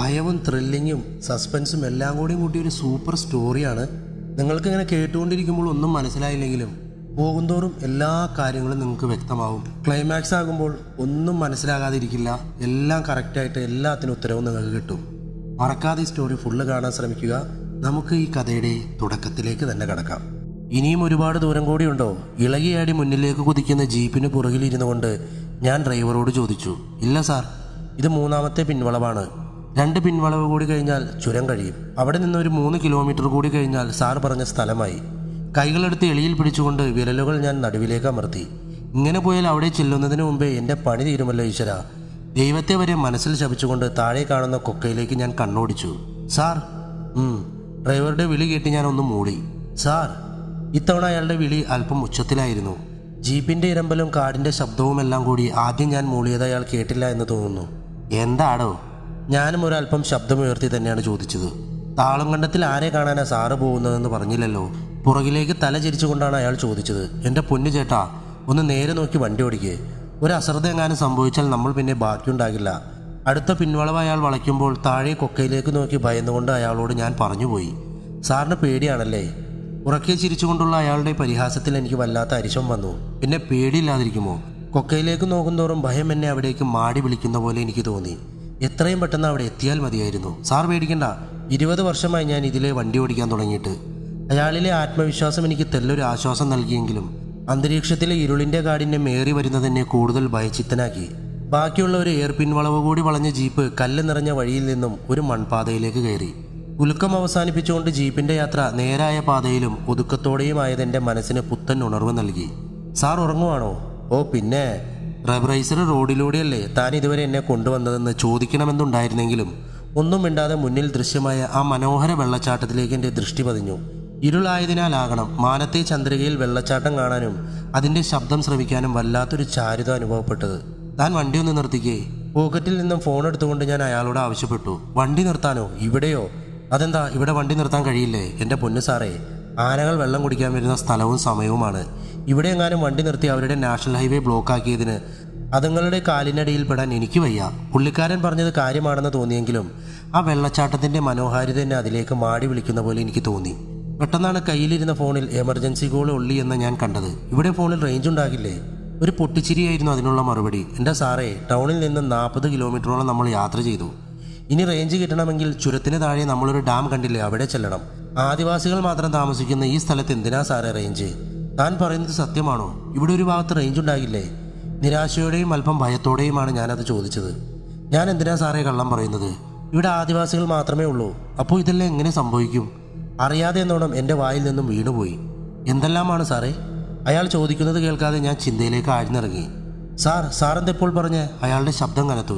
ഭയവും ത്രില്ലിങ്ങും സസ്പെൻസും എല്ലാം കൂടിയും കൂട്ടിയ ഒരു സൂപ്പർ സ്റ്റോറിയാണ് നിങ്ങൾക്ക് ഇങ്ങനെ കേട്ടുകൊണ്ടിരിക്കുമ്പോൾ ഒന്നും മനസ്സിലായില്ലെങ്കിലും പോകുന്തോറും എല്ലാ കാര്യങ്ങളും നിങ്ങൾക്ക് വ്യക്തമാവും ക്ലൈമാക്സ് ആകുമ്പോൾ ഒന്നും മനസ്സിലാകാതിരിക്കില്ല എല്ലാം കറക്റ്റായിട്ട് എല്ലാത്തിനും ഉത്തരവും നിങ്ങൾക്ക് കിട്ടും മറക്കാതെ ഈ സ്റ്റോറി ഫുള്ള് കാണാൻ ശ്രമിക്കുക നമുക്ക് ഈ കഥയുടെ തുടക്കത്തിലേക്ക് തന്നെ കടക്കാം ഇനിയും ഒരുപാട് ദൂരം കൂടിയുണ്ടോ ഇളകിയാടി മുന്നിലേക്ക് കുതിക്കുന്ന ജീപ്പിന് പുറകിലിരുന്നു കൊണ്ട് ഞാൻ ഡ്രൈവറോട് ചോദിച്ചു ഇല്ല സാർ ഇത് മൂന്നാമത്തെ പിൻവളവാണ് രണ്ട് പിൻവളവ് കൂടി കഴിഞ്ഞാൽ ചുരം കഴിയും അവിടെ നിന്ന് ഒരു മൂന്ന് കിലോമീറ്റർ കൂടി കഴിഞ്ഞാൽ സാർ പറഞ്ഞ സ്ഥലമായി കൈകളെടുത്ത് എളിയിൽ പിടിച്ചുകൊണ്ട് വിരലുകൾ ഞാൻ നടുവിലേക്ക് അമർത്തി ഇങ്ങനെ പോയാൽ അവിടെ ചെല്ലുന്നതിന് മുമ്പേ എൻ്റെ പണി തീരുമല്ലോ ഈശ്വര ദൈവത്തെ വരെ മനസ്സിൽ ശപിച്ചുകൊണ്ട് താഴെ കാണുന്ന കൊക്കയിലേക്ക് ഞാൻ കണ്ണോടിച്ചു സാർ ഉം. ഡ്രൈവറുടെ വിളി കേട്ട് ഞാൻ ഒന്ന് മൂടി സാർ ഇത്തവണ അയാളുടെ വിളി അല്പം ഉച്ചത്തിലായിരുന്നു ജീപ്പിന്റെ ഇരമ്പലും കാടിന്റെ ശബ്ദവുമെല്ലാം കൂടി ആദ്യം ഞാൻ മൂളിയത് അയാൾ കേട്ടില്ല എന്ന് തോന്നുന്നു എന്താടോ ഞാനും ഒരല്പം ശബ്ദമുയർത്തി തന്നെയാണ് ചോദിച്ചത് താളം കണ്ടത്തിൽ ആരെ കാണാനാ സാറ് പോകുന്നതെന്ന് പറഞ്ഞില്ലല്ലോ പുറകിലേക്ക് തല ചിരിച്ചുകൊണ്ടാണ് അയാൾ ചോദിച്ചത് എൻ്റെ പൊന്നു ചേട്ടാ ഒന്ന് നേരെ നോക്കി വണ്ടി ഓടിക്കേ ഒരു അശ്രദ്ധ എങ്ങാനും സംഭവിച്ചാൽ നമ്മൾ പിന്നെ ബാക്കിയുണ്ടാകില്ല അടുത്ത പിൻവളവ് അയാൾ വളയ്ക്കുമ്പോൾ താഴെ കൊക്കയിലേക്ക് നോക്കി ഭയന്നുകൊണ്ട് അയാളോട് ഞാൻ പറഞ്ഞുപോയി സാറിന് പേടിയാണല്ലേ ഉറക്കെ ചിരിച്ചുകൊണ്ടുള്ള അയാളുടെ പരിഹാസത്തിൽ എനിക്ക് വല്ലാത്ത അരിശം വന്നു പിന്നെ പേടിയില്ലാതിരിക്കുമോ കൊക്കയിലേക്ക് നോക്കുന്തോറും ഭയം എന്നെ അവിടേക്ക് മാടി വിളിക്കുന്ന പോലെ എനിക്ക് തോന്നി എത്രയും പെട്ടെന്ന് അവിടെ എത്തിയാൽ മതിയായിരുന്നു സാർ പേടിക്കണ്ട ഇരുപത് വർഷമായി ഞാൻ ഇതിലെ വണ്ടി ഓടിക്കാൻ തുടങ്ങിയിട്ട് അയാളിലെ ആത്മവിശ്വാസം എനിക്ക് തെല്ലൊരു ആശ്വാസം നൽകിയെങ്കിലും അന്തരീക്ഷത്തിലെ ഇരുളിന്റെ കാഠിന്യം ഏറി വരുന്നതെന്നെ കൂടുതൽ ഭയചിത്തനാക്കി ബാക്കിയുള്ള ഒരു എയർ പിൻവളവ് കൂടി വളഞ്ഞ ജീപ്പ് കല്ല് നിറഞ്ഞ വഴിയിൽ നിന്നും ഒരു മൺപാതയിലേക്ക് കയറി ഉലുക്കം അവസാനിപ്പിച്ചുകൊണ്ട് ജീപ്പിന്റെ യാത്ര നേരായ പാതയിലും ഒതുക്കത്തോടെയും ആയതെന്റെ മനസ്സിന് പുത്തൻ ഉണർവ് നൽകി സാർ ഉറങ്ങുവാണോ ഓ പിന്നെ റബ്രൈസർ റോഡിലൂടെയല്ലേ താൻ ഇതുവരെ എന്നെ കൊണ്ടുവന്നതെന്ന് ചോദിക്കണമെന്നുണ്ടായിരുന്നെങ്കിലും ഒന്നും മിണ്ടാതെ മുന്നിൽ ദൃശ്യമായ ആ മനോഹര വെള്ളച്ചാട്ടത്തിലേക്ക് എൻ്റെ ദൃഷ്ടി പതിഞ്ഞു ഇരുളായതിനാലാകണം മാനത്തെ ചന്ദ്രികയിൽ വെള്ളച്ചാട്ടം കാണാനും അതിൻ്റെ ശബ്ദം ശ്രവിക്കാനും വല്ലാത്തൊരു ചാരുത അനുഭവപ്പെട്ടത് താൻ വണ്ടി ഒന്ന് നിർത്തിക്കേ പോക്കറ്റിൽ നിന്നും ഫോൺ എടുത്തുകൊണ്ട് ഞാൻ അയാളോട് ആവശ്യപ്പെട്ടു വണ്ടി നിർത്താനോ ഇവിടെയോ അതെന്താ ഇവിടെ വണ്ടി നിർത്താൻ കഴിയില്ലേ എൻ്റെ പൊന്നു സാറേ ആനകൾ വെള്ളം കുടിക്കാൻ വരുന്ന സ്ഥലവും സമയവുമാണ് ഇവിടെ എങ്ങാനും വണ്ടി നിർത്തി അവരുടെ നാഷണൽ ഹൈവേ ബ്ലോക്ക് ആക്കിയതിന് അതുങ്ങളുടെ കാലിനടിയിൽ പെടാൻ എനിക്ക് വയ്യ പുള്ളിക്കാരൻ പറഞ്ഞത് കാര്യമാണെന്ന് തോന്നിയെങ്കിലും ആ വെള്ളച്ചാട്ടത്തിന്റെ മനോഹാരിത എന്നെ അതിലേക്ക് മാടി വിളിക്കുന്ന പോലെ എനിക്ക് തോന്നി പെട്ടെന്നാണ് കയ്യിലിരുന്ന ഫോണിൽ എമർജൻസി കോൾ ഒള്ളി എന്ന് ഞാൻ കണ്ടത് ഇവിടെ ഫോണിൽ റേഞ്ച് ഉണ്ടാകില്ലേ ഒരു പൊട്ടിച്ചിരിയായിരുന്നു അതിനുള്ള മറുപടി എൻ്റെ സാറേ ടൗണിൽ നിന്ന് നാൽപ്പത് കിലോമീറ്ററോളം നമ്മൾ യാത്ര ചെയ്തു ഇനി റേഞ്ച് കിട്ടണമെങ്കിൽ ചുരത്തിന് താഴെ നമ്മളൊരു ഡാം കണ്ടില്ലേ അവിടെ ചെല്ലണം ആദിവാസികൾ മാത്രം താമസിക്കുന്ന ഈ സ്ഥലത്ത് എന്തിനാ സാറേ റേഞ്ച് താൻ പറയുന്നത് സത്യമാണോ ഇവിടെ ഒരു ഭാഗത്ത് റേഞ്ച് ഉണ്ടാകില്ലേ നിരാശയോടെയും അല്പം ഭയത്തോടെയുമാണ് ഞാനത് ചോദിച്ചത് ഞാൻ എന്തിനാ സാറേ കള്ളം പറയുന്നത് ഇവിടെ ആദിവാസികൾ മാത്രമേ ഉള്ളൂ അപ്പോൾ ഇതെല്ലാം എങ്ങനെ സംഭവിക്കും അറിയാതെ എന്നോണം എൻ്റെ വായിൽ നിന്നും വീണുപോയി എന്തെല്ലാമാണ് സാറേ അയാൾ ചോദിക്കുന്നത് കേൾക്കാതെ ഞാൻ ചിന്തയിലേക്ക് ആഴ്ന്നിറങ്ങി സാർ സാറെന്തെപ്പോൾ പറഞ്ഞ് അയാളുടെ ശബ്ദം കനത്തു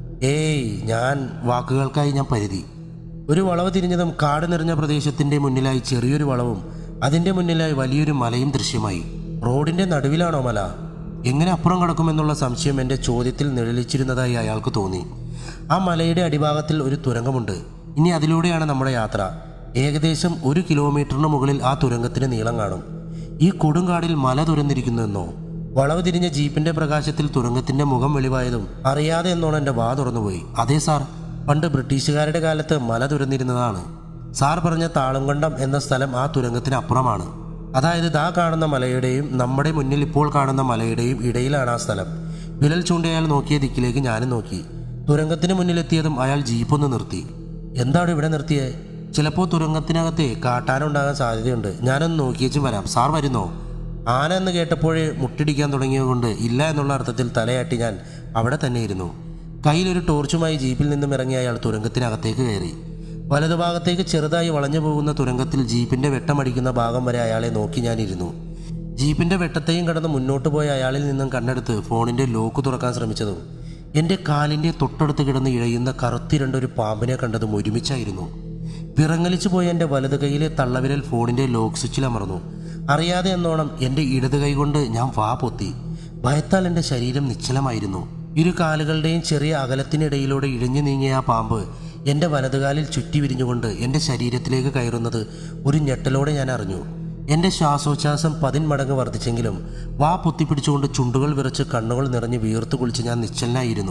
ഏയ് ഞാൻ വാക്കുകൾക്കായി ഞാൻ പരിധി ഒരു വളവ് തിരിഞ്ഞതും കാട് നിറഞ്ഞ പ്രദേശത്തിന്റെ മുന്നിലായി ചെറിയൊരു വളവും അതിന്റെ മുന്നിലായി വലിയൊരു മലയും ദൃശ്യമായി റോഡിന്റെ നടുവിലാണോ മല എങ്ങനെ അപ്പുറം കടക്കുമെന്നുള്ള സംശയം എൻ്റെ ചോദ്യത്തിൽ നിഴലിച്ചിരുന്നതായി അയാൾക്ക് തോന്നി ആ മലയുടെ അടിഭാഗത്തിൽ ഒരു തുരങ്കമുണ്ട് ഇനി അതിലൂടെയാണ് നമ്മുടെ യാത്ര ഏകദേശം ഒരു കിലോമീറ്ററിന് മുകളിൽ ആ തുരങ്കത്തിന് നീളം കാണും ഈ കൊടുങ്കാടിൽ മല തുരന്നിരിക്കുന്നുവെന്നോ വളവ് തിരിഞ്ഞ ജീപ്പിന്റെ പ്രകാശത്തിൽ തുരങ്കത്തിന്റെ മുഖം വെളിവായതും അറിയാതെ എന്നോണം എൻ്റെ വാ തുറന്നുപോയി അതെ സാർ പണ്ട് ബ്രിട്ടീഷുകാരുടെ കാലത്ത് മല തുരന്നിരുന്നതാണ് സാർ പറഞ്ഞ താളംകൊണ്ടം എന്ന സ്ഥലം ആ തുരങ്കത്തിന് അപ്പുറമാണ് അതായത് ദാ കാണുന്ന മലയുടെയും നമ്മുടെ മുന്നിൽ ഇപ്പോൾ കാണുന്ന മലയുടെയും ഇടയിലാണ് ആ സ്ഥലം വിരൽ ചൂണ്ടി അയാൾ നോക്കിയ ദിക്കിലേക്ക് ഞാനും നോക്കി തുരങ്കത്തിന് മുന്നിലെത്തിയതും അയാൾ ജീപ്പൊന്ന് നിർത്തി എന്താണ് ഇവിടെ നിർത്തിയേ ചിലപ്പോൾ തുരങ്കത്തിനകത്തെ കാട്ടാനുണ്ടാകാൻ സാധ്യതയുണ്ട് ഞാനൊന്ന് നോക്കിയേച്ചും വരാം സാർ വരുന്നോ ആന എന്ന് കേട്ടപ്പോഴേ മുട്ടിടിക്കാൻ തുടങ്ങിയതുകൊണ്ട് ഇല്ല എന്നുള്ള അർത്ഥത്തിൽ തലയാട്ടി ഞാൻ അവിടെ തന്നെ ഇരുന്നു കയ്യിലൊരു ടോർച്ചുമായി ജീപ്പിൽ നിന്നും ഇറങ്ങിയ അയാൾ തുരങ്കത്തിനകത്തേക്ക് കയറി വലതുഭാഗത്തേക്ക് ചെറുതായി വളഞ്ഞു പോകുന്ന തുരങ്കത്തിൽ ജീപ്പിന്റെ വെട്ടമടിക്കുന്ന ഭാഗം വരെ അയാളെ നോക്കി ഞാൻ ഇരുന്നു ജീപ്പിന്റെ വെട്ടത്തെയും കടന്ന് മുന്നോട്ട് പോയ അയാളിൽ നിന്നും കണ്ണെടുത്ത് ഫോണിന്റെ ലോക്ക് തുറക്കാൻ ശ്രമിച്ചതും എന്റെ കാലിന്റെ തൊട്ടടുത്ത് കിടന്ന് ഇഴയുന്ന കറുത്തിരണ്ടൊരു പാമ്പിനെ കണ്ടതും ഒരുമിച്ചായിരുന്നു വിറങ്ങലിച്ചു പോയ എൻ്റെ വലത് കൈയിലെ തള്ളവിരൽ ഫോണിന്റെ ലോക്ക് സ്വിച്ചിൽ അമർന്നു അറിയാതെ എന്നോണം എൻ്റെ ഇടത് കൈ കൊണ്ട് ഞാൻ വാ പൊത്തി ഭയത്താൽ എൻ്റെ ശരീരം നിശ്ചലമായിരുന്നു ഇരു കാലുകളുടെയും ചെറിയ അകലത്തിനിടയിലൂടെ ഇഴഞ്ഞു നീങ്ങിയ ആ പാമ്പ് എൻ്റെ വലതുകാലിൽ ചുറ്റി വിരിഞ്ഞുകൊണ്ട് എൻ്റെ ശരീരത്തിലേക്ക് കയറുന്നത് ഒരു ഞെട്ടലോടെ ഞാൻ അറിഞ്ഞു എൻ്റെ ശ്വാസോച്ഛ്വാസം പതിന്മടങ്ങ് വർദ്ധിച്ചെങ്കിലും വാ പൊത്തിപ്പിടിച്ചുകൊണ്ട് ചുണ്ടുകൾ വിറച്ച് കണ്ണുകൾ നിറഞ്ഞ് വീർത്തു കുളിച്ച് ഞാൻ നിശ്ചലനായിരുന്നു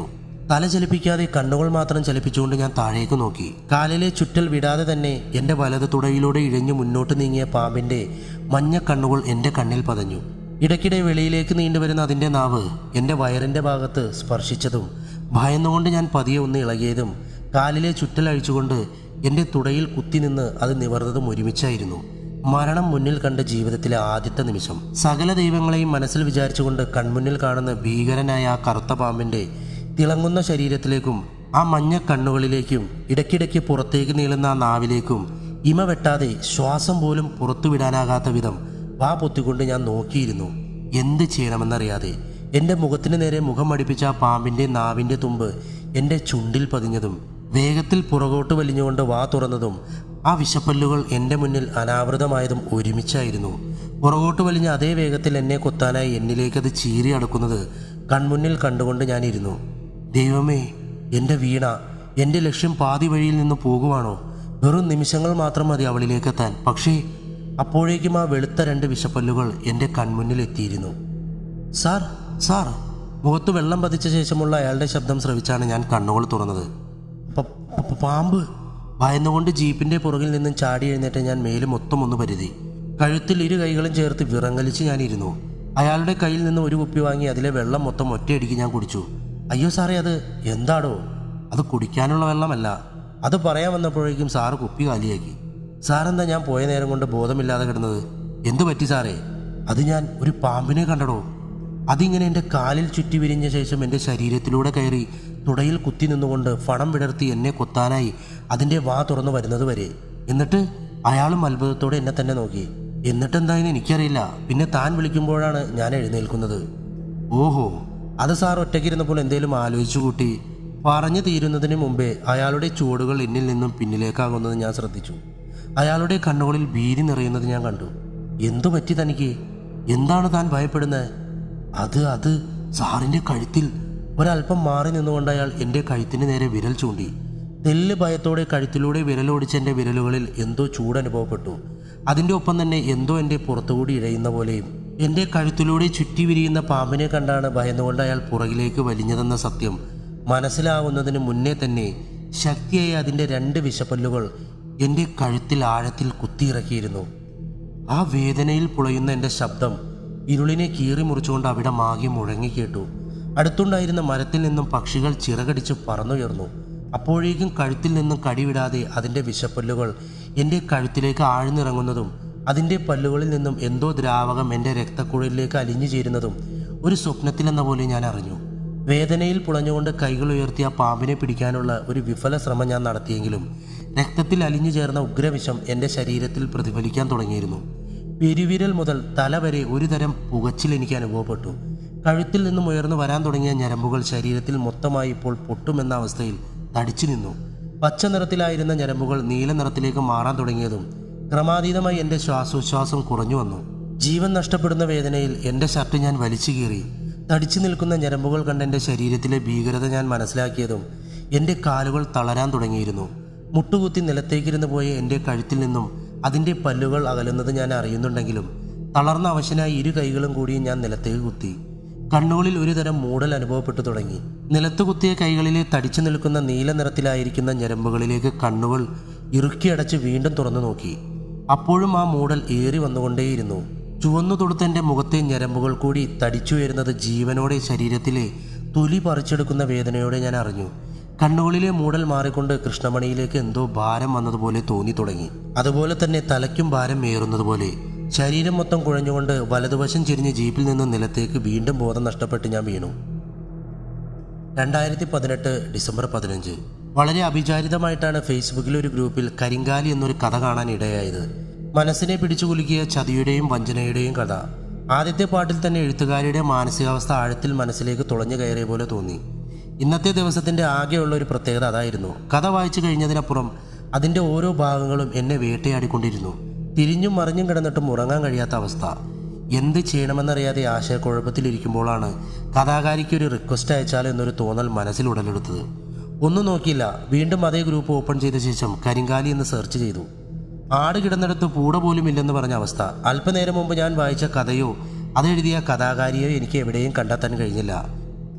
തല ചലിപ്പിക്കാതെ കണ്ണുകൾ മാത്രം ചലിപ്പിച്ചുകൊണ്ട് ഞാൻ താഴേക്ക് നോക്കി കാലിലെ ചുറ്റൽ വിടാതെ തന്നെ എൻ്റെ വലത് തുടയിലൂടെ ഇഴഞ്ഞു മുന്നോട്ട് നീങ്ങിയ പാമ്പിൻ്റെ മഞ്ഞ കണ്ണുകൾ എൻ്റെ കണ്ണിൽ പതഞ്ഞു ഇടയ്ക്കിടെ വെളിയിലേക്ക് നീണ്ടുവരുന്ന അതിൻ്റെ നാവ് എൻ്റെ വയറിൻ്റെ ഭാഗത്ത് സ്പർശിച്ചതും ഭയന്നുകൊണ്ട് ഞാൻ പതിയെ ഒന്ന് ഇളകിയതും കാലിലെ ചുറ്റൽ അഴിച്ചുകൊണ്ട് എൻ്റെ തുടയിൽ കുത്തി നിന്ന് അത് നിവർന്നതും ഒരുമിച്ചായിരുന്നു മരണം മുന്നിൽ കണ്ട ജീവിതത്തിലെ ആദ്യത്തെ നിമിഷം സകല ദൈവങ്ങളെയും മനസ്സിൽ വിചാരിച്ചുകൊണ്ട് കൺമുന്നിൽ കാണുന്ന ഭീകരനായ ആ കറുത്ത പാമ്പിൻ്റെ തിളങ്ങുന്ന ശരീരത്തിലേക്കും ആ മഞ്ഞ കണ്ണുകളിലേക്കും ഇടയ്ക്കിടയ്ക്ക് പുറത്തേക്ക് നീളുന്ന ആ നാവിലേക്കും ഇമ വെട്ടാതെ ശ്വാസം പോലും പുറത്തുവിടാനാകാത്ത വിധം വാ പൊത്തിക്കൊണ്ട് ഞാൻ നോക്കിയിരുന്നു എന്ത് ചെയ്യണമെന്നറിയാതെ എൻ്റെ മുഖത്തിന് നേരെ മുഖം അടുപ്പിച്ച ആ പാമ്പിൻ്റെ നാവിൻ്റെ തുമ്പ് എൻ്റെ ചുണ്ടിൽ പതിഞ്ഞതും വേഗത്തിൽ പുറകോട്ട് വലിഞ്ഞുകൊണ്ട് വാ തുറന്നതും ആ വിഷപ്പല്ലുകൾ എൻ്റെ മുന്നിൽ അനാവൃതമായതും ഒരുമിച്ചായിരുന്നു പുറകോട്ട് വലിഞ്ഞ അതേ വേഗത്തിൽ എന്നെ കൊത്താനായി എന്നിലേക്കത് ചീറി അടക്കുന്നത് കൺമുന്നിൽ കണ്ടുകൊണ്ട് ഞാനിരുന്നു ദൈവമേ എൻ്റെ വീണ എൻ്റെ ലക്ഷ്യം പാതി വഴിയിൽ നിന്ന് പോകുവാണോ വെറും നിമിഷങ്ങൾ മാത്രം മതി അവളിലേക്കെത്താൻ പക്ഷേ അപ്പോഴേക്കും ആ വെളുത്ത രണ്ട് വിഷപ്പല്ലുകൾ എൻ്റെ കൺമുന്നിൽ എത്തിയിരുന്നു സാർ സാർ മുഖത്ത് വെള്ളം പതിച്ച ശേഷമുള്ള അയാളുടെ ശബ്ദം ശ്രവിച്ചാണ് ഞാൻ കണ്ണുകൾ തുറന്നത് പ- പ- പാമ്പ് ഭയന്നുകൊണ്ട് ജീപ്പിന്റെ പുറകിൽ നിന്നും ചാടി എഴുന്നേറ്റ് ഞാൻ മേല് മൊത്തം ഒന്ന് പരുതി കഴുത്തിൽ ഇരു കൈകളും ചേർത്ത് വിറങ്ങലിച്ച് ഞാൻ ഇരുന്നു അയാളുടെ കയ്യിൽ നിന്ന് ഒരു കുപ്പി വാങ്ങി അതിലെ വെള്ളം മൊത്തം ഒറ്റയടിക്ക് ഞാൻ കുടിച്ചു അയ്യോ സാറേ അത് എന്താടോ അത് കുടിക്കാനുള്ള വെള്ളമല്ല അത് പറയാൻ വന്നപ്പോഴേക്കും സാറ് കുപ്പി കാലിയാക്കി സാറെന്താ ഞാൻ പോയ നേരം കൊണ്ട് ബോധമില്ലാതെ കിടന്നത് എന്തു പറ്റി സാറേ അത് ഞാൻ ഒരു പാമ്പിനെ കണ്ടടോ അതിങ്ങനെ എൻ്റെ കാലിൽ ചുറ്റി വിരിഞ്ഞ ശേഷം എൻ്റെ ശരീരത്തിലൂടെ കയറി തുടയിൽ കുത്തി നിന്നുകൊണ്ട് ഫണം വിടർത്തി എന്നെ കൊത്താനായി അതിൻ്റെ വാ തുറന്നു വരുന്നത് വരെ എന്നിട്ട് അയാളും അത്ഭുതത്തോടെ എന്നെ തന്നെ നോക്കി എന്നിട്ടെന്തായെന്ന് എനിക്കറിയില്ല പിന്നെ താൻ വിളിക്കുമ്പോഴാണ് ഞാൻ എഴുന്നേൽക്കുന്നത് ഓഹോ അത് സാർ ഒറ്റയ്ക്കിരുന്നപ്പോൾ എന്തേലും ആലോചിച്ചു കൂട്ടി പറഞ്ഞു തീരുന്നതിന് മുമ്പേ അയാളുടെ ചുവടുകൾ എന്നിൽ നിന്നും പിന്നിലേക്കാകുന്നത് ഞാൻ ശ്രദ്ധിച്ചു അയാളുടെ കണ്ണുകളിൽ ഭീതി നിറയുന്നത് ഞാൻ കണ്ടു എന്തു പറ്റി തനിക്ക് എന്താണ് താൻ ഭയപ്പെടുന്നത് അത് അത് സാറിന്റെ കഴുത്തിൽ ഒരല്പം മാറി നിന്നുകൊണ്ട് അയാൾ എൻ്റെ കഴുത്തിന് നേരെ വിരൽ ചൂണ്ടി തെല്ല് ഭയത്തോടെ കഴുത്തിലൂടെ വിരലോടിച്ച എൻ്റെ വിരലുകളിൽ എന്തോ ചൂടനുഭവപ്പെട്ടു അതിൻ്റെ ഒപ്പം തന്നെ എന്തോ എൻ്റെ പുറത്തുകൂടി ഇഴയുന്ന പോലെയും എൻ്റെ കഴുത്തിലൂടെ ചുറ്റി വിരിയുന്ന പാമ്പിനെ കണ്ടാണ് ഭയന്നുകൊണ്ട് അയാൾ പുറകിലേക്ക് വലിഞ്ഞതെന്ന സത്യം മനസ്സിലാവുന്നതിന് മുന്നേ തന്നെ ശക്തിയായ അതിൻ്റെ രണ്ട് വിഷപ്പല്ലുകൾ എൻ്റെ കഴുത്തിൽ ആഴത്തിൽ കുത്തിയിറക്കിയിരുന്നു ആ വേദനയിൽ പുളയുന്ന എൻ്റെ ശബ്ദം ഇരുളിനെ കീറി മുറിച്ചുകൊണ്ട് അവിടെ മാകെ മുഴങ്ങിക്കേട്ടു അടുത്തുണ്ടായിരുന്ന മരത്തിൽ നിന്നും പക്ഷികൾ ചിറകടിച്ച് പറന്നുയർന്നു അപ്പോഴേക്കും കഴുത്തിൽ നിന്നും കടിവിടാതെ അതിൻ്റെ വിഷപ്പല്ലുകൾ എൻ്റെ കഴുത്തിലേക്ക് ആഴ്ന്നിറങ്ങുന്നതും അതിൻ്റെ പല്ലുകളിൽ നിന്നും എന്തോ ദ്രാവകം എൻ്റെ രക്തക്കുഴലിലേക്ക് അലിഞ്ഞു ചേരുന്നതും ഒരു സ്വപ്നത്തിലെന്ന പോലെ ഞാൻ അറിഞ്ഞു വേദനയിൽ പുളഞ്ഞുകൊണ്ട് കൈകൾ ഉയർത്തി ആ പാമ്പിനെ പിടിക്കാനുള്ള ഒരു വിഫല ശ്രമം ഞാൻ നടത്തിയെങ്കിലും രക്തത്തിൽ അലിഞ്ഞു ചേർന്ന ഉഗ്രവിഷം എൻ്റെ ശരീരത്തിൽ പ്രതിഫലിക്കാൻ തുടങ്ങിയിരുന്നു പെരുവിരൽ മുതൽ തല വരെ ഒരു തരം പുകച്ചിൽ എനിക്ക് അനുഭവപ്പെട്ടു കഴുത്തിൽ നിന്നും ഉയർന്നു വരാൻ തുടങ്ങിയ ഞരമ്പുകൾ ശരീരത്തിൽ മൊത്തമായി ഇപ്പോൾ പൊട്ടുമെന്ന അവസ്ഥയിൽ തടിച്ചു നിന്നു പച്ച നിറത്തിലായിരുന്ന ഞരമ്പുകൾ നീല നിറത്തിലേക്ക് മാറാൻ തുടങ്ങിയതും ക്രമാതീതമായി എൻ്റെ ശ്വാസോച്ഛ്വാസം കുറഞ്ഞു വന്നു ജീവൻ നഷ്ടപ്പെടുന്ന വേദനയിൽ എൻ്റെ ഷർട്ട് ഞാൻ വലിച്ചു കീറി തടിച്ചു നിൽക്കുന്ന ഞരമ്പുകൾ കണ്ട് എൻ്റെ ശരീരത്തിലെ ഭീകരത ഞാൻ മനസ്സിലാക്കിയതും എൻ്റെ കാലുകൾ തളരാൻ തുടങ്ങിയിരുന്നു മുട്ടുകുത്തി നിലത്തേക്കിരുന്ന് പോയ എൻ്റെ കഴുത്തിൽ നിന്നും അതിൻ്റെ പല്ലുകൾ അകലുന്നത് ഞാൻ അറിയുന്നുണ്ടെങ്കിലും തളർന്ന അവശനായി ഇരു കൈകളും കൂടി ഞാൻ നിലത്തേക്ക് കുത്തി കണ്ണുകളിൽ ഒരു തരം മൂടൽ അനുഭവപ്പെട്ടു തുടങ്ങി നിലത്ത് കുത്തിയ കൈകളിലെ തടിച്ചു നിൽക്കുന്ന നീല നിറത്തിലായിരിക്കുന്ന ഞരമ്പുകളിലേക്ക് കണ്ണുകൾ ഇറുക്കിയടച്ച് വീണ്ടും തുറന്നു നോക്കി അപ്പോഴും ആ മൂടൽ ഏറി വന്നുകൊണ്ടേയിരുന്നു ചുവന്നു തൊടുത്ത എൻ്റെ മുഖത്തെ ഞരമ്പുകൾ കൂടി തടിച്ചുയരുന്നത് ജീവനോടെ ശരീരത്തിലെ തൊലി പറിച്ചെടുക്കുന്ന വേദനയോടെ ഞാൻ അറിഞ്ഞു കണ്ണുകളിലെ മൂടൽ മാറിക്കൊണ്ട് കൃഷ്ണമണിയിലേക്ക് എന്തോ ഭാരം വന്നതുപോലെ തോന്നി തുടങ്ങി അതുപോലെ തന്നെ തലയ്ക്കും ഭാരം ഏറുന്നതുപോലെ ശരീരം മൊത്തം കുഴഞ്ഞുകൊണ്ട് വലതുവശം ചെരിഞ്ഞ് ജീപ്പിൽ നിന്ന് നിലത്തേക്ക് വീണ്ടും ബോധം നഷ്ടപ്പെട്ട് ഞാൻ വീണു രണ്ടായിരത്തി പതിനെട്ട് ഡിസംബർ പതിനഞ്ച് വളരെ അവിചാരിതമായിട്ടാണ് ഫേസ്ബുക്കിലെ ഒരു ഗ്രൂപ്പിൽ കരിങ്കാലി എന്നൊരു കഥ കാണാൻ ഇടയായത് മനസ്സിനെ പിടിച്ചു കുലുക്കിയ ചതിയുടെയും വഞ്ചനയുടെയും കഥ ആദ്യത്തെ പാട്ടിൽ തന്നെ എഴുത്തുകാരിയുടെ മാനസികാവസ്ഥ ആഴത്തിൽ മനസ്സിലേക്ക് തുളഞ്ഞു കയറിയ പോലെ തോന്നി ഇന്നത്തെ ദിവസത്തിന്റെ ആകെയുള്ള ഒരു പ്രത്യേകത അതായിരുന്നു കഥ വായിച്ചു കഴിഞ്ഞതിനപ്പുറം അതിന്റെ ഓരോ ഭാഗങ്ങളും എന്നെ വേട്ടയാടിക്കൊണ്ടിരുന്നു തിരിഞ്ഞും മറിഞ്ഞും കിടന്നിട്ടും ഉറങ്ങാൻ കഴിയാത്ത അവസ്ഥ എന്ത് ചെയ്യണമെന്നറിയാതെ ആശയക്കുഴപ്പത്തിലിരിക്കുമ്പോഴാണ് കഥാകാരിക്ക് ഒരു റിക്വസ്റ്റ് അയച്ചാലോ എന്നൊരു തോന്നൽ മനസ്സിൽ ഉടലെടുത്തത് ഒന്നും നോക്കിയില്ല വീണ്ടും അതേ ഗ്രൂപ്പ് ഓപ്പൺ ചെയ്ത ശേഷം കരിങ്കാലി എന്ന് സെർച്ച് ചെയ്തു ആട് കിടന്നിടത്ത് പൂട പോലും ഇല്ലെന്ന് പറഞ്ഞ അവസ്ഥ അല്പനേരം മുമ്പ് ഞാൻ വായിച്ച കഥയോ അതെഴുതിയ കഥാകാരിയോ എനിക്ക് എവിടെയും കണ്ടെത്താൻ കഴിഞ്ഞില്ല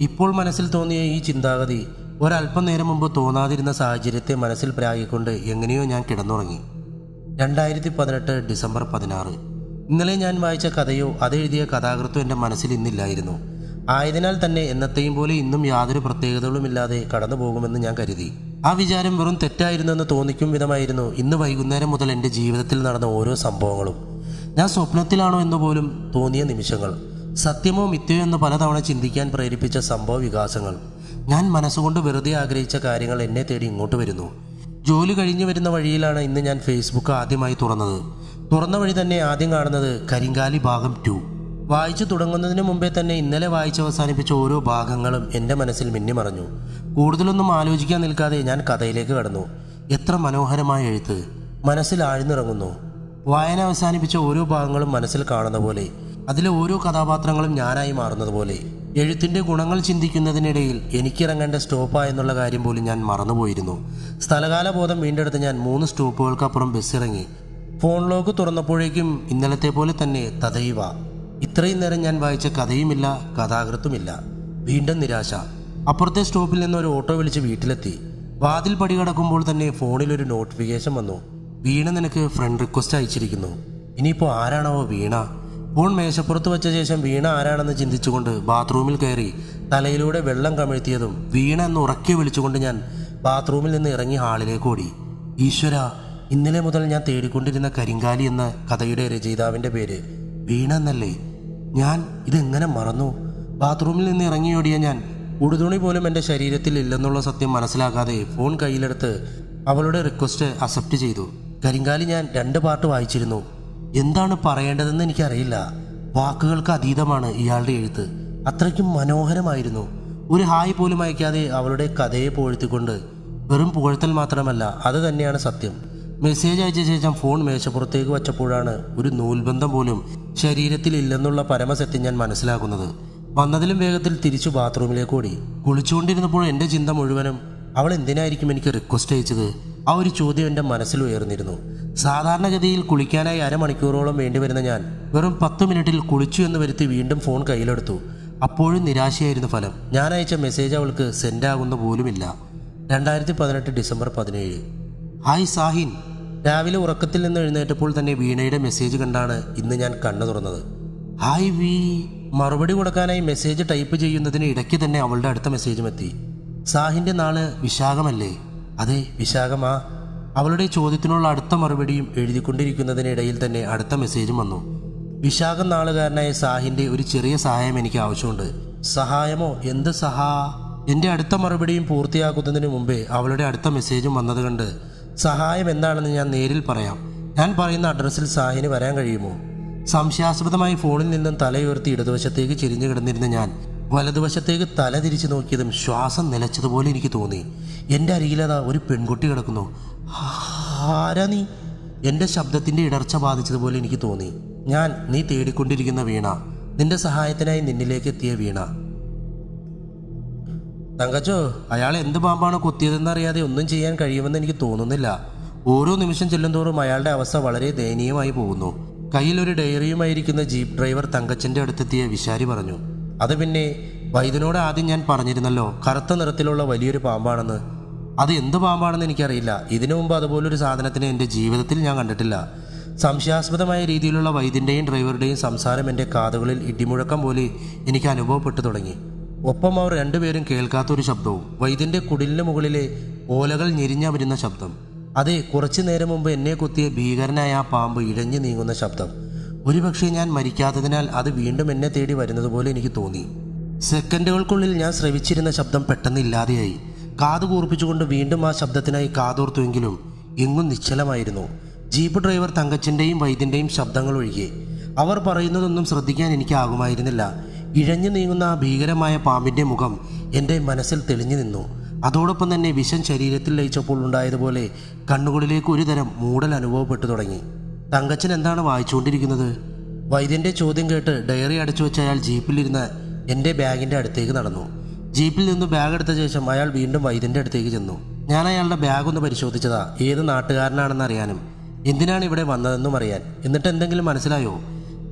ഇപ്പോൾ മനസ്സിൽ തോന്നിയ ഈ ചിന്താഗതി ഒരല്പം നേരം മുമ്പ് തോന്നാതിരുന്ന സാഹചര്യത്തെ മനസ്സിൽ പ്രാഗിക്കൊണ്ട് എങ്ങനെയോ ഞാൻ കിടന്നുറങ്ങി രണ്ടായിരത്തി പതിനെട്ട് ഡിസംബർ പതിനാറ് ഇന്നലെ ഞാൻ വായിച്ച കഥയോ അതെഴുതിയ കഥാകൃത്തോ എൻ്റെ മനസ്സിൽ ഇന്നില്ലായിരുന്നു ആയതിനാൽ തന്നെ എന്നത്തെയും പോലെ ഇന്നും യാതൊരു പ്രത്യേകതകളുമില്ലാതെ കടന്നു പോകുമെന്ന് ഞാൻ കരുതി ആ വിചാരം വെറും തെറ്റായിരുന്നെന്ന് തോന്നിക്കും വിധമായിരുന്നു ഇന്ന് വൈകുന്നേരം മുതൽ എൻ്റെ ജീവിതത്തിൽ നടന്ന ഓരോ സംഭവങ്ങളും ഞാൻ സ്വപ്നത്തിലാണോ എന്ന് പോലും തോന്നിയ നിമിഷങ്ങൾ സത്യമോ മിഥ്യയോ എന്ന് പലതവണ ചിന്തിക്കാൻ പ്രേരിപ്പിച്ച സംഭവ വികാസങ്ങൾ ഞാൻ മനസ്സുകൊണ്ട് വെറുതെ ആഗ്രഹിച്ച കാര്യങ്ങൾ എന്നെ തേടി ഇങ്ങോട്ട് വരുന്നു ജോലി കഴിഞ്ഞു വരുന്ന വഴിയിലാണ് ഇന്ന് ഞാൻ ഫേസ്ബുക്ക് ആദ്യമായി തുറന്നത് തുറന്ന വഴി തന്നെ ആദ്യം കാണുന്നത് കരിങ്കാലി ഭാഗം ടു വായിച്ചു തുടങ്ങുന്നതിന് മുമ്പേ തന്നെ ഇന്നലെ വായിച്ച് അവസാനിപ്പിച്ച ഓരോ ഭാഗങ്ങളും എൻ്റെ മനസ്സിൽ മിന്നിമറഞ്ഞു കൂടുതലൊന്നും ആലോചിക്കാൻ നിൽക്കാതെ ഞാൻ കഥയിലേക്ക് കടന്നു എത്ര മനോഹരമായ എഴുത്ത് മനസ്സിൽ ആഴ്ന്നിറങ്ങുന്നു വായന അവസാനിപ്പിച്ച ഓരോ ഭാഗങ്ങളും മനസ്സിൽ കാണുന്ന പോലെ അതിലെ ഓരോ കഥാപാത്രങ്ങളും ഞാനായി മാറുന്നത് പോലെ എഴുത്തിന്റെ ഗുണങ്ങൾ ചിന്തിക്കുന്നതിനിടയിൽ എനിക്കിറങ്ങേണ്ട സ്റ്റോപ്പാ എന്നുള്ള കാര്യം പോലും ഞാൻ മറന്നുപോയിരുന്നു സ്ഥലകാല ബോധം വീണ്ടെടുത്ത് ഞാൻ മൂന്ന് സ്റ്റോപ്പുകൾക്കപ്പുറം ബസ് ഇറങ്ങി ഫോൺ ലോക്ക് തുറന്നപ്പോഴേക്കും ഇന്നലത്തെ പോലെ തന്നെ തതൈവ ഇത്രയും നേരം ഞാൻ വായിച്ച കഥയുമില്ല കഥാകൃത്തുമില്ല വീണ്ടും നിരാശ അപ്പുറത്തെ സ്റ്റോപ്പിൽ നിന്ന് ഒരു ഓട്ടോ വിളിച്ച് വീട്ടിലെത്തി വാതിൽ പടി കടക്കുമ്പോൾ തന്നെ ഫോണിൽ ഒരു നോട്ടിഫിക്കേഷൻ വന്നു വീണ നിനക്ക് ഫ്രണ്ട് റിക്വസ്റ്റ് അയച്ചിരിക്കുന്നു ഇനിയിപ്പോൾ ആരാണാവോ വീണ ഫോൺ മേശപ്പുറത്ത് വെച്ച ശേഷം വീണ ആരാണെന്ന് ചിന്തിച്ചുകൊണ്ട് ബാത്റൂമിൽ കയറി തലയിലൂടെ വെള്ളം കമിഴ്ത്തിയതും വീണ എന്ന് ഉറക്കെ വിളിച്ചുകൊണ്ട് ഞാൻ ബാത്റൂമിൽ നിന്ന് ഇറങ്ങി ഹാളിലേക്ക് ഓടി ഈശ്വര ഇന്നലെ മുതൽ ഞാൻ തേടിക്കൊണ്ടിരുന്ന കരിങ്കാലി എന്ന കഥയുടെ രചയിതാവിൻ്റെ പേര് വീണ എന്നല്ലേ ഞാൻ ഇതെങ്ങനെ മറന്നു ബാത്റൂമിൽ നിന്ന് ഇറങ്ങിയോടിയ ഞാൻ ഉടുതുണി പോലും എൻ്റെ ശരീരത്തിൽ ഇല്ലെന്നുള്ള സത്യം മനസ്സിലാക്കാതെ ഫോൺ കയ്യിലെടുത്ത് അവളുടെ റിക്വസ്റ്റ് അക്സെപ്റ്റ് ചെയ്തു കരിങ്കാലി ഞാൻ രണ്ട് പാർട്ട് വായിച്ചിരുന്നു എന്താണ് പറയേണ്ടതെന്ന് എനിക്കറിയില്ല വാക്കുകൾക്ക് അതീതമാണ് ഇയാളുടെ എഴുത്ത് അത്രയ്ക്കും മനോഹരമായിരുന്നു ഒരു ഹായ് പോലും അയക്കാതെ അവളുടെ കഥയെ പുകഴ്ത്തിക്കൊണ്ട് വെറും പുകഴ്ത്തൽ മാത്രമല്ല അത് തന്നെയാണ് സത്യം മെസ്സേജ് അയച്ച ശേഷം ഫോൺ മേശപ്പുറത്തേക്ക് വച്ചപ്പോഴാണ് ഒരു നൂൽബന്ധം പോലും ശരീരത്തിൽ ഇല്ലെന്നുള്ള പരമസത്യം ഞാൻ മനസ്സിലാക്കുന്നത് വന്നതിലും വേഗത്തിൽ തിരിച്ചു ബാത്റൂമിലേക്ക് ഓടി കുളിച്ചുകൊണ്ടിരുന്നപ്പോൾ എൻ്റെ ചിന്ത മുഴുവനും അവൾ എന്തിനായിരിക്കും എനിക്ക് റിക്വസ്റ്റ് അയച്ചത് ആ ഒരു ചോദ്യം എൻ്റെ മനസ്സിൽ ഉയർന്നിരുന്നു സാധാരണഗതിയിൽ കുളിക്കാനായി അരമണിക്കൂറോളം വേണ്ടിവരുന്ന ഞാൻ വെറും പത്ത് മിനിറ്റിൽ കുളിച്ചു എന്ന് വരുത്തി വീണ്ടും ഫോൺ കയ്യിലെടുത്തു അപ്പോഴും നിരാശയായിരുന്നു ഫലം ഞാൻ അയച്ച മെസ്സേജ് അവൾക്ക് സെൻഡ് ആകുന്ന പോലുമില്ല രണ്ടായിരത്തി പതിനെട്ട് ഡിസംബർ പതിനേഴ് ഹായ് സാഹിൻ രാവിലെ ഉറക്കത്തിൽ നിന്ന് എഴുന്നേറ്റപ്പോൾ തന്നെ വീണയുടെ മെസ്സേജ് കണ്ടാണ് ഇന്ന് ഞാൻ കണ്ണു തുറന്നത് ഹായ് വി മറുപടി കൊടുക്കാനായി മെസ്സേജ് ടൈപ്പ് ചെയ്യുന്നതിന് ഇടയ്ക്ക് തന്നെ അവളുടെ അടുത്ത മെസ്സേജും എത്തി സാഹിന്റെ നാള് വിശാഖമല്ലേ അതെ വിശാഖമാ അവളുടെ ചോദ്യത്തിനുള്ള അടുത്ത മറുപടിയും എഴുതിക്കൊണ്ടിരിക്കുന്നതിനിടയിൽ തന്നെ അടുത്ത മെസ്സേജും വന്നു വിശാഖം നാളുകാരനായ സാഹിന്റെ ഒരു ചെറിയ സഹായം എനിക്ക് ആവശ്യമുണ്ട് സഹായമോ എന്ത് സഹാ എന്റെ അടുത്ത മറുപടിയും പൂർത്തിയാക്കുന്നതിന് മുമ്പേ അവളുടെ അടുത്ത മെസ്സേജും വന്നത് കണ്ട് സഹായം എന്താണെന്ന് ഞാൻ നേരിൽ പറയാം ഞാൻ പറയുന്ന അഡ്രസ്സിൽ സാഹിന് വരാൻ കഴിയുമോ സംശയാസ്പദമായി ഫോണിൽ നിന്നും തലയുയർത്തി ഇടതുവശത്തേക്ക് ചിരിഞ്ഞു കിടന്നിരുന്ന ഞാൻ വലതുവശത്തേക്ക് തല തിരിച്ചു നോക്കിയതും ശ്വാസം നിലച്ചതുപോലെ എനിക്ക് തോന്നി എൻ്റെ അരികിലതാ ഒരു പെൺകുട്ടി കിടക്കുന്നു ആരാ നീ എൻ്റെ ശബ്ദത്തിൻ്റെ ഇടർച്ച ബാധിച്ചതുപോലെ എനിക്ക് തോന്നി ഞാൻ നീ തേടിക്കൊണ്ടിരിക്കുന്ന വീണ നിന്റെ സഹായത്തിനായി നിന്നിലേക്ക് എത്തിയ വീണ തങ്കച്ചോ അയാൾ എന്ത് പാമ്പാണ് കൊത്തിയതെന്നറിയാതെ ഒന്നും ചെയ്യാൻ കഴിയുമെന്ന് എനിക്ക് തോന്നുന്നില്ല ഓരോ നിമിഷം ചെല്ലുന്തോറും അയാളുടെ അവസ്ഥ വളരെ ദയനീയമായി പോകുന്നു കയ്യിൽ ഒരു ഡയറിയുമായിരിക്കുന്ന ജീപ്പ് ഡ്രൈവർ തങ്കച്ചന്റെ അടുത്തെത്തിയ വിശാരി പറഞ്ഞു അത് പിന്നെ വൈദ്യനോട് ആദ്യം ഞാൻ പറഞ്ഞിരുന്നല്ലോ കറുത്ത നിറത്തിലുള്ള വലിയൊരു പാമ്പാണെന്ന് അത് എന്ത് പാമ്പാണെന്ന് എനിക്കറിയില്ല ഇതിനു മുമ്പ് അതുപോലൊരു സാധനത്തിനെ എൻ്റെ ജീവിതത്തിൽ ഞാൻ കണ്ടിട്ടില്ല സംശയാസ്പദമായ രീതിയിലുള്ള വൈദ്യൻ്റെയും ഡ്രൈവറുടെയും സംസാരം എൻ്റെ കാതുകളിൽ ഇടിമുഴക്കം പോലെ എനിക്ക് അനുഭവപ്പെട്ടു തുടങ്ങി ഒപ്പം അവർ രണ്ടുപേരും കേൾക്കാത്തൊരു ശബ്ദവും വൈദ്യന്റെ കുടിലിന് മുകളിലെ ഓലകൾ ഞെരിഞ്ഞ വരുന്ന ശബ്ദം അതെ കുറച്ചു നേരം മുമ്പ് എന്നെ കുത്തിയ ഭീകരനായ ആ പാമ്പ് ഇഴഞ്ഞു നീങ്ങുന്ന ശബ്ദം ഒരുപക്ഷെ ഞാൻ മരിക്കാത്തതിനാൽ അത് വീണ്ടും എന്നെ തേടി വരുന്നത് പോലെ എനിക്ക് തോന്നി സെക്കൻഡുകൾക്കുള്ളിൽ ഞാൻ ശ്രവിച്ചിരുന്ന ശബ്ദം പെട്ടെന്ന് ഇല്ലാതെയായി കാത് കൂർപ്പിച്ചുകൊണ്ട് വീണ്ടും ആ ശബ്ദത്തിനായി കാതോർത്തുവെങ്കിലും എങ്ങും നിശ്ചലമായിരുന്നു ജീപ്പ് ഡ്രൈവർ തങ്കച്ചൻ്റെയും വൈദ്യൻ്റെയും ശബ്ദങ്ങൾ ഒഴികെ അവർ പറയുന്നതൊന്നും ശ്രദ്ധിക്കാൻ എനിക്കാകുമായിരുന്നില്ല ഇഴഞ്ഞു നീങ്ങുന്ന ആ ഭീകരമായ പാമ്പിൻ്റെ മുഖം എൻ്റെ മനസ്സിൽ തെളിഞ്ഞു നിന്നു അതോടൊപ്പം തന്നെ വിഷം ശരീരത്തിൽ ലയിച്ചപ്പോൾ ഉണ്ടായതുപോലെ കണ്ണുകളിലേക്ക് ഒരു തരം മൂടൽ അനുഭവപ്പെട്ടു തുടങ്ങി തങ്കച്ചൻ എന്താണ് വായിച്ചുകൊണ്ടിരിക്കുന്നത് വൈദ്യന്റെ ചോദ്യം കേട്ട് ഡയറി അടച്ചു വെച്ച അയാൾ ജീപ്പിലിരുന്ന് എൻ്റെ ബാഗിൻ്റെ അടുത്തേക്ക് നടന്നു ജീപ്പിൽ നിന്ന് ബാഗ് എടുത്ത ശേഷം അയാൾ വീണ്ടും വൈദ്യന്റെ അടുത്തേക്ക് ചെന്നു ഞാൻ അയാളുടെ ബാഗ് ഒന്ന് പരിശോധിച്ചതാ ഏത് നാട്ടുകാരനാണെന്ന് അറിയാനും എന്തിനാണ് ഇവിടെ വന്നതെന്നും അറിയാൻ എന്നിട്ട് എന്തെങ്കിലും മനസ്സിലായോ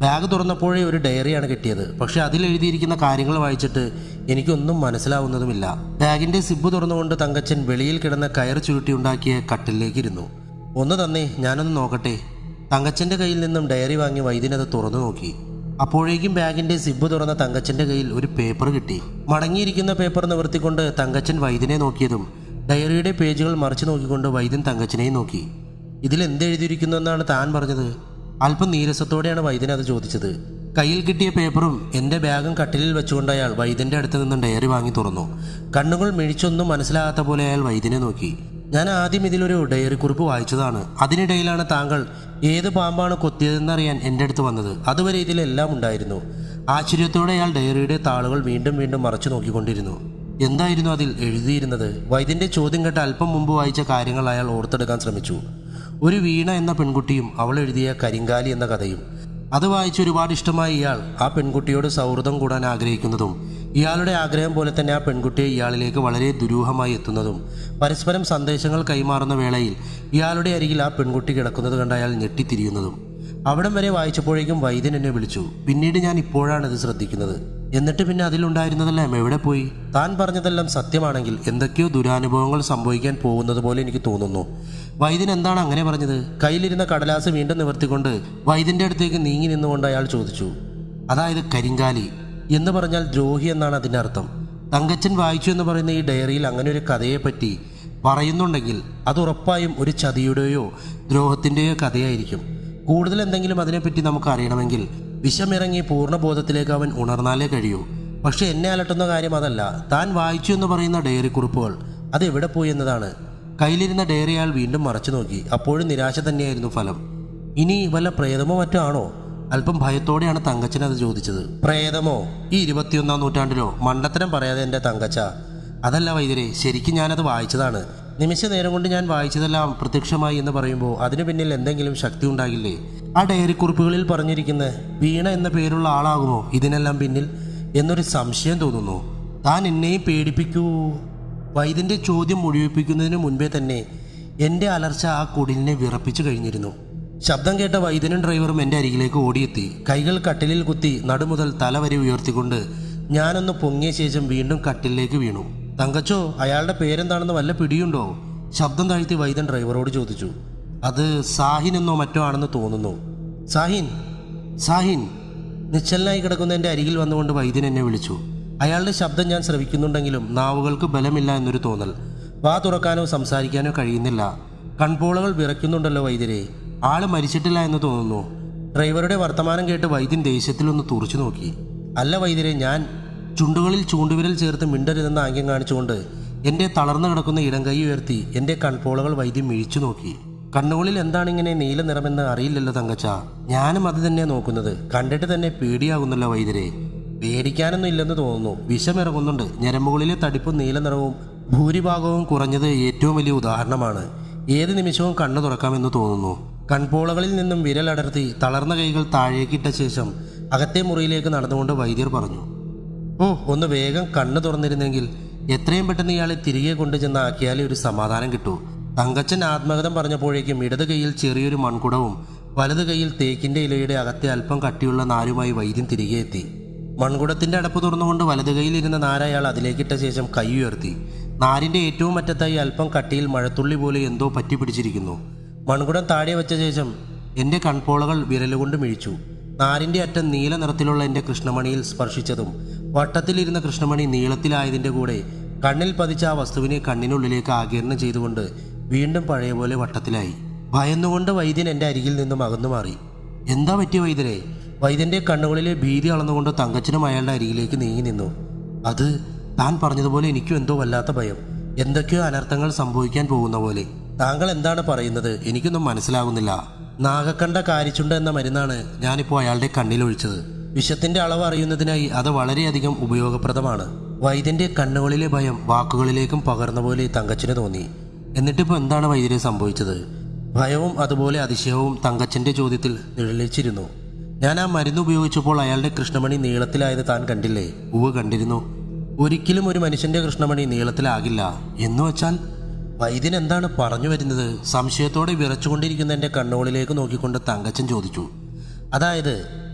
ബാഗ് തുറന്നപ്പോഴേ ഒരു ഡയറിയാണ് കിട്ടിയത് പക്ഷെ അതിൽ എഴുതിയിരിക്കുന്ന കാര്യങ്ങൾ വായിച്ചിട്ട് എനിക്കൊന്നും മനസ്സിലാവുന്നതുമില്ല ബാഗിന്റെ സിബ് തുറന്നുകൊണ്ട് തങ്കച്ചൻ വെളിയിൽ കിടന്ന കയർ ചുരുട്ടി ഉണ്ടാക്കിയ കട്ടിലേക്ക് ഇരുന്നു ഒന്ന് തന്നേ ഞാനൊന്ന് നോക്കട്ടെ തങ്കച്ചന്റെ കയ്യിൽ നിന്നും ഡയറി വാങ്ങി വൈദ്യനത് തുറന്നു നോക്കി അപ്പോഴേക്കും ബാഗിന്റെ സിബ് തുറന്ന തങ്കച്ചന്റെ കയ്യിൽ ഒരു പേപ്പർ കിട്ടി മടങ്ങിയിരിക്കുന്ന പേപ്പർ നിവർത്തിക്കൊണ്ട് തങ്കച്ചൻ വൈദ്യനെ നോക്കിയതും ഡയറിയുടെ പേജുകൾ മറിച്ചു നോക്കിക്കൊണ്ട് വൈദ്യൻ തങ്കച്ചനെയും നോക്കി ഇതിൽ എന്തെഴുതിയിരിക്കുന്നു എന്നാണ് താൻ പറഞ്ഞത് അല്പം നീരസത്തോടെയാണ് വൈദ്യൻ അത് ചോദിച്ചത് കയ്യിൽ കിട്ടിയ പേപ്പറും എൻ്റെ ബാഗും കട്ടിലിൽ വെച്ചുകൊണ്ട് അയാൾ വൈദ്യൻ്റെ അടുത്ത് നിന്നും ഡയറി വാങ്ങി തുറന്നു കണ്ണുകൾ മിഴിച്ചൊന്നും മനസ്സിലാകാത്ത പോലെ അയാൾ വൈദ്യനെ നോക്കി ഞാൻ ആദ്യം ഇതിലൊരു ഡയറി കുറിപ്പ് വായിച്ചതാണ് അതിനിടയിലാണ് താങ്കൾ ഏത് പാമ്പാണ് കൊത്തിയതെന്നറിയാൻ എൻ്റെ അടുത്ത് വന്നത് അതുവരെ ഇതിലെല്ലാം ഉണ്ടായിരുന്നു ആശ്ചര്യത്തോടെ അയാൾ ഡയറിയുടെ താളുകൾ വീണ്ടും വീണ്ടും മറച്ചു നോക്കിക്കൊണ്ടിരുന്നു എന്തായിരുന്നു അതിൽ എഴുതിയിരുന്നത് വൈദ്യന്റെ ചോദ്യം കേട്ട് അല്പം മുമ്പ് വായിച്ച കാര്യങ്ങൾ അയാൾ ഓർത്തെടുക്കാൻ ശ്രമിച്ചു ഒരു വീണ എന്ന പെൺകുട്ടിയും അവൾ എഴുതിയ കരിങ്കാലി എന്ന കഥയും അത് വായിച്ച് ഒരുപാട് ഇഷ്ടമായ ഇയാൾ ആ പെൺകുട്ടിയോട് സൗഹൃദം കൂടാൻ ആഗ്രഹിക്കുന്നതും ഇയാളുടെ ആഗ്രഹം പോലെ തന്നെ ആ പെൺകുട്ടിയെ ഇയാളിലേക്ക് വളരെ ദുരൂഹമായി എത്തുന്നതും പരസ്പരം സന്ദേശങ്ങൾ കൈമാറുന്ന വേളയിൽ ഇയാളുടെ അരികിൽ ആ പെൺകുട്ടി കിടക്കുന്നത് കണ്ട് അയാൾ ഞെട്ടിത്തിരിയുന്നതും അവിടം വരെ വായിച്ചപ്പോഴേക്കും വൈദ്യൻ എന്നെ വിളിച്ചു പിന്നീട് ഞാൻ ഇപ്പോഴാണ് ഇത് ശ്രദ്ധിക്കുന്നത് എന്നിട്ട് പിന്നെ അതിലുണ്ടായിരുന്നതെല്ലാം എവിടെ പോയി താൻ പറഞ്ഞതെല്ലാം സത്യമാണെങ്കിൽ എന്തൊക്കെയോ ദുരാനുഭവങ്ങൾ സംഭവിക്കാൻ പോകുന്നത് പോലെ എനിക്ക് തോന്നുന്നു വൈദ്യൻ എന്താണ് അങ്ങനെ പറഞ്ഞത് കയ്യിലിരുന്ന കടലാസ് വീണ്ടും നിവർത്തിക്കൊണ്ട് വൈദ്യന്റെ അടുത്തേക്ക് നീങ്ങി നിന്നുകൊണ്ട് അയാൾ ചോദിച്ചു അതായത് കരിങ്കാലി എന്ന് പറഞ്ഞാൽ ദ്രോഹി എന്നാണ് അതിൻ്റെ അർത്ഥം തങ്കച്ചൻ വായിച്ചു എന്ന് പറയുന്ന ഈ ഡയറിയിൽ അങ്ങനെ ഒരു കഥയെപ്പറ്റി പറയുന്നുണ്ടെങ്കിൽ അത് ഉറപ്പായും ഒരു ചതിയുടെയോ ദ്രോഹത്തിൻ്റെയോ കഥയായിരിക്കും കൂടുതൽ എന്തെങ്കിലും അതിനെപ്പറ്റി നമുക്ക് അറിയണമെങ്കിൽ വിഷമിറങ്ങി പൂർണ്ണബോധത്തിലേക്ക് അവൻ ഉണർന്നാലേ കഴിയൂ പക്ഷെ എന്നെ അലട്ടുന്ന കാര്യം അതല്ല താൻ വായിച്ചു എന്ന് പറയുന്ന ഡയറി കുറിപ്പുകൾ അത് എവിടെ പോയി എന്നതാണ് കയ്യിലിരുന്ന ഡയറി അയാൾ വീണ്ടും മറച്ചു നോക്കി അപ്പോഴും നിരാശ തന്നെയായിരുന്നു ഫലം ഇനി വല്ല പ്രേതമോ മറ്റോ ആണോ അല്പം ഭയത്തോടെയാണ് തങ്കച്ചൻ അത് ചോദിച്ചത് പ്രേതമോ ഈ ഇരുപത്തിയൊന്നാം നൂറ്റാണ്ടിലോ മണ്ടത്തരം പറയാതെ എൻ്റെ തങ്കച്ച അതല്ല വൈദ്യരെ ശരിക്കും ഞാനത് വായിച്ചതാണ് നിമിഷ നേരം കൊണ്ട് ഞാൻ വായിച്ചതെല്ലാം പ്രത്യക്ഷമായി എന്ന് പറയുമ്പോൾ അതിനു പിന്നിൽ എന്തെങ്കിലും ശക്തി ഉണ്ടാകില്ലേ ആ ഡയറി കുറിപ്പുകളിൽ പറഞ്ഞിരിക്കുന്ന വീണ എന്ന പേരുള്ള ആളാകുമോ ഇതിനെല്ലാം പിന്നിൽ എന്നൊരു സംശയം തോന്നുന്നു താൻ എന്നെയും പേടിപ്പിക്കൂ വൈദ്യന്റെ ചോദ്യം മുഴുവിപ്പിക്കുന്നതിന് മുൻപേ തന്നെ എൻ്റെ അലർച്ച ആ കുടിലിനെ വിറപ്പിച്ചു കഴിഞ്ഞിരുന്നു ശബ്ദം കേട്ട വൈദ്യനും ഡ്രൈവറും എൻ്റെ അരികിലേക്ക് ഓടിയെത്തി കൈകൾ കട്ടിലിൽ കുത്തി നടുമുതൽ തല വരെ ഉയർത്തിക്കൊണ്ട് ഞാനൊന്ന് പൊങ്ങിയ ശേഷം വീണ്ടും കട്ടിലേക്ക് വീണു തങ്കച്ചോ അയാളുടെ പേരെന്താണെന്ന് വല്ല പിടിയുണ്ടോ ശബ്ദം താഴ്ത്തി വൈദ്യൻ ഡ്രൈവറോട് ചോദിച്ചു അത് സാഹിൻ എന്നോ മറ്റോ ആണെന്ന് തോന്നുന്നു സാഹിൻ സാഹിൻ നിശ്ചലനായി കിടക്കുന്ന എൻ്റെ അരികിൽ വന്നുകൊണ്ട് വൈദ്യൻ എന്നെ വിളിച്ചു അയാളുടെ ശബ്ദം ഞാൻ ശ്രവിക്കുന്നുണ്ടെങ്കിലും നാവുകൾക്ക് ബലമില്ല എന്നൊരു തോന്നൽ വാ തുറക്കാനോ സംസാരിക്കാനോ കഴിയുന്നില്ല കൺപോളകൾ വിറയ്ക്കുന്നുണ്ടല്ലോ വൈദ്യരെ ആള് മരിച്ചിട്ടില്ല എന്ന് തോന്നുന്നു ഡ്രൈവറുടെ വർത്തമാനം കേട്ട് വൈദ്യൻ ദേഷ്യത്തിലൊന്ന് തുറച്ചു നോക്കി അല്ല വൈദ്യരെ ഞാൻ ചുണ്ടുകളിൽ ചൂണ്ടുവിരൽ ചേർത്ത് മിണ്ടരുതെന്ന് ആംഗ്യം കാണിച്ചുകൊണ്ട് എൻ്റെ തളർന്നു കിടക്കുന്ന ഇടം കൈ ഉയർത്തി എൻ്റെ കൺപോളകൾ വൈദ്യം മിഴിച്ചു നോക്കി കണ്ണുകളിൽ എന്താണ് ഇങ്ങനെ നീല നിറമെന്ന് അറിയില്ലല്ലോ തങ്കച്ച ഞാനും അത് തന്നെ നോക്കുന്നത് കണ്ടിട്ട് തന്നെ പേടിയാകുന്നല്ലോ വൈദ്യരെ പേടിക്കാനൊന്നും ഇല്ലെന്ന് തോന്നുന്നു വിഷമിറങ്ങുന്നുണ്ട് ഞരമ്പുകളിലെ തടിപ്പും നീല നിറവും ഭൂരിഭാഗവും കുറഞ്ഞത് ഏറ്റവും വലിയ ഉദാഹരണമാണ് ഏത് നിമിഷവും കണ്ണു തുറക്കാമെന്ന് തോന്നുന്നു കൺപോളകളിൽ നിന്നും വിരലടർത്തി തളർന്ന കൈകൾ താഴേക്കിട്ട ശേഷം അകത്തെ മുറിയിലേക്ക് നടന്നുകൊണ്ട് വൈദ്യർ പറഞ്ഞു ഓ ഒന്ന് വേഗം കണ്ണ് തുറന്നിരുന്നെങ്കിൽ എത്രയും പെട്ടെന്ന് ഇയാളെ തിരികെ കൊണ്ടുചെന്ന് ആക്കിയാലേ ഒരു സമാധാനം കിട്ടൂ തങ്കച്ചൻ ആത്മകഥം പറഞ്ഞപ്പോഴേക്കും ഇടത് കൈയിൽ ചെറിയൊരു മൺകുടവും വലത് കൈയിൽ തേക്കിന്റെ ഇലയുടെ അകത്തെ അല്പം കട്ടിയുള്ള നാരുമായി വൈദ്യൻ തിരികെ എത്തി മൺകുടത്തിന്റെ അടപ്പ് തുറന്നുകൊണ്ട് വലത് കൈയിലിരുന്ന നാര അയാൾ അതിലേക്കിട്ട ശേഷം കൈ ഉയർത്തി നാരിന്റെ ഏറ്റവും അറ്റത്തായി അല്പം കട്ടിയിൽ മഴത്തുള്ളി പോലെ എന്തോ പറ്റി പിടിച്ചിരിക്കുന്നു മൺകുടം താഴെ വെച്ച ശേഷം എന്റെ കൺപോളകൾ വിരലുകൊണ്ട് മിഴിച്ചു നാരിന്റെ അറ്റം നീല നിറത്തിലുള്ള എന്റെ കൃഷ്ണമണിയിൽ സ്പർശിച്ചതും വട്ടത്തിലിരുന്ന കൃഷ്ണമണി നീളത്തിലായതിന്റെ കൂടെ കണ്ണിൽ പതിച്ച ആ വസ്തുവിനെ കണ്ണിനുള്ളിലേക്ക് ആകിരണം ചെയ്തുകൊണ്ട് വീണ്ടും പഴയ പോലെ വട്ടത്തിലായി ഭയന്നുകൊണ്ട് വൈദ്യൻ എൻ്റെ അരികിൽ നിന്നും അകന്നു മാറി എന്താ പറ്റിയ വൈദ്യരെ വൈദ്യന്റെ കണ്ണുകളിലെ ഭീതി അളന്നുകൊണ്ട് തങ്കച്ചനും അയാളുടെ അരികിലേക്ക് നീങ്ങി നിന്നു അത് താൻ പറഞ്ഞതുപോലെ എനിക്കും എന്തോ വല്ലാത്ത ഭയം എന്തൊക്കെയോ അനർത്ഥങ്ങൾ സംഭവിക്കാൻ പോകുന്ന പോലെ താങ്കൾ എന്താണ് പറയുന്നത് എനിക്കൊന്നും മനസ്സിലാകുന്നില്ല നാഗക്കണ്ട കാരിച്ചുണ്ട എന്ന മരുന്നാണ് ഞാനിപ്പോൾ അയാളുടെ കണ്ണിൽ ഒഴിച്ചത് വിഷത്തിന്റെ അളവ് അറിയുന്നതിനായി അത് വളരെയധികം ഉപയോഗപ്രദമാണ് വൈദ്യന്റെ കണ്ണുകളിലെ ഭയം വാക്കുകളിലേക്കും പകർന്ന പോലെ തങ്കച്ചിന് തോന്നി എന്നിട്ടിപ്പോൾ എന്താണ് വൈദ്യരെ സംഭവിച്ചത് ഭയവും അതുപോലെ അതിശയവും തങ്കച്ചന്റെ ചോദ്യത്തിൽ നിഴലിച്ചിരുന്നു ഞാൻ ആ മരുന്ന് ഉപയോഗിച്ചപ്പോൾ അയാളുടെ കൃഷ്ണമണി നീളത്തിലായത് താൻ കണ്ടില്ലേ ഉവ് കണ്ടിരുന്നു ഒരിക്കലും ഒരു മനുഷ്യന്റെ കൃഷ്ണമണി നീളത്തിലാകില്ല എന്നു വച്ചാൽ വൈദ്യൻ എന്താണ് പറഞ്ഞു വരുന്നത് സംശയത്തോടെ വിറച്ചുകൊണ്ടിരിക്കുന്ന എൻ്റെ കണ്ണുകളിലേക്ക് നോക്കിക്കൊണ്ട് തങ്കച്ചൻ ചോദിച്ചു അതായത്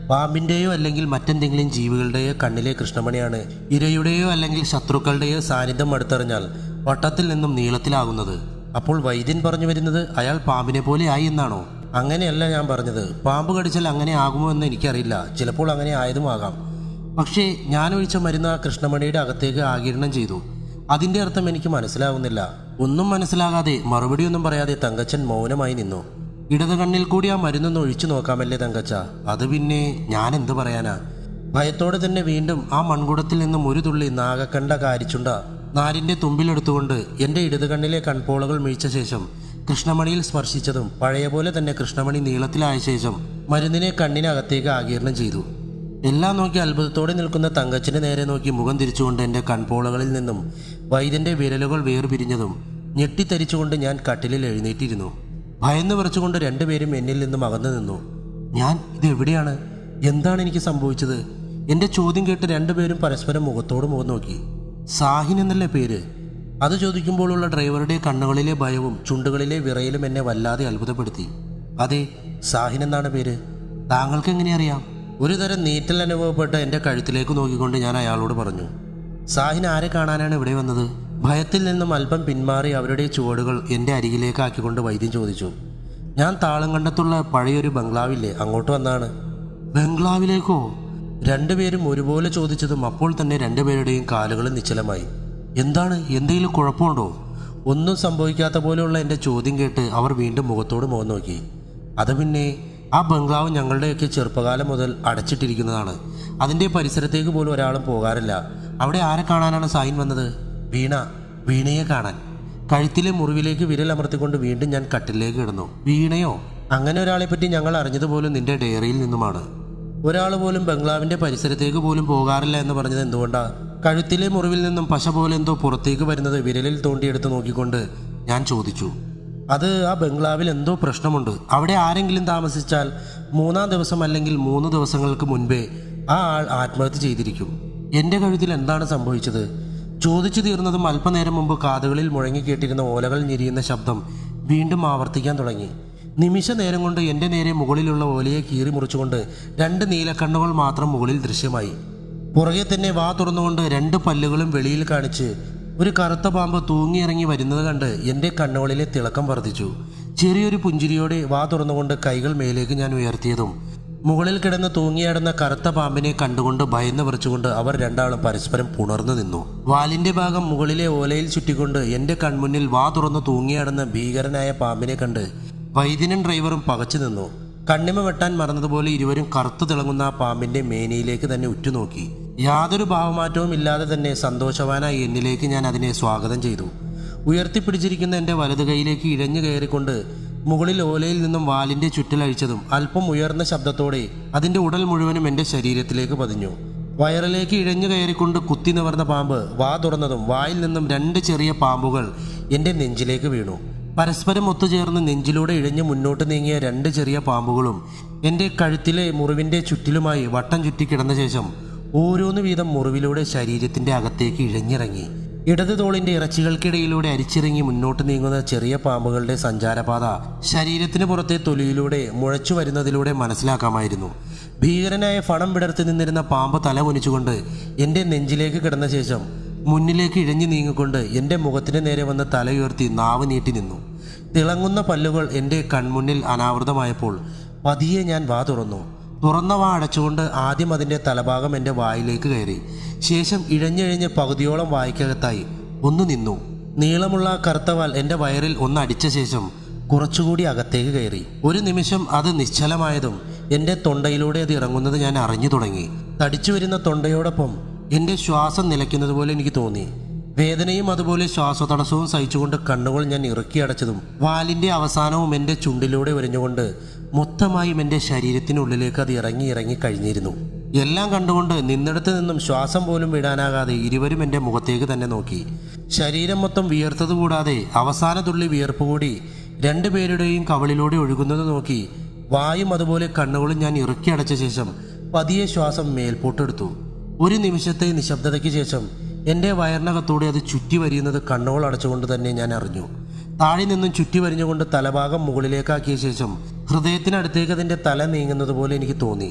പാമ്പിൻ്റെയോ അല്ലെങ്കിൽ മറ്റെന്തെങ്കിലും ജീവികളുടെയോ കണ്ണിലെ കൃഷ്ണമണിയാണ് ഇരയുടെയോ അല്ലെങ്കിൽ ശത്രുക്കളുടെയോ സാന്നിധ്യം അടുത്തറിഞ്ഞാൽ വട്ടത്തിൽ നിന്നും നീളത്തിലാകുന്നത് അപ്പോൾ വൈദ്യൻ പറഞ്ഞു വരുന്നത് അയാൾ പാമ്പിനെ പോലെ ആയി എന്നാണോ അങ്ങനെയല്ല ഞാൻ പറഞ്ഞത് പാമ്പ് കടിച്ചാൽ അങ്ങനെ ആകുമോ എന്ന് എനിക്കറിയില്ല ചിലപ്പോൾ അങ്ങനെ ആയതുമാകാം പക്ഷേ ഞാൻ ഒഴിച്ച മരുന്ന് ആ കൃഷ്ണമണിയുടെ അകത്തേക്ക് ആകിരണം ചെയ്തു അതിന്റെ അർത്ഥം എനിക്ക് മനസ്സിലാവുന്നില്ല ഒന്നും മനസ്സിലാകാതെ മറുപടിയൊന്നും പറയാതെ തങ്കച്ചൻ മൗനമായി നിന്നു ഇടത് കണ്ണിൽ കൂടി ആ മരുന്നൊന്ന് ഒഴിച്ചു നോക്കാമല്ലേ തങ്കച്ച അത് പിന്നെ ഞാൻ എന്ത് പറയാനാ ഭയത്തോടെ തന്നെ വീണ്ടും ആ മൺകുടത്തിൽ നിന്നും ഒരു തുള്ളി നാഗക്കണ്ട കാരിച്ചുണ്ട നാരിന്റെ തുമ്പിലെടുത്തുകൊണ്ട് എന്റെ ഇടത് കണ്ണിലെ കൺപോളകൾ വീഴ്ച ശേഷം കൃഷ്ണമണിയിൽ സ്പർശിച്ചതും പഴയ പോലെ തന്നെ കൃഷ്ണമണി നീളത്തിലായ ശേഷം മരുന്നിനെ കണ്ണിനകത്തേക്ക് ആകീർണം ചെയ്തു എല്ലാം നോക്കി അത്ഭുതത്തോടെ നിൽക്കുന്ന തങ്കച്ചിന് നേരെ നോക്കി മുഖം തിരിച്ചുകൊണ്ട് എൻ്റെ കൺപോളകളിൽ നിന്നും വൈദ്യന്റെ വിരലുകൾ വേർപിരിഞ്ഞതും ഞെട്ടിത്തരിച്ചുകൊണ്ട് ഞാൻ കട്ടിലിൽ എഴുന്നേറ്റിരുന്നു ഭയന്ന് വിറച്ചുകൊണ്ട് രണ്ടുപേരും എന്നിൽ നിന്നും അകന്നു നിന്നു ഞാൻ ഇത് എവിടെയാണ് എന്താണ് എനിക്ക് സംഭവിച്ചത് എൻ്റെ ചോദ്യം കേട്ട് രണ്ടുപേരും പരസ്പരം മുഖത്തോട് മുഖം നോക്കി സാഹിൻ എന്നല്ലേ പേര് അത് ചോദിക്കുമ്പോഴുള്ള ഡ്രൈവറുടെ കണ്ണുകളിലെ ഭയവും ചുണ്ടുകളിലെ വിറയലും എന്നെ വല്ലാതെ അത്ഭുതപ്പെടുത്തി അതെ സാഹിൻ എന്നാണ് പേര് താങ്കൾക്ക് എങ്ങനെ അറിയാം ഒരു തരം നീറ്റൽ അനുഭവപ്പെട്ട എൻ്റെ കഴുത്തിലേക്ക് നോക്കിക്കൊണ്ട് ഞാൻ അയാളോട് പറഞ്ഞു സാഹിൻ ആരെ കാണാനാണ് ഇവിടെ വന്നത് ഭയത്തിൽ നിന്നും അല്പം പിന്മാറി അവരുടെ ചുവടുകൾ എൻ്റെ അരികിലേക്ക് ആക്കിക്കൊണ്ട് വൈദ്യം ചോദിച്ചു ഞാൻ താളം കണ്ടത്തുള്ള പഴയൊരു ബംഗ്ലാവില്ലേ അങ്ങോട്ട് വന്നാണ് ബംഗ്ലാവിലേക്കോ രണ്ടുപേരും ഒരുപോലെ ചോദിച്ചതും അപ്പോൾ തന്നെ രണ്ടുപേരുടെയും കാലുകൾ നിശ്ചലമായി എന്താണ് എന്തെങ്കിലും കുഴപ്പമുണ്ടോ ഒന്നും സംഭവിക്കാത്ത പോലെയുള്ള എൻ്റെ ചോദ്യം കേട്ട് അവർ വീണ്ടും മുഖത്തോട് മുഖം നോക്കി അത് പിന്നെ ആ ബംഗ്ലാവ് ഞങ്ങളുടെയൊക്കെ ചെറുപ്പകാലം മുതൽ അടച്ചിട്ടിരിക്കുന്നതാണ് അതിൻ്റെ പരിസരത്തേക്ക് പോലും ഒരാളും പോകാറില്ല അവിടെ ആരെ കാണാനാണ് സായിൻ വന്നത് വീണ വീണയെ കാണാൻ കഴുത്തിലെ മുറിവിലേക്ക് വിരലമർത്തിക്കൊണ്ട് വീണ്ടും ഞാൻ കട്ടിലേക്ക് കിടന്നു വീണയോ അങ്ങനെ ഒരാളെ പറ്റി ഞങ്ങൾ അറിഞ്ഞതുപോലും നിന്റെ ഡയറിയിൽ നിന്നുമാണ് ഒരാൾ പോലും ബംഗ്ലാവിന്റെ പരിസരത്തേക്ക് പോലും പോകാറില്ല എന്ന് പറഞ്ഞത് എന്തുകൊണ്ടാ കഴുത്തിലെ മുറിവിൽ നിന്നും പശ പോലെ എന്തോ പുറത്തേക്ക് വരുന്നത് വിരലിൽ തോണ്ടിയെടുത്ത് നോക്കിക്കൊണ്ട് ഞാൻ ചോദിച്ചു അത് ആ ബംഗ്ലാവിൽ എന്തോ പ്രശ്നമുണ്ട് അവിടെ ആരെങ്കിലും താമസിച്ചാൽ മൂന്നാം ദിവസം അല്ലെങ്കിൽ മൂന്ന് ദിവസങ്ങൾക്ക് മുൻപേ ആ ആൾ ആത്മഹത്യ ചെയ്തിരിക്കും എൻ്റെ കഴുത്തിൽ എന്താണ് സംഭവിച്ചത് ചോദിച്ചു തീർന്നതും അല്പനേരം മുമ്പ് കാതുകളിൽ മുഴങ്ങിക്കേട്ടിരുന്ന ഓലകൾ ഞെരിയുന്ന ശബ്ദം വീണ്ടും ആവർത്തിക്കാൻ തുടങ്ങി നിമിഷ നേരം കൊണ്ട് എൻ്റെ നേരെ മുകളിലുള്ള ഓലയെ കീറി മുറിച്ചുകൊണ്ട് രണ്ട് നീലക്കണ്ണുകൾ മാത്രം മുകളിൽ ദൃശ്യമായി പുറകെ തന്നെ വാ തുറന്നുകൊണ്ട് രണ്ട് പല്ലുകളും വെളിയിൽ കാണിച്ച് ഒരു കറുത്ത പാമ്പ് തൂങ്ങിയിറങ്ങി വരുന്നത് കണ്ട് എൻ്റെ കണ്ണുകളിലെ തിളക്കം വർദ്ധിച്ചു ചെറിയൊരു പുഞ്ചിരിയോടെ വാ തുറന്നുകൊണ്ട് കൈകൾ മേലേക്ക് ഞാൻ ഉയർത്തിയതും മുകളിൽ കിടന്ന് തൂങ്ങിയാടുന്ന കറുത്ത പാമ്പിനെ കണ്ടുകൊണ്ട് ഭയന്ന് വിറച്ചുകൊണ്ട് അവർ രണ്ടാളും പരസ്പരം പുണർന്നു നിന്നു വാലിന്റെ ഭാഗം മുകളിലെ ഓലയിൽ ചുറ്റിക്കൊണ്ട് എൻ്റെ കൺമുന്നിൽ വാ തുറന്ന് തൂങ്ങിയാടുന്ന ഭീകരനായ പാമ്പിനെ കണ്ട് വൈദ്യനും ഡ്രൈവറും പകച്ചു നിന്നു കണ്ണിമ വെട്ടാൻ മറന്നതുപോലെ ഇരുവരും കറുത്തു തിളങ്ങുന്ന ആ പാമ്പിന്റെ മേനിയിലേക്ക് തന്നെ ഉറ്റുനോക്കി യാതൊരു ഭാവമാറ്റവും ഇല്ലാതെ തന്നെ സന്തോഷവാനായി എന്നിലേക്ക് ഞാൻ അതിനെ സ്വാഗതം ചെയ്തു ഉയർത്തിപ്പിടിച്ചിരിക്കുന്ന എൻ്റെ വലതു കൈയിലേക്ക് ഇഴഞ്ഞു കയറിക്കൊണ്ട് മുകളിൽ ഓലയിൽ നിന്നും വാലിന്റെ ചുറ്റലഴിച്ചതും അല്പം ഉയർന്ന ശബ്ദത്തോടെ അതിന്റെ ഉടൽ മുഴുവനും എൻ്റെ ശരീരത്തിലേക്ക് പതിഞ്ഞു വയറിലേക്ക് ഇഴഞ്ഞു കയറിക്കൊണ്ട് കുത്തി നിവർന്ന പാമ്പ് വാ തുറന്നതും വായിൽ നിന്നും രണ്ട് ചെറിയ പാമ്പുകൾ എൻ്റെ നെഞ്ചിലേക്ക് വീണു പരസ്പരം ഒത്തുചേർന്ന് നെഞ്ചിലൂടെ ഇഴഞ്ഞ് മുന്നോട്ട് നീങ്ങിയ രണ്ട് ചെറിയ പാമ്പുകളും എൻ്റെ കഴുത്തിലെ മുറിവിൻ്റെ ചുറ്റിലുമായി വട്ടം ചുറ്റി കിടന്ന ശേഷം ഓരോന്ന് വീതം മുറിവിലൂടെ ശരീരത്തിൻ്റെ അകത്തേക്ക് ഇഴഞ്ഞിറങ്ങി ഇടത് തോളിന്റെ ഇറച്ചികൾക്കിടയിലൂടെ അരിച്ചിറങ്ങി മുന്നോട്ട് നീങ്ങുന്ന ചെറിയ പാമ്പുകളുടെ സഞ്ചാരപാത ശരീരത്തിന് പുറത്തെ തൊലിയിലൂടെ മുഴച്ചു വരുന്നതിലൂടെ മനസ്സിലാക്കാമായിരുന്നു ഭീകരനായ ഫണം വിടർത്തി നിന്നിരുന്ന പാമ്പ് തല കുനിച്ചുകൊണ്ട് എൻ്റെ നെഞ്ചിലേക്ക് കിടന്ന ശേഷം മുന്നിലേക്ക് ഇഴഞ്ഞു നീങ്ങിക്കൊണ്ട് എൻ്റെ മുഖത്തിന് നേരെ വന്ന് തലയുയർത്തി നാവ് നീട്ടി നിന്നു തിളങ്ങുന്ന പല്ലുകൾ എൻ്റെ കൺമുന്നിൽ അനാവൃതമായപ്പോൾ പതിയെ ഞാൻ വാ തുറന്നു തുറന്ന വാ അടച്ചുകൊണ്ട് ആദ്യം അതിൻ്റെ തലഭാഗം എൻ്റെ വായിലേക്ക് കയറി ശേഷം ഇഴഞ്ഞിഴഞ്ഞ് പകുതിയോളം വായ്ക്കകത്തായി ഒന്ന് നിന്നു നീളമുള്ള ആ കറുത്ത വാൽ എൻ്റെ വയറിൽ ഒന്ന് അടിച്ച ശേഷം കുറച്ചുകൂടി അകത്തേക്ക് കയറി ഒരു നിമിഷം അത് നിശ്ചലമായതും എൻ്റെ തൊണ്ടയിലൂടെ അത് ഇറങ്ങുന്നത് ഞാൻ അറിഞ്ഞു തുടങ്ങി തടിച്ചു വരുന്ന തൊണ്ടയോടൊപ്പം എൻ്റെ ശ്വാസം നിലയ്ക്കുന്നത് പോലെ എനിക്ക് തോന്നി വേദനയും അതുപോലെ ശ്വാസതടസ്സവും സഹിച്ചുകൊണ്ട് കണ്ണുകൾ ഞാൻ ഇറുക്കി അടച്ചതും വാലിന്റെ അവസാനവും എൻ്റെ ചുണ്ടിലൂടെ ഉരഞ്ഞുകൊണ്ട് മൊത്തമായും എൻ്റെ ശരീരത്തിനുള്ളിലേക്ക് അത് ഇറങ്ങി ഇറങ്ങി കഴിഞ്ഞിരുന്നു എല്ലാം കണ്ടുകൊണ്ട് നിന്നിടത്ത് നിന്നും ശ്വാസം പോലും വിടാനാകാതെ ഇരുവരും എൻ്റെ മുഖത്തേക്ക് തന്നെ നോക്കി ശരീരം മൊത്തം വിയർത്തത് കൂടാതെ അവസാന തുള്ളി വിയർപ്പ് കൂടി രണ്ടുപേരുടെയും കവളിലൂടെ ഒഴുകുന്നത് നോക്കി വായും അതുപോലെ കണ്ണുകളും ഞാൻ ഇറുക്കി അടച്ച ശേഷം പതിയെ ശ്വാസം മേൽപോട്ടെടുത്തു ഒരു നിമിഷത്തെ നിശബ്ദതയ്ക്ക് ശേഷം എൻ്റെ വയറിനകത്തൂടെ അത് ചുറ്റി വരിയുന്നത് കണ്ണുകൾ അടച്ചുകൊണ്ട് തന്നെ ഞാൻ അറിഞ്ഞു താഴെ നിന്നും ചുറ്റി വരിഞ്ഞുകൊണ്ട് തലഭാഗം മുകളിലേക്കാക്കിയ ശേഷം ഹൃദയത്തിനടുത്തേക്ക് അതിൻ്റെ തല നീങ്ങുന്നത് പോലെ എനിക്ക് തോന്നി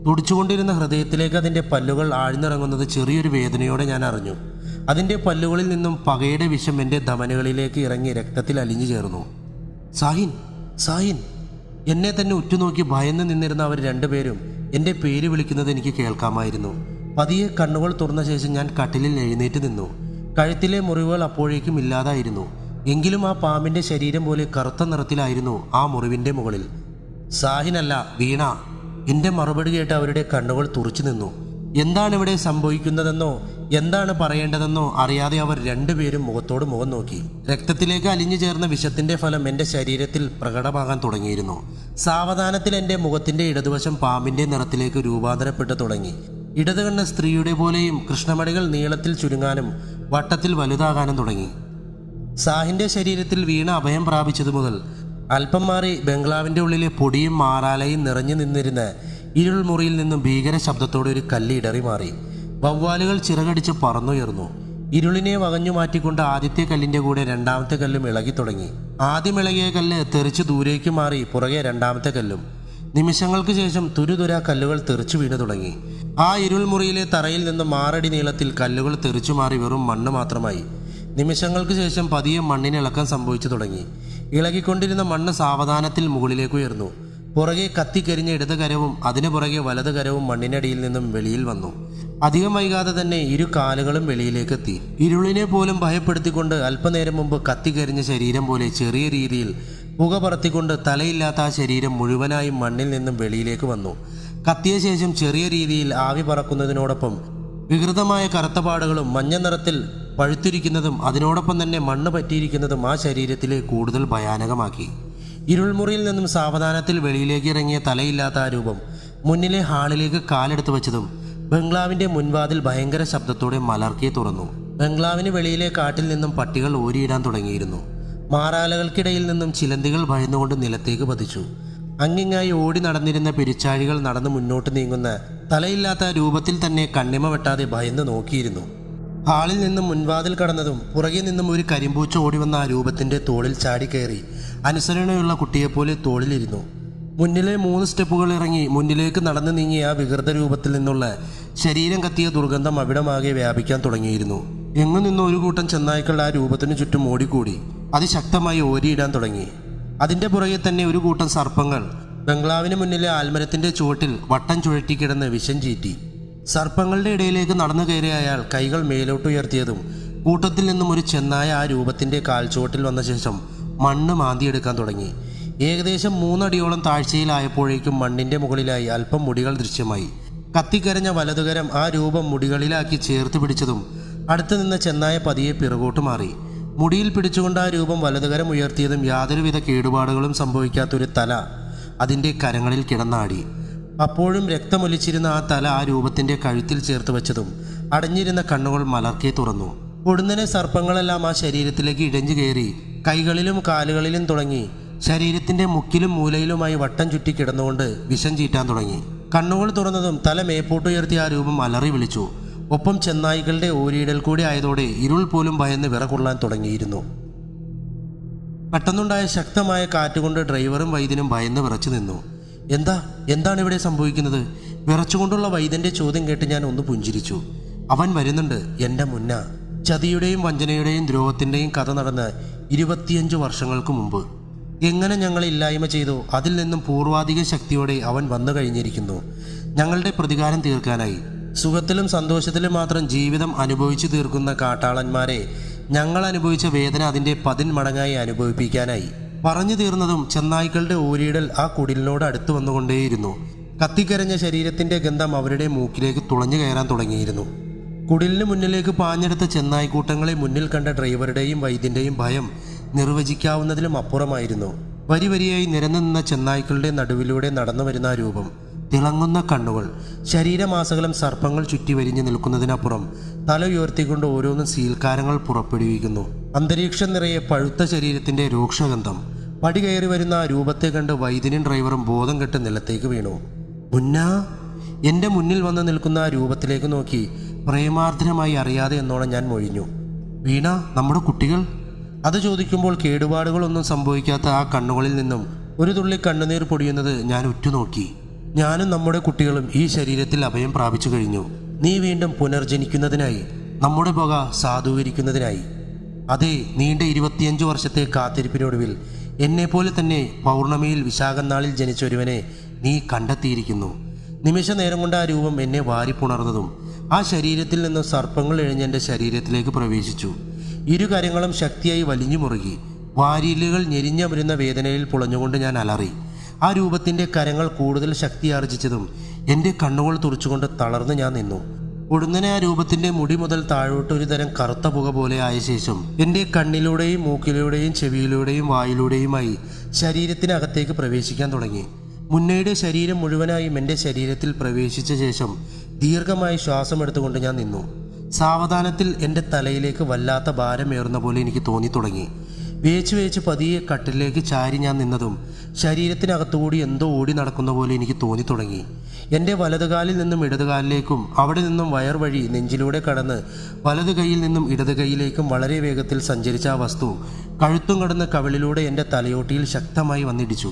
തുടിച്ചുകൊണ്ടിരുന്ന ഹൃദയത്തിലേക്ക് അതിൻ്റെ പല്ലുകൾ ആഴ്ന്നിറങ്ങുന്നത് ചെറിയൊരു വേദനയോടെ ഞാൻ അറിഞ്ഞു അതിൻ്റെ പല്ലുകളിൽ നിന്നും പകയുടെ വിഷം എൻ്റെ ധമനികളിലേക്ക് ഇറങ്ങി രക്തത്തിൽ അലിഞ്ഞു ചേർന്നു സാഹിൻ സാഹിൻ എന്നെ തന്നെ ഉറ്റുനോക്കി ഭയന്ന് നിന്നിരുന്ന അവർ രണ്ടുപേരും എൻ്റെ പേര് വിളിക്കുന്നത് എനിക്ക് കേൾക്കാമായിരുന്നു പതിയെ കണ്ണുകൾ തുറന്ന ശേഷം ഞാൻ കട്ടിലിൽ എഴുന്നേറ്റ് നിന്നു കഴുത്തിലെ മുറിവുകൾ അപ്പോഴേക്കും ഇല്ലാതായിരുന്നു എങ്കിലും ആ പാമ്പിൻ്റെ ശരീരം പോലെ കറുത്ത നിറത്തിലായിരുന്നു ആ മുറിവിൻ്റെ മുകളിൽ സാഹിനല്ല വീണ എൻ്റെ മറുപടി കേട്ട് അവരുടെ കണ്ണുകൾ തുറച്ചു നിന്നു എന്താണ് ഇവിടെ സംഭവിക്കുന്നതെന്നോ എന്താണ് പറയേണ്ടതെന്നോ അറിയാതെ അവർ രണ്ടുപേരും മുഖത്തോട് മുഖം നോക്കി രക്തത്തിലേക്ക് അലിഞ്ഞു ചേർന്ന വിഷത്തിന്റെ ഫലം എൻ്റെ ശരീരത്തിൽ പ്രകടമാകാൻ തുടങ്ങിയിരുന്നു സാവധാനത്തിൽ എൻ്റെ മുഖത്തിന്റെ ഇടതുവശം പാമ്പിന്റെ നിറത്തിലേക്ക് രൂപാന്തരപ്പെട്ടു തുടങ്ങി ഇടത് കണ്ണ സ്ത്രീയുടെ പോലെയും കൃഷ്ണമണികൾ നീളത്തിൽ ചുരുങ്ങാനും വട്ടത്തിൽ വലുതാകാനും തുടങ്ങി സാഹിന്റെ ശരീരത്തിൽ വീണ അഭയം പ്രാപിച്ചതു മുതൽ അല്പം മാറി ബംഗ്ലാവിന്റെ ഉള്ളിലെ പൊടിയും മാറാലയും നിറഞ്ഞു നിന്നിരുന്ന ഇരുൾ മുറിയിൽ നിന്നും ഭീകര ശബ്ദത്തോടെ ഒരു കല്ല് ഇടറി മാറി വവ്വാലുകൾ ചിറകടിച്ച് പറന്നുയർന്നു ഇരുളിനെ വകഞ്ഞു മാറ്റിക്കൊണ്ട് ആദ്യത്തെ കല്ലിന്റെ കൂടെ രണ്ടാമത്തെ കല്ലും ഇളകി തുടങ്ങി ആദ്യം ഇളകിയ കല്ല് തെറിച്ച് ദൂരേക്ക് മാറി പുറകെ രണ്ടാമത്തെ കല്ലും നിമിഷങ്ങൾക്ക് ശേഷം തുരുതുര കല്ലുകൾ തെറിച്ചു വീണു തുടങ്ങി ആ ഇരുൾമുറിയിലെ തറയിൽ നിന്ന് മാറടി നീളത്തിൽ കല്ലുകൾ തെറിച്ചു മാറി വെറും മണ്ണ് മാത്രമായി നിമിഷങ്ങൾക്ക് ശേഷം പതിയെ മണ്ണിന് ഇളക്കം സംഭവിച്ചു തുടങ്ങി ഇളകിക്കൊണ്ടിരുന്ന മണ്ണ് സാവധാനത്തിൽ മുകളിലേക്ക് ഉയർന്നു പുറകെ കത്തിക്കരിഞ്ഞ ഇടത് കരവും അതിനു പുറകെ വലത് കരവും മണ്ണിനടിയിൽ നിന്നും വെളിയിൽ വന്നു അധികം വൈകാതെ തന്നെ ഇരു കാലുകളും വെളിയിലേക്ക് എത്തി ഇരുളിനെ പോലും ഭയപ്പെടുത്തിക്കൊണ്ട് അല്പനേരം മുമ്പ് കത്തിക്കരിഞ്ഞ ശരീരം പോലെ ചെറിയ രീതിയിൽ പുക പറത്തിക്കൊണ്ട് തലയില്ലാത്ത ആ ശരീരം മുഴുവനായും മണ്ണിൽ നിന്നും വെളിയിലേക്ക് വന്നു കത്തിയ ശേഷം ചെറിയ രീതിയിൽ ആവി പറക്കുന്നതിനോടൊപ്പം വികൃതമായ കറുത്ത പാടുകളും മഞ്ഞ നിറത്തിൽ പഴുത്തിരിക്കുന്നതും അതിനോടൊപ്പം തന്നെ മണ്ണ് പറ്റിയിരിക്കുന്നതും ആ ശരീരത്തിലെ കൂടുതൽ ഭയാനകമാക്കി ഇരുൾമുറിയിൽ നിന്നും സാവധാനത്തിൽ വെളിയിലേക്ക് ഇറങ്ങിയ തലയില്ലാത്ത ആ രൂപം മുന്നിലെ ഹാളിലേക്ക് കാലെടുത്ത് വെച്ചതും ബംഗ്ലാവിന്റെ മുൻവാതിൽ ഭയങ്കര ശബ്ദത്തോടെ മലർക്കെ തുറന്നു ബംഗ്ലാവിന് വെളിയിലെ കാട്ടിൽ നിന്നും പട്ടികൾ ഓരിയിടാൻ തുടങ്ങിയിരുന്നു മാറാലകൾക്കിടയിൽ നിന്നും ചിലന്തികൾ ഭയന്നുകൊണ്ട് നിലത്തേക്ക് പതിച്ചു അങ്ങിങ്ങായി ഓടി നടന്നിരുന്ന പെരിച്ചാഴികൾ നടന്ന് മുന്നോട്ട് നീങ്ങുന്ന തലയില്ലാത്ത രൂപത്തിൽ തന്നെ കണ്ണിമ വെട്ടാതെ ഭയന്ന് നോക്കിയിരുന്നു ഹാളിൽ നിന്നും മുൻവാതിൽ കടന്നതും പുറകെ നിന്നും ഒരു കരിമ്പൂച്ച ഓടി വന്ന ആ രൂപത്തിന്റെ തോളിൽ ചാടിക്കയറി അനുസരണയുള്ള കുട്ടിയെപ്പോലെ തോളിലിരുന്നു മുന്നിലെ മൂന്ന് സ്റ്റെപ്പുകൾ ഇറങ്ങി മുന്നിലേക്ക് നടന്നു നീങ്ങിയ ആ വികൃത രൂപത്തിൽ നിന്നുള്ള ശരീരം കത്തിയ ദുർഗന്ധം അവിടമാകെ വ്യാപിക്കാൻ തുടങ്ങിയിരുന്നു എങ്ങു നിന്നും ഒരു കൂട്ടം ചെന്നായ്ക്കൾ ആ രൂപത്തിനു ചുറ്റും ഓടിക്കൂടി അതിശക്തമായി ഓരിയിടാൻ തുടങ്ങി അതിന്റെ പുറകെ തന്നെ ഒരു കൂട്ടം സർപ്പങ്ങൾ ബംഗ്ലാവിന് മുന്നിലെ ആൽമരത്തിന്റെ ചുവട്ടിൽ വട്ടം ചുഴറ്റി കിടന്ന് വിഷം ചീറ്റി സർപ്പങ്ങളുടെ ഇടയിലേക്ക് നടന്നു കയറിയ അയാൾ കൈകൾ മേലോട്ടുയർത്തിയതും കൂട്ടത്തിൽ നിന്നും ഒരു ചെന്നായ ആ രൂപത്തിന്റെ കാൽച്ചുവട്ടിൽ വന്ന ശേഷം മണ്ണ് മാന്തിയെടുക്കാൻ തുടങ്ങി ഏകദേശം മൂന്നടിയോളം താഴ്ചയിലായപ്പോഴേക്കും മണ്ണിന്റെ മുകളിലായി അല്പം മുടികൾ ദൃശ്യമായി കത്തിക്കരഞ്ഞ വലതുകരം ആ രൂപം മുടികളിലാക്കി ചേർത്ത് പിടിച്ചതും അടുത്തു നിന്ന ചെന്നായ പതിയെ പിറകോട്ട് മാറി മുടിയിൽ പിടിച്ചുകൊണ്ട് ആ രൂപം വലതുകരം ഉയർത്തിയതും യാതൊരുവിധ കേടുപാടുകളും സംഭവിക്കാത്തൊരു തല അതിന്റെ കരങ്ങളിൽ കിടന്നാടി അപ്പോഴും രക്തമൊലിച്ചിരുന്ന ആ തല ആ രൂപത്തിന്റെ കഴുത്തിൽ ചേർത്ത് വെച്ചതും അടഞ്ഞിരുന്ന കണ്ണുകൾ മലർക്കെ തുറന്നു പൊടുന്നനെ സർപ്പങ്ങളെല്ലാം ആ ശരീരത്തിലേക്ക് ഇഴഞ്ഞു കയറി കൈകളിലും കാലുകളിലും തുടങ്ങി ശരീരത്തിന്റെ മുക്കിലും മൂലയിലുമായി വട്ടം ചുറ്റി കിടന്നുകൊണ്ട് വിഷം ചീറ്റാൻ തുടങ്ങി കണ്ണുകൾ തുറന്നതും തല മേപ്പോട്ടുയർത്തി ആ രൂപം അലറി വിളിച്ചു ഒപ്പം ചെന്നായികളുടെ ഓരിയിടൽ കൂടി ആയതോടെ ഇരുൾ പോലും ഭയന്ന് വിറകൊള്ളാൻ തുടങ്ങിയിരുന്നു പെട്ടെന്നുണ്ടായ ശക്തമായ കാറ്റുകൊണ്ട് ഡ്രൈവറും വൈദ്യനും ഭയന്ന് വിറച്ചു നിന്നു എന്താ എന്താണ് ഇവിടെ സംഭവിക്കുന്നത് വിറച്ചുകൊണ്ടുള്ള വൈദ്യന്റെ ചോദ്യം കേട്ട് ഞാൻ ഒന്ന് പുഞ്ചിരിച്ചു അവൻ വരുന്നുണ്ട് എൻ്റെ മുന്ന ചതിയുടെയും വഞ്ചനയുടെയും ദ്രോഹത്തിൻ്റെയും കഥ നടന്ന് ഇരുപത്തിയഞ്ച് വർഷങ്ങൾക്ക് മുമ്പ് എങ്ങനെ ഞങ്ങൾ ഇല്ലായ്മ ചെയ്തോ അതിൽ നിന്നും പൂർവാധിക ശക്തിയോടെ അവൻ വന്നു കഴിഞ്ഞിരിക്കുന്നു ഞങ്ങളുടെ പ്രതികാരം തീർക്കാനായി സുഖത്തിലും സന്തോഷത്തിലും മാത്രം ജീവിതം അനുഭവിച്ചു തീർക്കുന്ന കാട്ടാളന്മാരെ ഞങ്ങൾ അനുഭവിച്ച വേദന അതിൻ്റെ പതിൻ മടങ്ങായി അനുഭവിപ്പിക്കാനായി പറഞ്ഞു തീർന്നതും ചെന്നായ്ക്കളുടെ ഓരിയിടൽ ആ കുടിലിനോട് അടുത്ത് വന്നുകൊണ്ടേയിരുന്നു കത്തിക്കരഞ്ഞ ശരീരത്തിന്റെ ഗന്ധം അവരുടെ മൂക്കിലേക്ക് തുളഞ്ഞു കയറാൻ തുടങ്ങിയിരുന്നു കുടിലിന് മുന്നിലേക്ക് പാഞ്ഞെടുത്ത ചെന്നായ്ക്കൂട്ടങ്ങളെ മുന്നിൽ കണ്ട ഡ്രൈവറുടെയും വൈദ്യന്റെയും ഭയം നിർവചിക്കാവുന്നതിലും അപ്പുറമായിരുന്നു വരി വരിയായി നിരന്നു നിന്ന ചെന്നായ്ക്കളുടെ നടുവിലൂടെ നടന്നു വരുന്ന ആ രൂപം തിളങ്ങുന്ന കണ്ണുകൾ ശരീരമാസകലം സർപ്പങ്ങൾ ചുറ്റി വരിഞ്ഞു നിൽക്കുന്നതിനപ്പുറം തല ഉയർത്തിക്കൊണ്ട് ഓരോന്നും സീൽക്കാരങ്ങൾ പുറപ്പെടുവിക്കുന്നു അന്തരീക്ഷം നിറയെ പഴുത്ത ശരീരത്തിന്റെ രൂക്ഷഗന്ധം പടി കയറി വരുന്ന ആ രൂപത്തെ കണ്ട് വൈദ്യനും ഡ്രൈവറും ബോധം കെട്ട് നിലത്തേക്ക് വീണു മുന്നാ എന്റെ മുന്നിൽ വന്ന് നിൽക്കുന്ന ആ രൂപത്തിലേക്ക് നോക്കി പ്രേമാർദ്രമായി അറിയാതെ എന്നോണം ഞാൻ മൊഴിഞ്ഞു വീണ നമ്മുടെ കുട്ടികൾ അത് ചോദിക്കുമ്പോൾ കേടുപാടുകളൊന്നും സംഭവിക്കാത്ത ആ കണ്ണുകളിൽ നിന്നും ഒരു തുള്ളി കണ്ണുനീർ പൊടിയുന്നത് ഞാൻ ഉറ്റുനോക്കി ഞാനും നമ്മുടെ കുട്ടികളും ഈ ശരീരത്തിൽ അഭയം പ്രാപിച്ചു കഴിഞ്ഞു നീ വീണ്ടും പുനർജനിക്കുന്നതിനായി നമ്മുടെ പുക സാധൂകരിക്കുന്നതിനായി അതെ നീണ്ട ഇരുപത്തിയഞ്ച് വർഷത്തെ കാത്തിരിപ്പിനൊടുവിൽ എന്നെപ്പോലെ തന്നെ പൗർണമിയിൽ വിശാഖം നാളിൽ ജനിച്ചൊരുവനെ നീ കണ്ടെത്തിയിരിക്കുന്നു നിമിഷ നേരം കൊണ്ട് ആ രൂപം എന്നെ വാരിപ്പുണർന്നതും ആ ശരീരത്തിൽ നിന്ന് സർപ്പങ്ങൾ എഴിഞ്ഞ് എൻ്റെ ശരീരത്തിലേക്ക് പ്രവേശിച്ചു ഇരു കരങ്ങളും ശക്തിയായി വലിഞ്ഞു മുറുകി വാരിയലുകൾ ഞെരിഞ്ഞമരുന്ന വേദനയിൽ പുളഞ്ഞുകൊണ്ട് ഞാൻ അലറി ആ രൂപത്തിൻ്റെ കരങ്ങൾ കൂടുതൽ ശക്തിയാർജിച്ചതും എൻ്റെ കണ്ണുകൾ തുറച്ചുകൊണ്ട് തളർന്ന് ഞാൻ നിന്നു ഉടനെ ആ രൂപത്തിന്റെ മുടി മുതൽ താഴോട്ട് ഒരു തരം കറുത്ത പുക പോലെ ആയ ശേഷം എൻ്റെ കണ്ണിലൂടെയും മൂക്കിലൂടെയും ചെവിയിലൂടെയും വായിലൂടെയുമായി ശരീരത്തിനകത്തേക്ക് പ്രവേശിക്കാൻ തുടങ്ങി മുന്നയുടെ ശരീരം മുഴുവനായും എൻ്റെ ശരീരത്തിൽ പ്രവേശിച്ച ശേഷം ദീർഘമായി ശ്വാസം എടുത്തുകൊണ്ട് ഞാൻ നിന്നു സാവധാനത്തിൽ എൻ്റെ തലയിലേക്ക് വല്ലാത്ത ഭാരമേറുന്ന പോലെ എനിക്ക് തോന്നി തുടങ്ങി വേച്ച് വേച്ച് പതിയെ കട്ടിലേക്ക് ചാരി ഞാൻ നിന്നതും ശരീരത്തിനകത്തുകൂടി എന്തോ ഓടി നടക്കുന്ന പോലെ എനിക്ക് തോന്നി തുടങ്ങി എൻ്റെ വലതുകാലിൽ നിന്നും ഇടതുകാലിലേക്കും അവിടെ നിന്നും വയർ വഴി നെഞ്ചിലൂടെ കടന്ന് വലതു കൈയിൽ നിന്നും ഇടത് കൈയിലേക്കും വളരെ വേഗത്തിൽ സഞ്ചരിച്ച ആ വസ്തു കഴുത്തും കടന്ന് കവിളിലൂടെ എൻ്റെ തലയോട്ടിയിൽ ശക്തമായി വന്നിടിച്ചു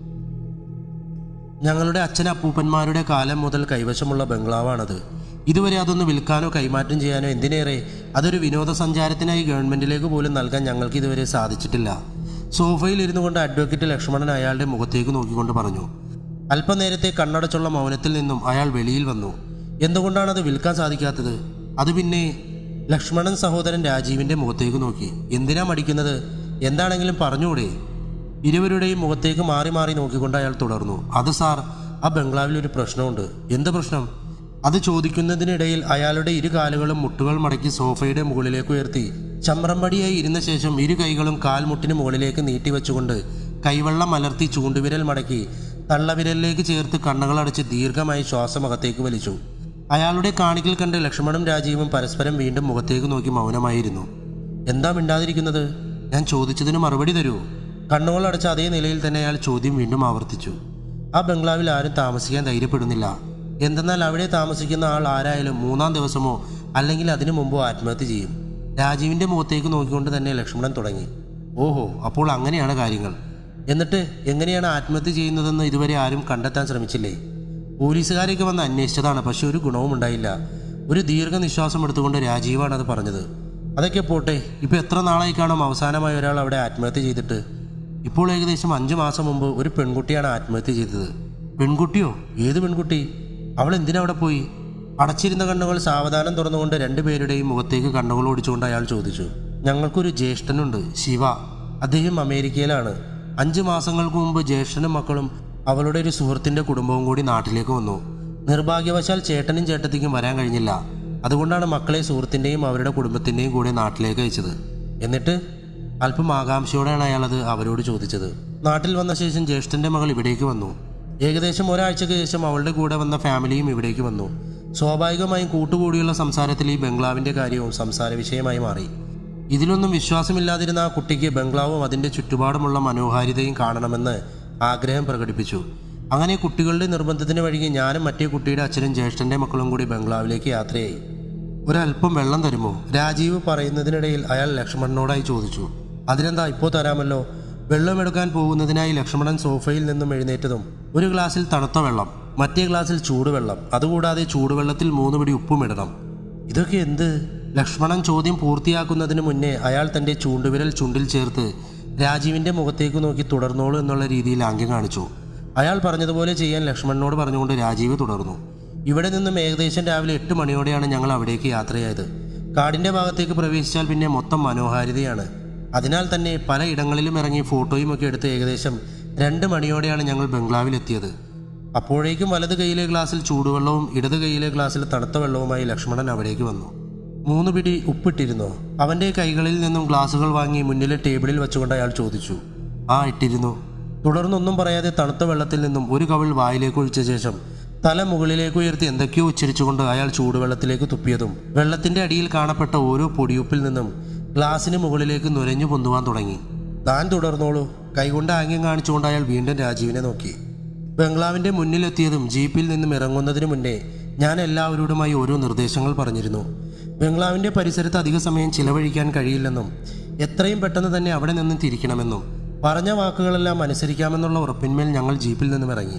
ഞങ്ങളുടെ അച്ഛനപ്പൂപ്പന്മാരുടെ കാലം മുതൽ കൈവശമുള്ള ബംഗ്ലാവാണത് ഇതുവരെ അതൊന്ന് വിൽക്കാനോ കൈമാറ്റം ചെയ്യാനോ എന്തിനേറെ അതൊരു വിനോദസഞ്ചാരത്തിനായി ഗവൺമെന്റിലേക്ക് പോലും നൽകാൻ ഞങ്ങൾക്ക് ഇതുവരെ സാധിച്ചിട്ടില്ല സോഫയിൽ ഇരുന്നു കൊണ്ട് അഡ്വക്കേറ്റ് ലക്ഷ്മണൻ അയാളുടെ മുഖത്തേക്ക് നോക്കിക്കൊണ്ട് പറഞ്ഞു അല്പനേരത്തെ കണ്ണടച്ചുള്ള മൗനത്തിൽ നിന്നും അയാൾ വെളിയിൽ വന്നു എന്തുകൊണ്ടാണ് അത് വിൽക്കാൻ സാധിക്കാത്തത് അത് പിന്നെ ലക്ഷ്മണൻ സഹോദരൻ രാജീവിന്റെ മുഖത്തേക്ക് നോക്കി എന്തിനാ മടിക്കുന്നത് എന്താണെങ്കിലും പറഞ്ഞുകൂടെ ഇരുവരുടെയും മുഖത്തേക്ക് മാറി മാറി നോക്കിക്കൊണ്ട് അയാൾ തുടർന്നു അത് സാർ ആ ബംഗ്ലാവിൽ ഒരു പ്രശ്നമുണ്ട് എന്ത് പ്രശ്നം അത് ചോദിക്കുന്നതിനിടയിൽ അയാളുടെ ഇരു കാലുകളും മുട്ടുകൾ മടക്കി സോഫയുടെ മുകളിലേക്ക് ഉയർത്തി ചമ്രമ്പടിയായി ഇരുന്ന ശേഷം ഇരു കൈകളും കാൽമുട്ടിന് മുകളിലേക്ക് നീട്ടിവെച്ചുകൊണ്ട് കൈവെള്ളം അലർത്തി ചൂണ്ടുവിരൽ മടക്കി തള്ളവിരലിലേക്ക് ചേർത്ത് കണ്ണുകളടച്ച് ദീർഘമായി ശ്വാസം അകത്തേക്ക് വലിച്ചു അയാളുടെ കാണിക്കൽ കണ്ട് ലക്ഷ്മണും രാജീവും പരസ്പരം വീണ്ടും മുഖത്തേക്ക് നോക്കി മൗനമായിരുന്നു എന്താ മിണ്ടാതിരിക്കുന്നത് ഞാൻ ചോദിച്ചതിന് മറുപടി തരൂ കണ്ണുകൾ അടച്ച അതേ നിലയിൽ തന്നെ അയാൾ ചോദ്യം വീണ്ടും ആവർത്തിച്ചു ആ ബംഗ്ലാവിൽ ആരും താമസിക്കാൻ ധൈര്യപ്പെടുന്നില്ല എന്തെന്നാൽ അവിടെ താമസിക്കുന്ന ആൾ ആരായാലും മൂന്നാം ദിവസമോ അല്ലെങ്കിൽ അതിനു മുമ്പോ ആത്മഹത്യ ചെയ്യും രാജീവിന്റെ മുഖത്തേക്ക് നോക്കിക്കൊണ്ട് തന്നെ ലക്ഷ്മണൻ തുടങ്ങി ഓഹോ അപ്പോൾ അങ്ങനെയാണ് കാര്യങ്ങൾ എന്നിട്ട് എങ്ങനെയാണ് ആത്മഹത്യ ചെയ്യുന്നതെന്ന് ഇതുവരെ ആരും കണ്ടെത്താൻ ശ്രമിച്ചില്ലേ പോലീസുകാരെയൊക്കെ വന്ന് അന്വേഷിച്ചതാണ് പക്ഷെ ഒരു ഗുണവും ഉണ്ടായില്ല ഒരു ദീർഘനിശ്വാസം എടുത്തുകൊണ്ട് രാജീവാണ് അത് പറഞ്ഞത് അതൊക്കെ പോട്ടെ ഇപ്പൊ എത്ര നാളായി കാണും അവസാനമായി ഒരാൾ അവിടെ ആത്മഹത്യ ചെയ്തിട്ട് ഇപ്പോൾ ഏകദേശം അഞ്ചു മാസം മുമ്പ് ഒരു പെൺകുട്ടിയാണ് ആത്മഹത്യ ചെയ്തത് പെൺകുട്ടിയോ ഏത് പെൺകുട്ടി അവൾ എന്തിനാ അവിടെ പോയി അടച്ചിരുന്ന കണ്ണുകൾ സാവധാനം തുറന്നുകൊണ്ട് രണ്ടുപേരുടെയും മുഖത്തേക്ക് കണ്ണുകൾ ഓടിച്ചുകൊണ്ട് അയാൾ ചോദിച്ചു ഞങ്ങൾക്കൊരു ജ്യേഷ്ഠനുണ്ട് ശിവ അദ്ദേഹം അമേരിക്കയിലാണ് അഞ്ച് മാസങ്ങൾക്ക് മുമ്പ് ജ്യേഷ്ഠനും മക്കളും അവളുടെ ഒരു സുഹൃത്തിന്റെ കുടുംബവും കൂടി നാട്ടിലേക്ക് വന്നു നിർഭാഗ്യവശാൽ ചേട്ടനും ചേട്ടത്തിക്കും വരാൻ കഴിഞ്ഞില്ല അതുകൊണ്ടാണ് മക്കളെ സുഹൃത്തിന്റെയും അവരുടെ കുടുംബത്തിന്റെയും കൂടെ നാട്ടിലേക്ക് അയച്ചത് എന്നിട്ട് അല്പം ആകാംക്ഷയോടെയാണ് അയാളത് അവരോട് ചോദിച്ചത് നാട്ടിൽ വന്ന ശേഷം ജ്യേഷ്ഠന്റെ മകൾ ഇവിടേക്ക് വന്നു ഏകദേശം ഒരാഴ്ചയ്ക്ക് ശേഷം അവളുടെ കൂടെ വന്ന ഫാമിലിയും ഇവിടേക്ക് വന്നു സ്വാഭാവികമായും കൂട്ടുകൂടിയുള്ള സംസാരത്തിൽ ഈ ബംഗ്ലാവിന്റെ കാര്യവും സംസാര വിഷയമായി മാറി ഇതിലൊന്നും വിശ്വാസമില്ലാതിരുന്ന ആ കുട്ടിക്ക് ബംഗ്ലാവും അതിന്റെ ചുറ്റുപാടുമുള്ള മനോഹാരിതയും കാണണമെന്ന് ആഗ്രഹം പ്രകടിപ്പിച്ചു അങ്ങനെ കുട്ടികളുടെ നിർബന്ധത്തിന് വഴികെ ഞാനും മറ്റേ കുട്ടിയുടെ അച്ഛനും ജ്യേഷ്ഠന്റെ മക്കളും കൂടി ബംഗ്ലാവിലേക്ക് യാത്രയായി ഒരല്പം വെള്ളം തരുമോ രാജീവ് പറയുന്നതിനിടയിൽ അയാൾ ലക്ഷ്മണനോടായി ചോദിച്ചു അതിനെന്താ ഇപ്പോൾ തരാമല്ലോ വെള്ളമെടുക്കാൻ പോകുന്നതിനായി ലക്ഷ്മണൻ സോഫയിൽ നിന്നും എഴുന്നേറ്റതും ഒരു ഗ്ലാസ്സിൽ തണുത്ത വെള്ളം മറ്റേ ഗ്ലാസ്സിൽ ചൂടുവെള്ളം അതുകൂടാതെ ചൂടുവെള്ളത്തിൽ മൂന്ന് പിടി ഉപ്പും ഇടണം ഇതൊക്കെ എന്ത് ലക്ഷ്മണൻ ചോദ്യം പൂർത്തിയാക്കുന്നതിന് മുന്നേ അയാൾ തന്റെ ചൂണ്ടുവിരൽ ചുണ്ടിൽ ചേർത്ത് രാജീവിന്റെ മുഖത്തേക്ക് നോക്കി തുടർന്നോളൂ എന്നുള്ള രീതിയിൽ ആംഗ്യം കാണിച്ചു അയാൾ പറഞ്ഞതുപോലെ ചെയ്യാൻ ലക്ഷ്മണനോട് പറഞ്ഞുകൊണ്ട് രാജീവ് തുടർന്നു ഇവിടെ നിന്നും ഏകദേശം രാവിലെ എട്ട് മണിയോടെയാണ് ഞങ്ങൾ അവിടേക്ക് യാത്രയായത് കാടിന്റെ ഭാഗത്തേക്ക് പ്രവേശിച്ചാൽ പിന്നെ മൊത്തം മനോഹാരിതയാണ് അതിനാൽ തന്നെ പല ഇടങ്ങളിലും ഇറങ്ങി ഫോട്ടോയും ഒക്കെ എടുത്ത് ഏകദേശം രണ്ട് മണിയോടെയാണ് ഞങ്ങൾ ബംഗ്ലാവിലെത്തിയത് അപ്പോഴേക്കും വലത് കൈയിലെ ഗ്ലാസ്സിൽ ചൂടുവെള്ളവും ഇടത് കൈയിലെ ഗ്ലാസ്സിൽ തണുത്ത വെള്ളവുമായി ലക്ഷ്മണൻ അവിടേക്ക് വന്നു മൂന്ന് പിടി ഉപ്പിട്ടിരുന്നോ അവന്റെ കൈകളിൽ നിന്നും ഗ്ലാസുകൾ വാങ്ങി മുന്നിലെ ടേബിളിൽ വെച്ചുകൊണ്ട് അയാൾ ചോദിച്ചു ആ ഇട്ടിരുന്നു തുടർന്നൊന്നും പറയാതെ തണുത്ത വെള്ളത്തിൽ നിന്നും ഒരു കവിൾ വായിലേക്ക് ഒഴിച്ച ശേഷം തല മുകളിലേക്ക് ഉയർത്തി എന്തൊക്കെയോ ഉച്ചരിച്ചുകൊണ്ട് അയാൾ ചൂടുവെള്ളത്തിലേക്ക് തുപ്പിയതും വെള്ളത്തിന്റെ അടിയിൽ കാണപ്പെട്ട ഓരോ പൊടിയുപ്പിൽ നിന്നും ഗ്ലാസിന് മുകളിലേക്ക് നുരഞ്ഞു പൊന്തുവാൻ തുടങ്ങി താൻ തുടർന്നോളൂ കൈകൊണ്ട് ആംഗ്യം കാണിച്ചുകൊണ്ട് അയാൾ വീണ്ടും രാജീവിനെ നോക്കി ബംഗ്ലാവിന്റെ മുന്നിലെത്തിയതും ജീപ്പിൽ നിന്നും ഇറങ്ങുന്നതിന് മുന്നേ ഞാൻ എല്ലാവരോടുമായി ഓരോ നിർദ്ദേശങ്ങൾ പറഞ്ഞിരുന്നു ബംഗ്ലാവിന്റെ പരിസരത്ത് അധിക സമയം ചിലവഴിക്കാൻ കഴിയില്ലെന്നും എത്രയും പെട്ടെന്ന് തന്നെ അവിടെ നിന്നും തിരിക്കണമെന്നും പറഞ്ഞ വാക്കുകളെല്ലാം അനുസരിക്കാമെന്നുള്ള ഉറപ്പിന്മേൽ ഞങ്ങൾ ജീപ്പിൽ നിന്നും ഇറങ്ങി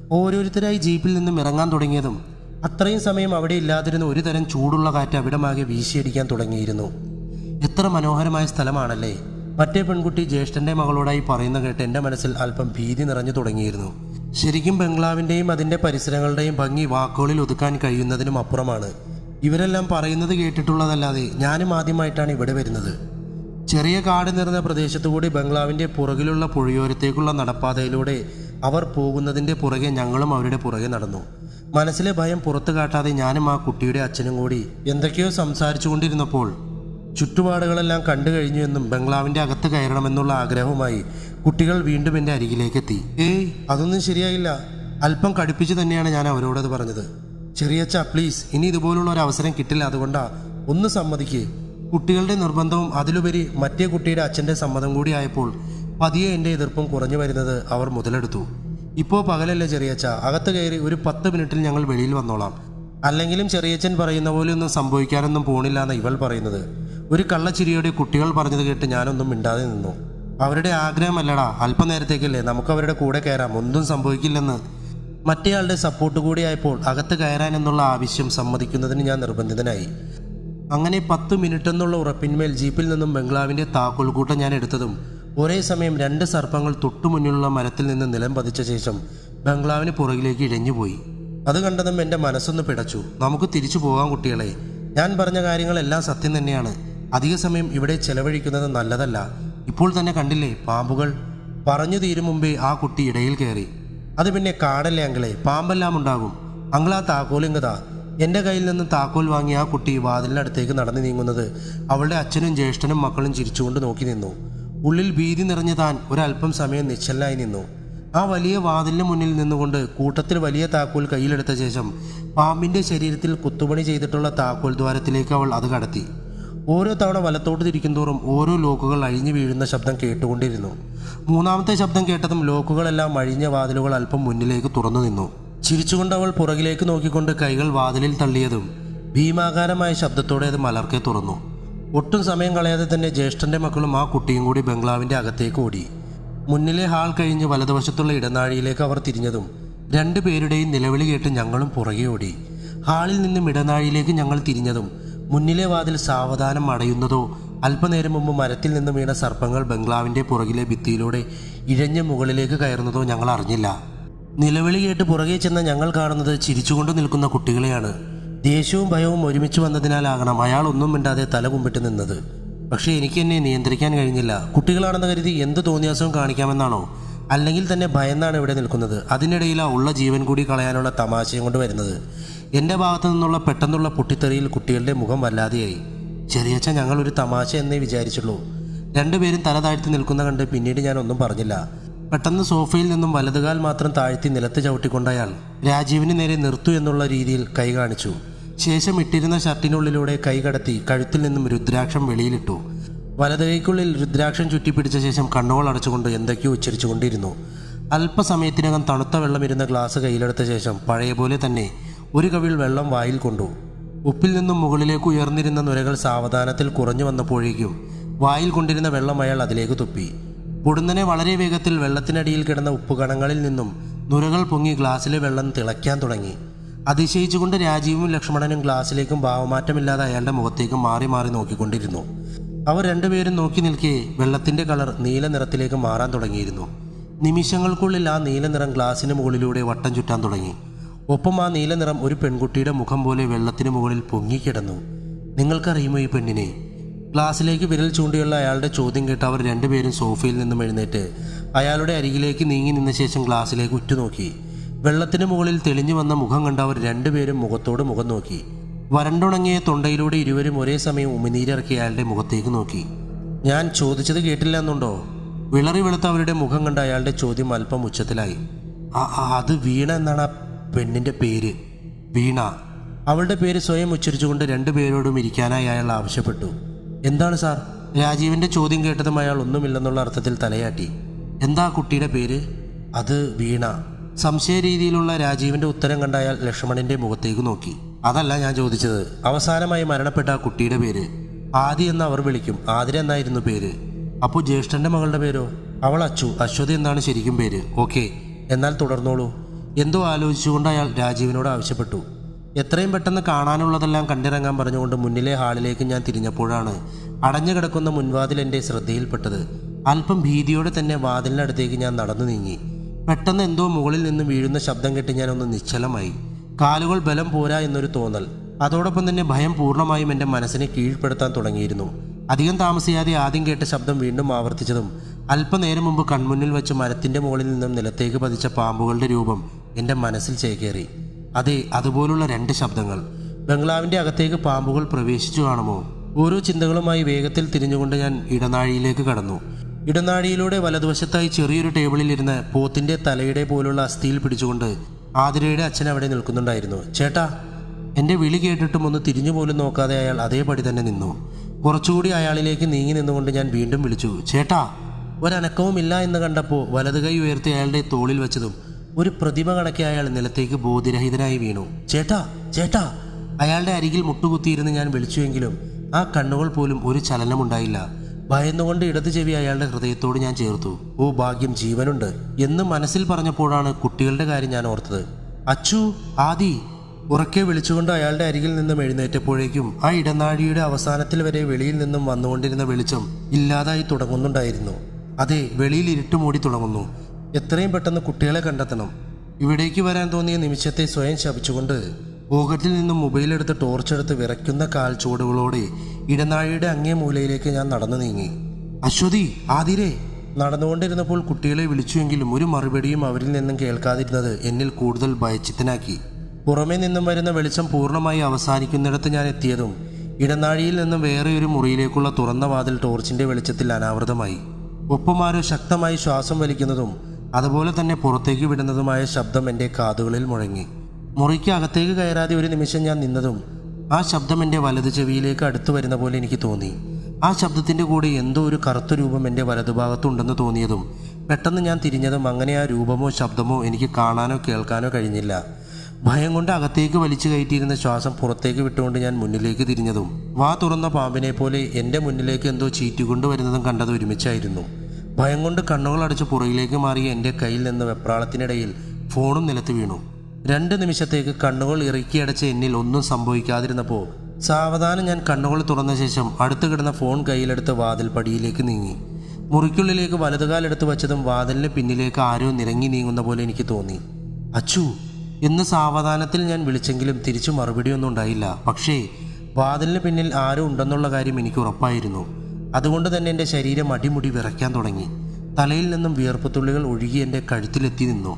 ഓരോരുത്തരായി ജീപ്പിൽ നിന്നും ഇറങ്ങാൻ തുടങ്ങിയതും അത്രയും സമയം അവിടെ ഇല്ലാതിരുന്ന ഒരു തരം ചൂടുള്ള കാറ്റ് അവിടമാകെ വീശിയടിക്കാൻ തുടങ്ങിയിരുന്നു എത്ര മനോഹരമായ സ്ഥലമാണല്ലേ മറ്റേ പെൺകുട്ടി ജ്യേഷ്ഠന്റെ മകളോടായി പറയുന്ന കേട്ട് എൻ്റെ മനസ്സിൽ അല്പം ഭീതി നിറഞ്ഞു തുടങ്ങിയിരുന്നു ശരിക്കും ബംഗ്ലാവിൻ്റെയും അതിൻ്റെ പരിസരങ്ങളുടെയും ഭംഗി വാക്കുകളിൽ ഒതുക്കാൻ കഴിയുന്നതിനും അപ്പുറമാണ് ഇവരെല്ലാം പറയുന്നത് കേട്ടിട്ടുള്ളതല്ലാതെ ഞാനും ആദ്യമായിട്ടാണ് ഇവിടെ വരുന്നത് ചെറിയ കാട് നിറഞ്ഞ പ്രദേശത്തുകൂടി ബംഗ്ലാവിൻ്റെ പുറകിലുള്ള പുഴയോരത്തേക്കുള്ള നടപ്പാതയിലൂടെ അവർ പോകുന്നതിൻ്റെ പുറകെ ഞങ്ങളും അവരുടെ പുറകെ നടന്നു മനസ്സിലെ ഭയം പുറത്തു കാട്ടാതെ ഞാനും ആ കുട്ടിയുടെ അച്ഛനും കൂടി എന്തൊക്കെയോ സംസാരിച്ചു കൊണ്ടിരുന്നപ്പോൾ ചുറ്റുപാടുകളെല്ലാം കണ്ടു കഴിഞ്ഞു എന്നും ബംഗ്ലാവിൻ്റെ അകത്ത് കയറണമെന്നുള്ള ആഗ്രഹവുമായി കുട്ടികൾ വീണ്ടും എൻ്റെ അരികിലേക്കെത്തി ഏയ് അതൊന്നും ശരിയായില്ല അല്പം കടുപ്പിച്ച് തന്നെയാണ് ഞാൻ അവരോടത് പറഞ്ഞത് ചെറിയച്ച പ്ലീസ് ഇനി ഇതുപോലുള്ള ഒരു അവസരം കിട്ടില്ല അതുകൊണ്ടാ ഒന്ന് സമ്മതിക്ക് കുട്ടികളുടെ നിർബന്ധവും അതിലുപരി മറ്റേ കുട്ടിയുടെ അച്ഛൻ്റെ സമ്മതം കൂടി ആയപ്പോൾ പതിയെ എൻ്റെ എതിർപ്പും കുറഞ്ഞു വരുന്നത് അവർ മുതലെടുത്തു ഇപ്പോൾ പകലല്ലേ ചെറിയച്ച അകത്ത് കയറി ഒരു പത്ത് മിനിറ്റിൽ ഞങ്ങൾ വെളിയിൽ വന്നോളാം അല്ലെങ്കിലും ചെറിയച്ചൻ പറയുന്ന പോലെ ഒന്നും സംഭവിക്കാനൊന്നും പോണില്ല എന്ന് ഇവൾ പറയുന്നത് ഒരു കള്ളച്ചിരിയോടെ കുട്ടികൾ പറഞ്ഞത് കേട്ട് ഞാനൊന്നും മിണ്ടാതെ നിന്നു അവരുടെ ആഗ്രഹമല്ലടാ അല്പനേരത്തേക്കല്ലേ നമുക്ക് അവരുടെ കൂടെ കയറാം ഒന്നും സംഭവിക്കില്ലെന്ന് മറ്റേയാളുടെ സപ്പോർട്ട് കൂടിയായപ്പോൾ അകത്ത് കയറാൻ എന്നുള്ള ആവശ്യം സമ്മതിക്കുന്നതിന് ഞാൻ നിർബന്ധിതനായി അങ്ങനെ പത്ത് മിനിറ്റ് എന്നുള്ള ഉറപ്പിന്മേൽ ജീപ്പിൽ നിന്നും ബംഗ്ലാവിന്റെ താക്കോൽക്കൂട്ടം ഞാൻ എടുത്തതും ഒരേ സമയം രണ്ട് സർപ്പങ്ങൾ തൊട്ടുമുന്നിലുള്ള മരത്തിൽ നിന്ന് നിലം പതിച്ച ശേഷം ബംഗ്ലാവിന് പുറകിലേക്ക് ഇഴഞ്ഞുപോയി അത് കണ്ടതും എൻ്റെ മനസ്സൊന്ന് പിടച്ചു നമുക്ക് തിരിച്ചു പോകാം കുട്ടികളെ ഞാൻ പറഞ്ഞ കാര്യങ്ങളെല്ലാം സത്യം തന്നെയാണ് അധിക സമയം ഇവിടെ ചെലവഴിക്കുന്നത് നല്ലതല്ല ഇപ്പോൾ തന്നെ കണ്ടില്ലേ പാമ്പുകൾ പറഞ്ഞു തീരും മുമ്പേ ആ കുട്ടി ഇടയിൽ കയറി അത് പിന്നെ കാടല്ലേ അങ്കിളെ പാമ്പെല്ലാം ഉണ്ടാകും അങ്കിൾ ആ താക്കോലിങ്കതാ എൻ്റെ കയ്യിൽ നിന്ന് താക്കോൽ വാങ്ങി ആ കുട്ടി വാതിലിനടുത്തേക്ക് നടന്നു നീങ്ങുന്നത് അവളുടെ അച്ഛനും ജ്യേഷ്ഠനും മക്കളും ചിരിച്ചുകൊണ്ട് നോക്കി നിന്നു ഉള്ളിൽ ഭീതി നിറഞ്ഞ താൻ ഒരല്പം സമയം നിശ്ചലായി നിന്നു ആ വലിയ വാതിലിന് മുന്നിൽ നിന്നുകൊണ്ട് കൂട്ടത്തിൽ വലിയ താക്കോൽ കയ്യിലെടുത്ത ശേഷം പാമ്പിന്റെ ശരീരത്തിൽ കുത്തുപണി ചെയ്തിട്ടുള്ള താക്കോൽ ദ്വാരത്തിലേക്ക് അവൾ അത് കടത്തി ഓരോ തവണ വലത്തോട്ട് തിരിക്കുന്തോറും ഓരോ ലോക്കുകൾ അഴിഞ്ഞു വീഴുന്ന ശബ്ദം കേട്ടുകൊണ്ടിരുന്നു മൂന്നാമത്തെ ശബ്ദം കേട്ടതും ലോക്കുകളെല്ലാം അഴിഞ്ഞ വാതിലുകൾ അല്പം മുന്നിലേക്ക് തുറന്നു നിന്നു ചിരിച്ചുകൊണ്ട് അവൾ പുറകിലേക്ക് നോക്കിക്കൊണ്ട് കൈകൾ വാതിലിൽ തള്ളിയതും ഭീമാകാരമായ ശബ്ദത്തോടെ അത് മലർക്കെ തുറന്നു ഒട്ടും സമയം കളയാതെ തന്നെ ജ്യേഷ്ഠന്റെ മക്കളും ആ കുട്ടിയും കൂടി ബംഗ്ലാവിന്റെ അകത്തേക്ക് ഓടി മുന്നിലെ ഹാൾ കഴിഞ്ഞ് വലതുവശത്തുള്ള ഇടനാഴിയിലേക്ക് അവർ തിരിഞ്ഞതും രണ്ടുപേരുടെയും നിലവിളി കേട്ട് ഞങ്ങളും പുറകെ ഓടി ഹാളിൽ നിന്നും ഇടനാഴിയിലേക്ക് ഞങ്ങൾ തിരിഞ്ഞതും മുന്നിലെ വാതിൽ സാവധാനം അടയുന്നതോ അല്പനേരം മുമ്പ് മരത്തിൽ നിന്ന് വീണ സർപ്പങ്ങൾ ബംഗ്ലാവിന്റെ പുറകിലെ ഭിത്തിയിലൂടെ ഇഴഞ്ഞ് മുകളിലേക്ക് കയറുന്നതോ ഞങ്ങൾ അറിഞ്ഞില്ല നിലവിളി കേട്ട് പുറകെ ചെന്ന ഞങ്ങൾ കാണുന്നത് ചിരിച്ചുകൊണ്ട് നിൽക്കുന്ന കുട്ടികളെയാണ് ദേഷ്യവും ഭയവും ഒരുമിച്ച് വന്നതിനാലാകണം അയാൾ ഒന്നും മിണ്ടാതെ തല കുമ്പിട്ട് നിന്നത് പക്ഷേ എനിക്ക് എന്നെ നിയന്ത്രിക്കാൻ കഴിഞ്ഞില്ല കുട്ടികളാണെന്ന് കരുതി എന്ത് തോന്നിയാസവും കാണിക്കാമെന്നാണോ അല്ലെങ്കിൽ തന്നെ ഭയന്നാണ് ഇവിടെ നിൽക്കുന്നത് അതിനിടയിലാ ഉള്ള ജീവൻ കൂടി കളയാനുള്ള തമാശയും കൊണ്ട് വരുന്നത് എൻ്റെ ഭാഗത്തു നിന്നുള്ള പെട്ടെന്നുള്ള പൊട്ടിത്തെറിയിൽ കുട്ടികളുടെ മുഖം വല്ലാതെയായി ചെറിയച്ച ഞങ്ങൾ ഒരു തമാശ എന്നേ വിചാരിച്ചുള്ളൂ രണ്ടുപേരും തല താഴ്ത്തി നിൽക്കുന്ന കണ്ട് പിന്നീട് ഞാൻ ഒന്നും പറഞ്ഞില്ല പെട്ടെന്ന് സോഫയിൽ നിന്നും വലതുകാൽ മാത്രം താഴ്ത്തി നിലത്ത് ചവിട്ടിക്കൊണ്ടയാൾ രാജീവിന് നേരെ നിർത്തു എന്നുള്ള രീതിയിൽ കൈ കാണിച്ചു ശേഷം ഇട്ടിരുന്ന ഷർട്ടിനുള്ളിലൂടെ കൈ കടത്തി കഴുത്തിൽ നിന്നും രുദ്രാക്ഷം വെളിയിലിട്ടു വലത് കൈക്കുള്ളിൽ രുദ്രാക്ഷം ചുറ്റിപ്പിടിച്ച ശേഷം കണ്ണുകൾ അടച്ചുകൊണ്ട് എന്തൊക്കെയോ ഉച്ചരിച്ചുകൊണ്ടിരുന്നു അല്പസമയത്തിനകം തണുത്ത വെള്ളമിരുന്ന ഗ്ലാസ് കയ്യിലെടുത്ത ശേഷം പഴയ പോലെ തന്നെ ഒരു കവിൾ വെള്ളം വായിൽ കൊണ്ടു ഉപ്പിൽ നിന്നും മുകളിലേക്ക് ഉയർന്നിരുന്ന നുരകൾ സാവധാനത്തിൽ കുറഞ്ഞു വന്നപ്പോഴേക്കും വായിൽ കൊണ്ടിരുന്ന വെള്ളം അയാൾ അതിലേക്ക് തുപ്പി പൊടുന്നനെ വളരെ വേഗത്തിൽ വെള്ളത്തിനടിയിൽ കിടന്ന ഉപ്പുകണങ്ങളിൽ നിന്നും നുരകൾ പൊങ്ങി ഗ്ലാസ്സിലെ വെള്ളം തിളയ്ക്കാൻ തുടങ്ങി അതിശയിച്ചുകൊണ്ട് രാജീവും ലക്ഷ്മണനും ഗ്ലാസ്സിലേക്കും ഭാവമാറ്റമില്ലാതെ അയാളുടെ മുഖത്തേക്കും മാറി മാറി നോക്കിക്കൊണ്ടിരുന്നു അവർ രണ്ടുപേരും നോക്കി നിൽക്കെ വെള്ളത്തിന്റെ കളർ നീല നിറത്തിലേക്ക് മാറാൻ തുടങ്ങിയിരുന്നു നിമിഷങ്ങൾക്കുള്ളിൽ ആ നീല നിറം ഗ്ലാസിന് മുകളിലൂടെ വട്ടം ചുറ്റാൻ തുടങ്ങി ഒപ്പം ആ നീല നിറം ഒരു പെൺകുട്ടിയുടെ മുഖം പോലെ വെള്ളത്തിന് മുകളിൽ പൊങ്ങിക്കിടന്നു നിങ്ങൾക്കറിയുമോ ഈ പെണ്ണിനെ ഗ്ലാസ്സിലേക്ക് വിരൽ ചൂണ്ടിയുള്ള അയാളുടെ ചോദ്യം കേട്ട് അവർ രണ്ടുപേരും സോഫയിൽ നിന്നും എഴുന്നേറ്റ് അയാളുടെ അരികിലേക്ക് നീങ്ങി നിന്ന ശേഷം ഗ്ലാസ്സിലേക്ക് ഉറ്റുനോക്കി വെള്ളത്തിന് മുകളിൽ തെളിഞ്ഞു വന്ന മുഖം കണ്ട അവർ രണ്ടുപേരും മുഖത്തോട് മുഖം നോക്കി വരണ്ടുണങ്ങിയ തൊണ്ടയിലൂടെ ഇരുവരും ഒരേ സമയം ഉമിനീരിറക്കി അയാളുടെ മുഖത്തേക്ക് നോക്കി ഞാൻ ചോദിച്ചത് കേട്ടില്ല എന്നുണ്ടോ വിളറി വെളുത്ത അവരുടെ മുഖം കണ്ട അയാളുടെ ചോദ്യം അല്പം ഉച്ചത്തിലായി "ആ- ആ, അത് വീണ എന്നാണ് ആ പെണ്ണിന്റെ പേര് വീണ അവളുടെ പേര് സ്വയം ഉച്ചരിച്ചുകൊണ്ട് രണ്ടുപേരോടും ഇരിക്കാനായി അയാൾ ആവശ്യപ്പെട്ടു എന്താണ് സാർ രാജീവിന്റെ ചോദ്യം കേട്ടതും അയാൾ ഒന്നുമില്ലെന്നുള്ള അർത്ഥത്തിൽ തലയാട്ടി എന്താ ആ കുട്ടിയുടെ പേര് അത് വീണ സംശയ രീതിയിലുള്ള രാജീവിന്റെ ഉത്തരം കണ്ട അയാൾ ലക്ഷ്മണന്റെ മുഖത്തേക്ക് നോക്കി അതല്ല ഞാൻ ചോദിച്ചത് അവസാനമായി മരണപ്പെട്ട ആ കുട്ടിയുടെ പേര് ആദി എന്ന് അവർ വിളിക്കും ആതിര എന്നായിരുന്നു പേര് അപ്പോൾ ജ്യേഷ്ഠന്റെ മകളുടെ പേരോ അവൾ അച്ചു അശ്വതി എന്നാണ് ശരിക്കും പേര് ഓക്കെ എന്നാൽ തുടർന്നോളൂ എന്തോ ആലോചിച്ചുകൊണ്ട് അയാൾ രാജീവിനോട് ആവശ്യപ്പെട്ടു എത്രയും പെട്ടെന്ന് കാണാനുള്ളതെല്ലാം കണ്ടിറങ്ങാൻ പറഞ്ഞുകൊണ്ട് മുന്നിലെ ഹാളിലേക്ക് ഞാൻ തിരിഞ്ഞപ്പോഴാണ് അടഞ്ഞു കിടക്കുന്ന മുൻവാതിൽ എൻ്റെ ശ്രദ്ധയിൽപ്പെട്ടത് അല്പം ഭീതിയോടെ തന്നെ വാതിലിനടുത്തേക്ക് ഞാൻ നടന്നു നീങ്ങി പെട്ടെന്ന് എന്തോ മുകളിൽ നിന്ന് വീഴുന്ന ശബ്ദം കേട്ട് ഞാൻ ഒന്ന് നിശ്ചലമായി കാലുകൾ ബലം പോരാ എന്നൊരു തോന്നൽ അതോടൊപ്പം തന്നെ ഭയം പൂർണ്ണമായും എൻ്റെ മനസ്സിനെ കീഴ്പ്പെടുത്താൻ തുടങ്ങിയിരുന്നു അധികം താമസിയാതെ ആദ്യം കേട്ട ശബ്ദം വീണ്ടും ആവർത്തിച്ചതും അല്പനേരം മുമ്പ് കൺമുന്നിൽ വെച്ച് മരത്തിൻ്റെ മുകളിൽ നിന്നും നിലത്തേക്ക് പതിച്ച പാമ്പുകളുടെ രൂപം എൻ്റെ മനസ്സിൽ ചേക്കേറി അതെ അതുപോലുള്ള രണ്ട് ശബ്ദങ്ങൾ ബംഗ്ലാവിൻ്റെ അകത്തേക്ക് പാമ്പുകൾ പ്രവേശിച്ചു കാണുമോ ഓരോ ചിന്തകളുമായി വേഗത്തിൽ തിരിഞ്ഞുകൊണ്ട് ഞാൻ ഇടനാഴിയിലേക്ക് കടന്നു ഇടനാഴിയിലൂടെ വലതുവശത്തായി ചെറിയൊരു ടേബിളിലിരുന്ന് പോത്തിന്റെ തലയുടെ പോലുള്ള അസ്ഥിയിൽ പിടിച്ചുകൊണ്ട് ആതിരയുടെ അച്ഛൻ അവിടെ നിൽക്കുന്നുണ്ടായിരുന്നു ചേട്ടാ എൻ്റെ വിളി കേട്ടിട്ടും ഒന്ന് തിരിഞ്ഞു പോലും നോക്കാതെ അയാൾ അതേപടി തന്നെ നിന്നു കുറച്ചുകൂടി അയാളിലേക്ക് നീങ്ങി നിന്നുകൊണ്ട് ഞാൻ വീണ്ടും വിളിച്ചു ചേട്ടാ ഒരനക്കവുമില്ല എന്ന് കണ്ടപ്പോൾ വലത് കൈ ഉയർത്തി അയാളുടെ തോളിൽ വെച്ചതും ഒരു പ്രതിമ കണക്കെ അയാൾ നിലത്തേക്ക് ബോധരഹിതനായി വീണു ചേട്ടാ ചേട്ടാ അയാളുടെ അരികിൽ മുട്ടുകുത്തിയിരുന്ന് ഞാൻ വിളിച്ചുവെങ്കിലും ആ കണ്ണുകൾ പോലും ഒരു ചലനമുണ്ടായില്ല ഭയന്നുകൊണ്ട് ഇടത് ചെവി അയാളുടെ ഹൃദയത്തോട് ഞാൻ ചേർത്തു ഓ ഭാഗ്യം ജീവനുണ്ട് എന്ന് മനസ്സിൽ പറഞ്ഞപ്പോഴാണ് കുട്ടികളുടെ കാര്യം ഞാൻ ഓർത്തത് അച്ചു ആദി ഉറക്കെ വിളിച്ചുകൊണ്ട് അയാളുടെ അരികിൽ നിന്നും എഴുന്നേറ്റപ്പോഴേക്കും ആ ഇടനാഴിയുടെ അവസാനത്തിൽ വരെ വെളിയിൽ നിന്നും വന്നുകൊണ്ടിരുന്ന വെളിച്ചം ഇല്ലാതായി തുടങ്ങുന്നുണ്ടായിരുന്നു അതെ വെളിയിൽ ഇരുട്ട് മൂടി തുടങ്ങുന്നു എത്രയും പെട്ടെന്ന് കുട്ടികളെ കണ്ടെത്തണം ഇവിടേക്ക് വരാൻ തോന്നിയ നിമിഷത്തെ സ്വയം ശപിച്ചുകൊണ്ട് പോക്കറ്റിൽ നിന്നും മൊബൈലെടുത്ത് ടോർച്ചെടുത്ത് വിറയ്ക്കുന്ന കാൽ ചുവടുകളോടെ ഇടനാഴിയുടെ അങ്ങേ മൂലയിലേക്ക് ഞാൻ നടന്നു നീങ്ങി അശ്വതി ആതിരേ നടന്നുകൊണ്ടിരുന്നപ്പോൾ കുട്ടികളെ വിളിച്ചുവെങ്കിലും ഒരു മറുപടിയും അവരിൽ നിന്നും കേൾക്കാതിരുന്നത് എന്നിൽ കൂടുതൽ ഭയച്ചിത്തനാക്കി പുറമേ നിന്നും വരുന്ന വെളിച്ചം പൂർണ്ണമായി അവസാനിക്കുന്നിടത്ത് ഞാൻ എത്തിയതും ഇടനാഴിയിൽ നിന്നും വേറെ ഒരു മുറിയിലേക്കുള്ള തുറന്ന വാതിൽ ടോർച്ചിന്റെ വെളിച്ചത്തിൽ അനാവൃതമായി ഒപ്പമാരോ ശക്തമായി ശ്വാസം വലിക്കുന്നതും അതുപോലെ തന്നെ പുറത്തേക്ക് വിടുന്നതുമായ ശബ്ദം എൻ്റെ കാതുകളിൽ മുഴങ്ങി മുറിക്ക് അകത്തേക്ക് കയറാതെ ഒരു നിമിഷം ഞാൻ നിന്നതും ആ ശബ്ദം എൻ്റെ വലതു ചെവിയിലേക്ക് അടുത്തു വരുന്ന പോലെ എനിക്ക് തോന്നി ആ ശബ്ദത്തിൻ്റെ കൂടെ എന്തോ ഒരു കറുത്ത രൂപം എൻ്റെ വലതുഭാഗത്തുണ്ടെന്ന് തോന്നിയതും പെട്ടെന്ന് ഞാൻ തിരിഞ്ഞതും അങ്ങനെ ആ രൂപമോ ശബ്ദമോ എനിക്ക് കാണാനോ കേൾക്കാനോ കഴിഞ്ഞില്ല ഭയം കൊണ്ട് അകത്തേക്ക് വലിച്ചു കയറ്റിയിരുന്ന ശ്വാസം പുറത്തേക്ക് വിട്ടുകൊണ്ട് ഞാൻ മുന്നിലേക്ക് തിരിഞ്ഞതും വാ തുറന്ന പാമ്പിനെ പോലെ എൻ്റെ മുന്നിലേക്ക് എന്തോ ചീറ്റുകൊണ്ട് വരുന്നതും കണ്ടത് ഒരുമിച്ചായിരുന്നു ഭയം കൊണ്ട് കണ്ണുകൾ അടച്ച് പുറകിലേക്ക് മാറിയ എൻ്റെ കയ്യിൽ നിന്ന് വെപ്രാളത്തിനിടയിൽ ഫോണും നിലത്ത് വീണു രണ്ട് നിമിഷത്തേക്ക് കണ്ണുകൾ ഇറുക്കിയടച്ച് എന്നിൽ ഒന്നും സംഭവിക്കാതിരുന്നപ്പോൾ സാവധാനം ഞാൻ കണ്ണുകൾ തുറന്ന ശേഷം അടുത്ത് കിടന്ന ഫോൺ കയ്യിലെടുത്ത് വാതിൽ പടിയിലേക്ക് നീങ്ങി മുറിക്കുള്ളിലേക്ക് വലതുകാലെടുത്ത് വച്ചതും വാതിലിന് പിന്നിലേക്ക് ആരോ നിരങ്ങി നീങ്ങുന്ന പോലെ എനിക്ക് തോന്നി അച്ചു എന്ന് സാവധാനത്തിൽ ഞാൻ വിളിച്ചെങ്കിലും തിരിച്ചു മറുപടിയൊന്നും ഉണ്ടായില്ല പക്ഷേ വാതിലിന് പിന്നിൽ ആരോ ഉണ്ടെന്നുള്ള കാര്യം എനിക്ക് ഉറപ്പായിരുന്നു അതുകൊണ്ട് തന്നെ എൻ്റെ ശരീരം അടിമുടി വിറയ്ക്കാൻ തുടങ്ങി തലയിൽ നിന്നും വിയർപ്പുത്തുള്ളികൾ ഒഴുകി എൻ്റെ കഴുത്തിലെത്തി നിന്നു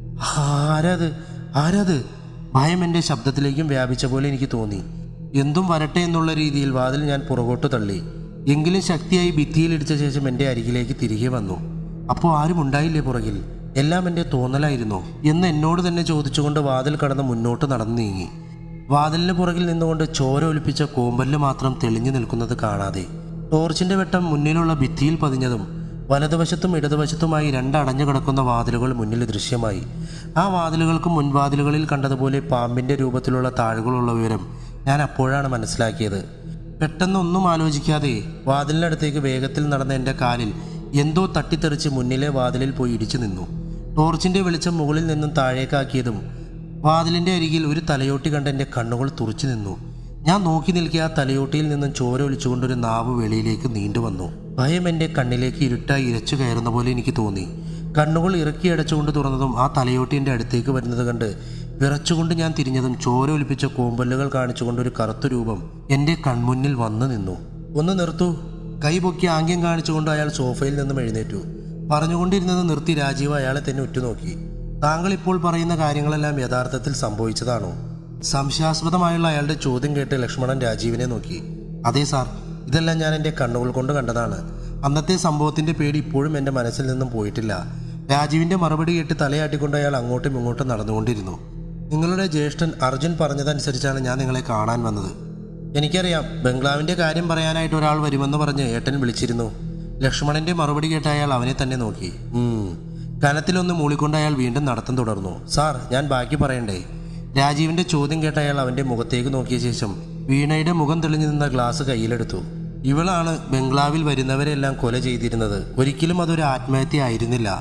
ആരത് ആരത് ഭയം എൻ്റെ ശബ്ദത്തിലേക്കും വ്യാപിച്ച പോലെ എനിക്ക് തോന്നി എന്തും വരട്ടെ എന്നുള്ള രീതിയിൽ വാതിൽ ഞാൻ പുറകോട്ട് തള്ളി എങ്കിലും ശക്തിയായി ഭിത്തിയിലിടിച്ച ശേഷം എൻ്റെ അരികിലേക്ക് തിരികെ വന്നു അപ്പോൾ ആരും ഉണ്ടായില്ലേ പുറകിൽ എല്ലാം എൻ്റെ തോന്നലായിരുന്നു എന്ന് എന്നോട് തന്നെ ചോദിച്ചുകൊണ്ട് വാതിൽ കടന്ന് മുന്നോട്ട് നടന്നു നീങ്ങി വാതിലിന് പുറകിൽ നിന്നുകൊണ്ട് ചോര ഒലിപ്പിച്ച കോമ്പല്ല് മാത്രം തെളിഞ്ഞു നിൽക്കുന്നത് കാണാതെ ടോർച്ചിന്റെ വെട്ടം മുന്നിലുള്ള ഭിത്തിയിൽ പതിഞ്ഞതും വലതുവശത്തും ഇടതുവശത്തുമായി രണ്ടടഞ്ഞു കിടക്കുന്ന വാതിലുകൾ മുന്നിൽ ദൃശ്യമായി ആ വാതിലുകൾക്ക് മുൻവാതിലുകളിൽ കണ്ടതുപോലെ പാമ്പിന്റെ രൂപത്തിലുള്ള താഴുകളുള്ള വിവരം ഞാൻ അപ്പോഴാണ് മനസ്സിലാക്കിയത് പെട്ടെന്ന് ഒന്നും ആലോചിക്കാതെ വാതിലിനടുത്തേക്ക് വേഗത്തിൽ നടന്ന എൻ്റെ കാലിൽ എന്തോ തട്ടിത്തെറിച്ച് മുന്നിലെ വാതിലിൽ പോയി ഇടിച്ചു നിന്നു ടോർച്ചിന്റെ വെളിച്ചം മുകളിൽ നിന്നും താഴേക്കാക്കിയതും വാതിലിന്റെ അരികിൽ ഒരു തലയോട്ടി കണ്ട് എൻ്റെ കണ്ണുകൾ തുറച്ചു നിന്നു ഞാൻ നോക്കി നിൽക്കിയ ആ തലയോട്ടിയിൽ നിന്നും ചോര ഒലിച്ചുകൊണ്ടൊരു നാവ് വെളിയിലേക്ക് നീണ്ടുവന്നു ഭയം എൻ്റെ കണ്ണിലേക്ക് ഇരുട്ടായി ഇരച്ചു കയറുന്ന പോലെ എനിക്ക് തോന്നി കണ്ണുകൾ ഇറക്കി അടച്ചുകൊണ്ട് തുറന്നതും ആ തലയോട്ടി എൻ്റെ അടുത്തേക്ക് വരുന്നത് കണ്ട് വിറച്ചുകൊണ്ട് ഞാൻ തിരിഞ്ഞതും ചോര ഒലിപ്പിച്ച കോമ്പല്ലുകൾ കാണിച്ചുകൊണ്ട് ഒരു കറുത്ത രൂപം എൻ്റെ കൺമുന്നിൽ വന്നു നിന്നു ഒന്ന് നിർത്തൂ കൈ പൊക്കി ആംഗ്യം കാണിച്ചുകൊണ്ട് അയാൾ സോഫയിൽ നിന്നും എഴുന്നേറ്റു പറഞ്ഞുകൊണ്ടിരുന്നത് നിർത്തി രാജീവ് അയാളെ തന്നെ ഉറ്റുനോക്കി താങ്കൾ ഇപ്പോൾ പറയുന്ന കാര്യങ്ങളെല്ലാം യഥാർത്ഥത്തിൽ സംഭവിച്ചതാണോ സംശയാസ്പദമായുള്ള അയാളുടെ ചോദ്യം കേട്ട് ലക്ഷ്മണൻ രാജീവിനെ നോക്കി അതെ സാർ ഇതെല്ലാം ഞാൻ എൻ്റെ കണ്ണുകൾ കൊണ്ട് കണ്ടതാണ് അന്നത്തെ സംഭവത്തിന്റെ പേടി ഇപ്പോഴും എൻ്റെ മനസ്സിൽ നിന്നും പോയിട്ടില്ല രാജീവിന്റെ മറുപടി കേട്ട് തലയാട്ടിക്കൊണ്ട് അയാൾ അങ്ങോട്ടും ഇങ്ങോട്ടും നടന്നുകൊണ്ടിരുന്നു നിങ്ങളുടെ ജ്യേഷ്ഠൻ അർജുൻ പറഞ്ഞതനുസരിച്ചാണ് ഞാൻ നിങ്ങളെ കാണാൻ വന്നത് എനിക്കറിയാം ബംഗ്ലാവിന്റെ കാര്യം പറയാനായിട്ട് ഒരാൾ വരുമെന്ന് പറഞ്ഞ് ഏട്ടൻ വിളിച്ചിരുന്നു ലക്ഷ്മണന്റെ മറുപടി കേട്ട് അയാൾ അവനെ തന്നെ നോക്കി ഉം. കനത്തിലൊന്ന് മൂളിക്കൊണ്ട് അയാൾ വീണ്ടും നടത്തം തുടർന്നു സാർ ഞാൻ ബാക്കി പറയണ്ടേ രാജീവിന്റെ ചോദ്യം കേട്ട് അയാൾ അവന്റെ മുഖത്തേക്ക് നോക്കിയ ശേഷം വീണയുടെ മുഖം തെളിഞ്ഞു നിന്ന ഗ്ലാസ് കയ്യിലെടുത്തു ഇവളാണ് ബംഗ്ലാവിൽ വരുന്നവരെല്ലാം കൊല ചെയ്തിരുന്നത് ഒരിക്കലും അതൊരു ആത്മഹത്യ ആയിരുന്നില്ല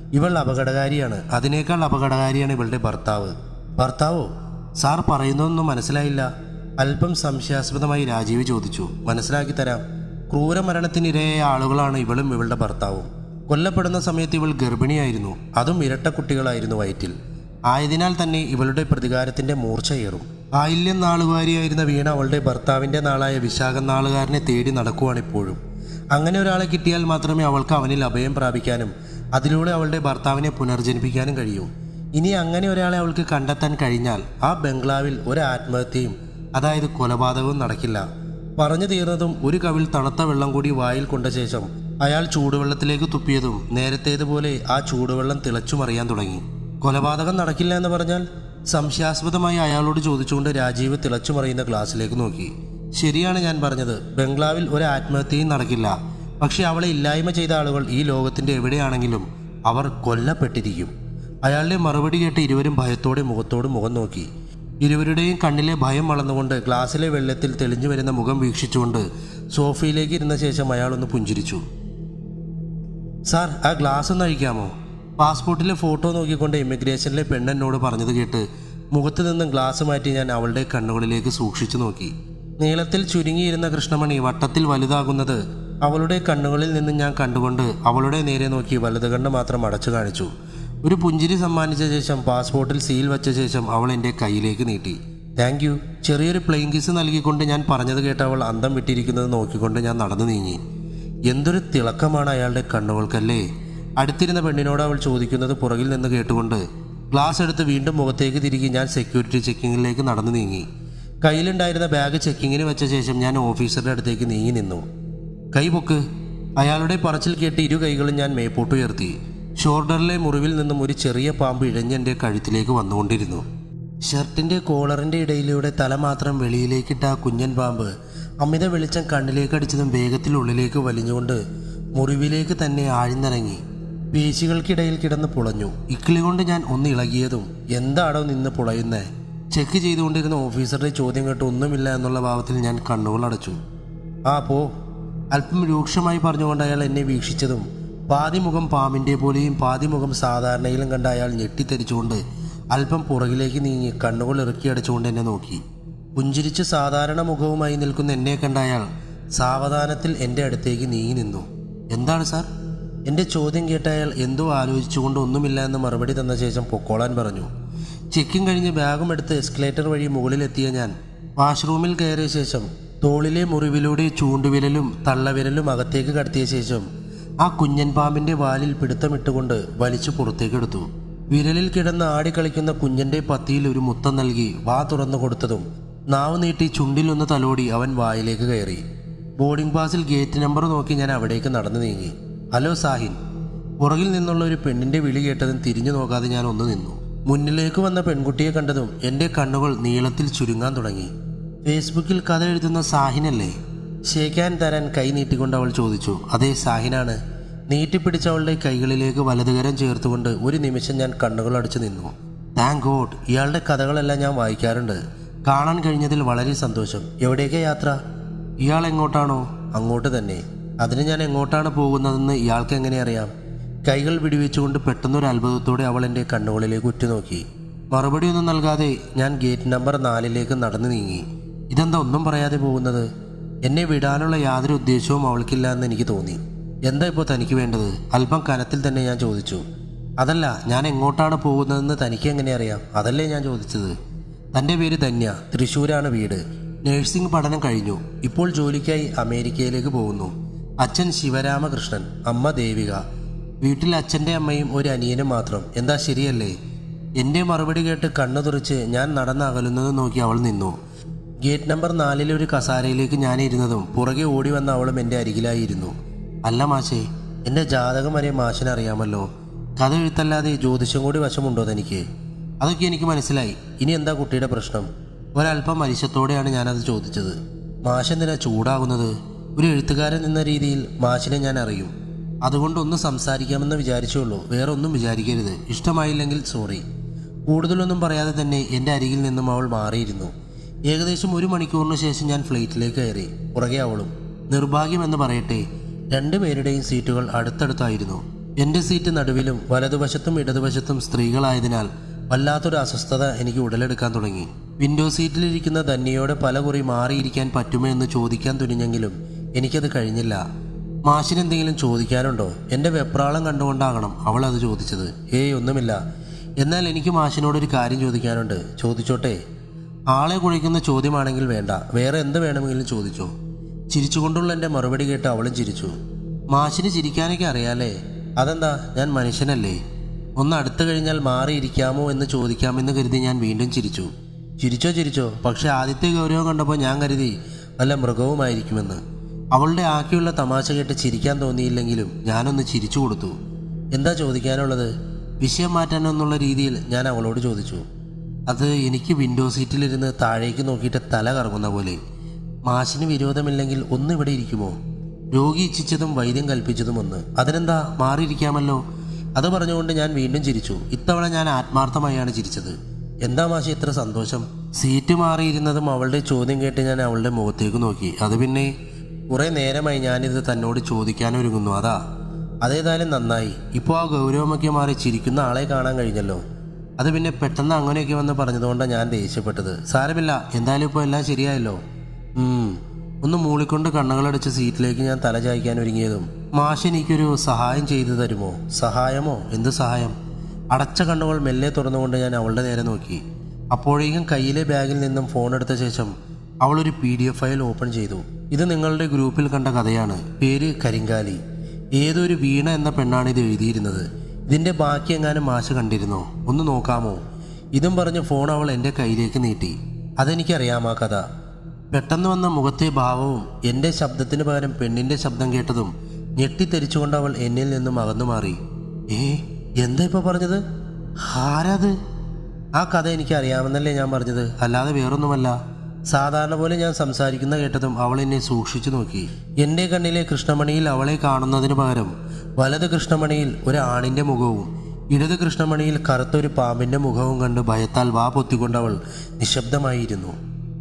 ഇവൾ അപകടകാരിയാണ് അതിനേക്കാൾ അപകടകാരിയാണ് ഇവളുടെ ഭർത്താവ് ഭർത്താവോ സാർ പറയുന്നതൊന്നും മനസ്സിലായില്ല അല്പം സംശയാസ്പദമായി രാജീവ് ചോദിച്ചു മനസ്സിലാക്കി തരാം ക്രൂരമരണത്തിനിരയായ ആളുകളാണ് ഇവളും ഇവളുടെ ഭർത്താവും കൊല്ലപ്പെടുന്ന സമയത്ത് ഇവൾ ഗർഭിണിയായിരുന്നു അതും ഇരട്ട കുട്ടികളായിരുന്നു വയറ്റിൽ ആയതിനാൽ തന്നെ ഇവളുടെ പ്രതികാരത്തിന്റെ മൂർച്ചയേറും ആയില്യം നാളുകാരിയായിരുന്ന വീണ അവളുടെ ഭർത്താവിന്റെ നാളായ വിശാഖം നാളുകാരനെ തേടി നടക്കുവാണിപ്പോഴും അങ്ങനെ ഒരാളെ കിട്ടിയാൽ മാത്രമേ അവൾക്ക് അവനിൽ അഭയം പ്രാപിക്കാനും അതിലൂടെ അവളുടെ ഭർത്താവിനെ പുനർജനിപ്പിക്കാനും കഴിയൂ ഇനി അങ്ങനെ ഒരാളെ അവൾക്ക് കണ്ടെത്താൻ കഴിഞ്ഞാൽ ആ ബംഗ്ലാവിൽ ഒരു ആത്മഹത്യയും അതായത് കൊലപാതകവും നടക്കില്ല പറഞ്ഞു തീർന്നതും ഒരു കവിൾ തണുത്ത വെള്ളം കൂടി വായിൽ കൊണ്ട ശേഷം അയാൾ ചൂടുവെള്ളത്തിലേക്ക് തുപ്പിയതും നേരത്തേതുപോലെ ആ ചൂടുവെള്ളം തിളച്ചു മറിയാൻ തുടങ്ങി കൊലപാതകം നടക്കില്ല എന്ന് പറഞ്ഞാൽ സംശയാസ്പദമായി അയാളോട് ചോദിച്ചുകൊണ്ട് രാജീവ് തിളച്ചു മറിയുന്ന ഗ്ലാസ്സിലേക്ക് നോക്കി ശരിയാണ് ഞാൻ പറഞ്ഞത് ബംഗ്ലാവിൽ ഒരു ആത്മഹത്യയും നടക്കില്ല പക്ഷെ അവളെ ഇല്ലായ്മ ചെയ്ത ആളുകൾ ഈ ലോകത്തിന്റെ എവിടെയാണെങ്കിലും അവർ കൊല്ലപ്പെട്ടിരിക്കും അയാളുടെ മറുപടി കേട്ട് ഇരുവരും ഭയത്തോടെ മുഖത്തോട് മുഖം നോക്കി ഇരുവരുടെയും കണ്ണിലെ ഭയം വളർന്നുകൊണ്ട് ഗ്ലാസ്സിലെ വെള്ളത്തിൽ തെളിഞ്ഞു വരുന്ന മുഖം വീക്ഷിച്ചുകൊണ്ട് സോഫയിലേക്ക് ഇരുന്ന ശേഷം അയാളൊന്ന് പുഞ്ചിരിച്ചു സാർ ആ ഗ്ലാസ് ഒന്ന് അഴിക്കാമോ പാസ്പോർട്ടിലെ ഫോട്ടോ നോക്കിക്കൊണ്ട് ഇമിഗ്രേഷനിലെ പെണ്ണെന്നോട് പറഞ്ഞത് കേട്ട് മുഖത്ത് നിന്നും ഗ്ലാസ് മാറ്റി ഞാൻ അവളുടെ കണ്ണുകളിലേക്ക് സൂക്ഷിച്ചു നോക്കി നീളത്തിൽ ചുരുങ്ങിയിരുന്ന കൃഷ്ണമണി വട്ടത്തിൽ വലുതാകുന്നത് അവളുടെ കണ്ണുകളിൽ നിന്നും ഞാൻ കണ്ടുകൊണ്ട് അവളുടെ നേരെ നോക്കി വലത് കണ്ണ് മാത്രം അടച്ചു കാണിച്ചു ഒരു പുഞ്ചിരി സമ്മാനിച്ച ശേഷം പാസ്പോർട്ടിൽ സീൽ വെച്ച ശേഷം അവൾ എൻ്റെ കയ്യിലേക്ക് നീട്ടി താങ്ക് യു ചെറിയൊരു പ്ലെയിൻ കിസ് നൽകിക്കൊണ്ട് ഞാൻ പറഞ്ഞത് കേട്ട് അവൾ അന്തം വിട്ടിരിക്കുന്നത് നോക്കിക്കൊണ്ട് ഞാൻ നടന്നു നീങ്ങി എന്തൊരു തിളക്കമാണ് അയാളുടെ കണ്ണുകൾക്കല്ലേ അടുത്തിരുന്ന പെണ്ണിനോട് അവൾ ചോദിക്കുന്നത് പുറകിൽ നിന്ന് കേട്ടുകൊണ്ട് ഗ്ലാസ് എടുത്ത് വീണ്ടും മുഖത്തേക്ക് തിരികെ ഞാൻ സെക്യൂരിറ്റി ചെക്കിങ്ങിലേക്ക് നടന്നു നീങ്ങി കയ്യിലുണ്ടായിരുന്ന ബാഗ് ചെക്കിങ്ങിന് വെച്ച ശേഷം ഞാൻ ഓഫീസറുടെ അടുത്തേക്ക് നീങ്ങി നിന്നു കൈപൊക്ക് അയാളുടെ പറച്ചിൽ കേട്ട് ഇരു കൈകളും ഞാൻ മേപ്പോട്ടുയർത്തി ഷോൾഡറിലെ മുറിവിൽ നിന്നും ഒരു ചെറിയ പാമ്പ് ഇഴഞ്ഞെൻ്റെ കഴുത്തിലേക്ക് വന്നുകൊണ്ടിരുന്നു ഷർട്ടിന്റെ കോളറിന്റെ ഇടയിലൂടെ തല മാത്രം വെളിയിലേക്കിട്ട ആ കുഞ്ഞൻ പാമ്പ് അമിത വെളിച്ചം കണ്ണിലേക്ക് അടിച്ചതും വേഗത്തിൽ ഉള്ളിലേക്ക് വലിഞ്ഞുകൊണ്ട് മുറിവിലേക്ക് തന്നെ ആഴ്ന്നിറങ്ങി പേശികൾക്കിടയിൽ കിടന്ന് പുളഞ്ഞു ഇക്കിളി കൊണ്ട് ഞാൻ ഒന്ന് ഇളകിയതും എന്താണോ നിന്ന് പുളയുന്നേ ചെക്ക് ചെയ്തുകൊണ്ടിരുന്ന ഓഫീസറുടെ ചോദ്യം കേട്ട് ഒന്നുമില്ല എന്നുള്ള ഭാവത്തിൽ ഞാൻ കണ്ണുകൾ അടച്ചു ആ പോ അല്പം രൂക്ഷമായി പറഞ്ഞുകൊണ്ട് അയാൾ എന്നെ വീക്ഷിച്ചതും പാതിമുഖം പാമ്പിൻ്റെ പോലെയും പാതിമുഖം സാധാരണയിലും കണ്ട അയാൾ ഞെട്ടിത്തെരിച്ചുകൊണ്ട് അല്പം പുറകിലേക്ക് നീങ്ങി കണ്ണുകൾ ഇറുക്കി അടച്ചുകൊണ്ട് എന്നെ നോക്കി പുഞ്ചിരിച്ച് സാധാരണ മുഖവുമായി നിൽക്കുന്ന എന്നെ കണ്ട അയാൾ സാവധാനത്തിൽ എൻ്റെ അടുത്തേക്ക് നീങ്ങി നിന്നു എന്താണ് സാർ എൻ്റെ ചോദ്യം കേട്ട അയാൾ എന്തോ ആലോചിച്ചുകൊണ്ട് ഒന്നുമില്ല എന്ന് മറുപടി തന്ന ശേഷം പൊക്കോളാൻ പറഞ്ഞു ചെക്കിങ് കഴിഞ്ഞ് ബാഗും എടുത്ത് എസ്കലേറ്റർ വഴി മുകളിലെത്തിയ ഞാൻ വാഷ്റൂമിൽ കയറിയ ശേഷം തോളിലെ മുറിവിലൂടെ ചൂണ്ടുവിരലും തള്ളവിരലും അകത്തേക്ക് കടത്തിയ ശേഷം ആ കുഞ്ഞൻ പാമ്പിന്റെ വാലിൽ പിടുത്തമിട്ടുകൊണ്ട് വലിച്ചു പുറത്തേക്കെടുത്തു വിരലിൽ കിടന്ന് ആടിക്കളിക്കുന്ന കുഞ്ഞന്റെ പത്തിയിൽ ഒരു മുത്തം നൽകി വാ തുറന്നു കൊടുത്തതും നാവ് നീട്ടി ചുണ്ടിലൊന്ന് തലോടി അവൻ വായിലേക്ക് കയറി ബോർഡിംഗ് പാസിൽ ഗേറ്റ് നമ്പർ നോക്കി ഞാൻ അവിടേക്ക് നടന്നു നീങ്ങി ഹലോ സാഹിൻ പുറകിൽ നിന്നുള്ള ഒരു പെണ്ണിന്റെ വിളി കേട്ടതും തിരിഞ്ഞു നോക്കാതെ ഞാൻ ഒന്ന് നിന്നു മുന്നിലേക്ക് വന്ന പെൺകുട്ടിയെ കണ്ടതും എൻ്റെ കണ്ണുകൾ നീളത്തിൽ ചുരുങ്ങാൻ തുടങ്ങി ഫേസ്ബുക്കിൽ കഥ എഴുതുന്ന സാഹിനല്ലേ ഷേക്കാൻ തരാൻ കൈ നീട്ടിക്കൊണ്ട് അവൾ ചോദിച്ചു അതേ സാഹിനാണ് നീട്ടിപ്പിടിച്ച അവളുടെ കൈകളിലേക്ക് വലതുകരം ചേർത്തുകൊണ്ട് ഒരു നിമിഷം ഞാൻ കണ്ണുകൾ അടച്ചു നിന്നു താങ്ക് ഗോഡ് ഇയാളുടെ കഥകളെല്ലാം ഞാൻ വായിക്കാറുണ്ട് കാണാൻ കഴിഞ്ഞതിൽ വളരെ സന്തോഷം എവിടേക്കാ യാത്ര ഇയാൾ എങ്ങോട്ടാണോ അങ്ങോട്ട് തന്നെ അതിന് ഞാൻ എങ്ങോട്ടാണ് പോകുന്നതെന്ന് ഇയാൾക്ക് എങ്ങനെ അറിയാം കൈകൾ വിടിവെച്ചുകൊണ്ട് പെട്ടെന്നൊരു അത്ഭുതത്തോടെ അവൾ എൻ്റെ കണ്ണുകളിലേക്ക് ഉറ്റുനോക്കി മറുപടിയൊന്നും നൽകാതെ ഞാൻ ഗേറ്റ് നമ്പർ നാലിലേക്ക് നടന്നു നീങ്ങി ഇതെന്താ ഒന്നും പറയാതെ പോകുന്നത് എന്നെ വിടാനുള്ള യാതൊരു ഉദ്ദേശവും അവൾക്കില്ല എന്ന് എനിക്ക് തോന്നി എന്താ ഇപ്പോൾ തനിക്ക് വേണ്ടത് അല്പം കനത്തിൽ തന്നെ ഞാൻ ചോദിച്ചു അതല്ല ഞാൻ എങ്ങോട്ടാണ് പോകുന്നതെന്ന് തനിക്ക് എങ്ങനെ അറിയാം അതല്ലേ ഞാൻ ചോദിച്ചത് തൻ്റെ പേര് ധന്യ തൃശ്ശൂരാണ് വീട് നഴ്സിംഗ് പഠനം കഴിഞ്ഞു ഇപ്പോൾ ജോലിക്കായി അമേരിക്കയിലേക്ക് പോകുന്നു അച്ഛൻ ശിവരാമകൃഷ്ണൻ അമ്മ ദേവിക വീട്ടിൽ അച്ഛൻ്റെ അമ്മയും ഒരു അനിയനും മാത്രം എന്താ ശരിയല്ലേ എൻ്റെ മറുപടി കേട്ട് കണ്ണു തുറച്ച് ഞാൻ നടന്ന് അകലുന്നത് നോക്കി അവൾ നിന്നു ഗേറ്റ് നമ്പർ നാലിലെ ഒരു കസാരയിലേക്ക് ഞാൻ ഇരുന്നതും പുറകെ ഓടി വന്ന അവളും എൻ്റെ അരികിലായിരുന്നു അല്ല മാഷേ എൻ്റെ ജാതകം വരെ മാഷിനറിയാമല്ലോ കഥ എഴുത്തല്ലാതെ ജ്യോതിഷം കൂടി വശമുണ്ടോ തനിക്ക് അതൊക്കെ എനിക്ക് മനസ്സിലായി ഇനി എന്താ കുട്ടിയുടെ പ്രശ്നം ഒരല്പം അരിശത്തോടെയാണ് ഞാനത് ചോദിച്ചത് മാഷെന്തിനാ ചൂടാകുന്നത് ഒരു എഴുത്തുകാരൻ എന്ന രീതിയിൽ മാഷിനെ ഞാൻ അറിയും അതുകൊണ്ട് ഒന്ന് സംസാരിക്കാമെന്ന് വിചാരിച്ചുള്ളൂ വേറെ ഒന്നും വിചാരിക്കരുത് ഇഷ്ടമായില്ലെങ്കിൽ സോറി കൂടുതലൊന്നും പറയാതെ തന്നെ എൻ്റെ അരികിൽ നിന്നും അവൾ മാറിയിരുന്നു ഏകദേശം ഒരു മണിക്കൂറിന് ശേഷം ഞാൻ ഫ്ലൈറ്റിലേക്ക് കയറി പുറകെ അവളും നിർഭാഗ്യമെന്ന് പറയട്ടെ രണ്ടുപേരുടെയും സീറ്റുകൾ അടുത്തടുത്തായിരുന്നു എൻ്റെ സീറ്റ് നടുവിലും വലതുവശത്തും ഇടതുവശത്തും സ്ത്രീകളായതിനാൽ വല്ലാത്തൊരു അസ്വസ്ഥത എനിക്ക് ഉടലെടുക്കാൻ തുടങ്ങി വിൻഡോ സീറ്റിലിരിക്കുന്ന ധന്യയോട് പലകുറി മാറിയിരിക്കാൻ പറ്റുമോ എന്ന് ചോദിക്കാൻ തുനിഞ്ഞെങ്കിലും എനിക്കത് കഴിഞ്ഞില്ല മാഷിന് എന്തെങ്കിലും ചോദിക്കാനുണ്ടോ എൻ്റെ വെപ്രാളം കണ്ടുകൊണ്ടാകണം അവൾ അത് ചോദിച്ചത് ഏയ് ഒന്നുമില്ല എന്നാൽ എനിക്ക് മാഷിനോടൊരു കാര്യം ചോദിക്കാനുണ്ട് ചോദിച്ചോട്ടെ ആളെ കുഴിക്കുന്ന ചോദ്യമാണെങ്കിൽ വേണ്ട വേറെ എന്ത് വേണമെങ്കിലും ചോദിച്ചോ ചിരിച്ചുകൊണ്ടുള്ള എൻ്റെ മറുപടി കേട്ട് അവളും ചിരിച്ചു മാഷിന് ചിരിക്കാനൊക്കെ അറിയാലേ അതെന്താ ഞാൻ മനുഷ്യനല്ലേ ഒന്ന് അടുത്ത് കഴിഞ്ഞാൽ മാറിയിരിക്കാമോ എന്ന് ചോദിക്കാമെന്ന് കരുതി ഞാൻ വീണ്ടും ചിരിച്ചു ചിരിച്ചോ ചിരിച്ചോ പക്ഷെ ആദ്യത്തെ ഗൗരവം കണ്ടപ്പോൾ ഞാൻ കരുതി വല്ല മൃഗവുമായിരിക്കുമെന്ന് അവളുടെ ആക്കിയുള്ള തമാശ കേട്ട് ചിരിക്കാൻ തോന്നിയില്ലെങ്കിലും ഞാനൊന്ന് ചിരിച്ചു കൊടുത്തു എന്താ ചോദിക്കാനുള്ളത് വിഷയം മാറ്റാനെന്നുള്ള രീതിയിൽ ഞാൻ അവളോട് ചോദിച്ചു അത് എനിക്ക് വിൻഡോ സീറ്റിലിരുന്ന് താഴേക്ക് നോക്കിയിട്ട് തല കറങ്ങുന്ന പോലെ മാഷിന് വിരോധമില്ലെങ്കിൽ ഒന്ന് ഇവിടെ ഇരിക്കുമോ രോഗി ഇച്ഛിച്ചതും വൈദ്യം കൽപ്പിച്ചതും ഒന്ന് അതിനെന്താ മാറിയിരിക്കാമല്ലോ അത് പറഞ്ഞുകൊണ്ട് ഞാൻ വീണ്ടും ചിരിച്ചു ഇത്തവണ ഞാൻ ആത്മാർത്ഥമായാണ് ചിരിച്ചത് എന്താ മാഷി ഇത്ര സന്തോഷം സീറ്റ് മാറിയിരുന്നതും അവളുടെ ചോദ്യം കേട്ട് ഞാൻ അവളുടെ മുഖത്തേക്ക് നോക്കി അത് പിന്നെ കുറെ നേരമായി ഞാനിത് തന്നോട് ചോദിക്കാനൊരുങ്ങുന്നു അതാ അതേതായാലും നന്നായി ഇപ്പോൾ ആ ഗൗരവമൊക്കെ മാറി ചിരിക്കുന്ന ആളെ കാണാൻ കഴിഞ്ഞല്ലോ അത് പിന്നെ പെട്ടെന്ന് അങ്ങനെയൊക്കെ വന്ന് പറഞ്ഞതുകൊണ്ടാണ് ഞാൻ ദേഷ്യപ്പെട്ടത് സാരമില്ല എന്തായാലും ഇപ്പോൾ എല്ലാം ശരിയായല്ലോ ഉം. ഒന്ന് മൂളിക്കൊണ്ട് കണ്ണുകളടച്ച് സീറ്റിലേക്ക് ഞാൻ തല ചായ്ക്കാൻ ഒരുങ്ങിയതും മാഷ് എനിക്കൊരു സഹായം ചെയ്തു തരുമോ സഹായമോ എന്ത് സഹായം അടച്ച കണ്ണുകൾ മെല്ലെ തുറന്നുകൊണ്ട് ഞാൻ അവളുടെ നേരെ നോക്കി അപ്പോഴേക്കും കയ്യിലെ ബാഗിൽ നിന്നും ഫോൺ എടുത്ത ശേഷം അവൾ ഒരു P D F file open ചെയ്തു ഇത് നിങ്ങളുടെ ഗ്രൂപ്പിൽ കണ്ട കഥയാണ് പേര് കരിങ്കാലി ഏതൊരു വീണ എന്ന പെണ്ണാണ് ഇത് എഴുതിയിരുന്നത് ഇതിന്റെ ബാക്കി എങ്ങാനും മാഷ് കണ്ടിരുന്നോ ഒന്ന് നോക്കാമോ ഇതും പറഞ്ഞ് ഫോൺ അവൾ എൻ്റെ കയ്യിലേക്ക് നീട്ടി അതെനിക്കറിയാം ആ കഥ പെട്ടെന്ന് വന്ന മുഖത്തെ ഭാവവും എൻ്റെ ശബ്ദത്തിന് പകരം പെണ്ണിൻ്റെ ശബ്ദം കേട്ടതും ഞെട്ടിത്തെരിച്ചുകൊണ്ട് അവൾ എന്നിൽ നിന്നും അകന്നു മാറി ഏ എന്താ ഇപ്പൊ പറഞ്ഞത് ആരത് ആ കഥ എനിക്ക് അറിയാമെന്നല്ലേ ഞാൻ പറഞ്ഞത് അല്ലാതെ വേറൊന്നുമല്ല സാധാരണ പോലെ ഞാൻ സംസാരിക്കുന്ന കേട്ടതും അവൾ എന്നെ സൂക്ഷിച്ചു നോക്കി എൻ്റെ കണ്ണിലെ കൃഷ്ണമണിയിൽ അവളെ കാണുന്നതിന് പകരം വലത് കൃഷ്ണമണിയിൽ ഒരു ആണിൻ്റെ മുഖവും ഇടത് കൃഷ്ണമണിയിൽ കറുത്തൊരു പാമ്പിൻ്റെ മുഖവും കണ്ട് ഭയത്താൽ വാ പൊത്തിക്കൊണ്ട് അവൾ നിശബ്ദമായിരുന്നു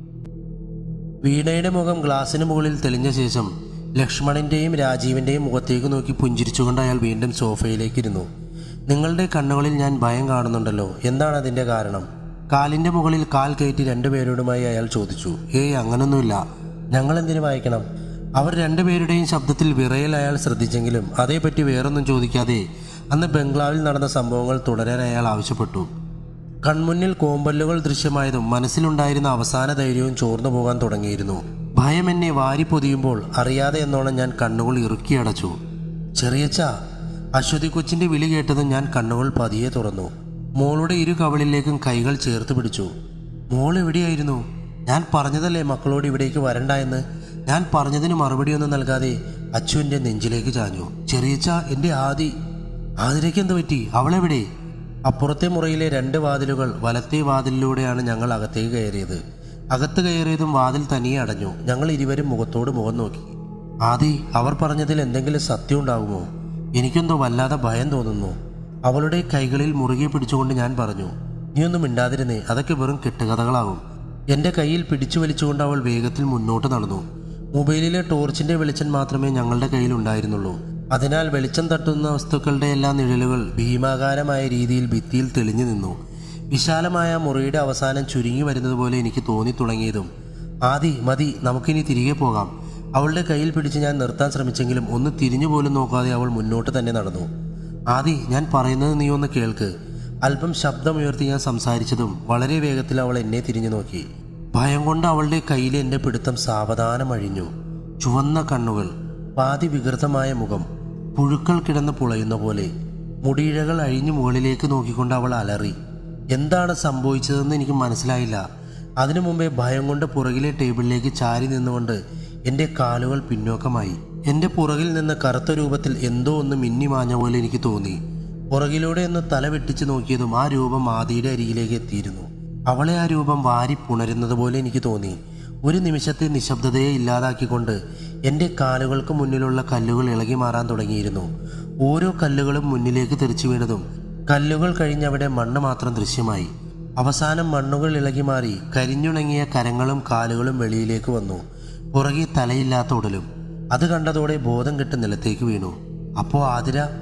വീണയുടെ മുഖം ഗ്ലാസിന് മുകളിൽ തെളിഞ്ഞ ശേഷം ലക്ഷ്മണന്റെയും രാജീവിന്റെയും മുഖത്തേക്ക് നോക്കി പുഞ്ചിരിച്ചുകൊണ്ട് അയാൾ വീണ്ടും സോഫയിലേക്ക് ഇരുന്നു നിങ്ങളുടെ കണ്ണുകളിൽ ഞാൻ ഭയം കാണുന്നുണ്ടല്ലോ എന്താണ് അതിന്റെ കാരണം കാലിന്റെ മുകളിൽ കാൽ കയറ്റി രണ്ടുപേരോടുമായി അയാൾ ചോദിച്ചു ഏയ് അങ്ങനൊന്നുമില്ല ഞങ്ങൾ എന്തിനു വായിക്കണം അവർ രണ്ടുപേരുടെയും ശബ്ദത്തിൽ വിറയൽ അയാൾ ശ്രദ്ധിച്ചെങ്കിലും അതേപ്പറ്റി വേറൊന്നും ചോദിക്കാതെ അന്ന് ബംഗ്ലാവിൽ നടന്ന സംഭവങ്ങൾ തുടരാൻ അയാൾ ആവശ്യപ്പെട്ടു കൺമുന്നിൽ കോമ്പല്ലുകൾ ദൃശ്യമായതും മനസ്സിലുണ്ടായിരുന്ന അവസാന ധൈര്യവും ചോർന്നു പോകാൻ തുടങ്ങിയിരുന്നു ഭയം എന്നെ വാരിപ്പൊതിയുമ്പോൾ അറിയാതെ എന്നോണം ഞാൻ കണ്ണുകൾ ഇറുക്കിയടച്ചു ചെറിയച്ച അശ്വതി കൊച്ചിന്റെ വിളി കേട്ടതും ഞാൻ കണ്ണുകൾ പതിയെ തുറന്നു മോളുടെ ഇരു കവളിലേക്കും കൈകൾ ചേർത്ത് പിടിച്ചു മോൾ എവിടെയായിരുന്നു ഞാൻ പറഞ്ഞതല്ലേ മക്കളോട് ഇവിടേക്ക് വരണ്ട എന്ന് ഞാൻ പറഞ്ഞതിന് മറുപടിയൊന്നും നൽകാതെ അച്ചുവിന്റെ നെഞ്ചിലേക്ക് ചാഞ്ഞു ചെറിയച്ച എന്റെ ആദി ആതിരയ്ക്ക് എന്ത് പറ്റി അവളെവിടെ അപ്പുറത്തെ മുറിയിലെ രണ്ട് വാതിലുകൾ വലത്തെ വാതിലിലൂടെയാണ് ഞങ്ങൾ അകത്തേക്ക് കയറിയത് അകത്ത് കയറിയതും വാതിൽ തനിയെ അടഞ്ഞു ഞങ്ങൾ ഇരുവരും മുഖത്തോട് മുഖം നോക്കി ആദി അവർ പറഞ്ഞതിൽ എന്തെങ്കിലും സത്യം ഉണ്ടാകുമോ എനിക്കെന്തോ വല്ലാതെ ഭയം തോന്നുന്നു അവളുടെ കൈകളിൽ മുറുകെ പിടിച്ചുകൊണ്ട് ഞാൻ പറഞ്ഞു നീ ഒന്നും മിണ്ടാതിരുന്നേ അതൊക്കെ വെറും കെട്ടുകഥകളാകും എന്റെ കയ്യിൽ പിടിച്ചു വലിച്ചുകൊണ്ട് അവൾ വേഗത്തിൽ മുന്നോട്ട് നടന്നു മൊബൈലിലെ ടോർച്ചിന്റെ വെളിച്ചം മാത്രമേ ഞങ്ങളുടെ കയ്യിൽ ഉണ്ടായിരുന്നുള്ളൂ അതിനാൽ വെളിച്ചം തട്ടുന്ന വസ്തുക്കളുടെ എല്ലാ നിഴലുകൾ ഭീമാകാരമായ രീതിയിൽ ഭിത്തിയിൽ തെളിഞ്ഞു നിന്നു വിശാലമായ മുറിയുടെ അവസാനം ചുരുങ്ങി വരുന്നത് പോലെ എനിക്ക് തോന്നി തുടങ്ങിയതും ആദി മതി നമുക്കിനി തിരികെ പോകാം അവളുടെ കയ്യിൽ പിടിച്ച് ഞാൻ നിർത്താൻ ശ്രമിച്ചെങ്കിലും ഒന്ന് തിരിഞ്ഞു പോലും നോക്കാതെ അവൾ മുന്നോട്ട് തന്നെ നടന്നു ആദി ഞാൻ പറയുന്നത് നീ ഒന്ന് കേൾക്ക് അല്പം ശബ്ദമുയർത്തി ഞാൻ സംസാരിച്ചതും വളരെ വേഗത്തിൽ അവൾ എന്നെ തിരിഞ്ഞു നോക്കി ഭയം കൊണ്ട് അവളുടെ കയ്യിലെ എൻ്റെ പിടുത്തം സാവധാനം അഴിഞ്ഞു ചുവന്ന കണ്ണുകൾ പാതി വികൃതമായ മുഖം പുഴുക്കൾ കിടന്ന് പുളയുന്ന പോലെ മുടിയിഴകൾ അഴിഞ്ഞു മുകളിലേക്ക് നോക്കിക്കൊണ്ട് അവൾ അലറി എന്താണ് സംഭവിച്ചതെന്ന് എനിക്ക് മനസ്സിലായില്ല അതിനു മുമ്പേ ഭയം കൊണ്ട് പുറകിലെ ടേബിളിലേക്ക് ചാരി നിന്നുകൊണ്ട് എൻ്റെ കാലുകൾ പിന്നോക്കമായി എൻ്റെ പുറകിൽ നിന്ന് കറുത്ത രൂപത്തിൽ എന്തോ ഒന്ന് മിന്നിമാഞ്ഞ പോലെ എനിക്ക് തോന്നി പുറകിലൂടെ ഒന്ന് തല വെട്ടിച്ചു നോക്കിയതും ആ രൂപം ആദിയുടെ അരികിലേക്ക് എത്തിയിരുന്നു അവളെ ആ രൂപം വാരി പുണരുന്നത് പോലെ എനിക്ക് തോന്നി ഒരു നിമിഷത്തെ നിശബ്ദതയെ ഇല്ലാതാക്കിക്കൊണ്ട് എൻ്റെ കാലുകൾക്ക് മുന്നിലുള്ള കല്ലുകൾ ഇളകി മാറാൻ തുടങ്ങിയിരുന്നു ഓരോ കല്ലുകളും മുന്നിലേക്ക് തെറിച്ചു വീണതും കല്ലുകൾ കഴിഞ്ഞവിടെ മണ്ണ് മാത്രം ദൃശ്യമായി അവസാനം മണ്ണുകൾ ഇളകി മാറി കരിഞ്ഞുണങ്ങിയ കരങ്ങളും കാലുകളും വെളിയിലേക്ക് വന്നു പുറകെ തലയില്ലാത്ത ഉടലും അത് കണ്ടതോടെ ബോധം കെട്ട് നിലത്തേക്ക് വീണു അപ്പോ ആതിര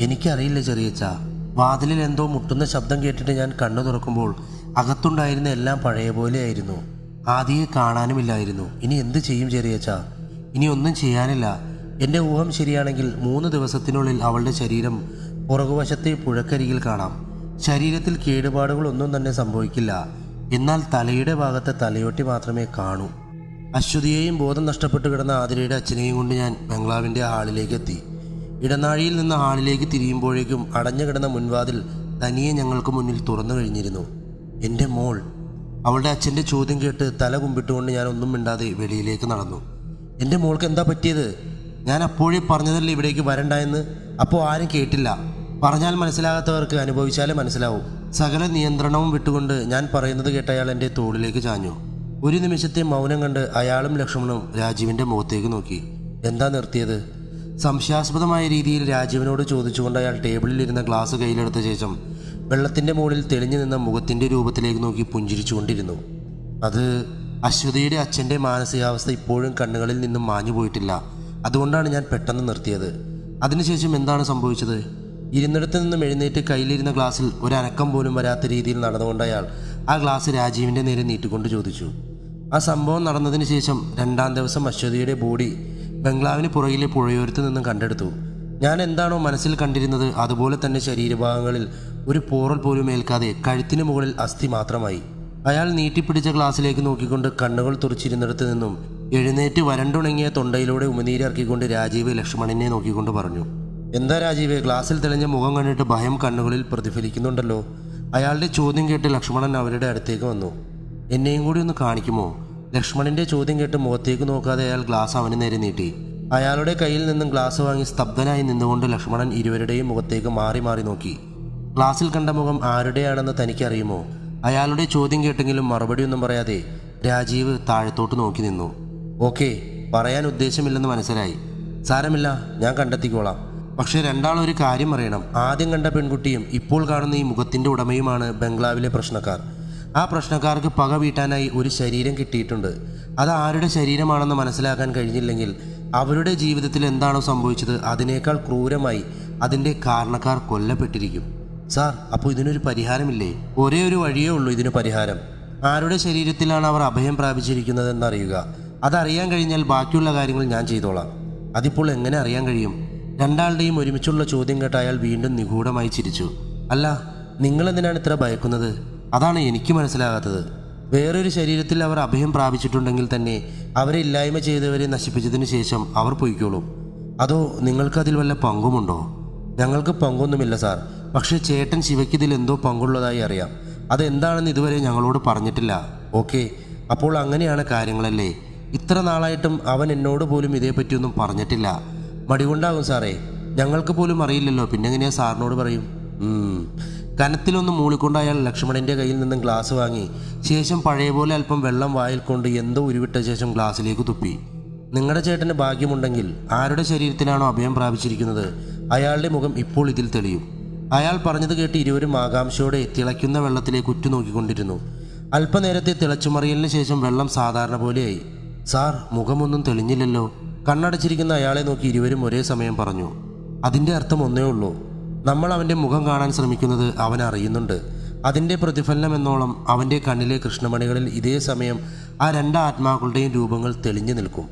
എനിക്കറിയില്ല ചെറിയച്ച വാതിലിൽ എന്തോ മുട്ടുന്ന ശബ്ദം കേട്ടിട്ട് ഞാൻ കണ്ണു തുറക്കുമ്പോൾ അകത്തുണ്ടായിരുന്ന എല്ലാം പഴയ പോലെയായിരുന്നു ആദിയെ കാണാനുമില്ലായിരുന്നു ഇനി എന്ത് ചെയ്യും ചെറിയച്ച ഇനി ഒന്നും ചെയ്യാനില്ല എൻ്റെ ഊഹം ശരിയാണെങ്കിൽ മൂന്ന് ദിവസത്തിനുള്ളിൽ അവളുടെ ശരീരം പുറകുവശത്തെ പുഴക്കരികിൽ കാണാം ശരീരത്തിൽ കേടുപാടുകളൊന്നും തന്നെ സംഭവിക്കില്ല എന്നാൽ തലയുടെ ഭാഗത്തെ തലയോട്ടി മാത്രമേ കാണൂ അശ്വതിയെയും ബോധം നഷ്ടപ്പെട്ടു കിടന്ന ആതിരയുടെ അച്ഛനെയും കൊണ്ട് ഞാൻ ബംഗ്ലാവിൻ്റെ ഹാളിലേക്ക് എത്തി ഇടനാഴിയിൽ നിന്ന് ഹാളിലേക്ക് തിരിയുമ്പോഴേക്കും അടഞ്ഞു കിടന്ന മുൻവാതിൽ തനിയെ ഞങ്ങൾക്ക് മുന്നിൽ തുറന്നു കഴിഞ്ഞിരുന്നു എൻ്റെ മോൾ അവളുടെ അച്ഛൻ്റെ ചോദ്യം കേട്ട് തല കുമ്പിട്ടുകൊണ്ട് ഞാൻ ഒന്നും മിണ്ടാതെ വെളിയിലേക്ക് നടന്നു എൻ്റെ മോൾക്ക് എന്താ പറ്റിയത് ഞാൻ അപ്പോഴേ പറഞ്ഞതല്ലേ ഇവിടേക്ക് വരണ്ട എന്ന് അപ്പോൾ ആരും കേട്ടില്ല പറഞ്ഞാൽ മനസ്സിലാകാത്തവർക്ക് അനുഭവിച്ചാലേ മനസ്സിലാവൂ സകല നിയന്ത്രണവും വിട്ടുകൊണ്ട് ഞാൻ പറയുന്നത് കേട്ട അയാൾ എൻ്റെ തോളിലേക്ക് ചാഞ്ഞു ഒരു നിമിഷത്തെ മൗനം കണ്ട് അയാളും ലക്ഷ്മണനും രാജീവിൻ്റെ മുഖത്തേക്ക് നോക്കി എന്താ നിർത്തിയത് സംശയാസ്പദമായ രീതിയിൽ രാജീവിനോട് ചോദിച്ചുകൊണ്ട് അയാൾ ടേബിളിൽ ഇരുന്ന ഗ്ലാസ് കയ്യിലെടുത്ത ശേഷം വെള്ളത്തിൻ്റെ മുകളിൽ തെളിഞ്ഞു നിന്ന മുഖത്തിൻ്റെ രൂപത്തിലേക്ക് നോക്കി പുഞ്ചിരിച്ചുകൊണ്ടിരുന്നു അത് അശ്വതിയുടെ അച്ഛൻ്റെ മാനസികാവസ്ഥ ഇപ്പോഴും കണ്ണുകളിൽ നിന്നും മാഞ്ഞു പോയിട്ടില്ല അതുകൊണ്ടാണ് ഞാൻ പെട്ടെന്ന് നിർത്തിയത് അതിനുശേഷം എന്താണ് സംഭവിച്ചത് ഇരുന്നിടത്ത് നിന്നും എഴുന്നേറ്റ് കയ്യിലിരുന്ന ഗ്ലാസ്സിൽ ഒരു അനക്കം പോലും വരാത്ത രീതിയിൽ നടന്നുകൊണ്ട് അയാൾ ആ ഗ്ലാസ് രാജീവിൻ്റെ നേരെ നീട്ടിക്കൊണ്ട് ചോദിച്ചു ആ സംഭവം നടന്നതിന് ശേഷം രണ്ടാം ദിവസം അശ്വതിയുടെ ബോഡി ബംഗ്ലാവിന് പുറകിലെ പുഴയോരത്ത് നിന്നും കണ്ടെടുത്തു ഞാൻ എന്താണോ മനസ്സിൽ കണ്ടിരുന്നത് അതുപോലെ തന്നെ ശരീരഭാഗങ്ങളിൽ ഒരു പോറൽ പോലും ഏൽക്കാതെ കഴുത്തിന് മുകളിൽ അസ്ഥി മാത്രമായി അയാൾ നീട്ടിപ്പിടിച്ച ഗ്ലാസ്സിലേക്ക് നോക്കിക്കൊണ്ട് കണ്ണുകൾ തുറച്ചിരുന്നിടത്ത് നിന്നും എഴുന്നേറ്റ് വരണ്ടുണങ്ങിയ തൊണ്ടയിലൂടെ ഉമിനീരിറക്കിക്കൊണ്ട് രാജീവ് ലക്ഷ്മണനെ നോക്കിക്കൊണ്ട് പറഞ്ഞു എന്താ രാജീവ് ഗ്ലാസ്സിൽ തെളിഞ്ഞ മുഖം കണ്ടിട്ട് ഭയം കണ്ണുകളിൽ പ്രതിഫലിക്കുന്നുണ്ടല്ലോ അയാളുടെ ചോദ്യം കേട്ട് ലക്ഷ്മണൻ അവരുടെ അടുത്തേക്ക് വന്നു എന്നെയും കൂടി ഒന്ന് കാണിക്കുമോ ലക്ഷ്മണന്റെ ചോദ്യം കേട്ട് മുഖത്തേക്ക് നോക്കാതെ അയാൾ ഗ്ലാസ് അവന് നേരെ നീട്ടി അയാളുടെ കയ്യിൽ നിന്നും ഗ്ലാസ് വാങ്ങി സ്തബ്ധനായി നിന്നുകൊണ്ട് ലക്ഷ്മണൻ ഇരുവരുടെയും മുഖത്തേക്ക് മാറി മാറി നോക്കി ഗ്ലാസ്സിൽ കണ്ട മുഖം ആരുടെയാണെന്ന് തനിക്കറിയുമോ അയാളുടെ ചോദ്യം കേട്ടെങ്കിലും മറുപടിയൊന്നും പറയാതെ രാജീവ് താഴത്തോട്ട് നോക്കി നിന്നു ഓക്കെ പറയാൻ ഉദ്ദേശമില്ലെന്ന് മനസ്സിലായി സാരമില്ല ഞാൻ കണ്ടെത്തിക്കോളാം പക്ഷേ രണ്ടാളും ഒരു കാര്യം അറിയണം ആദ്യം കണ്ട പെൺകുട്ടിയും ഇപ്പോൾ കാണുന്ന ഈ മുഖത്തിന്റെ ഉടമയുമാണ് ബംഗ്ലാവിലെ പ്രശ്നക്കാർ ആ പ്രശ്നക്കാർക്ക് പക വീട്ടാനായി ഒരു ശരീരം കിട്ടിയിട്ടുണ്ട് അത് ആരുടെ ശരീരമാണെന്ന് മനസ്സിലാക്കാൻ കഴിഞ്ഞില്ലെങ്കിൽ അവരുടെ ജീവിതത്തിൽ എന്താണോ സംഭവിച്ചത് അതിനേക്കാൾ ക്രൂരമായി അതിൻ്റെ കാരണക്കാർ കൊല്ലപ്പെട്ടിരിക്കും സാർ അപ്പോൾ ഇതിനൊരു പരിഹാരമില്ലേ ഒരേ ഒരു വഴിയേ ഉള്ളൂ ഇതിന് പരിഹാരം ആരുടെ ശരീരത്തിലാണ് അവർ അഭയം പ്രാപിച്ചിരിക്കുന്നതെന്ന് അറിയുക അതറിയാൻ കഴിഞ്ഞാൽ ബാക്കിയുള്ള കാര്യങ്ങൾ ഞാൻ ചെയ്തോളാം അതിപ്പോൾ എങ്ങനെ അറിയാൻ കഴിയും രണ്ടാളുടെയും ഒരുമിച്ചുള്ള ചോദ്യം കേട്ട അയാൾ വീണ്ടും നിഗൂഢമായി ചിരിച്ചു അല്ല നിങ്ങളെന്തിനാണ് ഇത്ര ഭയക്കുന്നത് അതാണ് എനിക്ക് മനസ്സിലാകാത്തത് വേറൊരു ശരീരത്തിൽ അവർ അഭയം പ്രാപിച്ചിട്ടുണ്ടെങ്കിൽ തന്നെ അവരെ ഇല്ലായ്മ ചെയ്തവരെ നശിപ്പിച്ചതിന് ശേഷം അവർ പൊയ്ക്കോളും അതോ നിങ്ങൾക്കതിൽ വല്ല പങ്കുമുണ്ടോ ഞങ്ങൾക്ക് പങ്കൊന്നുമില്ല സാർ പക്ഷേ ചേട്ടൻ ശിവയ്ക്ക് ഇതിൽ എന്തോ പങ്കുള്ളതായി അറിയാം അതെന്താണെന്ന് ഇതുവരെ ഞങ്ങളോട് പറഞ്ഞിട്ടില്ല ഓക്കെ അപ്പോൾ അങ്ങനെയാണ് കാര്യങ്ങളല്ലേ ഇത്ര നാളായിട്ടും അവൻ എന്നോട് പോലും ഇതേപ്പറ്റിയൊന്നും പറഞ്ഞിട്ടില്ല മടികൊണ്ടാകും സാറേ ഞങ്ങൾക്ക് പോലും അറിയില്ലല്ലോ പിന്നെ എങ്ങനെയാ സാറിനോട് പറയും ഉം. കനത്തിലൊന്ന് മൂളിക്കൊണ്ട് അയാൾ ലക്ഷ്മണന്റെ കയ്യിൽ നിന്നും ഗ്ലാസ് വാങ്ങി ശേഷം പഴയ പോലെ അല്പം വെള്ളം വായിൽ കൊണ്ട് എന്തോ ഉരുവിട്ട ശേഷം ഗ്ലാസ്സിലേക്ക് തുപ്പി നിങ്ങളുടെ ചേട്ടന് ഭാഗ്യമുണ്ടെങ്കിൽ ആരുടെ ശരീരത്തിലാണോ അഭയം പ്രാപിച്ചിരിക്കുന്നത് അയാളുടെ മുഖം ഇപ്പോൾ ഇതിൽ തെളിയും അയാൾ പറഞ്ഞത് കേട്ട് ഇരുവരും ആകാംക്ഷയോടെ തിളയ്ക്കുന്ന വെള്ളത്തിലേക്ക് ഉറ്റുനോക്കിക്കൊണ്ടിരുന്നു അല്പനേരത്തെ തിളച്ചുമറിയലിന് ശേഷം വെള്ളം സാധാരണ പോലെയായി സാർ മുഖമൊന്നും തെളിഞ്ഞില്ലല്ലോ കണ്ണടച്ചിരിക്കുന്ന അയാളെ നോക്കി ഇരുവരും ഒരേ സമയം പറഞ്ഞു അതിൻ്റെ അർത്ഥം ഒന്നേ ഉള്ളൂ നമ്മൾ അവൻ്റെ മുഖം കാണാൻ ശ്രമിക്കുന്നത് അവൻ അറിയുന്നുണ്ട് അതിൻ്റെ പ്രതിഫലനം എന്നോളം അവൻ്റെ കണ്ണിലെ കൃഷ്ണമണികളിൽ ഇതേ സമയം ആ രണ്ട് ആത്മാക്കളുടെയും രൂപങ്ങൾ തെളിഞ്ഞു നിൽക്കും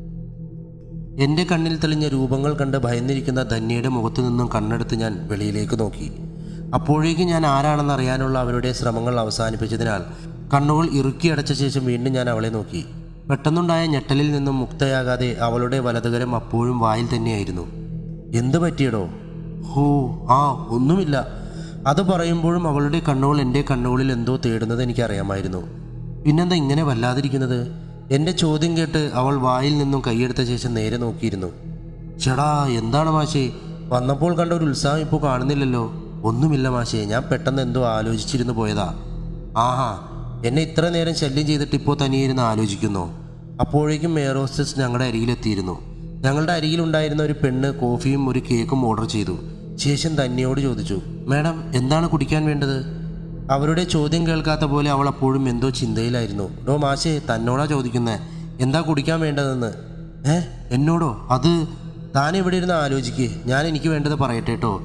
എൻ്റെ കണ്ണിൽ തെളിഞ്ഞ രൂപങ്ങൾ കണ്ട് ഭയന്നിരിക്കുന്ന ധന്യയുടെ മുഖത്തു നിന്നും കണ്ണെടുത്ത് ഞാൻ വെളിയിലേക്ക് നോക്കി അപ്പോഴേക്കും ഞാൻ ആരാണെന്ന് അറിയാനുള്ള അവരുടെ ശ്രമങ്ങൾ അവസാനിപ്പിച്ചതിനാൽ കണ്ണുകൾ ഇറുക്കിയടച്ച ശേഷം വീണ്ടും ഞാൻ അവളെ നോക്കി പെട്ടെന്നുണ്ടായ ഞെട്ടലിൽ നിന്നും മുക്തയാകാതെ അവളുടെ വലതുകരം അപ്പോഴും വായിൽ തന്നെയായിരുന്നു എന്ത് പറ്റിയടോ ഹോ ആ ഒന്നുമില്ല അത് പറയുമ്പോഴും അവളുടെ കണ്ണുകൾ എൻ്റെ കണ്ണുകളിൽ എന്തോ തേടുന്നത് എനിക്കറിയാമായിരുന്നു പിന്നെന്താ ഇങ്ങനെ വല്ലാതിരിക്കുന്നത് എൻ്റെ ചോദ്യം കേട്ട് അവൾ വായിൽ നിന്നും കൈയെടുത്ത ശേഷം നേരെ നോക്കിയിരുന്നു ചേടാ എന്താണ് മാഷേ വന്നപ്പോൾ കണ്ട ഒരു ഉത്സാഹം ഇപ്പോൾ കാണുന്നില്ലല്ലോ ഒന്നുമില്ല മാഷേ ഞാൻ പെട്ടെന്ന് എന്തോ ആലോചിച്ചിരുന്നു പോയതാ ആഹാ എന്നെ ഇത്ര നേരം ശല്യം ചെയ്തിട്ട് ഇപ്പോൾ തനിയിരുന്ന് ആലോചിക്കുന്നു അപ്പോഴേക്കും എയർ ഹോസ്റ്റസ് ഞങ്ങളുടെ അരികിലെത്തിയിരുന്നു ഞങ്ങളുടെ അരികിലുണ്ടായിരുന്ന ഒരു പെണ്ണ് കോഫിയും ഒരു കേക്കും ഓർഡർ ചെയ്തു ശേഷം തന്നെയോട് ചോദിച്ചു മാഡം എന്താണ് കുടിക്കാൻ വേണ്ടത് അവരുടെ ചോദ്യം കേൾക്കാത്ത പോലെ അവൾ അപ്പോഴും എന്തോ ചിന്തയിലായിരുന്നു ഡോ മാഷേ തന്നോടാ ചോദിക്കുന്നേ എന്താ കുടിക്കാൻ വേണ്ടതെന്ന് ഏ എന്നോടോ അത് താൻ ഇവിടെ ഇരുന്ന് ആലോചിക്ക് ഞാൻ എനിക്ക് വേണ്ടത് പറയട്ടെ കേട്ടോ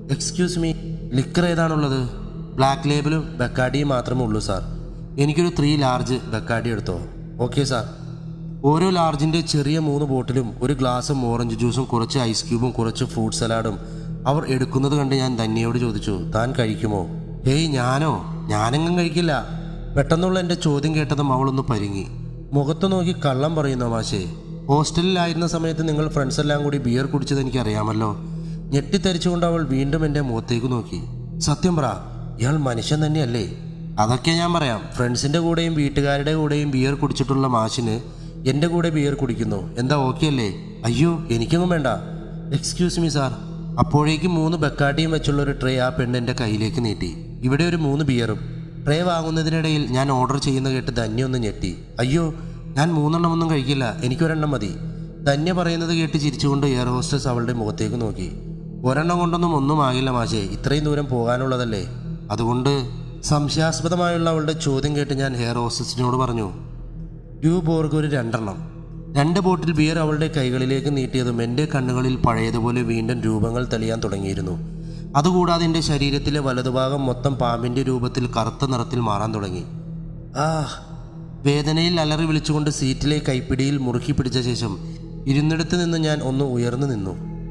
എക്സ്ക്യൂസ് മീ ലിക്കർ ഏതാണുള്ളത് ബ്ലാക്ക് ലേബിളും ബക്കാഡിയും മാത്രമേ ഉള്ളൂ സാർ എനിക്കൊരു ത്രീ ലാർജ് ബക്കാഡി എടുത്തോ ഓക്കെ സാർ ഓരോ ലാർജിൻ്റെ ചെറിയ മൂന്ന് ബോട്ടിലും ഒരു ഗ്ലാസും ഓറഞ്ച് ജ്യൂസും കുറച്ച് ഐസ് ക്യൂബും കുറച്ച് ഫ്രൂട്ട് സലാഡും അവർ എടുക്കുന്നത് കണ്ട് ഞാൻ ധന്യയോട് ചോദിച്ചു താൻ കഴിക്കുമോ ഹേയ് ഞാനോ ഞാനെങ്ങും കഴിക്കില്ല പെട്ടെന്നുള്ള എൻ്റെ ചോദ്യം കേട്ടതും അവളൊന്ന് പരിങ്ങി മുഖത്ത് നോക്കി കള്ളം പറയുന്നോ മാഷേ ഹോസ്റ്റലിലായിരുന്ന സമയത്ത് നിങ്ങൾ ഫ്രണ്ട്സ് എല്ലാം കൂടി ബിയർ കുടിച്ചത് എനിക്കറിയാമല്ലോ ഞെട്ടിത്തരിച്ചുകൊണ്ട് അവൾ വീണ്ടും എൻ്റെ മുഖത്തേക്ക് നോക്കി സത്യം പറ ഇയാൾ മനുഷ്യൻ തന്നെയല്ലേ അതൊക്കെ ഞാൻ പറയാം ഫ്രണ്ട്സിൻ്റെ കൂടെയും വീട്ടുകാരുടെ കൂടെയും ബിയർ കുടിച്ചിട്ടുള്ള മാഷിന് എൻ്റെ കൂടെ ബിയർ കുടിക്കുന്നു എന്താ ഓക്കെ അല്ലേ അയ്യോ എനിക്കൊന്നും വേണ്ട എക്സ്ക്യൂസ് മീ സാർ അപ്പോഴേക്കും മൂന്ന് ബക്കാട്ടിയും വെച്ചുള്ള ഒരു ട്രേ ആ പെണ്ണ് എൻ്റെ കയ്യിലേക്ക് നീട്ടി ഇവിടെ ഒരു മൂന്ന് ബിയറും ട്രേ വാങ്ങുന്നതിനിടയിൽ ഞാൻ ഓർഡർ ചെയ്യുന്ന കേട്ട് ധന്യ ഒന്ന് ഞെട്ടി അയ്യോ ഞാൻ മൂന്നെണ്ണം ഒന്നും കഴിക്കില്ല എനിക്കൊരെണ്ണം മതി ധന്യ പറയുന്നത് കേട്ട് ചിരിച്ചുകൊണ്ട് എയർ ഹോസ്റ്റസ് അവളുടെ മുഖത്തേക്ക് നോക്കി ഒരെണ്ണം കൊണ്ടൊന്നും ഒന്നും ആകില്ല മാഷേ ഇത്രയും ദൂരം പോകാനുള്ളതല്ലേ അതുകൊണ്ട് സംശയാസ്പദമായുള്ള അവളുടെ ചോദ്യം കേട്ട് ഞാൻ ഹെയർ ഹോസ്റ്റസിനോട് പറഞ്ഞു ഡ്യൂ ബോർഗ് ഒരു രണ്ടെണ്ണം രണ്ട് ബോട്ടിൽ ബിയർ അവളുടെ കൈകളിലേക്ക് നീട്ടിയതും എൻ്റെ കണ്ണുകളിൽ പഴയതുപോലെ വീണ്ടും രൂപങ്ങൾ തെളിയാൻ തുടങ്ങിയിരുന്നു അതുകൂടാതെ എൻ്റെ ശരീരത്തിലെ വലതുഭാഗം മൊത്തം പാമ്പിൻ്റെ രൂപത്തിൽ കറുത്ത നിറത്തിൽ മാറാൻ തുടങ്ങി ആ വേദനയിൽ അലറി വിളിച്ചുകൊണ്ട് സീറ്റിലെ കൈപ്പിടിയിൽ മുറുക്കി പിടിച്ച ശേഷം ഇരുന്നിടത്ത് നിന്ന് ഞാൻ ഒന്ന് ഉയർന്നു നിന്നു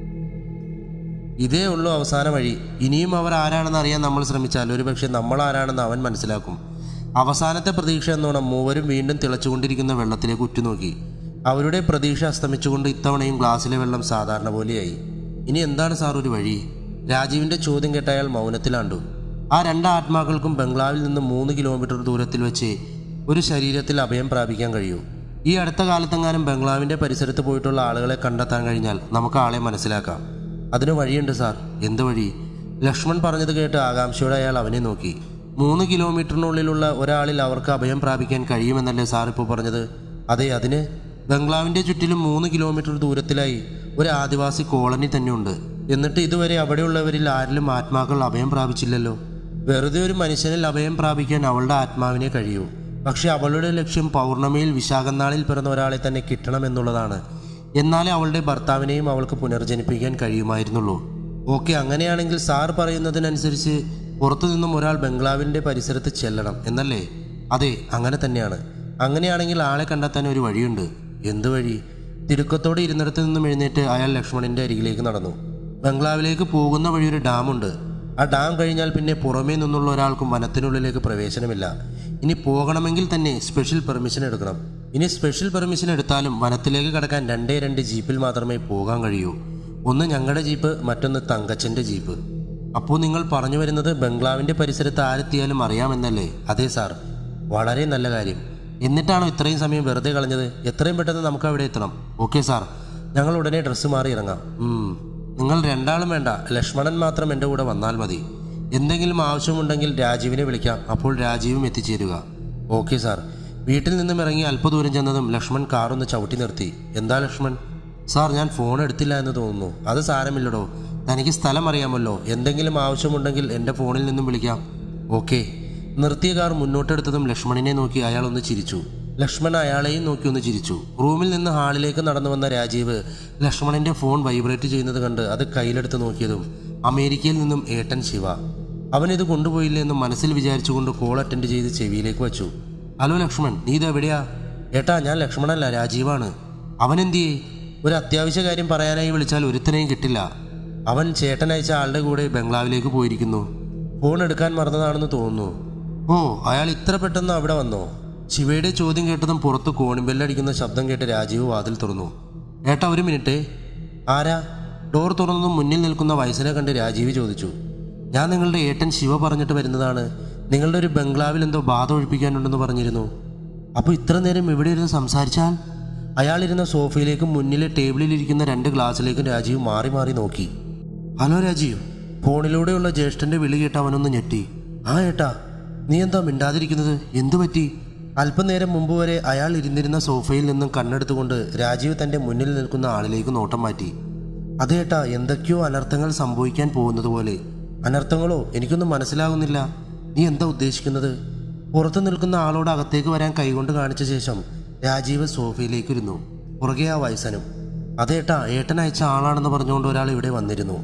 ഇതേ ഉള്ളൂ അവസാന വഴി ഇനിയും അവർ ആരാണെന്ന് അറിയാൻ നമ്മൾ ശ്രമിച്ചാൽ ഒരുപക്ഷെ നമ്മൾ ആരാണെന്ന് അവൻ മനസ്സിലാക്കും അവസാനത്തെ പ്രതീക്ഷ എന്നോണം മൂവരും വീണ്ടും തിളച്ചുകൊണ്ടിരിക്കുന്ന വെള്ളത്തിലേക്ക് ഉറ്റുനോക്കി അവരുടെ പ്രതീക്ഷ അസ്തമിച്ചുകൊണ്ട് ഇത്തവണയും ഗ്ലാസ്സിലെ വെള്ളം സാധാരണ പോലെയായി ഇനി എന്താണ് സാർ ഒരു വഴി രാജീവിൻ്റെ ചോദ്യം കേട്ട അയാൾ മൗനത്തിലാണ്ടു ആ രണ്ട് ആത്മാക്കൾക്കും ബംഗ്ലാവിൽ നിന്ന് മൂന്ന് കിലോമീറ്റർ ദൂരത്തിൽ വെച്ച് ഒരു ശരീരത്തിൽ അഭയം പ്രാപിക്കാൻ കഴിയൂ ഈ അടുത്ത കാലത്തെങ്ങാനും ബംഗ്ലാവിൻ്റെ പരിസരത്ത് പോയിട്ടുള്ള ആളുകളെ കണ്ടെത്താൻ കഴിഞ്ഞാൽ നമുക്ക് ആളെ മനസ്സിലാക്കാം അതിന് വഴിയുണ്ട് സാർ എന്ത് വഴി ലക്ഷ്മൺ പറഞ്ഞത് കേട്ട് ആകാംക്ഷയോടെ അയാൾ അവനെ നോക്കി മൂന്ന് കിലോമീറ്ററിനുള്ളിലുള്ള ഒരാളിൽ അവർക്ക് അഭയം പ്രാപിക്കാൻ കഴിയുമെന്നല്ലേ സാർ ഇപ്പോൾ പറഞ്ഞത് അതെ അതിന് ബംഗ്ലാവിൻ്റെ ചുറ്റിലും മൂന്ന് കിലോമീറ്റർ ദൂരത്തിലായി ഒരു ആദിവാസി കോളനി തന്നെയുണ്ട് എന്നിട്ട് ഇതുവരെ അവിടെയുള്ളവരിൽ ആരിലും ആത്മാക്കൾ അഭയം പ്രാപിച്ചില്ലല്ലോ വെറുതെ ഒരു മനുഷ്യനിൽ അഭയം പ്രാപിക്കാൻ അവളുടെ ആത്മാവിനെ കഴിയൂ പക്ഷെ അവളുടെ ലക്ഷ്യം പൗർണമിയിൽ വിശാഖനാളിൽ പിറന്ന ഒരാളെ തന്നെ കിട്ടണമെന്നുള്ളതാണ് എന്നാലേ അവളുടെ ഭർത്താവിനെയും അവൾക്ക് പുനർജനിപ്പിക്കാൻ കഴിയുമായിരുന്നുള്ളൂ ഓക്കെ അങ്ങനെയാണെങ്കിൽ സാർ പറയുന്നതിനനുസരിച്ച് പുറത്തുനിന്നും ഒരാൾ ബംഗ്ലാവിൻ്റെ പരിസരത്ത് ചെല്ലണം എന്നല്ലേ അതെ അങ്ങനെ തന്നെയാണ് അങ്ങനെയാണെങ്കിൽ ആളെ കണ്ടെത്താൻ ഒരു വഴിയുണ്ട് എന്ത് വഴി തിടുക്കത്തോടെ ഇരുന്നിടത്ത് നിന്നും എഴുന്നേറ്റ് അയാൾ ലക്ഷ്മണന്റെ അരികിലേക്ക് നടന്നു ബംഗ്ലാവിലേക്ക് പോകുന്ന വഴി ഒരു ഡാമുണ്ട് ആ ഡാം കഴിഞ്ഞാൽ പിന്നെ പുറമേ നിന്നുള്ള ഒരാൾക്കും വനത്തിനുള്ളിലേക്ക് പ്രവേശനമില്ല ഇനി പോകണമെങ്കിൽ തന്നെ സ്പെഷ്യൽ പെർമിഷൻ എടുക്കണം ഇനി സ്പെഷ്യൽ പെർമിഷൻ എടുത്താലും വനത്തിലേക്ക് കടക്കാൻ രണ്ടേ രണ്ട് ജീപ്പിൽ മാത്രമേ പോകാൻ കഴിയൂ ഒന്ന് ഞങ്ങളുടെ ജീപ്പ് മറ്റൊന്ന് തങ്കച്ചൻ്റെ ജീപ്പ് അപ്പോൾ നിങ്ങൾ പറഞ്ഞു വരുന്നത് ബംഗ്ലാവിൻ്റെ പരിസരത്ത് ആരെത്തിയാലും അറിയാമെന്നല്ലേ അതെ സാർ വളരെ നല്ല കാര്യം എന്നിട്ടാണോ ഇത്രയും സമയം വെറുതെ കളഞ്ഞത് എത്രയും പെട്ടെന്ന് നമുക്ക് അവിടെ എത്തണം ഓക്കെ സാർ ഞങ്ങൾ ഉടനെ ഡ്രസ്സ് മാറി ഇറങ്ങാം ഉം. നിങ്ങൾ രണ്ടാളും വേണ്ട ലക്ഷ്മണൻ മാത്രം എൻ്റെ കൂടെ വന്നാൽ മതി എന്തെങ്കിലും ആവശ്യമുണ്ടെങ്കിൽ രാജീവിനെ വിളിക്കാം അപ്പോൾ രാജീവും എത്തിച്ചേരുക ഓക്കെ സാർ വീട്ടിൽ നിന്നും ഇറങ്ങി അല്പദൂരം ചെന്നതും ലക്ഷ്മൺ കാറൊന്ന് ചവിട്ടി നിർത്തി എന്താ ലക്ഷ്മൺ സാർ ഞാൻ ഫോൺ എടുത്തില്ല എന്ന് തോന്നുന്നു അത് സാരമില്ലടോ തനിക്ക് സ്ഥലം അറിയാമല്ലോ എന്തെങ്കിലും ആവശ്യമുണ്ടെങ്കിൽ എൻ്റെ ഫോണിൽ നിന്നും വിളിക്കാം ഓക്കെ നിർത്തിയ കാർ മുന്നോട്ടെടുത്തതും ലക്ഷ്മണിനെ നോക്കി അയാൾ ഒന്ന് ചിരിച്ചു ലക്ഷ്മൺ അയാളെയും നോക്കി ഒന്ന് ചിരിച്ചു റൂമിൽ നിന്ന് ഹാളിലേക്ക് നടന്നു വന്ന രാജീവ് ലക്ഷ്മണന്റെ ഫോൺ വൈബ്രേറ്റ് ചെയ്യുന്നത് കണ്ട് അത് കയ്യിലെടുത്ത് നോക്കിയതും അമേരിക്കയിൽ നിന്നും ഏട്ടൻ ശിവ അവൻ ഇത് കൊണ്ടുപോയില്ലേ എന്ന് മനസ്സിൽ വിചാരിച്ചുകൊണ്ട് കോൾ അറ്റൻഡ് ചെയ്ത് ചെവിയിലേക്ക് വച്ചു ഹലോ ലക്ഷ്മൺ നീ ഇത് എവിടെയാ ഏട്ടാ ഞാൻ ലക്ഷ്മണല്ല രാജീവാണ് അവൻ എന്തിയേ ഒരു അത്യാവശ്യ കാര്യം പറയാനായി വിളിച്ചാൽ ഒരുത്തനെയും കിട്ടില്ല അവൻ ചേട്ടൻ അയച്ച ആളുടെ കൂടെ ബംഗ്ലാവിലേക്ക് പോയിരിക്കുന്നു ഫോൺ എടുക്കാൻ മറന്നതാണെന്ന് തോന്നുന്നു ഓ അയാൾ ഇത്ര പെട്ടെന്ന് അവിടെ വന്നോ ശിവയുടെ ചോദ്യം കേട്ടതും പുറത്ത് കോണിബെല്ലടിക്കുന്ന ശബ്ദം കേട്ട് രാജീവ് വാതിൽ തുറന്നു ഏട്ടാ ഒരു മിനിറ്റ് ആരാ ഡോർ തുറന്നതും മുന്നിൽ നിൽക്കുന്ന വയസ്സിനെ കണ്ട് രാജീവ് ചോദിച്ചു ഞാൻ നിങ്ങളുടെ ഏട്ടൻ ശിവ പറഞ്ഞിട്ട് വരുന്നതാണ് നിങ്ങളുടെ ഒരു ബംഗ്ലാവിൽ എന്തോ ബാധ ഒഴിപ്പിക്കാനുണ്ടെന്ന് പറഞ്ഞിരുന്നു അപ്പോൾ ഇത്ര നേരം ഇവിടെ ഇരുന്ന് സംസാരിച്ചാൽ അയാളിരുന്ന സോഫയിലേക്കും മുന്നിലെ ടേബിളിലിരിക്കുന്ന രണ്ട് ഗ്ലാസ്സിലേക്കും രാജീവ് മാറി മാറി നോക്കി ഹലോ രാജീവ് ഫോണിലൂടെയുള്ള ജ്യേഷ്ഠന്റെ വിളി കേട്ട് അവനൊന്ന് ഞെട്ടി ആ ഏട്ടാ നീ എന്താ മിണ്ടാതിരിക്കുന്നത് എന്തു പറ്റി അല്പനേരം മുമ്പ് വരെ അയാൾ ഇരുന്നിരുന്ന സോഫയിൽ നിന്നും കണ്ണെടുത്തുകൊണ്ട് രാജീവ് തന്റെ മുന്നിൽ നിൽക്കുന്ന ആളിലേക്ക് നോട്ടം മാറ്റി അതേട്ടാ എന്തൊക്കെയോ അനർത്ഥങ്ങൾ സംഭവിക്കാൻ പോകുന്നത് പോലെ അനർത്ഥങ്ങളോ എനിക്കൊന്നും മനസ്സിലാകുന്നില്ല നീ എന്താ ഉദ്ദേശിക്കുന്നത് പുറത്തു നിൽക്കുന്ന ആളോട് അകത്തേക്ക് വരാൻ കൈകൊണ്ട് കാണിച്ച ശേഷം രാജീവ് സോഫയിലേക്ക് ഇരുന്നു പുറകെ ആ വയസ്സനും അതേട്ടാ ഏട്ടൻ അയച്ച ആളാണെന്ന് പറഞ്ഞുകൊണ്ട് ഒരാൾ ഇവിടെ വന്നിരുന്നു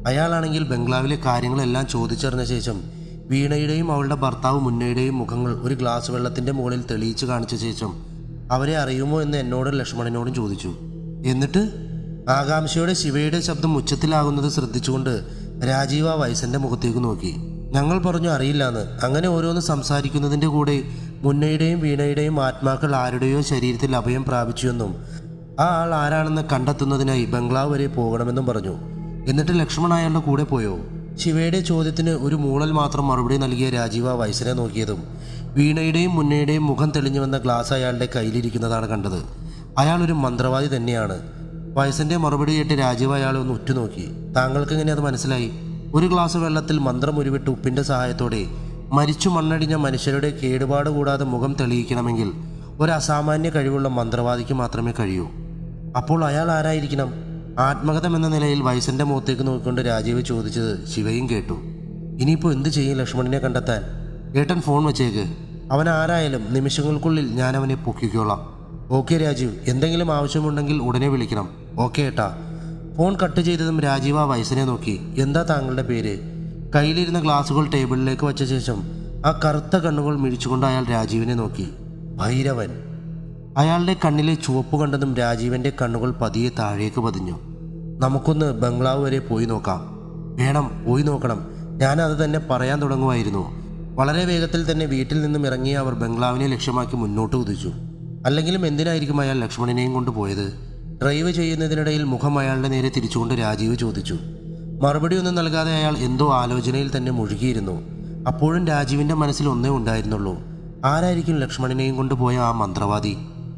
അയാളാണെങ്കിൽ ബംഗ്ലാവിലെ കാര്യങ്ങളെല്ലാം ചോദിച്ചറിഞ്ഞ ശേഷം വീണയുടെയും അവളുടെ ഭർത്താവ് മുന്നയുടെയും മുഖങ്ങൾ ഒരു ഗ്ലാസ് വെള്ളത്തിന്റെ മുകളിൽ തെളിയിച്ചു കാണിച്ച ശേഷം അവരെ അറിയുമോ എന്ന് എന്നോടും ലക്ഷ്മണനോടും ചോദിച്ചു എന്നിട്ട് ആകാംക്ഷയോടെ ശിവയുടെ ശബ്ദം ഉച്ചത്തിലാകുന്നത് ശ്രദ്ധിച്ചുകൊണ്ട് രാജീവ് ആ വയസ്സന്റെ മുഖത്തേക്ക് നോക്കി ഞങ്ങൾ പറഞ്ഞു അറിയില്ലാന്ന് അങ്ങനെ ഓരോന്ന് സംസാരിക്കുന്നതിന്റെ കൂടെ മുന്നയുടെയും വീണയുടെയും ആത്മാക്കൾ ആരുടെയോ ശരീരത്തിൽ അഭയം പ്രാപിച്ചുവെന്നും ആ ആൾ ആരാണെന്ന് കണ്ടെത്തുന്നതിനായി ബംഗ്ലാവ് വരെ പോകണമെന്നും പറഞ്ഞു എന്നിട്ട് ലക്ഷ്മൺ അയാളുടെ കൂടെ പോയോ ശിവയുടെ ചോദ്യത്തിന് ഒരു മൂളൽ മാത്രം മറുപടി നൽകിയ രാജീവ വയസ്സിനെ നോക്കിയതും വീണയുടെയും മുന്നയുടെയും മുഖം തെളിഞ്ഞു വന്ന ഗ്ലാസ് അയാളുടെ കയ്യിലിരിക്കുന്നതാണ് കണ്ടത് അയാൾ ഒരു മന്ത്രവാദി തന്നെയാണ് വയസ്സിന്റെ മറുപടി കേട്ട് രാജീവ് അയാളെ ഒന്ന് ഉറ്റുനോക്കി താങ്കൾക്ക് എങ്ങനെ അത് മനസ്സിലായി ഒരു ഗ്ലാസ് വെള്ളത്തിൽ മന്ത്രം ഉരുവിട്ട് ഉപ്പിന്റെ സഹായത്തോടെ മരിച്ചു മണ്ണടിഞ്ഞ മനുഷ്യരുടെ കേടുപാട് കൂടാതെ മുഖം തെളിയിക്കണമെങ്കിൽ ഒരു അസാമാന്യ കഴിവുള്ള മന്ത്രവാദിക്ക് മാത്രമേ കഴിയൂ അപ്പോൾ അയാൾ ആരായിരിക്കണം ആത്മകഥം എന്ന നിലയിൽ വയസ്സിന്റെ മുഖത്തേക്ക് നോക്കിക്കൊണ്ട് രാജീവ് ചോദിച്ചത് ശിവയും കേട്ടു ഇനിയിപ്പോൾ എന്ത് ചെയ്യും ലക്ഷ്മണനെ കണ്ടെത്താൻ ഏട്ടൻ ഫോൺ വെച്ചേക്ക് അവൻ ആരായാലും നിമിഷങ്ങൾക്കുള്ളിൽ ഞാൻ അവനെ പൊക്കിക്കോളാം ഓക്കെ രാജീവ് എന്തെങ്കിലും ആവശ്യമുണ്ടെങ്കിൽ ഉടനെ വിളിക്കണം ഓക്കെ ഏട്ടാ ഫോൺ കട്ട് ചെയ്തതും രാജീവ് ആ വയസ്സിനെ നോക്കി എന്താ താങ്കളുടെ പേര് കയ്യിലിരുന്ന ഗ്ലാസുകൾ ടേബിളിലേക്ക് വച്ച ശേഷം ആ കറുത്ത കണ്ണുകൾ മിഴിച്ചുകൊണ്ട് അയാൾ രാജീവിനെ നോക്കി ഭൈരവൻ അയാളുടെ കണ്ണിലെ ചുവപ്പ് കണ്ടതും രാജീവന്റെ കണ്ണുകൾ പതിയെ താഴേക്ക് പതിഞ്ഞു നമുക്കൊന്ന് ബംഗ്ലാവ് വരെ പോയി നോക്കാം വേണം പോയി നോക്കണം ഞാൻ അത് തന്നെ പറയാൻ തുടങ്ങുമായിരുന്നു വളരെ വേഗത്തിൽ തന്നെ വീട്ടിൽ നിന്നും ഇറങ്ങിയ അവർ ബംഗ്ലാവിനെ ലക്ഷ്യമാക്കി മുന്നോട്ട് കുതിച്ചു അല്ലെങ്കിലും എന്തിനായിരിക്കും അയാൾ ലക്ഷ്മണനെയും കൊണ്ട് പോയത് ഡ്രൈവ് ചെയ്യുന്നതിനിടയിൽ മുഖം അയാളുടെ നേരെ തിരിച്ചുകൊണ്ട് രാജീവ് ചോദിച്ചു മറുപടി ഒന്നും നൽകാതെ അയാൾ എന്തോ ആലോചനയിൽ തന്നെ മുഴുകിയിരുന്നു അപ്പോഴും രാജീവിന്റെ മനസ്സിൽ ഒന്നേ ഉണ്ടായിരുന്നുള്ളൂ ആരായിരിക്കും ലക്ഷ്മണനെയും കൊണ്ട് പോയ ആ മന്ത്രവാദി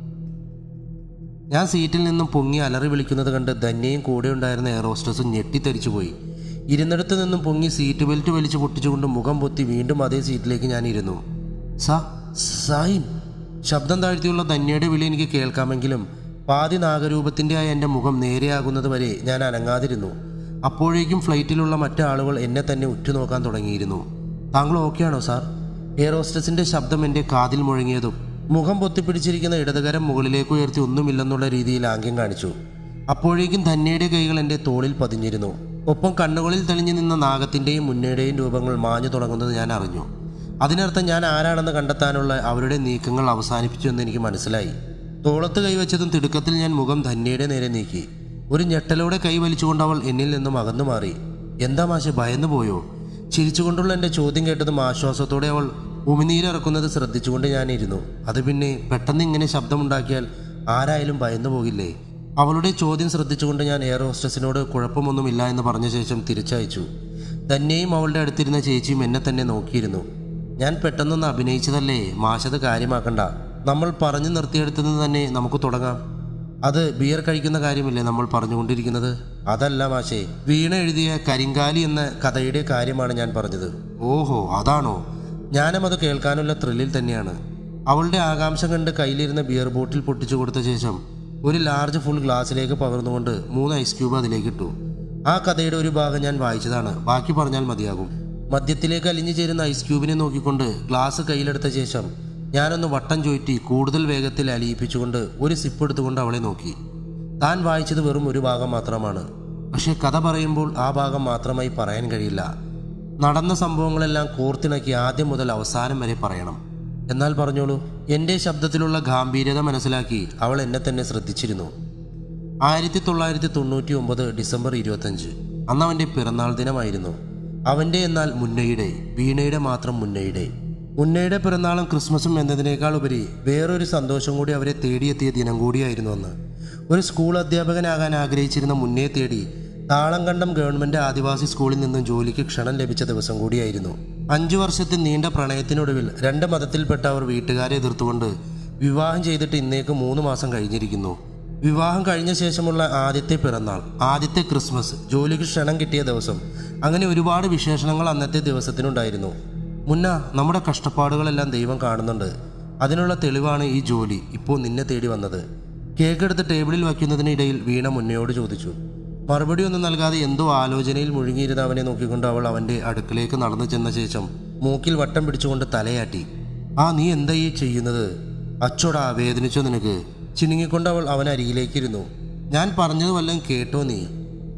ഞാൻ സീറ്റിൽ നിന്നും പൊങ്ങി അലറി വിളിക്കുന്നത് കണ്ട് ധന്യയും കൂടെ ഉണ്ടായിരുന്ന എയർ ഹോസ്റ്റസും ഞെട്ടിത്തെറിച്ചുപോയി ഇരുന്നിടത്ത് നിന്നും പൊങ്ങി സീറ്റ് ബെൽറ്റ് വലിച്ചു പൊട്ടിച്ചുകൊണ്ട് മുഖം പൊത്തി വീണ്ടും അതേ സീറ്റിലേക്ക് ഞാൻ ഇരുന്നു സാ സായിൻ ശബ്ദം താഴ്ത്തിയുള്ള ധന്യയുടെ വിളി എനിക്ക് കേൾക്കാമെങ്കിലും പാതി നാഗരൂപത്തിൻ്റെ ആയ എൻ്റെ മുഖം നേരെയാകുന്നത് വരെ ഞാൻ അനങ്ങാതിരുന്നു അപ്പോഴേക്കും ഫ്ലൈറ്റിലുള്ള മറ്റാളുകൾ എന്നെ തന്നെ ഉറ്റുനോക്കാൻ തുടങ്ങിയിരുന്നു താങ്കൾ ഓക്കെയാണോ സാർ എയർ ഹോസ്റ്റസിന്റെ ശബ്ദം എൻ്റെ കാതിൽ മുഴങ്ങിയതും മുഖം പൊത്തിപ്പിടിച്ചിരിക്കുന്ന ഇടതുകരം മുകളിലേക്ക് ഉയർത്തി ഒന്നുമില്ലെന്നുള്ള രീതിയിൽ ആംഗ്യം കാണിച്ചു അപ്പോഴേക്കും ധന്യയുടെ കൈകൾ എൻ്റെ തോളിൽ പതിഞ്ഞിരുന്നു ഒപ്പം കണ്ണുകളിൽ തെളിഞ്ഞു നിന്ന നാഗത്തിൻ്റെയും മുന്നയുടെയും രൂപങ്ങൾ മാഞ്ഞു തുടങ്ങുന്നത് ഞാൻ അറിഞ്ഞു അതിനർത്ഥം ഞാൻ ആരാണെന്ന് കണ്ടെത്താനുള്ള അവരുടെ നീക്കങ്ങൾ അവസാനിപ്പിച്ചു എന്ന് എനിക്ക് മനസ്സിലായി തോളത്ത് കൈവച്ചതും തിടുക്കത്തിൽ ഞാൻ മുഖം ധന്യയുടെ നേരെ നീക്കി ഒരു ഞെട്ടലോടെ കൈ വലിച്ചുകൊണ്ട് അവൾ എന്നിൽ നിന്നും അകന്നു മാറി എന്താ മാഷെ ഭയന്നു പോയോ ചിരിച്ചുകൊണ്ടുള്ള എൻ്റെ ചോദ്യം കേട്ടതും ആശ്വാസത്തോടെ അവൾ ഉമിനീരിറക്കുന്നത് ശ്രദ്ധിച്ചുകൊണ്ട് ഞാനിരുന്നു അത് പിന്നെ പെട്ടെന്ന് ഇങ്ങനെ ശബ്ദമുണ്ടാക്കിയാൽ ആരായാലും ഭയന്നു പോകില്ലേ അവളുടെ ചോദ്യം ശ്രദ്ധിച്ചുകൊണ്ട് ഞാൻ എയർ ഹോസ്റ്റസിനോട് കുഴപ്പമൊന്നുമില്ല എന്ന് പറഞ്ഞ ശേഷം തിരിച്ചയച്ചു തന്നെയും അവളുടെ അടുത്തിരുന്ന ചേച്ചിയും എന്നെ തന്നെ നോക്കിയിരുന്നു ഞാൻ പെട്ടെന്നൊന്ന് അഭിനയിച്ചതല്ലേ മാഷത് കാര്യമാക്കണ്ട നമ്മൾ പറഞ്ഞു നിർത്തിയെടുത്തത് തന്നെ നമുക്ക് തുടങ്ങാം അത് ബിയർ കഴിക്കുന്ന കാര്യമില്ലേ നമ്മൾ പറഞ്ഞുകൊണ്ടിരിക്കുന്നത് അതല്ല മാഷേ വീണ എഴുതിയ കരിങ്കാലി എന്ന കഥയുടെ കാര്യമാണ് ഞാൻ പറഞ്ഞത് ഓഹോ അതാണോ ഞാനും അത് കേൾക്കാനുള്ള ത്രില്ലിൽ തന്നെയാണ് അവളുടെ ആകാംക്ഷ കണ്ട് കയ്യിലിരുന്ന ബിയർ ബോട്ടിൽ പൊട്ടിച്ചു കൊടുത്ത ശേഷം ഒരു ലാർജ് ഫുൾ ഗ്ലാസ്സിലേക്ക് പകർന്നുകൊണ്ട് മൂന്ന് ഐസ് ക്യൂബ് അതിലേക്ക് ഇട്ടു ആ കഥയുടെ ഒരു ഭാഗം ഞാൻ വായിച്ചതാണ് ബാക്കി പറഞ്ഞാൽ മതിയാകും മദ്യത്തിലേക്ക് അലിഞ്ഞു ചേരുന്ന ഐസ് ക്യൂബിനെ നോക്കിക്കൊണ്ട് ഗ്ലാസ് കയ്യിലെടുത്ത ശേഷം ഞാനൊന്ന് വട്ടം ചുറ്റി കൂടുതൽ വേഗത്തിൽ അലിയിപ്പിച്ചുകൊണ്ട് ഒരു സിപ്പ് എടുത്തുകൊണ്ട് അവളെ നോക്കി താൻ വായിച്ചത് വെറും ഒരു ഭാഗം മാത്രമാണ് പക്ഷേ കഥ പറയുമ്പോൾ ആ ഭാഗം മാത്രമായി പറയാൻ കഴിയില്ല നടന്ന സംഭവങ്ങളെല്ലാം കോർത്തിണക്കി ആദ്യം മുതൽ അവസാനം വരെ പറയണം എന്നാൽ പറഞ്ഞോളൂ എൻ്റെ ശബ്ദത്തിലുള്ള ഗാംഭീര്യത മനസ്സിലാക്കി അവൾ എന്നെ തന്നെ ശ്രദ്ധിച്ചിരുന്നു ആയിരത്തി തൊള്ളായിരത്തി തൊണ്ണൂറ്റി ഒമ്പത് ഡിസംബർ ഇരുപത്തഞ്ച് അന്ന് അവൻ്റെ പിറന്നാൾ ദിനമായിരുന്നു അവൻ്റെ എന്നാൽ മുന്നയുടെ വീണയുടെ മാത്രം മുന്നയുടെ മുന്നയുടെ പിറന്നാളും ക്രിസ്മസും എന്നതിനേക്കാൾ ഉപരി വേറൊരു സന്തോഷം കൂടി അവരെ തേടിയെത്തിയ ദിനം കൂടിയായിരുന്നു അന്ന് ഒരു സ്കൂൾ അധ്യാപകനാകാൻ ആഗ്രഹിച്ചിരുന്ന മുന്നേ തേടി താളംകണ്ടം ഗവൺമെന്റ് ആദിവാസി സ്കൂളിൽ നിന്നും ജോലിക്ക് ക്ഷണം ലഭിച്ച ദിവസം കൂടിയായിരുന്നു അഞ്ചു വർഷത്തെ നീണ്ട പ്രണയത്തിനൊടുവിൽ രണ്ട് മതത്തിൽപ്പെട്ട അവർ വീട്ടുകാരെ എതിർത്തുകൊണ്ട് വിവാഹം ചെയ്തിട്ട് ഇന്നേക്ക് മൂന്ന് മാസം കഴിഞ്ഞിരിക്കുന്നു വിവാഹം കഴിഞ്ഞ ശേഷമുള്ള ആദ്യത്തെ പിറന്നാൾ ആദ്യത്തെ ക്രിസ്മസ് ജോലിക്ക് ക്ഷണം കിട്ടിയ ദിവസം അങ്ങനെ ഒരുപാട് വിശേഷണങ്ങൾ അന്നത്തെ ദിവസത്തിനുണ്ടായിരുന്നു മുന്ന നമ്മുടെ കഷ്ടപ്പാടുകളെല്ലാം ദൈവം കാണുന്നുണ്ട് അതിനുള്ള തെളിവാണ് ഈ ജോലി ഇപ്പോൾ നിന്നെ തേടി വന്നത് കേക്ക് എടുത്ത് ടേബിളിൽ വയ്ക്കുന്നതിനിടയിൽ വീണ മുന്നയോട് ചോദിച്ചു മറുപടി ഒന്നും നൽകാതെ എന്തോ ആലോചനയിൽ മുഴുകിയിരുന്ന അവനെ നോക്കിക്കൊണ്ട് അവൾ അവന്റെ അടുക്കളയിലേക്ക് നടന്നു ചെന്ന ശേഷം മൂക്കിൽ വട്ടം പിടിച്ചുകൊണ്ട് തലയാട്ടി ആ നീ എന്താ ഈ ചെയ്യുന്നത് അച്ചോടാ വേദനിച്ചോ നിനക്ക് ചിണുങ്ങിക്കൊണ്ട് അവൾ അവൻ അരികിലേക്കിരുന്നു ഞാൻ പറഞ്ഞത് വല്ലതും കേട്ടോ നീ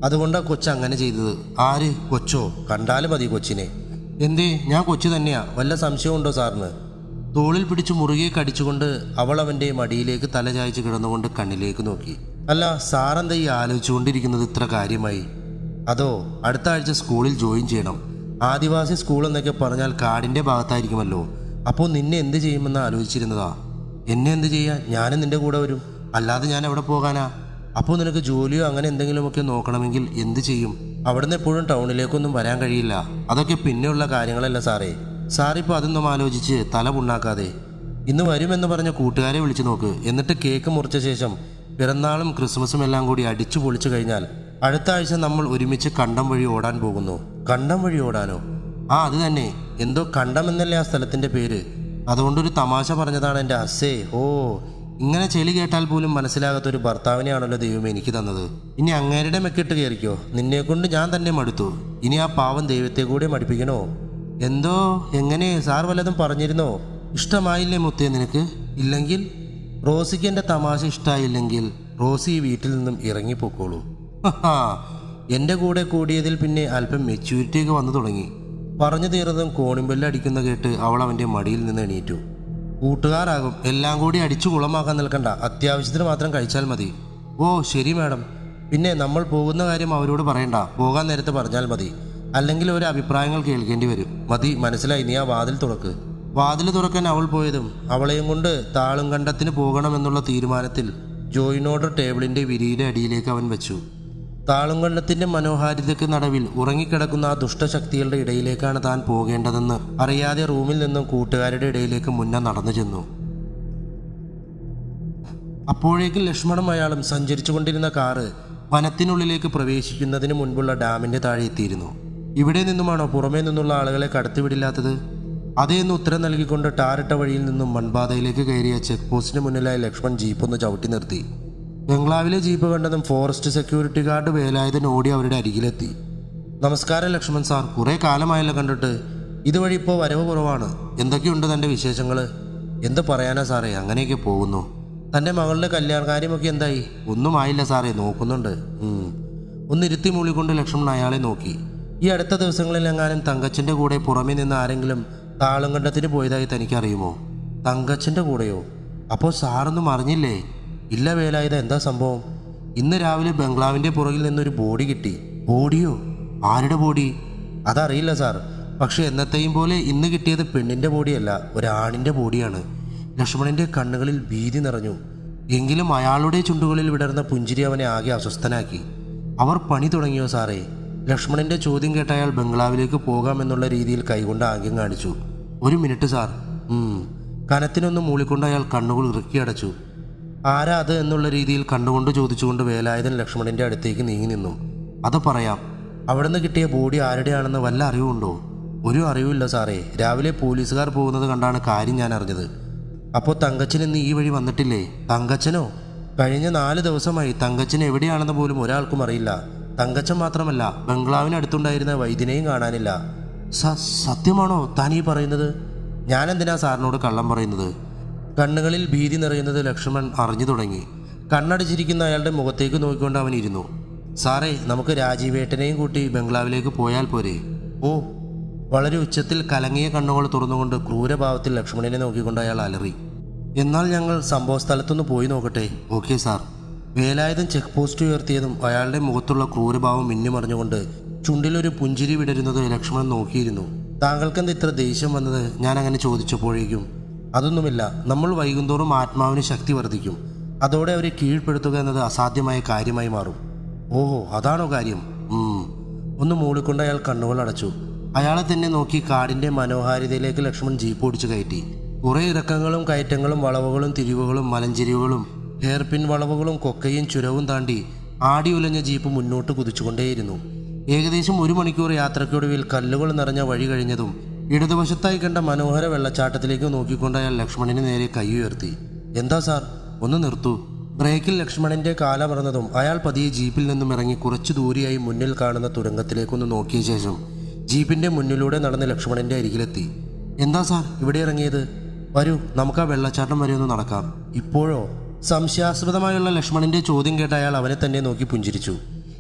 അതുകൊണ്ടാ കൊച്ചു അങ്ങനെ ചെയ്തത് ആര് കൊച്ചോ കണ്ടാലും മതി കൊച്ചിനെ എന്തേ ഞാൻ കൊച്ചു തന്നെയാ വല്ല സംശയമുണ്ടോ സാറിന് തോളിൽ പിടിച്ച് മുറുകെ കടിച്ചുകൊണ്ട് അവൾ അവൻ്റെ മടിയിലേക്ക് തല ചായച്ച് കിടന്നുകൊണ്ട് കണ്ണിലേക്ക് നോക്കി അല്ല സാറെന്താ ഈ ആലോചിച്ചുകൊണ്ടിരിക്കുന്നത് ഇത്ര കാര്യമായി അതോ അടുത്ത ആഴ്ച സ്കൂളിൽ ജോയിൻ ചെയ്യണം ആദിവാസി സ്കൂൾ എന്നൊക്കെ പറഞ്ഞാൽ കാടിൻ്റെ ഭാഗത്തായിരിക്കുമല്ലോ അപ്പോൾ നിന്നെ എന്ത് ചെയ്യുമെന്ന് ആലോചിച്ചിരുന്നതാ എന്നെ എന്ത് ചെയ്യാൻ ഞാനും നിന്റെ കൂടെ വരും അല്ലാതെ ഞാൻ എവിടെ പോകാനാ അപ്പോൾ നിനക്ക് ജോലിയോ അങ്ങനെ എന്തെങ്കിലുമൊക്കെ നോക്കണമെങ്കിൽ എന്ത് ചെയ്യും അവിടുന്ന് എപ്പോഴും ടൗണിലേക്കൊന്നും വരാൻ കഴിയില്ല അതൊക്കെ പിന്നെയുള്ള കാര്യങ്ങളല്ല സാറേ സാറിപ്പോൾ അതൊന്നും ആലോചിച്ച് തല പുണ്ണാക്കാതെ ഇന്ന് വരുമെന്ന് പറഞ്ഞ കൂട്ടുകാരെ വിളിച്ചു നോക്ക് എന്നിട്ട് കേക്ക് മുറിച്ച ശേഷം പിറന്നാളും ക്രിസ്മസും എല്ലാം കൂടി അടിച്ചു പൊളിച്ചു കഴിഞ്ഞാൽ അടുത്ത ആഴ്ച നമ്മൾ ഒരുമിച്ച് കണ്ടം വഴി ഓടാൻ പോകുന്നു കണ്ടം വഴി ഓടാനോ ആ അത് തന്നെ എന്തോ കണ്ടം എന്നല്ലേ ആ സ്ഥലത്തിന്റെ പേര് അതുകൊണ്ടൊരു തമാശ പറഞ്ഞതാണ് എൻ്റെ അസ്സേ ഓ ഇങ്ങനെ ചെളി കേട്ടാൽ പോലും മനസ്സിലാകാത്ത ഒരു ഭർത്താവിനെയാണല്ലോ ദൈവം എനിക്ക് തന്നത് ഇനി അങ്ങേരുടെ മെക്കിട്ട് കയറിക്കോ നിന്നെ കൊണ്ട് ഞാൻ തന്നെ മടുത്തു ഇനി ആ പാവം ദൈവത്തെ കൂടെ മടുപ്പിക്കണോ എന്തോ എങ്ങനെ സാർ വല്ലതും പറഞ്ഞിരുന്നോ ഇഷ്ടമായില്ലേ മുത്തേ നിനക്ക് ഇല്ലെങ്കിൽ റോസിക്ക് എൻ്റെ തമാശ ഇഷ്ടമായില്ലെങ്കിൽ റോസി ഈ വീട്ടിൽ നിന്നും ഇറങ്ങിപ്പോക്കോളൂ ഹഹാ, എൻ്റെ കൂടെ കൂടിയതിൽ പിന്നെ അല്പം മെച്യൂരിറ്റിയൊക്കെ വന്നു തുടങ്ങി പറഞ്ഞു തീർന്നതും കോണിമ്പെല്ല് അടിക്കുന്ന കേട്ട് അവൾ അവൻ്റെ മടിയിൽ നിന്ന് എണീറ്റു കൂട്ടുകാരാകും എല്ലാം കൂടി അടിച്ചു കുളമാക്കാൻ നിൽക്കണ്ട അത്യാവശ്യത്തിന് മാത്രം കഴിച്ചാൽ മതി ഓ ശരി മാഡം പിന്നെ നമ്മൾ പോകുന്ന കാര്യം അവരോട് പറയണ്ട പോകാൻ നേരത്തെ പറഞ്ഞാൽ മതി അല്ലെങ്കിൽ ഒരു അഭിപ്രായങ്ങൾ കേൾക്കേണ്ടി വരും മതി മനസ്സിലായി നീ ആ വാതിൽ തുറക്ക് വാതിൽ തുറക്കാൻ അവൾ പോയതും അവളെയും കൊണ്ട് താളും കണ്ടത്തിന് പോകണമെന്നുള്ള തീരുമാനത്തിൽ ജോയിനോട് ടേബിളിന്റെ വിരിയുടെ അടിയിലേക്ക് അവൻ വെച്ചു താളുംകണ്ടത്തിന്റെ മനോഹാരിതയ്ക്ക് നടുവിൽ ഉറങ്ങിക്കിടക്കുന്ന ആ ദുഷ്ടശക്തികളുടെ ഇടയിലേക്കാണ് താൻ പോകേണ്ടതെന്ന് അറിയാതെ റൂമിൽ നിന്നും കൂട്ടുകാരുടെ ഇടയിലേക്ക് മുന്നേ നടന്നു ചെന്നു അപ്പോഴേക്കും ലക്ഷ്മണും അയാളും സഞ്ചരിച്ചുകൊണ്ടിരുന്ന കാറ് വനത്തിനുള്ളിലേക്ക് പ്രവേശിക്കുന്നതിന് മുൻപുള്ള ഡാമിന്റെ താഴെ എത്തിയിരുന്നു ഇവിടെ നിന്നുമാണോ പുറമേ നിന്നുള്ള ആളുകളെ കടത്തിവിടില്ലാത്തത് അതേന്ന് ഉത്തരം നൽകിക്കൊണ്ട് ടാറിട്ട വഴിയിൽ നിന്നും മൺപാതയിലേക്ക് കയറിയ ചെക്ക് പോസ്റ്റിന് മുന്നിലായി ലക്ഷ്മൺ ജീപ്പൊന്ന് ചവിട്ടി നിർത്തി ബംഗ്ലാവിലെ ജീപ്പ് കണ്ടതും ഫോറസ്റ്റ് സെക്യൂരിറ്റി ഗാർഡ് വേലായുധൻ ഓടി അവരുടെ അരികിലെത്തി നമസ്കാരം ലക്ഷ്മൺ സാർ കുറേ കാലമായല്ലോ കണ്ടിട്ട് ഇതുവഴി ഇപ്പോൾ വരവ് കുറവാണ് എന്തൊക്കെയുണ്ട് തൻ്റെ വിശേഷങ്ങൾ എന്ത് പറയാനാ സാറേ അങ്ങനെയൊക്കെ പോകുന്നു തൻ്റെ മകളുടെ കല്യാണ കാര്യമൊക്കെ എന്തായി ഒന്നും ആയില്ല സാറേ നോക്കുന്നുണ്ട് ഉം. ഒന്ന് ഇരുത്തി മൂളിക്കൊണ്ട് ലക്ഷ്മൺ അയാളെ നോക്കി ഈ അടുത്ത ദിവസങ്ങളിലെങ്ങാനും തങ്കച്ചൻ്റെ കൂടെ പുറമേ നിന്ന് ആരെങ്കിലും താളംകണ്ടത്തിന് പോയതായി തനിക്കറിയുമോ തങ്കച്ചൻ്റെ കൂടെയോ അപ്പോൾ സാറൊന്നും അറിഞ്ഞില്ലേ ഇല്ല വേലായുധ എന്താ സംഭവം ഇന്ന് രാവിലെ ബംഗ്ലാവിൻ്റെ പുറകിൽ നിന്നൊരു ബോഡി കിട്ടി ബോഡിയോ ആരുടെ ബോഡി അതറിയില്ല സാർ പക്ഷെ എന്നത്തെയും പോലെ ഇന്ന് കിട്ടിയത് പെണ്ണിൻ്റെ ബോഡിയല്ല ഒരാണിൻ്റെ ബോഡിയാണ് ലക്ഷ്മണന്റെ കണ്ണുകളിൽ ഭീതി നിറഞ്ഞു എങ്കിലും അയാളുടെ ചുണ്ടുകളിൽ വിടർന്ന പുഞ്ചിരി അവനെ ആകെ അസ്വസ്ഥനാക്കി അവർ പണി തുടങ്ങിയോ സാറേ ലക്ഷ്മണന്റെ ചോദ്യം കേട്ട അയാൾ ബംഗ്ലാവിലേക്ക് പോകാമെന്നുള്ള രീതിയിൽ കൈകൊണ്ട് ആംഗ്യം കാണിച്ചു ഒരു മിനിറ്റ് സാർ ഉം. കനത്തിനൊന്ന് മൂളിക്കൊണ്ട് അയാൾ കണ്ണുകൾ ഇറുക്കി അടച്ചു ആരാ അത് എന്നുള്ള രീതിയിൽ കണ്ടുകൊണ്ട് ചോദിച്ചുകൊണ്ട് വേലായുധൻ ലക്ഷ്മണന്റെ അടുത്തേക്ക് നീങ്ങി നിന്നു അത് പറയാം അവിടുന്ന് കിട്ടിയ ബോഡി ആരുടെയാണെന്ന് വല്ല അറിവുണ്ടോ ഒരു അറിവില്ല സാറേ രാവിലെ പോലീസുകാർ പോകുന്നത് കണ്ടാണ് കാര്യം ഞാൻ അറിഞ്ഞത് അപ്പോൾ തങ്കച്ചൻ ഇന്ന് ഈ വഴി വന്നിട്ടില്ലേ തങ്കച്ചനോ കഴിഞ്ഞ നാല് ദിവസമായി തങ്കച്ചൻ എവിടെയാണെന്ന് പോലും ഒരാൾക്കും അറിയില്ല തങ്കച്ചൻ മാത്രമല്ല ബംഗ്ലാവിനടുത്തുണ്ടായിരുന്ന വൈദ്യനെയും കാണാനില്ല സ സത്യമാണോ താൻ ഈ പറയുന്നത് ഞാൻ എന്തിനാ സാറിനോട് കള്ളം പറയുന്നത് കണ്ണുകളിൽ ഭീതി നിറയുന്നത് ലക്ഷ്മൺ അറിഞ്ഞു തുടങ്ങി കണ്ണടിച്ചിരിക്കുന്ന അയാളുടെ മുഖത്തേക്ക് നോക്കിക്കൊണ്ട് അവൻ ഇരുന്നു സാറേ നമുക്ക് രാജീവേട്ടനെയും കൂട്ടി ബംഗ്ലാവിലേക്ക് പോയാൽ പോരെ ഓ വളരെ ഉച്ചത്തിൽ കലങ്ങിയ കണ്ണുകൾ തുറന്നുകൊണ്ട് ക്രൂരഭാവത്തിൽ ലക്ഷ്മണനെ നോക്കിക്കൊണ്ട് അയാൾ അലറി എന്നാൽ ഞങ്ങൾ സംഭവ സ്ഥലത്തൊന്ന് പോയി നോക്കട്ടെ okay sir Velayudham check post ഉയർത്തിയതും അയാളുടെ മുഖത്തുള്ള ക്രൂരഭാവം മിന്നിമറിഞ്ഞുകൊണ്ട് ചുണ്ടിലൊരു പുഞ്ചിരി വിടരുന്നത് ലക്ഷ്മണൻ നോക്കിയിരുന്നു താങ്കൾക്കെന്ത് ഇത്ര ദേഷ്യം വന്നത് ഞാൻ അങ്ങനെ ചോദിച്ചപ്പോഴേക്കും അതൊന്നുമില്ല നമ്മൾ വൈകുന്തോറും ആത്മാവിന് ശക്തി വർദ്ധിക്കും അതോടെ അവരെ കീഴ്പ്പെടുത്തുക എന്നത് അസാധ്യമായ കാര്യമായി മാറും ഓഹോ അതാണോ കാര്യം ഉം. ഒന്ന് മൂളിക്കൊണ്ട് അയാൾ കണ്ണുകൾ അടച്ചു അയാളെ തന്നെ നോക്കി കാടിന്റെ മനോഹാരിതയിലേക്ക് ലക്ഷ്മൺ ജീപ്പ് ഓടിച്ചു കയറ്റി കുറെ ഇറക്കങ്ങളും കയറ്റങ്ങളും വളവുകളും തിരിവുകളും മലഞ്ചെരിവുകളും ഹെയർപിൻ വളവുകളും കൊക്കയും ചുരവും താണ്ടി ആടി ഉലഞ്ഞ ജീപ്പ് മുന്നോട്ട് കുതിച്ചുകൊണ്ടേയിരുന്നു ഏകദേശം ഒരു മണിക്കൂർ യാത്രയ്ക്കൊടുവിൽ കല്ലുകൾ നിറഞ്ഞ വഴി കഴിഞ്ഞതും ഇടതുവശത്തായി കണ്ട മനോഹര വെള്ളച്ചാട്ടത്തിലേക്ക് നോക്കിക്കൊണ്ട് അയാൾ ലക്ഷ്മണന് നേരെ കൈ ഉയർത്തി എന്താ സാർ ഒന്ന് നിർത്തൂ ബ്രേക്കിൽ ലക്ഷ്മണന്റെ കാലമറന്നതും അയാൾ പതിയെ ജീപ്പിൽ നിന്നും ഇറങ്ങി കുറച്ചു ദൂരെയായി മുന്നിൽ കാണുന്ന തുരങ്കത്തിലേക്കൊന്ന് നോക്കിയ ശേഷം ജീപ്പിന്റെ മുന്നിലൂടെ നടന്ന് ലക്ഷ്മണന്റെ അരികിലെത്തി എന്താ സാർ ഇവിടെ ഇറങ്ങിയത് വരൂ നമുക്ക് ആ വെള്ളച്ചാട്ടം വരെ ഒന്ന് നടക്കാം ഇപ്പോഴോ സംശയാസ്പദമായുള്ള ലക്ഷ്മണന്റെ ചോദ്യം കേട്ട അയാൾ അവനെ തന്നെ നോക്കി പുഞ്ചിരിച്ചു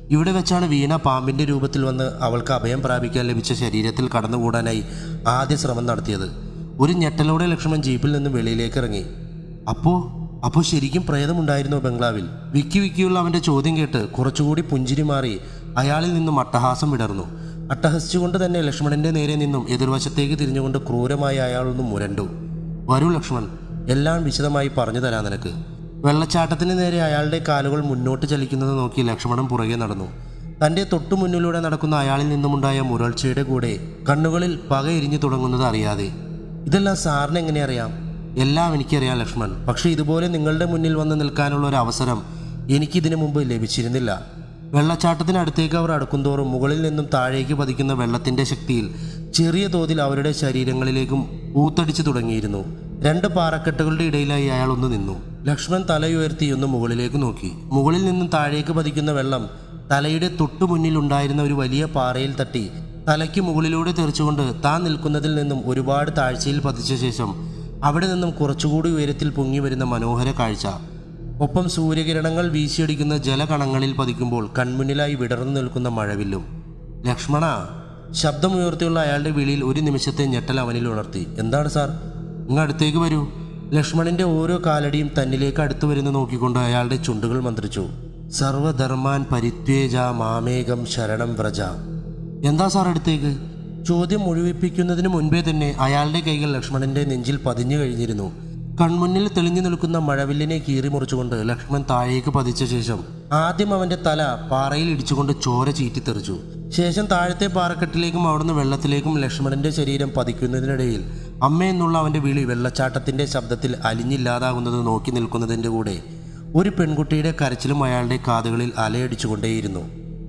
ഇവിടെ വെച്ചാണ് വീണ പാമ്പിന്റെ രൂപത്തിൽ വന്ന് അവൾക്ക് അഭയം പ്രാപിക്കാൻ ലഭിച്ച ശരീരത്തിൽ കടന്നുകൂടാനായി ആദ്യ ശ്രമം നടത്തിയത് ഒരു ഞെട്ടലോടെ ലക്ഷ്മൺ ജീപ്പിൽ നിന്ന് വെളിയിലേക്ക് ഇറങ്ങി അപ്പോ അപ്പോൾ ശരിക്കും പ്രേതമുണ്ടായിരുന്നോ ബംഗ്ലാവിൽ വിക്കി വിക്കിയുള്ള അവന്റെ ചോദ്യം കേട്ട് കുറച്ചുകൂടി പുഞ്ചിരി മാറി അയാളിൽ നിന്നും അട്ടഹാസം വിടർന്നു അട്ടഹസിച്ചുകൊണ്ട് തന്നെ ലക്ഷ്മണന്റെ നേരെ നിന്നും എതിർവശത്തേക്ക് തിരിഞ്ഞുകൊണ്ട് ക്രൂരമായി അയാളൊന്ന് മുരണ്ടു വരൂ ലക്ഷ്മൺ എല്ലാം വിശദമായി പറഞ്ഞു തരാം നിനക്ക് വെള്ളച്ചാട്ടത്തിന് നേരെ അയാളുടെ കാലുകൾ മുന്നോട്ട് ചലിക്കുന്നത് നോക്കി ലക്ഷ്മണൻ പുറകെ നടന്നു തന്റെ തൊട്ടു മുന്നിലൂടെ നടക്കുന്ന അയാളിൽ നിന്നുമുണ്ടായ മുരൾച്ചയുടെ കൂടെ കണ്ണുകളിൽ പക എരിഞ്ഞു തുടങ്ങുന്നത് അറിയാതെ ഇതെല്ലാം സാറിന് എങ്ങനെ അറിയാം എല്ലാം എനിക്കറിയാം ലക്ഷ്മൺ പക്ഷെ ഇതുപോലെ നിങ്ങളുടെ മുന്നിൽ വന്ന് നിൽക്കാനുള്ള ഒരു അവസരം എനിക്കിതിനു മുമ്പ് ലഭിച്ചിരുന്നില്ല വെള്ളച്ചാട്ടത്തിനടുത്തേക്ക് അവർ അടുക്കുന്തോറും മുകളിൽ നിന്നും താഴേക്ക് പതിക്കുന്ന വെള്ളത്തിന്റെ ശക്തിയിൽ ചെറിയ തോതിൽ അവരുടെ ശരീരങ്ങളിലേക്കും ഊത്തടിച്ചു തുടങ്ങിയിരുന്നു രണ്ട് പാറക്കെട്ടുകളുടെ ഇടയിലായി അയാൾ ഒന്ന് നിന്നു ലക്ഷ്മൺ തലയുയർത്തി ഒന്ന് മുകളിലേക്ക് നോക്കി മുകളിൽ നിന്നും താഴേക്ക് പതിക്കുന്ന വെള്ളം തലയുടെ തൊട്ടു മുന്നിൽ ഉണ്ടായിരുന്ന ഒരു വലിയ പാറയിൽ തട്ടി തലയ്ക്ക് മുകളിലൂടെ തെറിച്ചുകൊണ്ട് താൻ നിൽക്കുന്നതിൽ നിന്നും ഒരുപാട് താഴ്ചയിൽ പതിച്ച ശേഷം അവിടെ നിന്നും കുറച്ചുകൂടി ഉയരത്തിൽ പൊങ്ങി വരുന്ന മനോഹര കാഴ്ച ഒപ്പം സൂര്യകിരണങ്ങൾ വീശിയടിക്കുന്ന ജലകണങ്ങളിൽ പതിക്കുമ്പോൾ കൺമുന്നിലായി വിടർന്നു നിൽക്കുന്ന മഴവില്ലും ലക്ഷ്മണ ശബ്ദമുയർത്തിയുള്ള അയാളുടെ വിളിയിൽ ഒരു നിമിഷത്തെ ഞെട്ടൽ അവനിൽ ഉണർത്തി എന്താണ് സാർ ഇങ്ങ് അടുത്തേക്ക് വരൂ ലക്ഷ്മണന്റെ ഓരോ കാലടിയും തന്നിലേക്ക് അടുത്തു വരുന്ന നോക്കിക്കൊണ്ട് അയാളുടെ ചുണ്ടുകൾ മന്ത്രിച്ചു സർവധർമാൻ പരിത്വേജ മാമേകം ശരണം വ്രജ എന്താ സാർ അടുത്തേക്ക് ചോദ്യം മുഴുവിപ്പിക്കുന്നതിന് മുൻപേ തന്നെ അയാളുടെ കൈകൾ ലക്ഷ്മണന്റെ നെഞ്ചിൽ പതിഞ്ഞു കഴിഞ്ഞിരുന്നു കൺമുന്നിൽ തെളിഞ്ഞു നിൽക്കുന്ന മഴവില്ലിനെ കീറിമുറിച്ചുകൊണ്ട് ലക്ഷ്മൺ താഴേക്ക് പതിച്ച ശേഷം ആദ്യം അവന്റെ തല പാറയിൽ ഇടിച്ചുകൊണ്ട് ചോര ചീറ്റിത്തെറിച്ചു ശേഷം താഴത്തെ പാറക്കെട്ടിലേക്കും അവിടുന്ന് വെള്ളത്തിലേക്കും ലക്ഷ്മണന്റെ ശരീരം പതിക്കുന്നതിനിടയിൽ അമ്മ എന്നുള്ള അവന്റെ വിളി വെള്ളച്ചാട്ടത്തിന്റെ ശബ്ദത്തിൽ അലിഞ്ഞില്ലാതാകുന്നത് നോക്കി നിൽക്കുന്നതിന്റെ കൂടെ ഒരു പെൺകുട്ടിയുടെ കരച്ചിലും അയാളുടെ കാതുകളിൽ അലയടിച്ചുകൊണ്ടേയിരുന്നു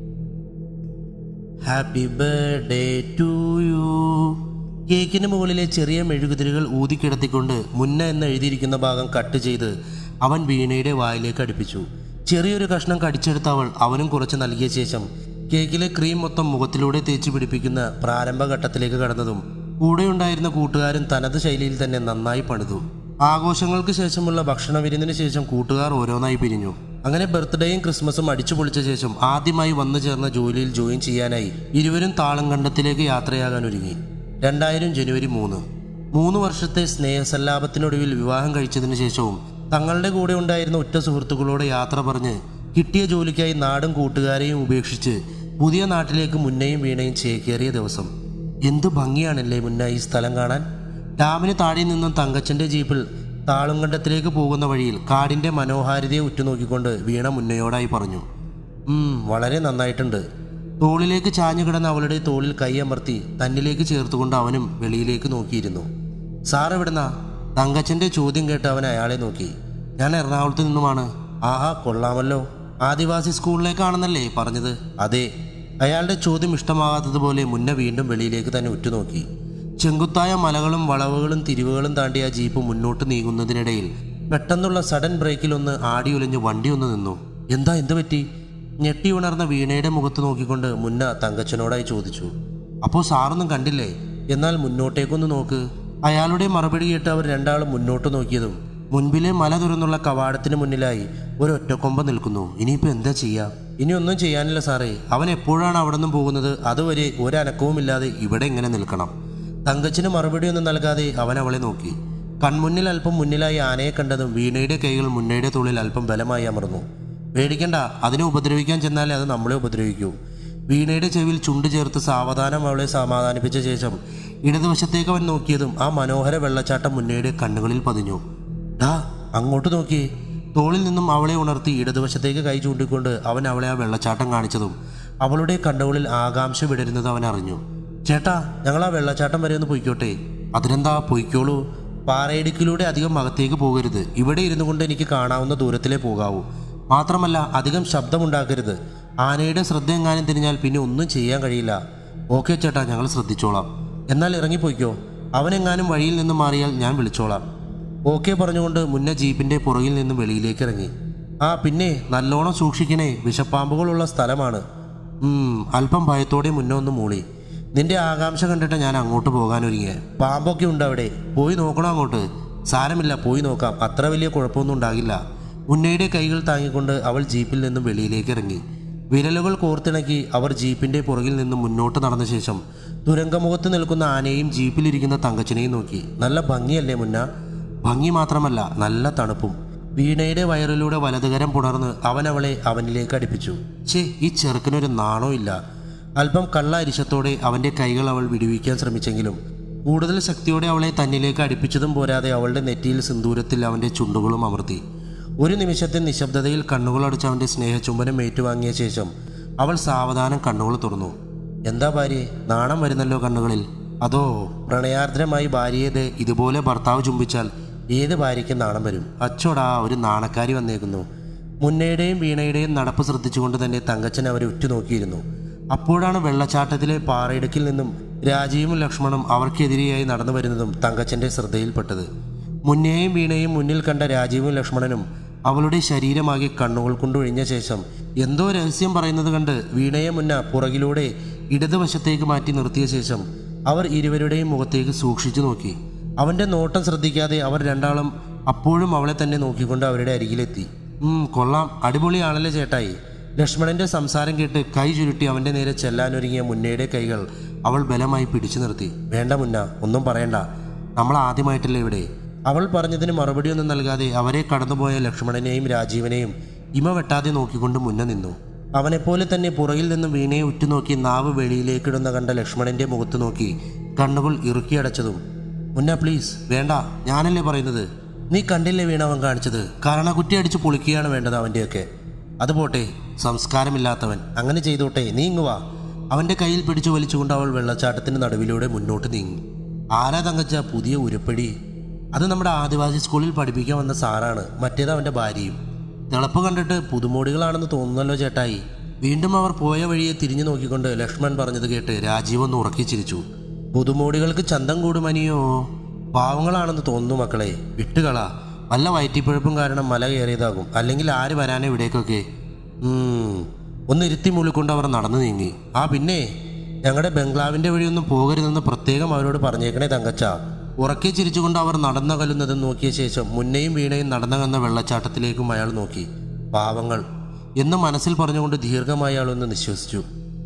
ഹാപ്പി ബർത്ത്ഡേ ടു യു കേക്കിന് മുകളിലെ ചെറിയ മെഴുകുതിരികൾ ഊതിക്കിടത്തിക്കൊണ്ട് മുന്ന എന്ന് എഴുതിയിരിക്കുന്ന ഭാഗം കട്ട് ചെയ്ത് അവൻ വീണയുടെ വായിലേക്ക് അടുപ്പിച്ചു ചെറിയൊരു കഷ്ണം കടിച്ചെടുത്ത അവൾ അവനും കുറച്ച് നൽകിയ ശേഷം കേക്കിലെ ക്രീം മൊത്തം മുഖത്തിലൂടെ തേച്ച് പിടിപ്പിക്കുന്ന പ്രാരംഭഘട്ടത്തിലേക്ക് കടന്നതും കൂടെയുണ്ടായിരുന്ന കൂട്ടുകാരും തനത് ശൈലിയിൽ തന്നെ നന്നായി പണിതു ആഘോഷങ്ങൾക്ക് ശേഷമുള്ള ഭക്ഷണ വിരുന്നിന് ശേഷം കൂട്ടുകാർ ഓരോന്നായി പിരിഞ്ഞു അങ്ങനെ ബർത്ത്ഡേയും ക്രിസ്മസും അടിച്ചു പൊളിച്ച ശേഷം ആദ്യമായി വന്നു ചേർന്ന ജോലിയിൽ ജോയിൻ ചെയ്യാനായി ഇരുവരും താളം കണ്ടത്തിലേക്ക് യാത്രയാകാൻ ഒരുങ്ങി രണ്ടായിരം ജനുവരി മൂന്ന് മൂന്ന് വർഷത്തെ സ്നേഹസല്ലാപത്തിനൊടുവിൽ വിവാഹം കഴിച്ചതിനു ശേഷവും തങ്ങളുടെ കൂടെ ഉണ്ടായിരുന്ന ഉറ്റ സുഹൃത്തുക്കളോട് യാത്ര പറഞ്ഞ് കിട്ടിയ ജോലിക്കായി നാടും കൂട്ടുകാരെയും ഉപേക്ഷിച്ച് പുതിയ നാട്ടിലേക്ക് മുന്നയും വീണയും ചേക്കേറിയ ദിവസം എന്തു ഭംഗിയാണല്ലേ മുന്ന ഈ സ്ഥലം കാണാൻ ഡാമിന് താഴെ നിന്നും തങ്കച്ചന്റെ ജീപ്പിൽ താളുംകണ്ടത്തിലേക്ക് പോകുന്ന വഴിയിൽ കാടിന്റെ മനോഹാരിതയെ ഉറ്റുനോക്കിക്കൊണ്ട് വീണ മുന്നയോടായി പറഞ്ഞു ഉം വളരെ നന്നായിട്ടുണ്ട് തോളിലേക്ക് ചാഞ്ഞു കിടന്ന അവളുടെ തോളിൽ കൈയമർത്തി തന്നിലേക്ക് ചേർത്തുകൊണ്ട് അവനും വെളിയിലേക്ക് നോക്കിയിരുന്നു സാർ എവിടുന്നാ തങ്കച്ചന്റെ ചോദ്യം കേട്ട് അവൻ അയാളെ നോക്കി ഞാൻ എറണാകുളത്ത് നിന്നുമാണ് ആഹാ കൊള്ളാമല്ലോ ആദിവാസി സ്കൂളിലേക്കാണെന്നല്ലേ പറഞ്ഞത് അതെ അയാളുടെ ചോദ്യം ഇഷ്ടമാകാത്തതുപോലെ മുന്ന വീണ്ടും വെളിയിലേക്ക് തന്നെ ഉറ്റുനോക്കി ചെങ്കുത്തായ മലകളും വളവുകളും തിരിവുകളും താണ്ടി ആ ജീപ്പ് മുന്നോട്ട് നീങ്ങുന്നതിനിടയിൽ പെട്ടെന്നുള്ള സഡൻ ബ്രേക്കിൽ ഒന്ന് ആടിയുലഞ്ഞ് വണ്ടി ഒന്ന് നിന്നു എന്താ എന്ത് പറ്റി ഞെട്ടി ഉണർന്ന വീണയുടെ മുഖത്ത് നോക്കിക്കൊണ്ട് മുന്ന തങ്കച്ചനോടായി ചോദിച്ചു അപ്പോൾ സാറൊന്നും കണ്ടില്ലേ എന്നാൽ മുന്നോട്ടേക്കൊന്ന് നോക്ക് അയാളുടെ മറുപടി കേട്ട് അവർ രണ്ടാളും മുന്നോട്ട് നോക്കിയതും മുൻപിലെ മല തുറന്നുള്ള കവാടത്തിന് മുന്നിലായി ഒരു ഒറ്റക്കൊമ്പ നിൽക്കുന്നു ഇനിയിപ്പോൾ എന്താ ചെയ്യാ ഇനി ഒന്നും ചെയ്യാനില്ല സാറേ അവൻ എപ്പോഴാണ് അവിടെ നിന്നും പോകുന്നത് അതുവരെ ഒരനക്കവുമില്ലാതെ ഇവിടെ ഇങ്ങനെ നിൽക്കണം തങ്കച്ചിന് മറുപടിയൊന്നും നൽകാതെ അവൻ അവളെ നോക്കി കൺമുന്നിൽ അല്പം മുന്നിലായി ആനയെ കണ്ടതും വീണയുടെ കൈകൾ മുന്നയുടെ തുള്ളിൽ അല്പം ബലമായി അമർന്നു പേടിക്കണ്ട അതിനെ ഉപദ്രവിക്കാൻ ചെന്നാലേ അത് നമ്മളെ ഉപദ്രവിക്കൂ വീണയുടെ ചെവിയിൽ ചുണ്ട് ചേർത്ത് സാവധാനം അവളെ സമാധാനിപ്പിച്ച ശേഷം ഇടതുവശത്തേക്ക് അവൻ നോക്കിയതും ആ മനോഹര വെള്ളച്ചാട്ടം മുന്നയുടെ കണ്ണുകളിൽ പതിഞ്ഞു ഡാ അങ്ങോട്ട് നോക്കിയേ തോളിൽ നിന്നും അവളെ ഉണർത്തി ഇടതുവശത്തേക്ക് കൈ ചൂണ്ടിക്കൊണ്ട് അവൻ അവളെ ആ വെള്ളച്ചാട്ടം കാണിച്ചതും അവളുടെ കണ്ണുകളിൽ ആകാംക്ഷ വിടരുന്നത് അവൻ അറിഞ്ഞു ചേട്ടാ ഞങ്ങൾ ആ വെള്ളച്ചാട്ടം വരെ ഒന്ന് പൊയ്ക്കോട്ടെ അതിനെന്താ പൊയ്ക്കോളൂ പാറയിടുക്കിലൂടെ അധികം അകത്തേക്ക് പോകരുത് ഇവിടെ ഇരുന്നു കൊണ്ട് എനിക്ക് കാണാവുന്ന ദൂരത്തിലേ പോകാവൂ മാത്രമല്ല അധികം ശബ്ദമുണ്ടാക്കരുത് ആനയുടെ ശ്രദ്ധ എങ്ങാനും തിരിഞ്ഞാൽ പിന്നെ ഒന്നും ചെയ്യാൻ കഴിയില്ല ഓക്കെ ചേട്ടാ ഞങ്ങൾ ശ്രദ്ധിച്ചോളാം എന്നാൽ ഇറങ്ങിപ്പോയിക്കോ അവനെങ്ങാനും വഴിയിൽ നിന്ന് മാറിയാൽ ഞാൻ വിളിച്ചോളാം ഓക്കെ പറഞ്ഞുകൊണ്ട് മുന്നേ ജീപ്പിന്റെ പുറകിൽ നിന്നും വെളിയിലേക്ക് ഇറങ്ങി ആ പിന്നെ നല്ലോണം സൂക്ഷിക്കണേ വിഷപ്പാമ്പുകളുള്ള സ്ഥലമാണ് ഉം, അല്പം ഭയത്തോടെ മുന്നേ ഒന്ന് മൂളി നിന്റെ ആകാംക്ഷ കണ്ടിട്ട് ഞാൻ അങ്ങോട്ട് പോകാൻ ഒരുങ്ങിയ പാമ്പൊക്കെ ഉണ്ട് അവിടെ പോയി നോക്കണം അങ്ങോട്ട് സാരമില്ല പോയി നോക്കാം അത്ര വലിയ കുഴപ്പമൊന്നും ഉണ്ടാകില്ല മുന്നയുടെ കൈകൾ താങ്ങിക്കൊണ്ട് അവൾ ജീപ്പിൽ നിന്നും വെളിയിലേക്ക് ഇറങ്ങി വിരലുകൾ കോർത്തിണക്കി അവർ ജീപ്പിന്റെ പുറകിൽ നിന്ന് മുന്നോട്ട് നടന്ന ശേഷം തുരങ്കമുഖത്ത് നിൽക്കുന്ന ആനയും ജീപ്പിലിരിക്കുന്ന തങ്കച്ചനെയും നോക്കി നല്ല ഭംഗിയല്ലേ മുന്ന ഭംഗി മാത്രമല്ല നല്ല തണുപ്പും വീണയുടെ വയറിലൂടെ വലതുകരം പുണർന്ന് അവൻ അവളെ അവനിലേക്ക് അടുപ്പിച്ചു ഛേ ഈ ചെറുക്കനൊരു നാണോ ഇല്ല അല്പം കള്ള അരിശത്തോടെ അവന്റെ കൈകൾ അവൾ വിടുവിക്കാൻ ശ്രമിച്ചെങ്കിലും കൂടുതൽ ശക്തിയോടെ അവളെ തന്നിലേക്ക് അടുപ്പിച്ചതും പോരാതെ അവളുടെ നെറ്റിയിൽ സിന്ദൂരത്തിൽ അവന്റെ ചുണ്ടുകളും അമർത്തി ഒരു നിമിഷത്തെ നിശബ്ദതയിൽ കണ്ണുകളടച്ച് അവന്റെ സ്നേഹചുംബനം ഏറ്റുവാങ്ങിയ ശേഷം അവൾ സാവധാനം കണ്ണുകൾ തുറന്നു എന്താ ഭാര്യ നാണം വരുന്നല്ലോ കണ്ണുകളിൽ അതോ പ്രണയാർദ്രമായി ഭാര്യയെ ഇതുപോലെ ഭർത്താവ് ചുംബിച്ചാൽ ഏത് ഭാര്യയ്ക്കും നാണം വരും അച്ചോടാ ഒരു നാണക്കാരി വന്നേക്കുന്നു മുന്നയുടെയും വീണയുടെയും നടപ്പ് ശ്രദ്ധിച്ചുകൊണ്ട് തന്നെ തങ്കച്ചൻ അവരെ ഉറ്റുനോക്കിയിരുന്നു അപ്പോഴാണ് വെള്ളച്ചാട്ടത്തിലെ പാറയിടുക്കിൽ നിന്നും രാജീവും ലക്ഷ്മണും അവർക്കെതിരെയായി നടന്നു വരുന്നതും തങ്കച്ചന്റെ ശ്രദ്ധയിൽപ്പെട്ടത് മുന്നേയും വീണയും മുന്നിൽ കണ്ട രാജീവും ലക്ഷ്മണനും അവളുടെ ശരീരമാകെ കണ്ണുകൾ കൊണ്ടൊഴിഞ്ഞ ശേഷം എന്തോ രഹസ്യം പറയുന്നത് കണ്ട് വീണയെ മുന്ന പുറകിലൂടെ ഇടതുവശത്തേക്ക് മാറ്റി നിർത്തിയ ശേഷം അവർ ഇരുവരുടെയും മുഖത്തേക്ക് സൂക്ഷിച്ചു നോക്കി അവന്റെ നോട്ടം ശ്രദ്ധിക്കാതെ അവർ രണ്ടാളും അപ്പോഴും അവളെ തന്നെ നോക്കിക്കൊണ്ട് അവരുടെ അരികിലെത്തി ഉം കൊള്ളാം അടിപൊളിയാണല്ലേ ചേട്ടായി ലക്ഷ്മണന്റെ സംസാരം കേട്ട് കൈ ചുരുട്ടി അവന്റെ നേരെ ചെല്ലാനൊരുങ്ങിയ മുന്നയുടെ കൈകൾ അവൾ ബലമായി പിടിച്ചു നിർത്തി വേണ്ട മുന്ന ഒന്നും പറയണ്ട നമ്മൾ ആദ്യമായിട്ടല്ലേ ഇവിടെ അവൾ പറഞ്ഞതിന് മറുപടിയൊന്നും നൽകാതെ അവരെ കടന്നുപോയ ലക്ഷ്മണനെയും രാജീവനെയും ഇമ വെട്ടാതെ നോക്കിക്കൊണ്ട് മുന്ന നിന്നു അവനെപ്പോലെ തന്നെ പുറകിൽ നിന്നും വീണയെ ഉറ്റുനോക്കി നാവ് വെളിയിലേക്കിടുന്ന കണ്ട ലക്ഷ്മണന്റെ മുഖത്ത് നോക്കി കണ്ണുകൾ ഇറുക്കിയടച്ചതും മുന്ന പ്ലീസ് വേണ്ട ഞാനല്ലേ പറയുന്നത് നീ കണ്ടില്ലേ വീണ അവൻ കാണിച്ചത് കാരണക്കുറ്റി അടിച്ച് പൊളിക്കുകയാണ് വേണ്ടത് അവൻ്റെയൊക്കെ അത് പോട്ടെ സംസ്കാരമില്ലാത്തവൻ അങ്ങനെ ചെയ്തോട്ടെ നീ ഇങ്ങ് വാ അവന്റെ കയ്യിൽ പിടിച്ചു വലിച്ചുകൊണ്ട് അവൾ വെള്ളച്ചാട്ടത്തിന് നടുവിലൂടെ മുന്നോട്ട് നീങ്ങി ആരാ തങ്കച്ച പുതിയ ഉരുപ്പടി അത് നമ്മുടെ ആദിവാസി സ്കൂളിൽ പഠിപ്പിക്കാൻ വന്ന സാറാണ് മറ്റേത് അവന്റെ ഭാര്യയും തിളപ്പ് കണ്ടിട്ട് പുതുമോടികളാണെന്ന് തോന്നുന്നല്ലോ ചേട്ടായി വീണ്ടും അവർ പോയ വഴിയെ തിരിഞ്ഞു നോക്കിക്കൊണ്ട് ലക്ഷ്മൺ പറഞ്ഞത് കേട്ട് രാജീവ് ഒന്ന് ഉറക്കി ചിരിച്ചു പുതുമോടികൾക്ക് ചന്തം കൂടുമനിയോ പാവങ്ങളാണെന്ന് തോന്നുന്നു മക്കളെ വിട്ടുകള വല്ല വയറ്റിപ്പഴപ്പും കാരണം മല കയറിയതാകും അല്ലെങ്കിൽ ആര് വരാനോ ഇവിടേക്കൊക്കെ ഉം, ഒന്ന് ഇരുത്തി മൂളിക്കൊണ്ട് അവർ നടന്നു നീങ്ങി ആ പിന്നെ ഞങ്ങളുടെ ബംഗ്ലാവിന്റെ വഴിയൊന്നും പോകരുതെന്ന് പ്രത്യേകം അവരോട് പറഞ്ഞേക്കണേ തങ്കച്ച ഉറക്കെ ചിരിച്ചുകൊണ്ട് അവർ നടന്നകലുന്നതും നോക്കിയ ശേഷം മുന്നയും വീണയും നടന്നകന്ന വെള്ളച്ചാട്ടത്തിലേക്കും അയാൾ നോക്കി പാവങ്ങൾ എന്ന് മനസ്സിൽ പറഞ്ഞുകൊണ്ട് ദീർഘമായി അയാളൊന്ന് നിശ്വസിച്ചു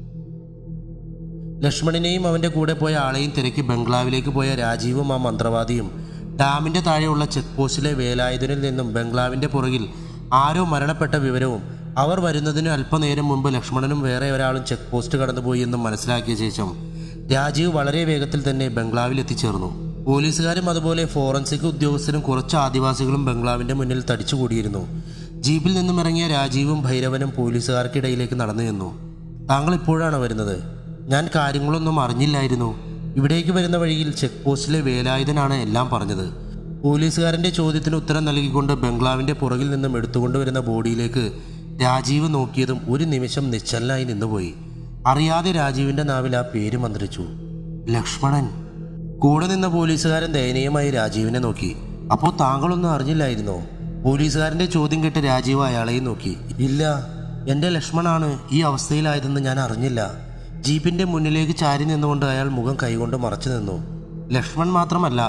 ലക്ഷ്മണനെയും അവന്റെ കൂടെ പോയ ആളെയും തിരക്കി ബംഗ്ലാവിലേക്ക് പോയ രാജീവും ആ മന്ത്രവാദിയും ഡാമിന്റെ താഴെയുള്ള ചെക്ക് പോസ്റ്റിലെ വേലായുധനിൽ നിന്നും ബംഗ്ലാവിന്റെ പുറകിൽ ആരോ മരണപ്പെട്ട വിവരവും അവർ വരുന്നതിന് അല്പനേരം മുമ്പ് ലക്ഷ്മണനും വേറെ ഒരാളും ചെക്ക് പോസ്റ്റ് കടന്നുപോയി എന്നും മനസ്സിലാക്കിയ ശേഷം രാജീവ് വളരെ വേഗത്തിൽ തന്നെ ബംഗ്ലാവിൽ എത്തിച്ചേർന്നു പോലീസുകാരും അതുപോലെ ഫോറൻസിക് ഉദ്യോഗസ്ഥരും കുറച്ച് ആദിവാസികളും ബംഗ്ലാവിന്റെ മുന്നിൽ തടിച്ചുകൂടിയിരുന്നു ജീപ്പിൽ നിന്നും ഇറങ്ങിയ രാജീവും ഭൈരവനും പോലീസുകാർക്കിടയിലേക്ക് നടന്നു ചെന്നു താങ്കൾ ഇപ്പോഴാണ് വരുന്നത് ഞാൻ കാര്യങ്ങളൊന്നും അറിഞ്ഞില്ലായിരുന്നു ഇവിടേക്ക് വരുന്ന വഴിയിൽ ചെക്ക് പോസ്റ്റിലെ വേലായുധനാണ് എല്ലാം പറഞ്ഞത് പോലീസുകാരന്റെ ചോദ്യത്തിന് ഉത്തരം നൽകിക്കൊണ്ട് ബംഗ്ലാവിന്റെ പുറകിൽ നിന്നും എടുത്തുകൊണ്ടുവരുന്ന ബോഡിയിലേക്ക് രാജീവ് നോക്കിയതും ഒരു നിമിഷം നിശ്ചലനായി നിന്നുപോയി അറിയാതെ രാജീവിന്റെ നാവിൽ ആ പേര് മന്ത്രിച്ചു ലക്ഷ്മണൻ കൂടെ നിന്ന പോലീസുകാരൻ ദയനീയമായി രാജീവിനെ നോക്കി അപ്പോൾ താങ്കളൊന്നും അറിഞ്ഞില്ലായിരുന്നോ പോലീസുകാരന്റെ ചോദ്യം കേട്ട് രാജീവ് അയാളെയും നോക്കി ഇല്ല എന്റെ ലക്ഷ്മണാണ് ഈ അവസ്ഥയിലായതെന്ന് ഞാൻ അറിഞ്ഞില്ല ജീപ്പിന്റെ മുന്നിലേക്ക് ചാരി നിന്നുകൊണ്ട് അയാൾ മുഖം കൈകൊണ്ട് മറച്ചു നിന്നു ലക്ഷ്മൺ മാത്രമല്ല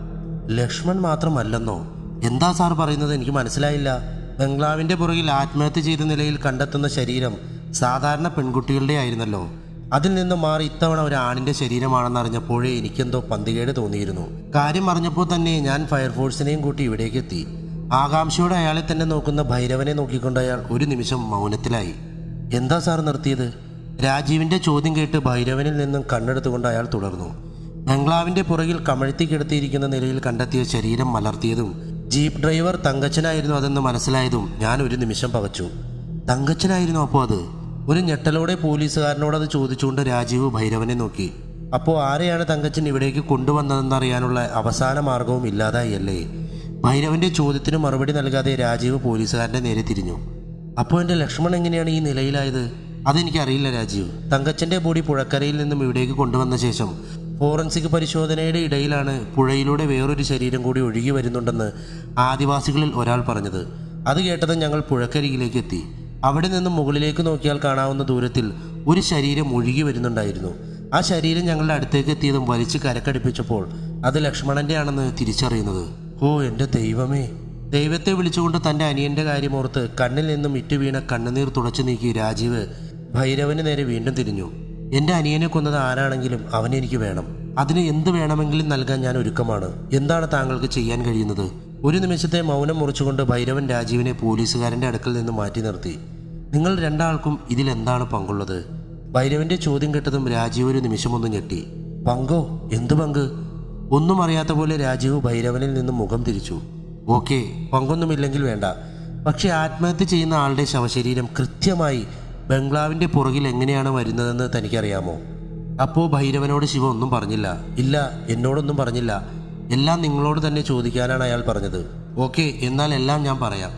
ലക്ഷ്മൺ മാത്രമല്ലെന്നോ എന്താ സാർ പറയുന്നത് എനിക്ക് മനസ്സിലായില്ല ബംഗ്ലാവിന്റെ പുറകിൽ ആത്മഹത്യ ചെയ്ത നിലയിൽ കണ്ടെത്തുന്ന ശരീരം സാധാരണ പെൺകുട്ടികളുടെ ആയിരുന്നല്ലോ അതിൽ നിന്ന് മാറി ഇത്തവണ ഒരു ആണിന്റെ ശരീരമാണെന്ന് അറിഞ്ഞപ്പോഴേ എനിക്കെന്തോ പന്തികേട് തോന്നിയിരുന്നു കാര്യം അറിഞ്ഞപ്പോൾ തന്നെ ഞാൻ ഫയർഫോഴ്സിനെയും കൂട്ടി ഇവിടേക്ക് എത്തി ആകാംക്ഷയോടെ അയാളെ തന്നെ നോക്കുന്ന ഭൈരവനെ നോക്കിക്കൊണ്ട് അയാൾ ഒരു നിമിഷം മൗനത്തിലായി എന്താ സാർ നിർത്തിയത് രാജീവിന്റെ ചോദ്യം കേട്ട് ഭൈരവനിൽ നിന്നും കണ്ണെടുത്തുകൊണ്ട് അയാൾ തുടർന്നു ബംഗ്ലാവിന്റെ പുറകിൽ കമഴ്ത്തി കിടത്തിയിരിക്കുന്ന നിലയിൽ കണ്ടെത്തിയ ശരീരം മലർത്തിയതും ജീപ്പ് ഡ്രൈവർ തങ്കച്ചനായിരുന്നു അതെന്ന് മനസ്സിലായതും ഞാൻ ഒരു നിമിഷം പകച്ചു തങ്കച്ചനായിരുന്നു അപ്പോൾ അത് ഒരു ഞെട്ടലോടെ പോലീസുകാരനോട് അത് ചോദിച്ചുകൊണ്ട് രാജീവ് ഭൈരവനെ നോക്കി അപ്പോൾ ആരെയാണ് തങ്കച്ചൻ ഇവിടേക്ക് കൊണ്ടുവന്നതെന്നറിയാനുള്ള അവസാന മാർഗവും ഇല്ലാതായി അല്ലേ ഭൈരവന്റെ ചോദ്യത്തിന് മറുപടി നൽകാതെ രാജീവ് പോലീസുകാരന്റെ നേരെ തിരിഞ്ഞു അപ്പോൾ എൻ്റെ ലക്ഷ്മൺ എങ്ങനെയാണ് ഈ നിലയിലായത് അതെനിക്കറിയില്ല രാജീവ് തങ്കച്ചന്റെ ബോഡി പുഴക്കരയിൽ നിന്നും ഇവിടേക്ക് കൊണ്ടുവന്ന ശേഷം ഫോറൻസിക് പരിശോധനയുടെ ഇടയിലാണ് പുഴയിലൂടെ വേറൊരു ശരീരം കൂടി ഒഴുകി വരുന്നുണ്ടെന്ന് ആദിവാസികളിൽ ഒരാൾ പറഞ്ഞത് അത് കേട്ടത് ഞങ്ങൾ പുഴക്കരികിലേക്ക് എത്തി അവിടെ നിന്നും മുകളിലേക്ക് നോക്കിയാൽ കാണാവുന്ന ദൂരത്തിൽ ഒരു ശരീരം ഒഴുകി വരുന്നുണ്ടായിരുന്നു ആ ശരീരം ഞങ്ങളുടെ അടുത്തേക്ക് എത്തിയതും വലിച്ച് കരക്കടിപ്പിച്ചപ്പോൾ അത് ലക്ഷ്മണന്റെ ആണെന്ന് തിരിച്ചറിയുന്നത് ഓ എൻ്റെ ദൈവമേ ദൈവത്തെ വിളിച്ചുകൊണ്ട് തൻ്റെ അനിയന്റെ കാര്യമോർത്ത് കണ്ണിൽ നിന്നും ഇറ്റുവീണ കണ്ണുനീർ തുടച്ചു നീക്കി രാജീവ് ഭൈരവന് നേരെ വീണ്ടും തിരിഞ്ഞു എൻ്റെ അനിയനെ കൊന്നത് ആരാണെങ്കിലും അവനെ എനിക്ക് വേണം അതിന് എന്ത് വേണമെങ്കിലും നൽകാൻ ഞാൻ ഒരുക്കമാണ് എന്താണ് താങ്കൾക്ക് ചെയ്യാൻ കഴിയുന്നത് ഒരു നിമിഷത്തെ മൗനം മുറിച്ചുകൊണ്ട് ഭൈരവൻ രാജീവിനെ പോലീസുകാരൻ്റെ അടുക്കൽ നിന്ന് മാറ്റി നിർത്തി നിങ്ങൾ രണ്ടാൾക്കും ഇതിൽ എന്താണ് പങ്കുള്ളത് ഭൈരവന്റെ ചോദ്യം കേട്ടതും രാജീവ് ഒരു നിമിഷമൊന്ന് ഞെട്ടി പങ്കോ എന്ത് പങ്ക് ഒന്നും അറിയാത്ത പോലെ രാജീവ് ഭൈരവനിൽ നിന്നും മുഖം തിരിച്ചു ഓക്കെ പങ്കൊന്നുമില്ലെങ്കിൽ വേണ്ട പക്ഷെ ആത്മഹത്യ ചെയ്യുന്ന ആളുടെ ശവശരീരം കൃത്യമായി ബംഗ്ലാവിന്റെ പുറകിൽ എങ്ങനെയാണ് വരുന്നതെന്ന് തനിക്കറിയാമോ അപ്പോൾ ഭൈരവനോട് ശിവ ഒന്നും പറഞ്ഞില്ല ഇല്ല എന്നോടൊന്നും പറഞ്ഞില്ല എല്ലാം നിങ്ങളോട് തന്നെ ചോദിക്കാനാണ് അയാൾ പറഞ്ഞത് ഓക്കെ എന്നാൽ എല്ലാം ഞാൻ പറയാം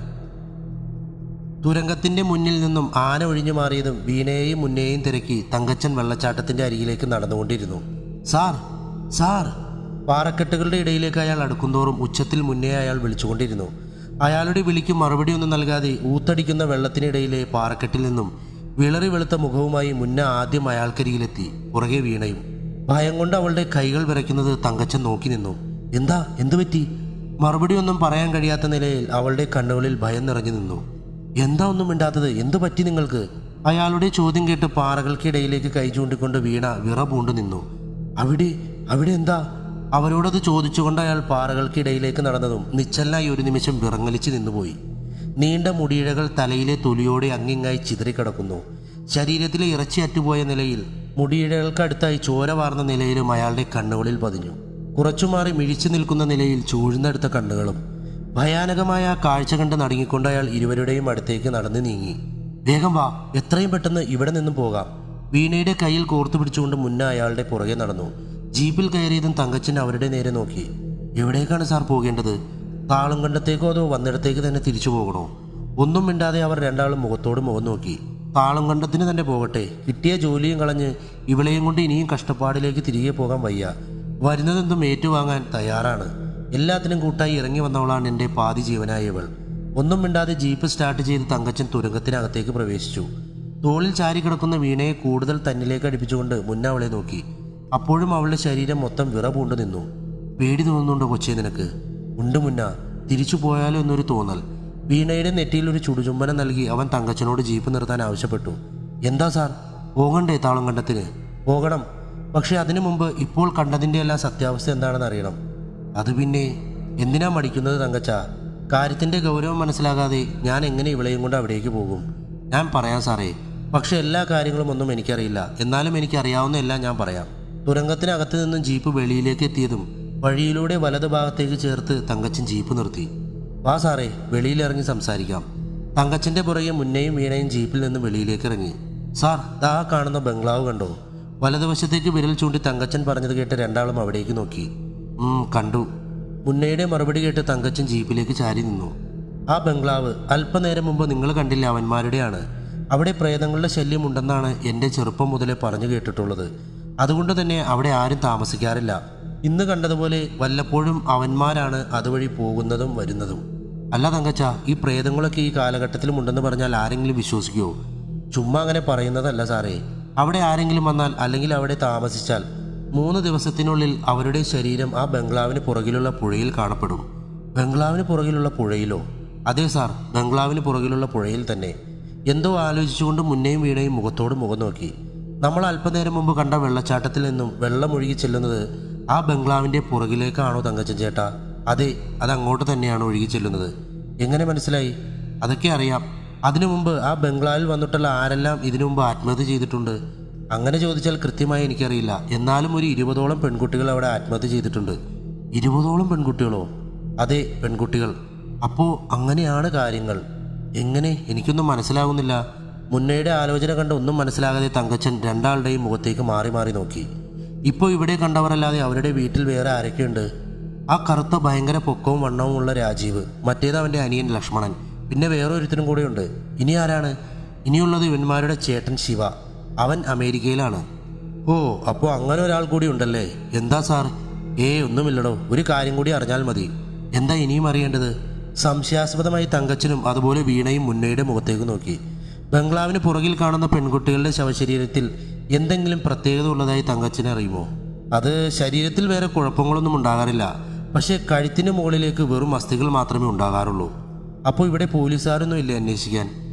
തുരങ്കത്തിന്റെ മുന്നിൽ നിന്നും ആന ഒഴിഞ്ഞു മാറിയതും വീണയെയും മുന്നേയും തിരക്കി തങ്കച്ചൻ വെള്ളച്ചാട്ടത്തിന്റെ അരികിലേക്ക് നടന്നുകൊണ്ടിരുന്നു സാർ സാർ പാറക്കെട്ടുകളുടെ ഇടയിലേക്ക് അയാൾ അടുക്കുന്തോറും ഉച്ചത്തിൽ മുന്നേ അയാൾ വിളിച്ചുകൊണ്ടിരുന്നു അയാളുടെ വിളിക്ക് മറുപടിയൊന്നും നൽകാതെ ഊത്തടിക്കുന്ന വെള്ളത്തിനിടയിലെ പാറക്കെട്ടിൽ നിന്നും വിളറി വെളുത്ത മുഖവുമായി മുന്ന ആദ്യം അയാൾക്കരികിലെത്തി പുറകെ വീണയും ഭയം കൊണ്ട് അവളുടെ കൈകൾ വിറയ്ക്കുന്നത് തങ്കച്ചൻ നോക്കി നിന്നു എന്താ എന്തു പറ്റി മറുപടിയൊന്നും പറയാൻ കഴിയാത്ത നിലയിൽ അവളുടെ കണ്ണുകളിൽ ഭയം നിറഞ്ഞു നിന്നു എന്താ ഒന്നും മിണ്ടാത്തത് എന്തു പറ്റി നിങ്ങൾക്ക് അയാളുടെ ചോദ്യം കേട്ട് പാറകൾക്കിടയിലേക്ക് കൈ ചൂണ്ടിക്കൊണ്ട് വീണ വിറ പൂണ്ടു നിന്നു അവിടെ അവിടെ എന്താ അവരോടത് ചോദിച്ചുകൊണ്ട് അയാൾ പാറകൾക്കിടയിലേക്ക് നടന്നതും നിശ്ചലായി ഒരു നിമിഷം വിറങ്ങലിച്ച് നിന്നുപോയി നീണ്ട മുടിയിഴകൾ തലയിലെ തൊലിയോടെ അങ്ങിങ്ങായി ചിതറിക്കിടക്കുന്നു ശരീരത്തിലെ ഇറച്ചി അറ്റുപോയ നിലയിൽ മുടിയിഴകൾക്കടുത്തായി ചോര വാർന്ന നിലയിലും അയാളുടെ കണ്ണുകളിൽ പതിഞ്ഞു കുറച്ചുമാറി മിഴിച്ചു നിൽക്കുന്ന നിലയിൽ ചൂഴ്ന്നെടുത്ത കണ്ണുകളും ഭയാനകമായ ആ കാഴ്ച കണ്ട് നടുങ്ങിക്കൊണ്ട് അയാൾ ഇരുവരുടെയും അടുത്തേക്ക് നടന്നു നീങ്ങി വേഗം വാ എത്രയും പെട്ടെന്ന് ഇവിടെ നിന്നും പോകാം വീണയുടെ കയ്യിൽ കോർത്തു പിടിച്ചുകൊണ്ട് മുന്നേ അയാളുടെ പുറകെ നടന്നു ജീപ്പിൽ കയറിയതും തങ്കച്ചൻ അവരുടെ നേരെ നോക്കി എവിടേക്കാണ് സാർ പോകേണ്ടത് താളം കണ്ടത്തേക്കോ അതോ വന്നിടത്തേക്ക് തന്നെ തിരിച്ചു പോകണോ ഒന്നും മിണ്ടാതെ അവർ രണ്ടാളും മുഖത്തോട് മുഖം നോക്കി താളം കണ്ടത്തിന് തന്നെ പോകട്ടെ കിട്ടിയ ജോലിയും കളഞ്ഞ് ഇവളെയും കൊണ്ട് ഇനിയും കഷ്ടപ്പാടിലേക്ക് തിരികെ പോകാൻ വയ്യ വരുന്നതെന്തും ഏറ്റുവാങ്ങാൻ തയ്യാറാണ് എല്ലാത്തിനും കൂട്ടായി ഇറങ്ങി വന്നവളാണ് എൻ്റെ പാതി ജീവനായ ഇവൾ ഒന്നും മിണ്ടാതെ ജീപ്പ് സ്റ്റാർട്ട് ചെയ്ത് തങ്കച്ചൻ തുരങ്കത്തിനകത്തേക്ക് പ്രവേശിച്ചു തോളിൽ ചാരി കിടക്കുന്ന വീണയെ കൂടുതൽ തന്നിലേക്ക് അടുപ്പിച്ചുകൊണ്ട് മുന്ന അവളെ നോക്കി അപ്പോഴും അവളുടെ ശരീരം മൊത്തം വിറ പൂണ്ടു നിന്നു പേടി തോന്നുന്നുണ്ടോ കൊച്ചേ നിനക്ക് ഉണ്ട് മുന്ന തിരിച്ചു പോയാലോ എന്നൊരു തോന്നൽ വീണയുടെ നെറ്റിയിൽ ഒരു ചുടുചുംബനം നൽകി അവൻ തങ്കച്ചനോട് ജീപ്പ് നിർത്താൻ ആവശ്യപ്പെട്ടു എന്താ സാർ പോകണ്ടേ താളം കണ്ടത്തിന് പോകണം പക്ഷെ അതിനു മുമ്പ് ഇപ്പോൾ കണ്ടതിൻ്റെ എല്ലാം സത്യാവസ്ഥ എന്താണെന്ന് അറിയണം അത് പിന്നെ എന്തിനാ മടിക്കുന്നത് തങ്കച്ച കാര്യത്തിന്റെ ഗൗരവം മനസ്സിലാകാതെ ഞാൻ എങ്ങനെ ഇവളെയും കൊണ്ട് അവിടേക്ക് പോകും ഞാൻ പറയാം സാറേ പക്ഷെ എല്ലാ കാര്യങ്ങളും ഒന്നും എനിക്കറിയില്ല എന്നാലും എനിക്കറിയാവുന്ന എല്ലാം ഞാൻ പറയാം തുരങ്കത്തിനകത്ത് നിന്നും ജീപ്പ് വെളിയിലേക്ക് എത്തിയതും വഴിയിലൂടെ വലത് ഭാഗത്തേക്ക് ചേർത്ത് തങ്കച്ചൻ ജീപ്പ് നിർത്തി വാ സാറേ വെളിയിലിറങ്ങി സംസാരിക്കാം തങ്കച്ചന്റെ പുറകെ മുന്നേയും വീണയും ജീപ്പിൽ നിന്ന് വെളിയിലേക്ക് ഇറങ്ങി സാർ ദാ കാണുന്ന ബംഗ്ലാവ് കണ്ടോ വലതുവശത്തേക്ക് വിരൽ ചൂണ്ടി തങ്കച്ചൻ പറഞ്ഞത് കേട്ട് രണ്ടാളും അവിടേക്ക് നോക്കി ഉം, കണ്ടു മുന്നയുടെ മറുപടി കേട്ട് തങ്കച്ചൻ ജീപ്പിലേക്ക് ചാരി നിന്നു ആ ബംഗ്ലാവ് അല്പനേരം മുമ്പ് നിങ്ങൾ കണ്ടില്ല അവന്മാരുടെയാണ് അവിടെ പ്രേതങ്ങളുടെ ശല്യം ഉണ്ടെന്നാണ് എൻ്റെ ചെറുപ്പം മുതലേ പറഞ്ഞു കേട്ടിട്ടുള്ളത് അതുകൊണ്ട് തന്നെ അവിടെ ആരും താമസിക്കാറില്ല ഇന്ന് കണ്ടതുപോലെ വല്ലപ്പോഴും അവന്മാരാണ് അതുവഴി പോകുന്നതും വരുന്നതും അല്ല തങ്കച്ച ഈ പ്രേതങ്ങളൊക്കെ ഈ കാലഘട്ടത്തിലും ഉണ്ടെന്ന് പറഞ്ഞാൽ ആരെങ്കിലും വിശ്വസിക്കുമോ ചുമ്മാ അങ്ങനെ പറയുന്നതല്ല സാറേ അവിടെ ആരെങ്കിലും വന്നാൽ അല്ലെങ്കിൽ അവിടെ താമസിച്ചാൽ മൂന്ന് ദിവസത്തിനുള്ളിൽ അവരുടെ ശരീരം ആ ബംഗ്ലാവിന് പുറകിലുള്ള പുഴയിൽ കാണപ്പെടും ബംഗ്ലാവിന് പുറകിലുള്ള പുഴയിലോ അതെ സാർ ബംഗ്ലാവിന് പുറകിലുള്ള പുഴയിൽ തന്നെ എന്തോ ആലോചിച്ചുകൊണ്ട് മുന്നേയും വീണയും മുഖത്തോട് മുഖം നോക്കി നമ്മൾ അല്പനേരം മുമ്പ് കണ്ട വെള്ളച്ചാട്ടത്തിൽ നിന്നും വെള്ളം ഒഴുകി ചെല്ലുന്നത് ആ ബംഗ്ലാവിന്റെ പുറകിലേക്കാണോ തങ്കച്ചൻ ചേട്ടാ അതെ അത് അങ്ങോട്ട് തന്നെയാണ് ഒഴുകി ചെല്ലുന്നത് എങ്ങനെ മനസ്സിലായി അതൊക്കെ അറിയാം അതിനു മുമ്പ് ആ ബംഗ്ലാവിൽ വന്നിട്ടുള്ള ആരെല്ലാം ഇതിനു മുമ്പ് ആത്മഹത്യ ചെയ്തിട്ടുണ്ട് അങ്ങനെ ചോദിച്ചാൽ കൃത്യമായി എനിക്കറിയില്ല എന്നാലും ഒരു ഇരുപതോളം പെൺകുട്ടികൾ അവിടെ ആത്മഹത്യ ചെയ്തിട്ടുണ്ട് ഇരുപതോളം പെൺകുട്ടികളോ അതെ പെൺകുട്ടികൾ അപ്പോൾ അങ്ങനെയാണ് കാര്യങ്ങൾ എങ്ങനെ എനിക്കൊന്നും മനസ്സിലാകുന്നില്ല മുന്നയുടെ ആലോചന കണ്ട് ഒന്നും മനസ്സിലാകാതെ തങ്കച്ചൻ രണ്ടാളുടെയും മുഖത്തേക്ക് മാറി മാറി നോക്കി ഇപ്പോൾ ഇവിടെ കണ്ടവരല്ലാതെ അവരുടെ വീട്ടിൽ വേറെ ആരൊക്കെയുണ്ട് ആ കറുത്ത ഭയങ്കര പൊക്കവും വണ്ണവും ഉള്ള രാജീവ് മറ്റേത് അവൻ്റെ അനിയൻ ലക്ഷ്മണൻ പിന്നെ വേറൊരുത്തനും കൂടെയുണ്ട് ഇനി ആരാണ് ഇനിയുള്ളത് ഇവന്മാരുടെ ചേട്ടൻ ശിവ അവൻ അമേരിക്കയിലാണ് ഓ അപ്പോൾ അങ്ങനെ ഒരാൾ കൂടി ഉണ്ടല്ലേ എന്താ സാർ ഏ ഒന്നുമില്ലടോ ഒരു കാര്യം കൂടി അറിഞ്ഞാൽ മതി എന്താ ഇനിയും അറിയേണ്ടത് സംശയാസ്പദമായി തങ്കച്ചനും അതുപോലെ വീണയും മുന്നയുടെ മുഖത്തേക്ക് നോക്കി ബംഗ്ലാവിന് പുറകിൽ കാണുന്ന പെൺകുട്ടികളുടെ ശവശരീരത്തിൽ എന്തെങ്കിലും പ്രത്യേകത ഉള്ളതായി തങ്കച്ചനെ അറിയുമോ അത് ശരീരത്തിൽ വേറെ കുഴപ്പങ്ങളൊന്നും ഉണ്ടാകാറില്ല പക്ഷേ കഴുത്തിന് മുകളിലേക്ക് വെറും അസ്ഥികൾ മാത്രമേ ഉണ്ടാകാറുള്ളൂ അപ്പോൾ ഇവിടെ പോലീസുകാരൊന്നും ഇല്ലേ അന്വേഷിക്കാൻ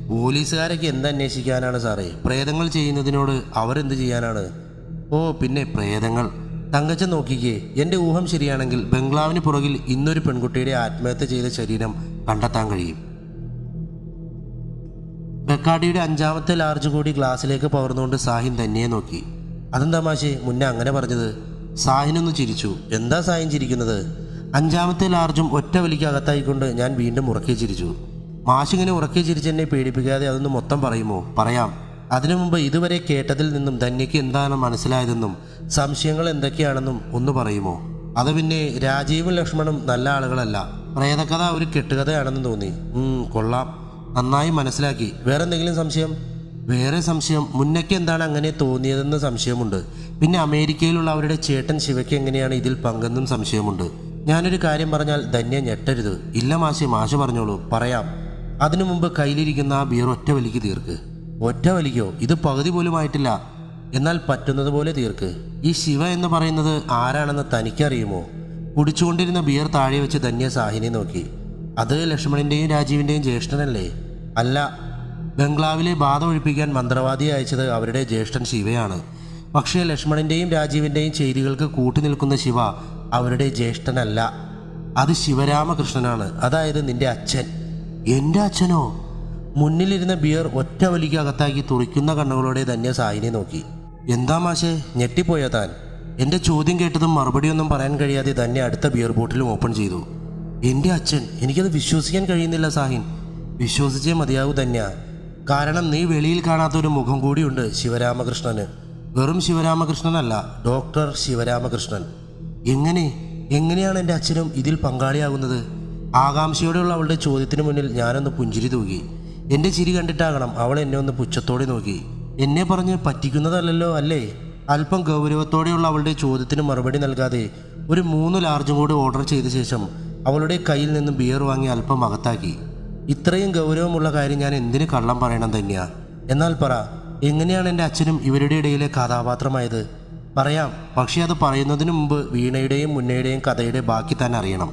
പോലീസുകാരൊക്കെ എന്തന്വേഷിക്കാനാണ് സാറേ പ്രേതങ്ങൾ ചെയ്യുന്നതിനോട് അവരെന്ത് ചെയ്യാനാണ് ഓ പിന്നെ പ്രേതങ്ങൾ തങ്കച്ചൻ നോക്കിക്കേ എൻ്റെ ഊഹം ശരിയാണെങ്കിൽ ബംഗ്ലാവിന് പുറകിൽ ഇന്നൊരു പെൺകുട്ടിയുടെ ആത്മഹത്യ ചെയ്ത ശരീരം കണ്ടെത്താൻ കഴിയും ബക്കാഡിയുടെ അഞ്ചാമത്തെ ലാർജ് കൂടി ഗ്ലാസ്സിലേക്ക് പകർന്നുകൊണ്ട് സാഹിൻ തന്നെയെ നോക്കി അതെന്താ മാഷേ മുന്നേ അങ്ങനെ പറഞ്ഞത് സാഹിനൊന്ന് ചിരിച്ചു എന്താ സാഹിൻ ചിരിക്കുന്നത് അഞ്ചാമത്തെ ലാർജും ഒറ്റ വലിക്ക് അകത്തായിക്കൊണ്ട് ഞാൻ വീണ്ടും ഉറക്കെ ചിരിച്ചു മാഷിങ്ങനെ ഉറക്കെ ചിരിച്ചെന്നെ പേടിപ്പിക്കാതെ അതൊന്ന് മൊത്തം പറയുമോ പറയാം അതിനു മുമ്പ് ഇതുവരെ കേട്ടതിൽ നിന്നും ധന്യയ്ക്ക് എന്താണ് മനസ്സിലായതെന്നും സംശയങ്ങൾ എന്തൊക്കെയാണെന്നും ഒന്ന് പറയുമോ അത് പിന്നെ രാജീവും ലക്ഷ്മണും നല്ല ആളുകളല്ല പ്രേതകഥ ഒരു കെട്ടുകഥയാണെന്ന് തോന്നി ഉം, കൊള്ളാം നന്നായി മനസ്സിലാക്കി വേറെ എന്തെങ്കിലും സംശയം വേറെ സംശയം മുന്നയ്ക്ക് എന്താണ് അങ്ങനെ തോന്നിയതെന്ന് സംശയമുണ്ട് പിന്നെ അമേരിക്കയിലുള്ള അവരുടെ ചേട്ടൻ ശിവയ്ക്ക് എങ്ങനെയാണ് ഇതിൽ പങ്കെന്നും സംശയമുണ്ട് ഞാനൊരു കാര്യം പറഞ്ഞാൽ ധന്യ ഞെട്ടരുത് ഇല്ല മാഷെ മാഷ് പറഞ്ഞോളൂ പറയാം അതിനു മുമ്പ് കയ്യിലിരിക്കുന്ന ആ ബിയർ ഒറ്റ വലിക്ക് തീർക്ക് ഒറ്റ വലിക്കോ ഇത് പകുതി പോലും ആയിട്ടില്ല എന്നാൽ പറ്റുന്നത് പോലെ തീർക്ക് ഈ ശിവ എന്ന് പറയുന്നത് ആരാണെന്ന് തനിക്കറിയുമോ കുടിച്ചുകൊണ്ടിരുന്ന ബിയർ താഴെ വെച്ച് ധന്യ സാഹിനെ നോക്കി അത് ലക്ഷ്മണന്റെയും രാജീവിന്റെയും ജ്യേഷ്ഠനല്ലേ അല്ല ബംഗ്ലാവിലെ ബാധ ഒഴിപ്പിക്കാൻ മന്ത്രവാദിയെ അയച്ചത് അവരുടെ ജ്യേഷ്ഠൻ ശിവയാണ് പക്ഷേ ലക്ഷ്മണന്റെയും രാജീവിന്റെയും ചെയ്തികൾക്ക് കൂട്ടുനിൽക്കുന്ന ശിവ അവരുടെ ജ്യേഷ്ഠനല്ല അത് ശിവരാമകൃഷ്ണനാണ് അതായത് നിന്റെ അച്ഛൻ എൻ്റെ അച്ഛനോ മുന്നിലിരുന്ന ബിയർ ഒറ്റ വലിക്ക് അകത്താക്കി തുറിക്കുന്ന കണ്ണുകളോടെ ധന്യ സായിനെ നോക്കി എന്താ മാഷേ ഞെട്ടിപ്പോയോ താൻ എൻ്റെ ചോദ്യം കേട്ടതും മറുപടിയൊന്നും പറയാൻ കഴിയാതെ ധന്യ അടുത്ത ബിയർ ബോട്ടിലും ഓപ്പൺ ചെയ്തു എൻ്റെ അച്ഛൻ എനിക്കത് വിശ്വസിക്കാൻ കഴിയുന്നില്ല സാഹിൻ വിശ്വസിച്ചേ മതിയാവൂ ധന്യ കാരണം നീ വെളിയിൽ കാണാത്ത ഒരു മുഖം കൂടിയുണ്ട് ശിവരാമകൃഷ്ണന് വെറും ശിവരാമകൃഷ്ണനല്ല ഡോക്ടർ ശിവരാമകൃഷ്ണൻ എങ്ങനെ എങ്ങനെയാണ് എൻ്റെ അച്ഛനും ഇതിൽ പങ്കാളിയാകുന്നത് ആകാംക്ഷയോടെയുള്ള അവളുടെ ചോദ്യത്തിന് മുന്നിൽ ഞാനൊന്ന് പുഞ്ചിരി തൂകി എൻ്റെ ചിരി കണ്ടിട്ടാകണം അവൾ എന്നെ ഒന്ന് പുച്ഛത്തോടെ നോക്കി എന്നെ പറഞ്ഞ് പറ്റിക്കുന്നതല്ലല്ലോ അല്ലേ അല്പം ഗൗരവത്തോടെയുള്ള അവളുടെ ചോദ്യത്തിന് മറുപടി നൽകാതെ ഒരു മൂന്ന് ലാർജും കൂടി ഓർഡർ ചെയ്ത ശേഷം അവളുടെ കയ്യിൽ നിന്ന് ബിയർ വാങ്ങി അല്പം അകത്താക്കി ഇത്രയും ഗൗരവമുള്ള കാര്യം ഞാൻ എന്തിന് കള്ളം പറയണം തന്നെയാ എന്നാൽ പറ എങ്ങനെയാണ് എൻ്റെ അച്ഛനും ഇവരുടെ ഇടയിലെ കഥാപാത്രമായത് പറയാം പക്ഷേ അത് പറയുന്നതിന് മുമ്പ് വീണയുടെയും മുന്നയുടെയും കഥയുടെ ബാക്കി താൻ അറിയണം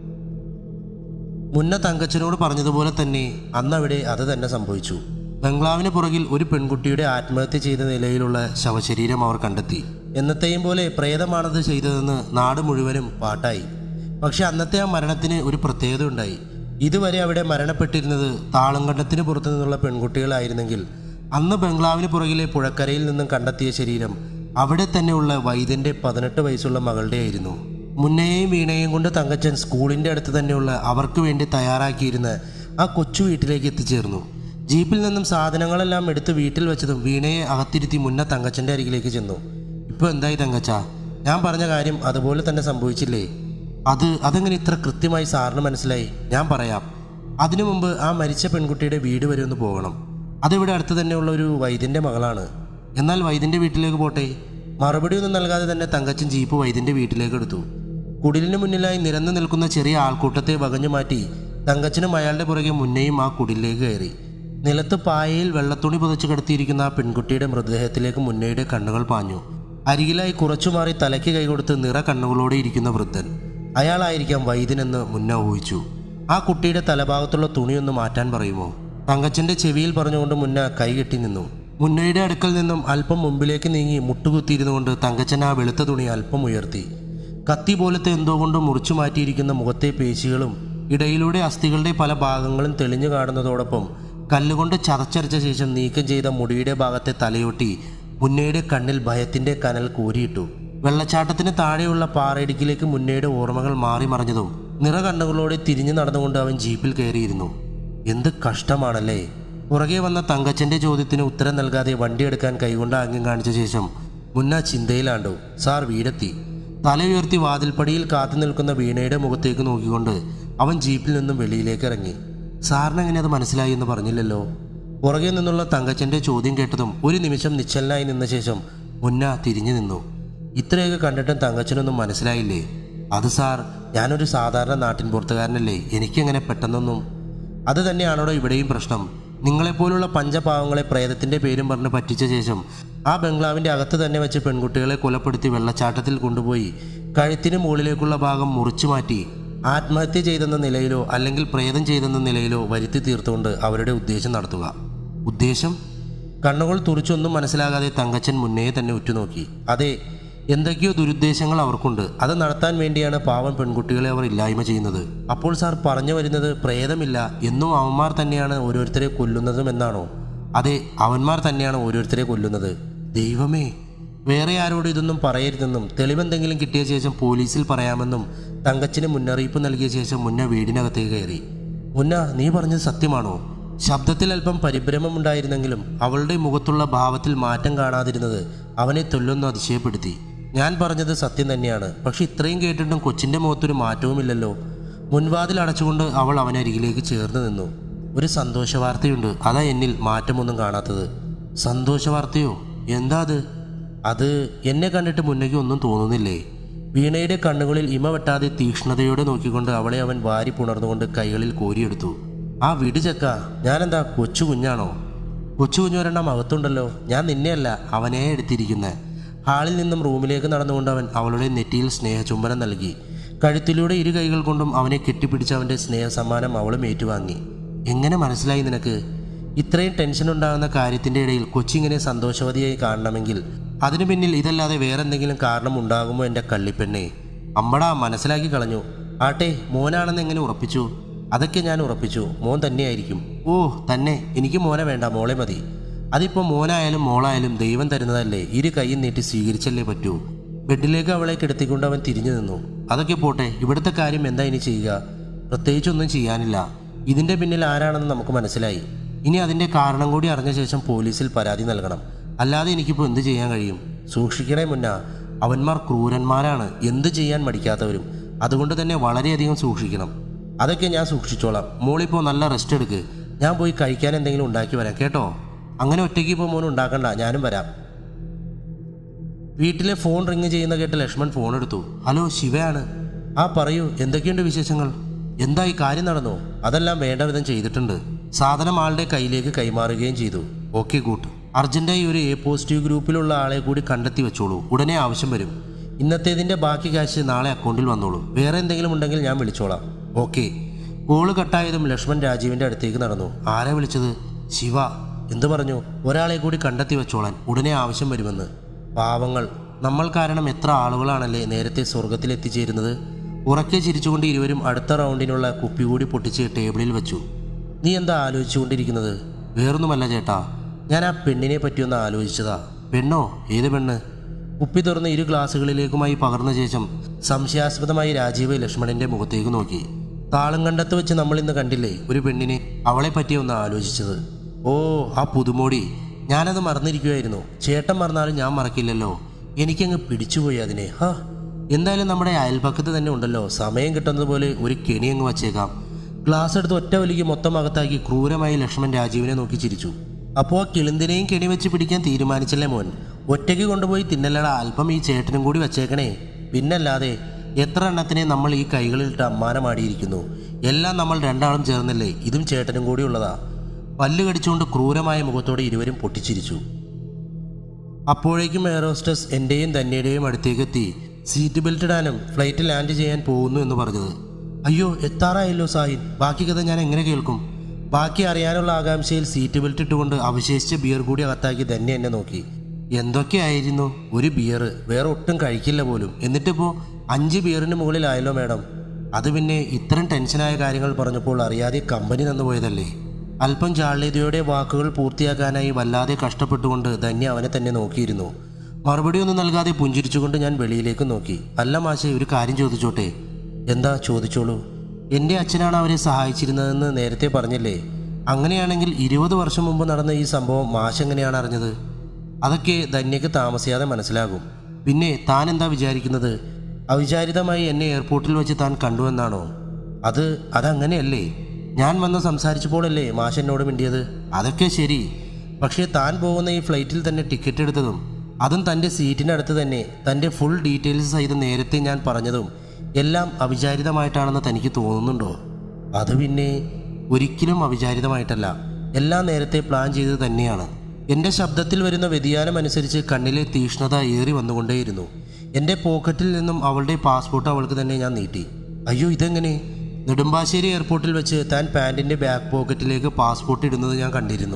മുന്ന തങ്കച്ചനോട് പറഞ്ഞതുപോലെ തന്നെ അന്നവിടെ അത് തന്നെ സംഭവിച്ചു ബംഗ്ലാവിന് പുറകിൽ ഒരു പെൺകുട്ടിയുടെ ആത്മഹത്യ ചെയ്ത നിലയിലുള്ള ശവശരീരം അവർ കണ്ടെത്തി എന്നത്തെയും പോലെ പ്രേതമാണത് ചെയ്തതെന്ന് നാട് മുഴുവനും പാട്ടായി പക്ഷെ അന്നത്തെ ആ മരണത്തിന് ഒരു പ്രത്യേകത ഉണ്ടായി ഇതുവരെ അവിടെ മരണപ്പെട്ടിരുന്നത് താളങ്കണ്ടത്തിന് പുറത്തു നിന്നുള്ള പെൺകുട്ടികളായിരുന്നെങ്കിൽ അന്ന് ബംഗ്ലാവിന് പുറകിലെ പുഴക്കരയിൽ നിന്നും കണ്ടെത്തിയ ശരീരം അവിടെ തന്നെയുള്ള വൈദ്യന്റെ പതിനെട്ട് വയസ്സുള്ള മകളുടെ ആയിരുന്നു മുന്നയെയും വീണയെയും കൊണ്ട് തങ്കച്ചൻ സ്കൂളിന്റെ അടുത്ത് തന്നെയുള്ള അവർക്ക് വേണ്ടി തയ്യാറാക്കിയിരുന്ന ആ കൊച്ചു വീട്ടിലേക്ക് എത്തിച്ചേർന്നു ജീപ്പിൽ നിന്നും സാധനങ്ങളെല്ലാം എടുത്ത് വീട്ടിൽ വെച്ചതും വീണയെ അകത്തിരുത്തി മുന്ന തങ്കച്ചന്റെ അരികിലേക്ക് ചെന്നു ഇപ്പൊ എന്തായി തങ്കച്ച ഞാൻ പറഞ്ഞ കാര്യം അതുപോലെ തന്നെ സംഭവിച്ചില്ലേ അത് അതെങ്ങനെ ഇത്ര കൃത്യമായി സാറിന് മനസ്സിലായി ഞാൻ പറയാം അതിനു മുമ്പ് ആ മരിച്ച പെൺകുട്ടിയുടെ വീട് വരെ ഒന്ന് പോകണം അതിവിടെ അടുത്ത് തന്നെയുള്ള ഒരു വൈദ്യന്റെ മകളാണ് എന്നാൽ വൈദ്യന്റെ വീട്ടിലേക്ക് പോട്ടെ മറുപടി ഒന്നും നൽകാതെ തന്നെ തങ്കച്ചൻ ജീപ്പ് വൈദ്യന്റെ വീട്ടിലേക്ക് എടുത്തു കുടിലിന് മുന്നിലായി നിരന്നു നിൽക്കുന്ന ചെറിയ ആൾക്കൂട്ടത്തെ വകഞ്ഞു മാറ്റി തങ്കച്ചനും അയാളുടെ പുറകെ മുന്നേയും ആ കുടിലേക്ക് കയറി നിലത്ത് പായയിൽ വെള്ളത്തുണി പുതച്ച് കിടത്തിയിരിക്കുന്ന ആ പെൺകുട്ടിയുടെ മൃതദേഹത്തിലേക്ക് മുന്നയുടെ കണ്ണുകൾ പാഞ്ഞു അരികിലായി കുറച്ചു മാറി തലയ്ക്ക് കൈകൊടുത്ത് നിറ കണ്ണുകളോടെ ഇരിക്കുന്ന വൃദ്ധൻ അയാളായിരിക്കാം വൈദ്യനെന്ന് മുന്ന ഊഹിച്ചു ആ കുട്ടിയുടെ തലഭാഗത്തുള്ള തുണിയൊന്ന് മാറ്റാൻ പറയുമോ തങ്കച്ചന്റെ ചെവിയിൽ പറഞ്ഞുകൊണ്ട് മുന്ന കൈകെട്ടി നിന്നു മുന്നയുടെ അടുക്കൽ നിന്നും അല്പം മുമ്പിലേക്ക് നീങ്ങി മുട്ടുകുത്തിയിരുന്നുകൊണ്ട് തങ്കച്ചൻ ആ വെളുത്ത തുണി അല്പം ഉയർത്തി കത്തി പോലത്തെ എന്തോ കൊണ്ട് മുറിച്ചു മാറ്റിയിരിക്കുന്ന മുഖത്തെ പേശികളും ഇടയിലൂടെ അസ്ഥികളുടെ പല ഭാഗങ്ങളും തെളിഞ്ഞു കാണുന്നതോടൊപ്പം കല്ലുകൊണ്ട് ചതച്ചരച്ച ശേഷം നീക്കം ചെയ്ത മുടിയുടെ ഭാഗത്തെ തലയൊട്ടി മുന്നയുടെ കണ്ണിൽ ഭയത്തിന്റെ കനൽ കൂരിയിട്ടു വെള്ളച്ചാട്ടത്തിന് താഴെയുള്ള പാറയിടുക്കിലേക്ക് മുന്നയുടെ ഓർമ്മകൾ മാറി മറിഞ്ഞതും നിറ കണ്ണുകളോടെ തിരിഞ്ഞു നടന്നുകൊണ്ട് അവൻ ജീപ്പിൽ കയറിയിരുന്നു എന്ത് കഷ്ടമാണല്ലേ പുറകെ വന്ന തങ്കച്ചന്റെ ചോദ്യത്തിന് ഉത്തരം നൽകാതെ വണ്ടിയെടുക്കാൻ കൈകൊണ്ട് ആംഗ്യം കാണിച്ച ശേഷം മുന്ന ചിന്തയിലാണ്ടു സാർ വീടെത്തി തല ഉയർത്തി വാതിൽപ്പടിയിൽ കാത്തു നിൽക്കുന്ന വീണയുടെ മുഖത്തേക്ക് നോക്കിക്കൊണ്ട് അവൻ ജീപ്പിൽ നിന്നും വെളിയിലേക്ക് ഇറങ്ങി സാറിന് എങ്ങനെ അത് മനസ്സിലായി എന്ന് പറഞ്ഞില്ലല്ലോ പുറകെ നിന്നുള്ള തങ്കച്ചന്റെ ചോദ്യം കേട്ടതും ഒരു നിമിഷം നിശ്ചലനായി നിന്ന ശേഷം മുന്ന തിരിഞ്ഞു നിന്നു ഇത്രയൊക്കെ കണ്ടിട്ടും തങ്കച്ചനൊന്നും മനസ്സിലായില്ലേ അത് സാർ ഞാനൊരു സാധാരണ നാട്ടിൻ പുറത്തുകാരനല്ലേ എനിക്കെങ്ങനെ പെട്ടെന്നൊന്നും അത് തന്നെയാണോ ഇവിടെയും പ്രശ്നം നിങ്ങളെപ്പോലുള്ള പഞ്ചപാവങ്ങളെ പ്രേതത്തിന്റെ പേരും പറഞ്ഞ് പറ്റിച്ച ശേഷം ആ ബംഗ്ലാവിന്റെ അകത്ത് തന്നെ വെച്ച് പെൺകുട്ടികളെ കൊലപ്പെടുത്തി വെള്ളച്ചാട്ടത്തിൽ കൊണ്ടുപോയി കഴുത്തിന് മുകളിലേക്കുള്ള ഭാഗം മുറിച്ചു മാറ്റി ആത്മഹത്യ ചെയ്തെന്ന നിലയിലോ അല്ലെങ്കിൽ പ്രേതം ചെയ്തെന്ന നിലയിലോ വരുത്തി തീർത്തുകൊണ്ട് അവരുടെ ഉദ്ദേശം നടത്തുക ഉദ്ദേശം കണ്ണുകൾ തുറിച്ചൊന്നും മനസ്സിലാകാതെ തങ്കച്ചൻ മുന്നേ തന്നെ ഉറ്റുനോക്കി അതെ എന്തൊക്കെയോ ദുരുദ്ദേശങ്ങൾ അവർക്കുണ്ട് അത് നടത്താൻ വേണ്ടിയാണ് പാവം പെൺകുട്ടികളെ അവർ ഇല്ലായ്മ ചെയ്യുന്നത് അപ്പോൾ സാർ പറഞ്ഞു വരുന്നത് പ്രേതമില്ല എന്നും അവന്മാർ തന്നെയാണ് ഓരോരുത്തരെ കൊല്ലുന്നതും എന്നാണോ അതെ അവന്മാർ തന്നെയാണ് ഓരോരുത്തരെ കൊല്ലുന്നത് ദൈവമേ വേറെ ആരോടും ഇതൊന്നും പറയരുതെന്നും തെളിവെന്തെങ്കിലും കിട്ടിയ ശേഷം പോലീസിൽ പറയാമെന്നും തങ്കച്ചിന് മുന്നറിയിപ്പ് നൽകിയ ശേഷം മുന്ന വീടിനകത്തേക്ക് കയറി മുന്ന നീ പറഞ്ഞത് സത്യമാണോ ശബ്ദത്തിൽ അല്പം പരിഭ്രമമുണ്ടായിരുന്നെങ്കിലും അവളുടെ മുഖത്തുള്ള ഭാവത്തിൽ മാറ്റം കാണാതിരുന്നത് അവനെ തൊല്ലൊന്നും അതിശയപ്പെടുത്തി ഞാൻ പറഞ്ഞത് സത്യം തന്നെയാണ് പക്ഷെ ഇത്രയും കേട്ടിട്ടും കൊച്ചിൻ്റെ മുഖത്തൊരു മാറ്റവുമില്ലല്ലോ മുൻവാതിൽ അടച്ചുകൊണ്ട് അവൾ അവനരികിലേക്ക് ചേർന്ന് നിന്നു ഒരു സന്തോഷ വാർത്തയുണ്ട് അതാ എന്നിൽ മാറ്റമൊന്നും കാണാത്തത് സന്തോഷ വാർത്തയോ എന്താ അത് അത് എന്നെ കണ്ടിട്ട് മുന്നേക്ക് ഒന്നും തോന്നുന്നില്ലേ വീണയുടെ കണ്ണുകളിൽ ഇമ വെട്ടാതെ തീക്ഷ്ണതയോടെ നോക്കിക്കൊണ്ട് അവളെ അവൻ വാരി പുണർന്നുകൊണ്ട് കൈകളിൽ കോരിയെടുത്തു ആ വിട് ചെക്ക ഞാനെന്താ കൊച്ചു കുഞ്ഞാണോ കൊച്ചു കുഞ്ഞൊരെണ്ണം അകത്തുണ്ടല്ലോ ഞാൻ നിന്നെയല്ല അവനെ എടുത്തിരിക്കുന്നത് ഹാളിൽ നിന്നും റൂമിലേക്ക് നടന്നുകൊണ്ട് അവൻ അവളുടെ നെറ്റിയിൽ സ്നേഹചുംബനം നൽകി കഴുത്തിലൂടെ ഇരു കൈകൾ കൊണ്ടും അവനെ കെട്ടിപ്പിടിച്ച് അവൻ്റെ സ്നേഹസമ്മാനം അവളും ഏറ്റുവാങ്ങി എങ്ങനെ മനസ്സിലായി നിനക്ക് ഇത്രയും ടെൻഷൻ ഉണ്ടാകുന്ന കാര്യത്തിൻ്റെ ഇടയിൽ കൊച്ചിങ്ങനെ സന്തോഷവതിയായി കാണണമെങ്കിൽ അതിനു പിന്നിൽ ഇതല്ലാതെ വേറെന്തെങ്കിലും കാരണം ഉണ്ടാകുമോ എൻ്റെ കള്ളിപ്പെണ്ണെ അമ്പടാ മനസ്സിലാക്കി കളഞ്ഞു ആട്ടെ മോനാണെന്ന് എങ്ങനെ ഉറപ്പിച്ചു അതൊക്കെ ഞാൻ ഉറപ്പിച്ചു മോൻ തന്നെയായിരിക്കും ഓ തന്നെ എനിക്ക് മോനെ വേണ്ട മോളെ മതി അതിപ്പോൾ മോനായാലും മോളായാലും ദൈവം തരുന്നതല്ലേ ഇരു കൈയും നീട്ടി സ്വീകരിച്ചല്ലേ പറ്റൂ ബെഡിലേക്ക് അവളെ കിടത്തിക്കൊണ്ട് അവൻ തിരിഞ്ഞു നിന്നു അതൊക്കെ പോട്ടെ ഇവിടുത്തെ കാര്യം എന്താ ഇനി ചെയ്യുക പ്രത്യേകിച്ചൊന്നും ചെയ്യാനില്ല ഇതിൻ്റെ പിന്നിൽ ആരാണെന്ന് നമുക്ക് മനസ്സിലായി ഇനി അതിൻ്റെ കാരണം കൂടി അറിഞ്ഞ ശേഷം പോലീസിൽ പരാതി നൽകണം അല്ലാതെ എനിക്കിപ്പോൾ എന്ത് ചെയ്യാൻ കഴിയും സൂക്ഷിക്കണേ മുന്ന അവന്മാർ ക്രൂരന്മാരാണ് എന്ത് ചെയ്യാൻ മടിക്കാത്തവരും അതുകൊണ്ട് തന്നെ വളരെയധികം സൂക്ഷിക്കണം അതൊക്കെ ഞാൻ സൂക്ഷിച്ചോളാം മോളിപ്പോൾ നല്ല റെസ്റ്റ് എടുക്ക് ഞാൻ പോയി കഴിക്കാൻ എന്തെങ്കിലും ഉണ്ടാക്കി വരാം കേട്ടോ അങ്ങനെ ഒറ്റയ്ക്ക് ഇപ്പോൾ മോൻ ഉണ്ടാക്കണ്ട ഞാനും വരാം വീട്ടിലെ ഫോൺ റിങ് ചെയ്യുന്ന കേട്ട് ലക്ഷ്മൺ ഫോൺ എടുത്തു ഹലോ ശിവയാണ് ആ പറയൂ എന്തൊക്കെയുണ്ട് വിശേഷങ്ങൾ എന്തായി കാര്യം നടന്നോ അതെല്ലാം വേണ്ട വിധം ചെയ്തിട്ടുണ്ട് സാധനം ആളുടെ കയ്യിലേക്ക് കൈമാറുകയും ചെയ്തു ഓക്കെ ഗുഡ് അർജന്റായി ഒരു എ പോസിറ്റീവ് ഗ്രൂപ്പിലുള്ള ആളെ കൂടി കണ്ടെത്തി വെച്ചോളൂ ഉടനെ ആവശ്യം വരും ഇന്നത്തേതിന്റെ ബാക്കി കാശ് നാളെ അക്കൗണ്ടിൽ വന്നോളൂ വേറെ എന്തെങ്കിലും ഉണ്ടെങ്കിൽ ഞാൻ വിളിച്ചോളാം ഓക്കെ കോള് കട്ടായതും ലക്ഷ്മൺ രാജീവിന്റെ അടുത്തേക്ക് നടന്നു ആരാ വിളിച്ചത് ശിവ എന്തു പറഞ്ഞു ഒരാളെ കൂടി കണ്ടെത്തി വെച്ചോളാൻ ഉടനെ ആവശ്യം വരുമെന്ന് പാവങ്ങൾ നമ്മൾ കാരണം എത്ര ആളുകളാണല്ലേ നേരത്തെ സ്വർഗത്തിൽ എത്തിച്ചേരുന്നത് ഉറക്കെ ചിരിച്ചുകൊണ്ട് ഇരുവരും അടുത്ത റൗണ്ടിനുള്ള കുപ്പി കൂടി പൊട്ടിച്ച് ടേബിളിൽ വെച്ചു നീ എന്താ ആലോചിച്ചുകൊണ്ടിരിക്കുന്നത് വേറൊന്നുമല്ല ചേട്ടാ ഞാൻ ആ പെണ്ണിനെ പറ്റിയൊന്ന് ആലോചിച്ചതാ പെണ്ണോ ഏത് പെണ്ണ് കുപ്പി തുറന്ന് ഇരു ഗ്ലാസുകളിലേക്കുമായി പകർന്ന ശേഷം സംശയാസ്പദമായി രാജീവ് ലക്ഷ്മണന്റെ മുഖത്തേക്ക് നോക്കി താളം കണ്ടത്ത് വെച്ച് നമ്മൾ ഇന്ന് കണ്ടില്ലേ ഒരു പെണ്ണിനെ അവളെ പറ്റി ഒന്ന് ആലോചിച്ചത് ഓ ആ പുതുമോടി ഞാനത് മറന്നിരിക്കുമായിരുന്നു ചേട്ടൻ മറന്നാലും ഞാൻ മറക്കില്ലല്ലോ എനിക്കങ്ങ് പിടിച്ചുപോയി അതിനെ ഹാ എന്തായാലും നമ്മുടെ അയൽപക്കത്ത് തന്നെ ഉണ്ടല്ലോ സമയം കിട്ടുന്നത് പോലെ ഒരു കെണി അങ്ങ് വച്ചേക്കാം ഗ്ലാസ് എടുത്ത് ഒറ്റ വലിക്ക് മൊത്തം അകത്താക്കി ക്രൂരമായി ലക്ഷ്മൺ രാജീവിനെ നോക്കി ചിരിച്ചു അപ്പോൾ ആ കിളിന്തിനെയും കെണി വെച്ച് പിടിക്കാൻ തീരുമാനിച്ചല്ലേ മോൻ ഒറ്റയ്ക്ക് കൊണ്ടുപോയി തിന്നല്ലട അല്പം ഈ ചേട്ടനും കൂടി വച്ചേക്കണേ പിന്നല്ലാതെ എത്ര എണ്ണത്തിനെ നമ്മൾ ഈ കൈകളിലിട്ട് അമ്മാനമാടിയിരിക്കുന്നു എല്ലാം നമ്മൾ രണ്ടാളും ചേർന്നല്ലേ ഇതും ചേട്ടനും കൂടി ഉള്ളതാ പല്ല് കടിച്ചുകൊണ്ട് ക്രൂരമായ മുഖത്തോടെ ഇരുവരും പൊട്ടിച്ചിരിച്ചു അപ്പോഴേക്കും എയറോസ്റ്റസ് എൻ്റെയും തന്നെയുടെയും അടുത്തേക്ക് എത്തി സീറ്റ് ബെൽറ്റ് ഇടാനും ഫ്ലൈറ്റ് ലാൻഡ് ചെയ്യാൻ പോകുന്നു എന്ന് പറഞ്ഞത് അയ്യോ എത്താറായല്ലോ സാഹിൻ ബാക്കി കഥ ഞാൻ എങ്ങനെ കേൾക്കും ബാക്കി അറിയാനുള്ള ആകാംക്ഷയിൽ സീറ്റ് ബെൽറ്റ് ഇട്ടുകൊണ്ട് അവശേഷിച്ച ബിയർ കൂടി അകത്താക്കി തന്നെ എന്നെ നോക്കി എന്തൊക്കെയായിരുന്നു ഒരു ബിയർ വേറെ ഒട്ടും കഴിക്കില്ല പോലും എന്നിട്ടിപ്പോൾ അഞ്ച് ബിയറിന് മുകളിലായല്ലോ മാഡം അത് പിന്നെ ഇത്തരം ടെൻഷനായ കാര്യങ്ങൾ പറഞ്ഞപ്പോൾ അറിയാതെ കമ്പനി തന്നു പോയതല്ലേ അല്പം ജാള്യതയോടെ വാക്കുകൾ പൂർത്തിയാക്കാനായി വല്ലാതെ കഷ്ടപ്പെട്ടുകൊണ്ട് ധന്യ അവനെ തന്നെ നോക്കിയിരുന്നു മറുപടി ഒന്നും നൽകാതെ പുഞ്ചിരിച്ചുകൊണ്ട് ഞാൻ വെളിയിലേക്ക് നോക്കി അല്ല മാഷെ ഒരു കാര്യം ചോദിച്ചോട്ടെ എന്താ ചോദിച്ചോളൂ എൻ്റെ അച്ഛനാണ് അവരെ സഹായിച്ചിരുന്നതെന്ന് നേരത്തെ പറഞ്ഞില്ലേ അങ്ങനെയാണെങ്കിൽ ഇരുപത് വർഷം മുമ്പ് നടന്ന ഈ സംഭവം മാഷ് എങ്ങനെയാണ് അറിഞ്ഞത് അതൊക്കെ ധന്യക്ക് താമസിയാതെ മനസ്സിലാകും പിന്നെ താൻ എന്താ വിചാരിക്കുന്നത് അവിചാരിതമായി എന്നെ എയർപോർട്ടിൽ വെച്ച് താൻ കണ്ടുവെന്നാണോ അത് അതങ്ങനെയല്ലേ ഞാൻ വന്ന് സംസാരിച്ചപ്പോഴല്ലേ മാഷ് എന്നോട് മിണ്ടിയത് അതൊക്കെ ശരി പക്ഷേ താൻ പോകുന്ന ഈ ഫ്ലൈറ്റിൽ തന്നെ ടിക്കറ്റ് എടുത്തതും അതും തൻ്റെ സീറ്റിനടുത്ത് തന്നെ തൻ്റെ ഫുൾ ഡീറ്റെയിൽസ് സഹിതം നേരത്തെ ഞാൻ പറഞ്ഞതും എല്ലാം അവിചാരിതമായിട്ടാണെന്ന് തനിക്ക് തോന്നുന്നുണ്ടോ അത് പിന്നെ ഒരിക്കലും അവിചാരിതമായിട്ടല്ല എല്ലാം നേരത്തെ പ്ലാൻ ചെയ്തത് തന്നെയാണ് എൻ്റെ ശബ്ദത്തിൽ വരുന്ന വ്യതിയാനം അനുസരിച്ച് കണ്ണിലെ തീഷ്ണത ഏറി വന്നുകൊണ്ടേയിരുന്നു എൻ്റെ പോക്കറ്റിൽ നിന്നും അവളുടെ പാസ്പോർട്ട് അവൾക്ക് തന്നെ ഞാൻ നീട്ടി അയ്യോ ഇതെങ്ങനെ നെടുമ്പാശ്ശേരി എയർപോർട്ടിൽ വെച്ച് താൻ പാൻറ്റിൻ്റെ ബാക്ക് പോക്കറ്റിലേക്ക് പാസ്പോർട്ട് ഇടുന്നത് ഞാൻ കണ്ടിരുന്നു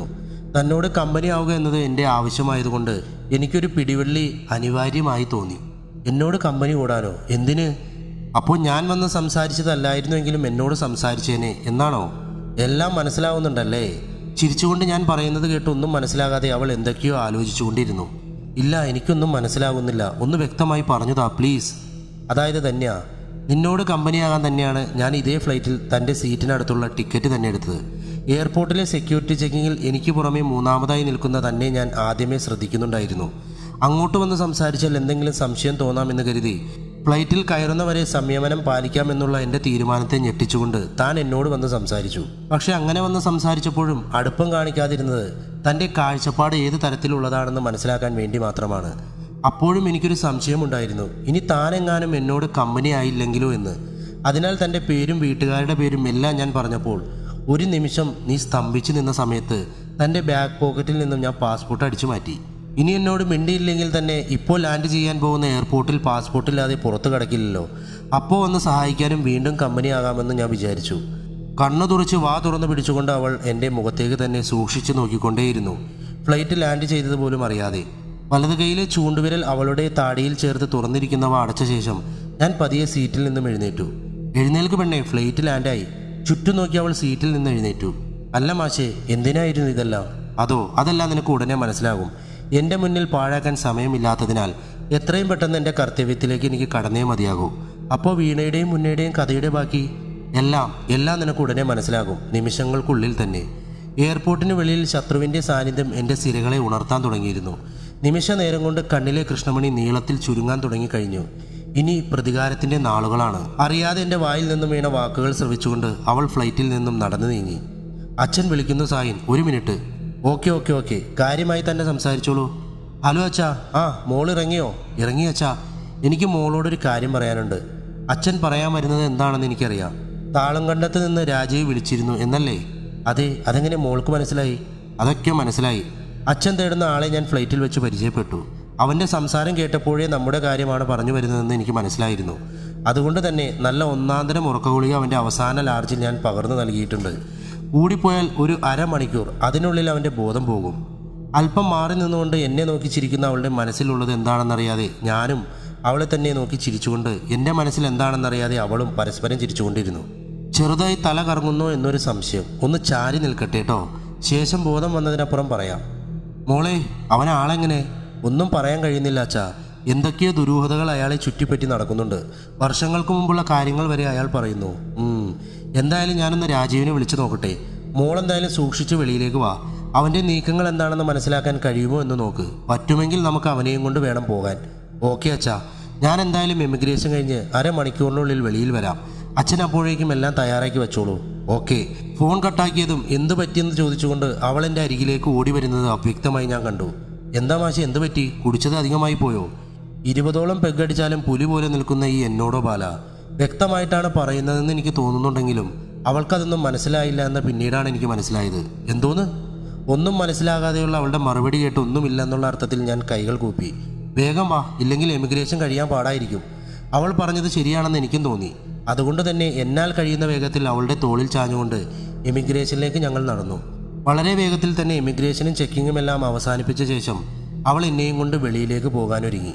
തന്നോട് കമ്പനി ആവുക എന്നത് എൻ്റെ ആവശ്യമായതുകൊണ്ട് എനിക്കൊരു പിടിവള്ളി അനിവാര്യമായി തോന്നി എന്നോട് കമ്പനി കൂടാനോ എന്തിന് അപ്പോൾ ഞാൻ വന്ന് സംസാരിച്ചതല്ലായിരുന്നുവെങ്കിലും എന്നോട് സംസാരിച്ചേനെ എന്നാണോ എല്ലാം മനസ്സിലാവുന്നുണ്ടല്ലേ ചിരിച്ചുകൊണ്ട് ഞാൻ പറയുന്നത് കേട്ട് ഒന്നും മനസ്സിലാകാതെ അവൾ എന്തൊക്കെയോ ആലോചിച്ചുകൊണ്ടിരുന്നു ഇല്ല എനിക്കൊന്നും മനസ്സിലാകുന്നില്ല ഒന്ന് വ്യക്തമായി പറഞ്ഞുതാ പ്ലീസ് അതായത് തന്നെയാ നിന്നോട് കമ്പനിയാകാൻ തന്നെയാണ് ഞാൻ ഇതേ ഫ്ലൈറ്റിൽ തൻ്റെ സീറ്റിനടുത്തുള്ള ടിക്കറ്റ് തന്നെ എടുത്തത് എയർപോർട്ടിലെ സെക്യൂരിറ്റി ചെക്കിങ്ങിൽ എനിക്ക് പുറമെ മൂന്നാമതായി നിൽക്കുന്ന തന്നെ ഞാൻ ആദ്യമേ ശ്രദ്ധിക്കുന്നുണ്ടായിരുന്നു അങ്ങോട്ട് വന്ന് സംസാരിച്ചാൽ എന്തെങ്കിലും സംശയം തോന്നാമെന്ന് കരുതി ഫ്ലൈറ്റിൽ കയറുന്നവരെ സംയമനം പാലിക്കാമെന്നുള്ള എൻ്റെ തീരുമാനത്തെ ഞെട്ടിച്ചുകൊണ്ട് താൻ എന്നോട് വന്ന് സംസാരിച്ചു പക്ഷെ അങ്ങനെ വന്ന് സംസാരിച്ചപ്പോഴും അടുപ്പം കാണിക്കാതിരുന്നത് തൻ്റെ കാഴ്ചപ്പാട് ഏത് തരത്തിലുള്ളതാണെന്ന് മനസ്സിലാക്കാൻ വേണ്ടി മാത്രമാണ് അപ്പോഴും എനിക്കൊരു സംശയമുണ്ടായിരുന്നു ഇനി താനെങ്ങാനും എന്നോട് കമ്പനി ആയില്ലെങ്കിലോ എന്ന് അതിനാൽ തൻ്റെ പേരും വീട്ടുകാരുടെ പേരും എല്ലാം ഞാൻ പറഞ്ഞപ്പോൾ ഒരു നിമിഷം നീ സ്തംഭിച്ചു നിന്ന സമയത്ത് തൻ്റെ ബാക്ക് പോക്കറ്റിൽ നിന്നും ഞാൻ പാസ്പോർട്ട് അടിച്ചു മാറ്റി ഇനി എന്നോട് മിണ്ടിയില്ലെങ്കിൽ തന്നെ ഇപ്പോൾ ലാൻഡ് ചെയ്യാൻ പോകുന്ന എയർപോർട്ടിൽ പാസ്പോർട്ട് ഇല്ലാതെ പുറത്തു കിടക്കില്ലല്ലോ അപ്പോൾ വന്ന് സഹായിക്കാനും വീണ്ടും കമ്പനി ആകാമെന്ന് ഞാൻ വിചാരിച്ചു കണ്ണു തുറച്ച് വാ തുറന്ന് പിടിച്ചുകൊണ്ട് അവൾ എൻ്റെ മുഖത്തേക്ക് തന്നെ സൂക്ഷിച്ചു നോക്കിക്കൊണ്ടേയിരുന്നു ഫ്ലൈറ്റ് ലാൻഡ് ചെയ്തത് പോലും അറിയാതെ വലത് കൈയിലെ ചൂണ്ടുവിരൽ അവളുടെ താടിയിൽ ചേർത്ത് തുറന്നിരിക്കുന്നവ അടച്ച ശേഷം ഞാൻ പതിയെ സീറ്റിൽ നിന്നും എഴുന്നേറ്റു എഴുന്നേൽക്ക് പെണ്ണെ ഫ്ലൈറ്റ് ലാൻഡായി ചുറ്റും നോക്കി അവൾ സീറ്റിൽ നിന്ന് എഴുന്നേറ്റു അല്ല മാഷേ എന്തിനായിരുന്നു ഇതെല്ലാം അതോ അതെല്ലാം നിനക്ക് ഉടനെ മനസ്സിലാകും എൻ്റെ മുന്നിൽ പാഴാക്കാൻ സമയമില്ലാത്തതിനാൽ എത്രയും പെട്ടെന്ന് എൻ്റെ കർത്തവ്യത്തിലേക്ക് എനിക്ക് കടന്നേ മതിയാകൂ അപ്പോൾ വീണയുടെയും മുന്നയുടെയും കഥയുടെ ബാക്കി എല്ലാം എല്ലാം നിനക്ക് ഉടനെ മനസ്സിലാകും നിമിഷങ്ങൾക്കുള്ളിൽ തന്നെ എയർപോർട്ടിന് വെളിയിൽ ശത്രുവിൻ്റെ സാന്നിധ്യം എൻ്റെ സിരകളെ ഉണർത്താൻ തുടങ്ങിയിരുന്നു നിമിഷ നേരം കൊണ്ട് കണ്ണിലെ കൃഷ്ണമണി നീളത്തിൽ ചുരുങ്ങാൻ തുടങ്ങിക്കഴിഞ്ഞു ഇനി പ്രതികാരത്തിൻ്റെ നാളുകളാണ് അറിയാതെ എൻ്റെ വായിൽ നിന്നും വീണ വാക്കുകൾ ശ്രവിച്ചുകൊണ്ട് അവൾ ഫ്ലൈറ്റിൽ നിന്നും നടന്നു നീങ്ങി അച്ഛൻ വിളിക്കുന്നു സായിൻ ഒരു മിനിറ്റ് ഓക്കെ ഓക്കെ ഓക്കെ കാര്യമായി തന്നെ സംസാരിച്ചോളൂ ഹലോ അച്ഛാ ആ മോൾ ഇറങ്ങിയോ ഇറങ്ങി അച്ഛാ എനിക്ക് മോളോടൊരു കാര്യം പറയാനുണ്ട് അച്ഛൻ പറയാൻ വരുന്നത് എന്താണെന്ന് എനിക്കറിയാം താളം കണ്ടത്ത് നിന്ന് രാജയെ വിളിച്ചിരുന്നു എന്നല്ലേ അതെ അതെങ്ങനെ മോൾക്ക് മനസ്സിലായി അതൊക്കെ മനസ്സിലായി അച്ഛൻ തേടുന്ന ആളെ ഞാൻ ഫ്ലൈറ്റിൽ വെച്ച് പരിചയപ്പെട്ടു അവൻ്റെ സംസാരം കേട്ടപ്പോഴേ നമ്മുടെ കാര്യമാണ് പറഞ്ഞു വരുന്നതെന്ന് എനിക്ക് മനസ്സിലായിരുന്നു അതുകൊണ്ട് തന്നെ നല്ല ഒന്നാന്തരം ഉറക്കഗുളിക അവൻ്റെ അവസാന ലാർജിൽ ഞാൻ പകർന്നു നൽകിയിട്ടുണ്ട് കൂടിപ്പോയാൽ ഒരു അരമണിക്കൂർ അതിനുള്ളിൽ അവൻ്റെ ബോധം പോകും അല്പം മാറി നിന്നുകൊണ്ട് എന്നെ നോക്കി ചിരിക്കുന്ന അവളുടെ മനസ്സിലുള്ളത് എന്താണെന്നറിയാതെ ഞാനും അവളെ തന്നെ നോക്കി ചിരിച്ചുകൊണ്ട് എൻ്റെ മനസ്സിൽ എന്താണെന്നറിയാതെ അവളും പരസ്പരം ചിരിച്ചുകൊണ്ടിരുന്നു ചെറുതായി തല കറങ്ങുന്നോ എന്നൊരു സംശയം ഒന്ന് ചാരി നിൽക്കട്ടെ കേട്ടോ ശേഷം ബോധം വന്നതിനപ്പുറം പറയാം മോളെ അവൻ ആളെങ്ങനെ ഒന്നും പറയാൻ കഴിയുന്നില്ല അച്ഛാ എന്തൊക്കെയോ ദുരൂഹതകൾ അയാളെ ചുറ്റിപ്പറ്റി നടക്കുന്നുണ്ട് വർഷങ്ങൾക്ക് മുമ്പുള്ള കാര്യങ്ങൾ വരെ അയാൾ പറയുന്നു ഉം. എന്തായാലും ഞാനൊന്ന് രാജീവിനെ വിളിച്ചു നോക്കട്ടെ മോളെന്തായാലും സൂക്ഷിച്ച് വെളിയിലേക്ക് വാ അവൻ്റെ നീക്കങ്ങൾ എന്താണെന്ന് മനസ്സിലാക്കാൻ കഴിയുമോ എന്ന് നോക്ക് പറ്റുമെങ്കിൽ നമുക്ക് അവനെയും കൊണ്ട് വേണം പോകാൻ ഓക്കെ അച്ഛാ ഞാൻ എന്തായാലും എമിഗ്രേഷൻ കഴിഞ്ഞ് അരമണിക്കൂറിനുള്ളിൽ വെളിയിൽ വരാം അച്ഛൻ അപ്പോഴേക്കും എല്ലാം തയ്യാറാക്കി വെച്ചോളൂ ഓക്കെ ഫോൺ കട്ടാക്കിയതും എന്ത് പറ്റിയെന്ന് ചോദിച്ചുകൊണ്ട് അവൾ എൻ്റെ അരികിലേക്ക് ഓടി വരുന്നത് അവ്യക്തമായി ഞാൻ കണ്ടു എന്താ മാഷി എന്ത് പറ്റി കുടിച്ചത് അധികമായി പോയോ ഇരുപതോളം പെഗടിച്ചാലും പുലി പോലെ നിൽക്കുന്ന ഈ എന്നോടോ ബാല വ്യക്തമായിട്ടാണ് പറയുന്നതെന്ന് എനിക്ക് തോന്നുന്നുണ്ടെങ്കിലും അവൾക്കതൊന്നും മനസ്സിലായില്ല എന്ന് പിന്നീടാണ് എനിക്ക് മനസ്സിലായത് എന്തോന്ന് ഒന്നും മനസ്സിലാകാതെയുള്ള അവളുടെ മറുപടി കേട്ട് ഒന്നുമില്ല എന്നുള്ള അർത്ഥത്തിൽ ഞാൻ കൈകൾ കൂപ്പി വേഗം വാ ഇല്ലെങ്കിൽ എമിഗ്രേഷൻ കഴിയാൻ പാടായിരിക്കും അവൾ പറഞ്ഞത് ശരിയാണെന്ന് എനിക്കും തോന്നി അതുകൊണ്ട് തന്നെ എന്നാൽ കഴിയുന്ന വേഗത്തിൽ അവളുടെ തോളിൽ ചാഞ്ഞുകൊണ്ട് എമിഗ്രേഷനിലേക്ക് ഞങ്ങൾ നടന്നു വളരെ വേഗത്തിൽ തന്നെ എമിഗ്രേഷനും ചെക്കിങ്ങും എല്ലാം അവസാനിപ്പിച്ച ശേഷം അവൾ എന്നെയും കൊണ്ട് വെളിയിലേക്ക് പോകാനൊരുങ്ങി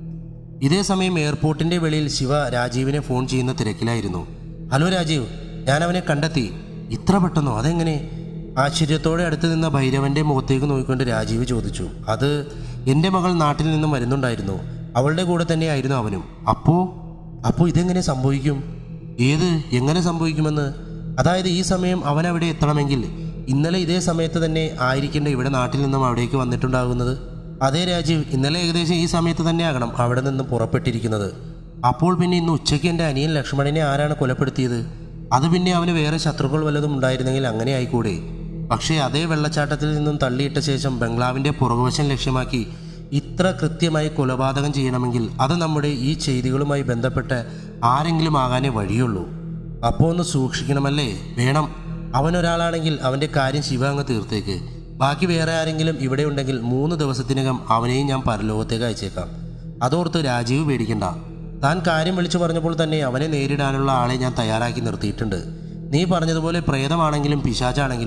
ഇതേ സമയം എയർപോർട്ടിന്റെ വെളിയിൽ ശിവ രാജീവിനെ ഫോൺ ചെയ്യുന്ന തിരക്കിലായിരുന്നു ഹലോ രാജീവ് ഞാൻ അവനെ കണ്ടെത്തി ഇത്ര പെട്ടെന്നോ അതെങ്ങനെ ആശ്ചര്യത്തോടെ അടുത്ത് നിന്ന ഭൈരവന്റെ മുഖത്തേക്ക് നോക്കിക്കൊണ്ട് രാജീവ് ചോദിച്ചു അത് എൻ്റെ മകൾ നാട്ടിൽ നിന്നും വരുന്നുണ്ടായിരുന്നു അവളുടെ കൂടെ തന്നെയായിരുന്നു അവനും അപ്പോ അപ്പോൾ ഇതെങ്ങനെ സംഭവിക്കും ഏത് എങ്ങനെ സംഭവിക്കുമെന്ന് അതായത് ഈ സമയം അവൻ അവിടെ എത്തണമെങ്കിൽ ഇന്നലെ ഇതേ സമയത്ത് തന്നെ ആയിരിക്കേണ്ട ഇവിടെ നാട്ടിൽ നിന്നും അവിടേക്ക് വന്നിട്ടുണ്ടാകുന്നത് അതേ രാജീവ് ഇന്നലെ ഏകദേശം ഈ സമയത്ത് തന്നെ ആകണം അവിടെ നിന്ന് പുറപ്പെട്ടിരിക്കുന്നത് അപ്പോൾ പിന്നെ ഇന്ന് ഉച്ചയ്ക്ക് എൻ്റെ അനിയൻ ലക്ഷ്മണനെ ആരാണ് കൊലപ്പെടുത്തിയത് അത് പിന്നെ അവന് വേറെ ശത്രുക്കൾ വല്ലതും ഉണ്ടായിരുന്നെങ്കിൽ അങ്ങനെ ആയിക്കൂടെ പക്ഷേ അതേ വെള്ളച്ചാട്ടത്തിൽ നിന്നും തള്ളിയിട്ട ശേഷം ബംഗ്ലാവിൻ്റെ പുറകുവശം ലക്ഷ്യമാക്കി ഇത്ര കൃത്യമായി കൊലപാതകം ചെയ്യണമെങ്കിൽ അത് നമ്മുടെ ഈ ചെയ്തികളുമായി ബന്ധപ്പെട്ട് ആരെങ്കിലും ആകാനേ വഴിയുള്ളൂ അപ്പോൾ ഒന്ന് സൂക്ഷിക്കണമല്ലേ വേണം അവനൊരാളാണെങ്കിൽ അവൻ്റെ കാര്യം ശിവ അങ്ങ് തീർത്തേക്ക് ബാക്കി വേറെ ആരെങ്കിലും ഇവിടെ ഉണ്ടെങ്കിൽ മൂന്ന് ദിവസത്തിനകം അവനെയും ഞാൻ പരലോകത്തേക്ക് അയച്ചേക്കാം അതോർത്ത് രാജീവ് പേടിക്കണ്ട താൻ കാര്യം വിളിച്ചു പറഞ്ഞപ്പോൾ തന്നെ അവനെ നേരിടാനുള്ള ആളെ ഞാൻ തയ്യാറാക്കി നിർത്തിയിട്ടുണ്ട് നീ പറഞ്ഞതുപോലെ പ്രേതമാണെങ്കിലും പിശാചാണെങ്കിലും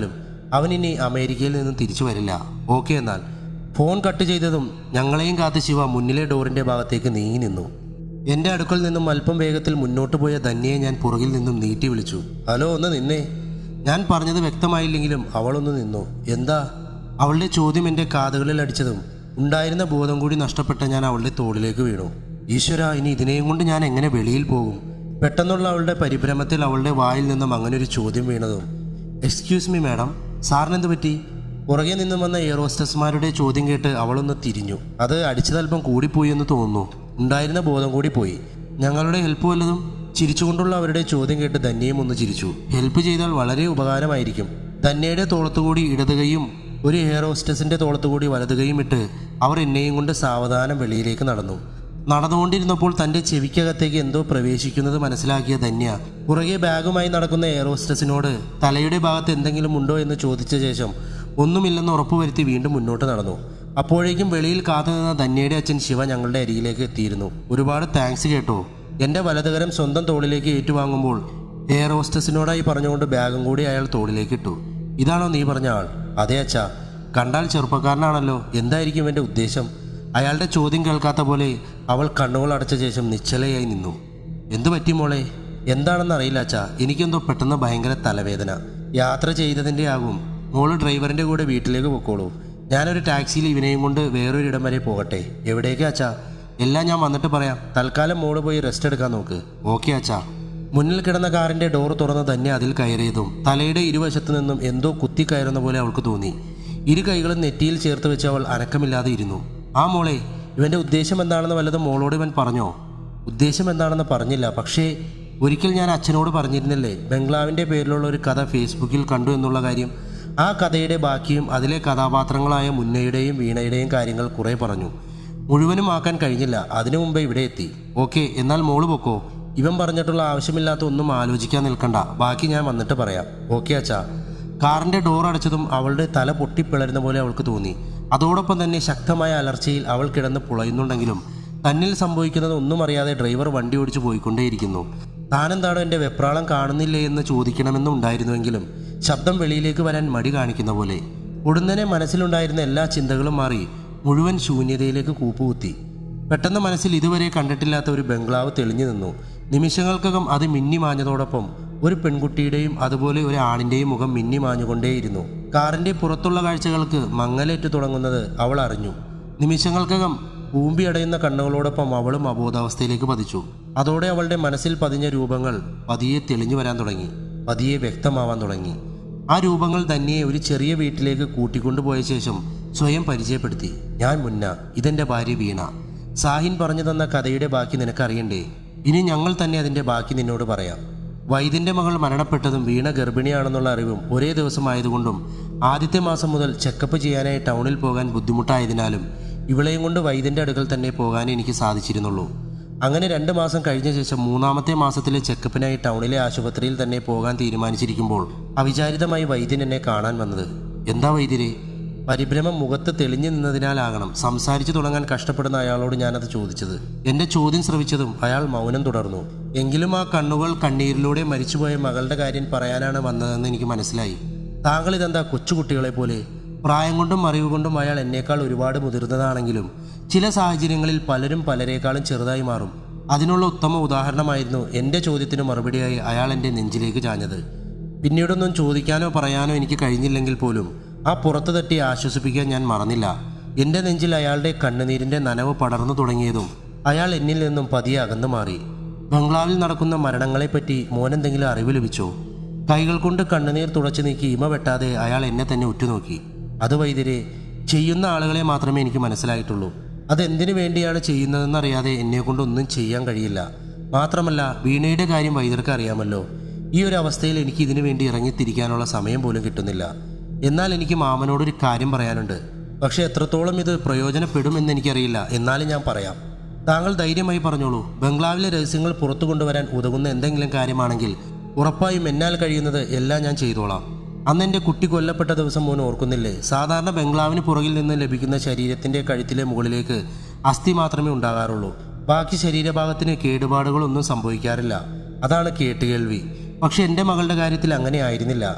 അവൻ ഇനി അമേരിക്കയിൽ നിന്ന് തിരിച്ചു വരില്ല ഓക്കെ എന്നാൽ ഫോൺ കട്ട് ചെയ്തതും ഞങ്ങളെയും കാത്ത് ശിവ മുന്നിലെ ഡോറിന്റെ ഭാഗത്തേക്ക് നീങ്ങി നിന്നു എന്റെ അടുക്കൽ നിന്നും അല്പം വേഗത്തിൽ മുന്നോട്ട് പോയ ധന്യയെ ഞാൻ പുറകിൽ നിന്നും നീട്ടി വിളിച്ചു ഹലോ ഒന്ന് നിന്നേ ഞാൻ പറഞ്ഞത് വ്യക്തമായില്ലെങ്കിലും അവളൊന്ന് നിന്നു എന്താ അവളുടെ ചോദ്യം എൻ്റെ കാതുകളിൽ അടിച്ചതും ഉണ്ടായിരുന്ന ബോധം കൂടി നഷ്ടപ്പെട്ട ഞാൻ അവളുടെ തോളിലേക്ക് വീണു ഈശ്വര ഇനി ഇതിനെയും കൊണ്ട് ഞാൻ എങ്ങനെ വെളിയിൽ പോകും പെട്ടെന്നുള്ള അവളുടെ പരിഭ്രമത്തിൽ അവളുടെ വായിൽ നിന്നും അങ്ങനെ ഒരു ചോദ്യം വീണതും എക്സ്ക്യൂസ് മീ മാഡം സാറിനെന്ത് പറ്റി പുറകെ നിന്നും വന്ന എയർ ഹോസ്റ്റസ്മാരുടെ ചോദ്യം കേട്ട് അവളൊന്ന് തിരിഞ്ഞു അത് അടിച്ചതല്പം കൂടിപ്പോയി എന്ന് തോന്നുന്നു ഉണ്ടായിരുന്ന ബോധം കൂടി പോയി ഞങ്ങളുടെ ഹെൽപ്പ് വല്ലതും ചിരിച്ചുകൊണ്ടുള്ള അവരുടെ ചോദ്യം കേട്ട് ധന്യയും ഒന്ന് ചിരിച്ചു ഹെൽപ്പ് ചെയ്താൽ വളരെ ഉപകാരമായിരിക്കും ധന്യയുടെ തോളത്തുകൂടി ഇടതുകയും ഒരു എയർ ഹോസ്റ്റസിന്റെ തോളത്തുകൂടി വലതുകയും ഇട്ട് അവർ എന്നെയും കൊണ്ട് സാവധാനം വെളിയിലേക്ക് നടന്നു നടന്നുകൊണ്ടിരുന്നപ്പോൾ തന്റെ ചെവിക്കകത്തേക്ക് എന്തോ പ്രവേശിക്കുന്നത് മനസ്സിലാക്കിയ ധന്യ പുറകെ ബാഗുമായി നടക്കുന്ന എയർ ഹോസ്റ്റസിനോട് തലയുടെ ഭാഗത്ത് എന്തെങ്കിലും ഉണ്ടോ എന്ന് ചോദിച്ച ശേഷം ഒന്നുമില്ലെന്ന് ഉറപ്പുവരുത്തി വീണ്ടും മുന്നോട്ട് നടന്നു അപ്പോഴേക്കും വെളിയിൽ കാത്തുനിന്ന ധന്യയുടെ അച്ഛൻ ശിവ ഞങ്ങളുടെ അരികിലേക്ക് എത്തിയിരുന്നു ഒരുപാട് താങ്ക്സ് കേട്ടോ എന്റെ വലതുകരം സ്വന്തം തോളിലേക്ക് ഏറ്റുവാങ്ങുമ്പോൾ എയർ ഹോസ്റ്റസിനോടായി പറഞ്ഞുകൊണ്ട് ബാഗും കൂടി അയാൾ തോളിലേക്ക് ഇട്ടു ഇതാണോ നീ പറഞ്ഞ ആൾ അതെ അച്ഛാ കണ്ടാൽ ചെറുപ്പക്കാരനാണല്ലോ എന്തായിരിക്കും എൻ്റെ ഉദ്ദേശം അയാളുടെ ചോദ്യം കേൾക്കാത്ത പോലെ അവൾ കണ്ണുകൾ അടച്ച ശേഷം നിശ്ചലയായി നിന്നു എന്തു പറ്റി മോളെ എന്താണെന്ന് അറിയില്ല അച്ഛാ എനിക്കെന്തോ പെട്ടെന്ന് ഭയങ്കര തലവേദന യാത്ര ചെയ്തതിൻ്റെ ആകും മോള് ഡ്രൈവറിൻ്റെ കൂടെ വീട്ടിലേക്ക് പൊക്കോളൂ ഞാനൊരു ടാക്സിയിൽ ഇവനെയും കൊണ്ട് വേറൊരിടം വരെ പോകട്ടെ എവിടേക്ക് അച്ഛാ എല്ലാം ഞാൻ വന്നിട്ട് പറയാം തൽക്കാലം മോള് പോയി റെസ്റ്റ് എടുക്കാൻ നോക്ക് ഓക്കെ അച്ഛാ മുന്നിൽ കിടന്ന കാറിന്റെ ഡോർ തുറന്ന് തന്നെ അതിൽ കയറിയതും തലയുടെ ഇരുവശത്തു നിന്നും എന്തോ കുത്തിക്കയറുന്ന പോലെ അവൾക്ക് തോന്നി ഇരു കൈകളും നെറ്റിയിൽ ചേർത്ത് വെച്ച് അവൾ അനക്കമില്ലാതെ ഇരുന്നു ആ മോളെ ഇവന്റെ ഉദ്ദേശം എന്താണെന്ന് വല്ലതും മോളോട് ഇവൻ പറഞ്ഞോ ഉദ്ദേശം എന്താണെന്ന് പറഞ്ഞില്ല പക്ഷേ ഒരിക്കൽ ഞാൻ അച്ഛനോട് പറഞ്ഞിരുന്നില്ലേ ബംഗ്ലാവിന്റെ പേരിലുള്ള ഒരു കഥ ഫേസ്ബുക്കിൽ കണ്ടു എന്നുള്ള കാര്യം ആ കഥയുടെ ബാക്കിയും അതിലെ കഥാപാത്രങ്ങളായ മുന്നയുടെയും വീണയുടെയും കാര്യങ്ങൾ കുറെ പറഞ്ഞു മുഴുവനും ആക്കാൻ കഴിഞ്ഞില്ല അതിനു മുമ്പേ ഇവിടെ എത്തി ഓക്കെ എന്നാൽ മോള് പൊക്കോ ഇവൻ പറഞ്ഞിട്ടുള്ള ആവശ്യമില്ലാത്ത ഒന്നും ആലോചിക്കാൻ നിൽക്കണ്ട ബാക്കി ഞാൻ വന്നിട്ട് പറയാം ഓക്കെ അച്ഛാ കാറിന്റെ ഡോർ അടച്ചതും അവളുടെ തല പൊട്ടിപ്പിളരുന്ന പോലെ അവൾക്ക് തോന്നി അതോടൊപ്പം തന്നെ ശക്തമായ അലർച്ചയിൽ അവൾ കിടന്ന് പുളയുന്നുണ്ടെങ്കിലും തന്നിൽ സംഭവിക്കുന്നത് ഒന്നും അറിയാതെ ഡ്രൈവർ വണ്ടി ഓടിച്ചു പോയിക്കൊണ്ടേയിരിക്കുന്നു താനെന്താണോ എൻ്റെ വെപ്രാളം കാണുന്നില്ലേ എന്ന് ചോദിക്കണമെന്നുണ്ടായിരുന്നുവെങ്കിലും ശബ്ദം വെളിയിലേക്ക് വരാൻ മടി കാണിക്കുന്ന പോലെ ഉടനെ മനസ്സിലുണ്ടായിരുന്ന എല്ലാ ചിന്തകളും മാറി മുഴുവൻ ശൂന്യതയിലേക്ക് കൂപ്പുകുത്തി പെട്ടെന്ന് മനസ്സിൽ ഇതുവരെ കണ്ടിട്ടില്ലാത്ത ഒരു ബംഗ്ലാവ് തെളിഞ്ഞു നിന്നു നിമിഷങ്ങൾക്കകം അത് മിന്നി മാഞ്ഞതോടൊപ്പം ഒരു പെൺകുട്ടിയുടെയും അതുപോലെ ഒരു ആണിന്റെയും മുഖം മിന്നി മാഞ്ഞുകൊണ്ടേയിരുന്നു കാറിന്റെ പുറത്തുള്ള കാഴ്ചകൾക്ക് മങ്ങലേറ്റു തുടങ്ങുന്നത് അവൾ അറിഞ്ഞു നിമിഷങ്ങൾക്കകം കൂമ്പി അടയുന്ന കണ്ണുകളോടൊപ്പം അവളും അബോധാവസ്ഥയിലേക്ക് പതിച്ചു അതോടെ അവളുടെ മനസ്സിൽ പതിഞ്ഞ രൂപങ്ങൾ പതിയെ തെളിഞ്ഞു വരാൻ തുടങ്ങി പതിയെ വ്യക്തമാവാൻ തുടങ്ങി ആ രൂപങ്ങൾ തന്നെ ഒരു ചെറിയ വീട്ടിലേക്ക് കൂട്ടിക്കൊണ്ടുപോയ ശേഷം സ്വയം പരിചയപ്പെടുത്തി ഞാൻ മുന്ന ഇതെന്റെ ഭാര്യ വീണ സാഹിൻ പറഞ്ഞു തന്ന കഥയുടെ ബാക്കി നിനക്കറിയണ്ടേ ഇനി ഞങ്ങൾ തന്നെ അതിന്റെ ബാക്കി നിന്നോട് പറയാം വൈദ്യന്റെ മകൾ മരണപ്പെട്ടതും വീണ ഗർഭിണിയാണെന്നുള്ള അറിവും ഒരേ ദിവസമായതുകൊണ്ടും ആദ്യത്തെ മാസം മുതൽ ചെക്കപ്പ് ചെയ്യാനായി ടൗണിൽ പോകാൻ ബുദ്ധിമുട്ടായതിനാലും ഇവളെയും കൊണ്ട് വൈദ്യന്റെ അടുക്കൽ തന്നെ പോകാനേ എനിക്ക് സാധിച്ചിരുന്നുള്ളൂ അങ്ങനെ രണ്ട് മാസം കഴിഞ്ഞ ശേഷം മൂന്നാമത്തെ മാസത്തിലെ ചെക്കപ്പിനായി ടൗണിലെ ആശുപത്രിയിൽ തന്നെ പോകാൻ തീരുമാനിച്ചിരിക്കുമ്പോൾ അവിചാരിതമായി വൈദ്യൻ എന്നെ കാണാൻ വന്നത് എന്താ വൈദ്യരെ പരിഭ്രമം മുഖത്ത് തെളിഞ്ഞു നിന്നതിനാലാകണം സംസാരിച്ചു തുടങ്ങാൻ കഷ്ടപ്പെടുന്ന അയാളോട് ഞാനത് ചോദിച്ചത് എന്റെ ചോദ്യം ശ്രവിച്ചതും അയാൾ മൗനം തുടർന്നു എങ്കിലും ആ കണ്ണുകൾ കണ്ണീരിലൂടെ മരിച്ചുപോയ മകളുടെ കാര്യം പറയാനാണ് വന്നതെന്ന് എനിക്ക് മനസ്സിലായി താങ്കൾ ഇതെന്താ കൊച്ചുകുട്ടികളെ പോലെ പ്രായം കൊണ്ടും അറിവ് കൊണ്ടും അയാൾ എന്നേക്കാൾ ഒരുപാട് മുതിർന്നതാണെങ്കിലും ചില സാഹചര്യങ്ങളിൽ പലരും പലരേക്കാളും ചെറുതായി മാറും അതിനുള്ള ഉത്തമ ഉദാഹരണമായിരുന്നു എൻ്റെ ചോദ്യത്തിന് മറുപടിയായി അയാൾ എൻ്റെ നെഞ്ചിലേക്ക് ചാഞ്ഞത് പിന്നീടൊന്നും ചോദിക്കാനോ പറയാനോ എനിക്ക് കഴിഞ്ഞില്ലെങ്കിൽ പോലും ആ പുറത്തു തട്ടി ആശ്വസിപ്പിക്കാൻ ഞാൻ മറന്നില്ല എൻ്റെ നെഞ്ചിൽ അയാളുടെ കണ്ണുനീരിൻ്റെ നനവ് പടർന്നു തുടങ്ങിയതും അയാൾ എന്നിൽ നിന്നും പതിയെ അകന്നു മാറി ബംഗ്ലാവിൽ നടക്കുന്ന മരണങ്ങളെപ്പറ്റി മോനെന്തെങ്കിലും അറിവ് ലഭിച്ചോ കൈകൾ കൊണ്ട് കണ്ണുനീർ തുടച്ചു നീക്കി ഇമ വെട്ടാതെ അയാൾ എന്നെ തന്നെ ഉറ്റുനോക്കി അത് വൈദ്യരെ ചെയ്യുന്ന ആളുകളെ മാത്രമേ എനിക്ക് മനസ്സിലായിട്ടുള്ളൂ അതെന്തിനു വേണ്ടിയാണ് ചെയ്യുന്നതെന്നറിയാതെ എന്നെ കൊണ്ടൊന്നും ചെയ്യാൻ കഴിയില്ല മാത്രമല്ല വീണയുടെ കാര്യം വൈദ്യർക്ക് അറിയാമല്ലോ ഈ ഒരു അവസ്ഥയിൽ എനിക്ക് ഇതിനു വേണ്ടി ഇറങ്ങിത്തിരിക്കാനുള്ള സമയം പോലും കിട്ടുന്നില്ല എന്നാൽ എനിക്ക് മാമനോടൊരു കാര്യം പറയാനുണ്ട് പക്ഷെ എത്രത്തോളം ഇത് പ്രയോജനപ്പെടുമെന്ന് എനിക്കറിയില്ല എന്നാലും ഞാൻ പറയാം താങ്കൾ ധൈര്യമായി പറഞ്ഞോളൂ ബംഗ്ലാവിലെ രഹസ്യങ്ങൾ പുറത്തു കൊണ്ടുവരാൻ ഉതകുന്ന എന്തെങ്കിലും കാര്യമാണെങ്കിൽ ഉറപ്പായും എന്നാൽ കഴിയുന്നത് എല്ലാം ഞാൻ ചെയ്തോളാം അന്ന് എൻ്റെ കുട്ടി കൊല്ലപ്പെട്ട ദിവസം മോൻ ഓർക്കുന്നില്ലേ സാധാരണ ബംഗ്ലാവിന് പുറകിൽ നിന്ന് ലഭിക്കുന്ന ശരീരത്തിൻ്റെ കഴുത്തിലെ മുകളിലേക്ക് അസ്ഥി മാത്രമേ ഉണ്ടാകാറുള്ളൂ ബാക്കി ശരീരഭാഗത്തിന് കേടുപാടുകളൊന്നും സംഭവിക്കാറില്ല അതാണ് കേട്ടുകേൾവി പക്ഷെ എൻ്റെ മകളുടെ കാര്യത്തിൽ അങ്ങനെ ആയിരുന്നില്ല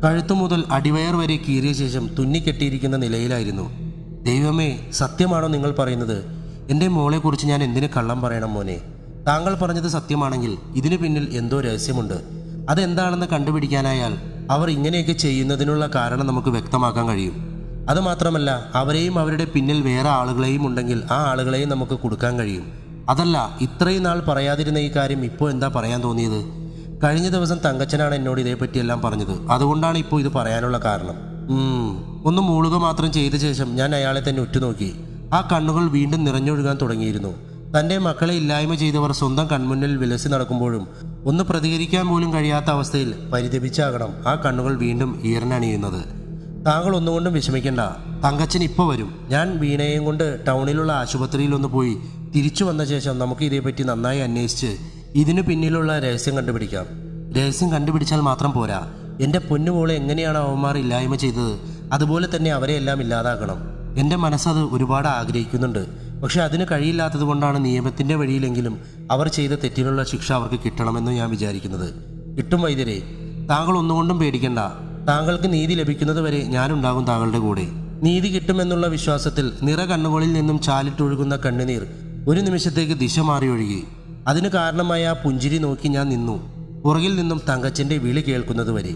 കഴുത്തു മുതൽ അടിവയർ വരെ കീറിയ ശേഷം തുന്നിക്കെട്ടിയിരിക്കുന്ന നിലയിലായിരുന്നു ദൈവമേ സത്യമാണോ നിങ്ങൾ പറയുന്നത് എൻ്റെ മോളെക്കുറിച്ച് ഞാൻ എന്തിന് കള്ളം പറയണം മോനെ താങ്കൾ പറഞ്ഞത് സത്യമാണെങ്കിൽ ഇതിനു പിന്നിൽ എന്തോ രഹസ്യമുണ്ട് അതെന്താണെന്ന് കണ്ടുപിടിക്കാനായാൽ അവർ ഇങ്ങനെയൊക്കെ ചെയ്യുന്നതിനുള്ള കാരണം നമുക്ക് വ്യക്തമാക്കാൻ കഴിയും അതുമാത്രമല്ല അവരെയും അവരുടെ പിന്നിൽ വേറെ ആളുകളെയും ഉണ്ടെങ്കിൽ ആ ആളുകളെയും നമുക്ക് കൊടുക്കാൻ കഴിയും അതല്ല ഇത്രയും നാൾ പറയാതിരുന്ന ഈ കാര്യം ഇപ്പോൾ എന്താ പറയാൻ തോന്നിയത് കഴിഞ്ഞ ദിവസം തങ്കച്ചനാണ് എന്നോട് ഇതേപ്പറ്റിയെല്ലാം പറഞ്ഞത് അതുകൊണ്ടാണ് ഇപ്പോൾ ഇത് പറയാനുള്ള കാരണം ഉം, ഒന്ന് മൂളുക മാത്രം ചെയ്ത ശേഷം ഞാൻ അയാളെ തന്നെ ഉറ്റുനോക്കി ആ കണ്ണുകൾ വീണ്ടും നിറഞ്ഞൊഴുകാൻ തുടങ്ങിയിരുന്നു തൻ്റെ മക്കളെ ഇല്ലായ്മ ചെയ്തവർ സ്വന്തം കൺമുന്നിൽ വിലസി നടക്കുമ്പോഴും ഒന്ന് പ്രതികരിക്കാൻ പോലും കഴിയാത്ത അവസ്ഥയിൽ പരിതപിച്ചാകണം ആ കണ്ണുകൾ വീണ്ടും ഈറനണിയുന്നത് താങ്കൾ ഒന്നുകൊണ്ടും വിഷമിക്കണ്ട തങ്കച്ചൻ ഇപ്പോൾ വരും ഞാൻ വീണയെയും കൊണ്ട് ടൗണിലുള്ള ആശുപത്രിയിൽ ഒന്ന് പോയി തിരിച്ചു വന്ന ശേഷം നമുക്ക് ഇതേപ്പറ്റി നന്നായി അന്വേഷിച്ച് ഇതിനു പിന്നിലുള്ള രഹസ്യം കണ്ടുപിടിക്കാം രഹസ്യം കണ്ടുപിടിച്ചാൽ മാത്രം പോരാ എൻ്റെ പൊന്നുമോളെ എങ്ങനെയാണ് അവന്മാർ ഇല്ലായ്മ ചെയ്തത് അതുപോലെ തന്നെ അവരെ എല്ലാം ഇല്ലാതാക്കണം എൻ്റെ മനസ്സത് ഒരുപാട് ആഗ്രഹിക്കുന്നുണ്ട് പക്ഷെ അതിന് കഴിയില്ലാത്തത് കൊണ്ടാണ് നിയമത്തിൻ്റെ വഴിയിലെങ്കിലും അവർ ചെയ്ത തെറ്റിനുള്ള ശിക്ഷ അവർക്ക് കിട്ടണമെന്ന് ഞാൻ വിചാരിക്കുന്നത് കിട്ടും വൈദ്യരെ താങ്കൾ ഒന്നുകൊണ്ടും പേടിക്കണ്ട താങ്കൾക്ക് നീതി ലഭിക്കുന്നത് വരെ ഞാനുണ്ടാകും താങ്കളുടെ കൂടെ നീതി കിട്ടുമെന്നുള്ള വിശ്വാസത്തിൽ നിറ കണ്ണുകളിൽ നിന്നും ചാലിട്ടൊഴുകുന്ന കണ്ണുനീർ ഒരു നിമിഷത്തേക്ക് ദിശ മാറി ഒഴുകി അതിന് കാരണമായ ആ പുഞ്ചിരി നോക്കി ഞാൻ നിന്നു പുറകിൽ നിന്നും തങ്കച്ചന്റെ വിളി കേൾക്കുന്നത് വരെ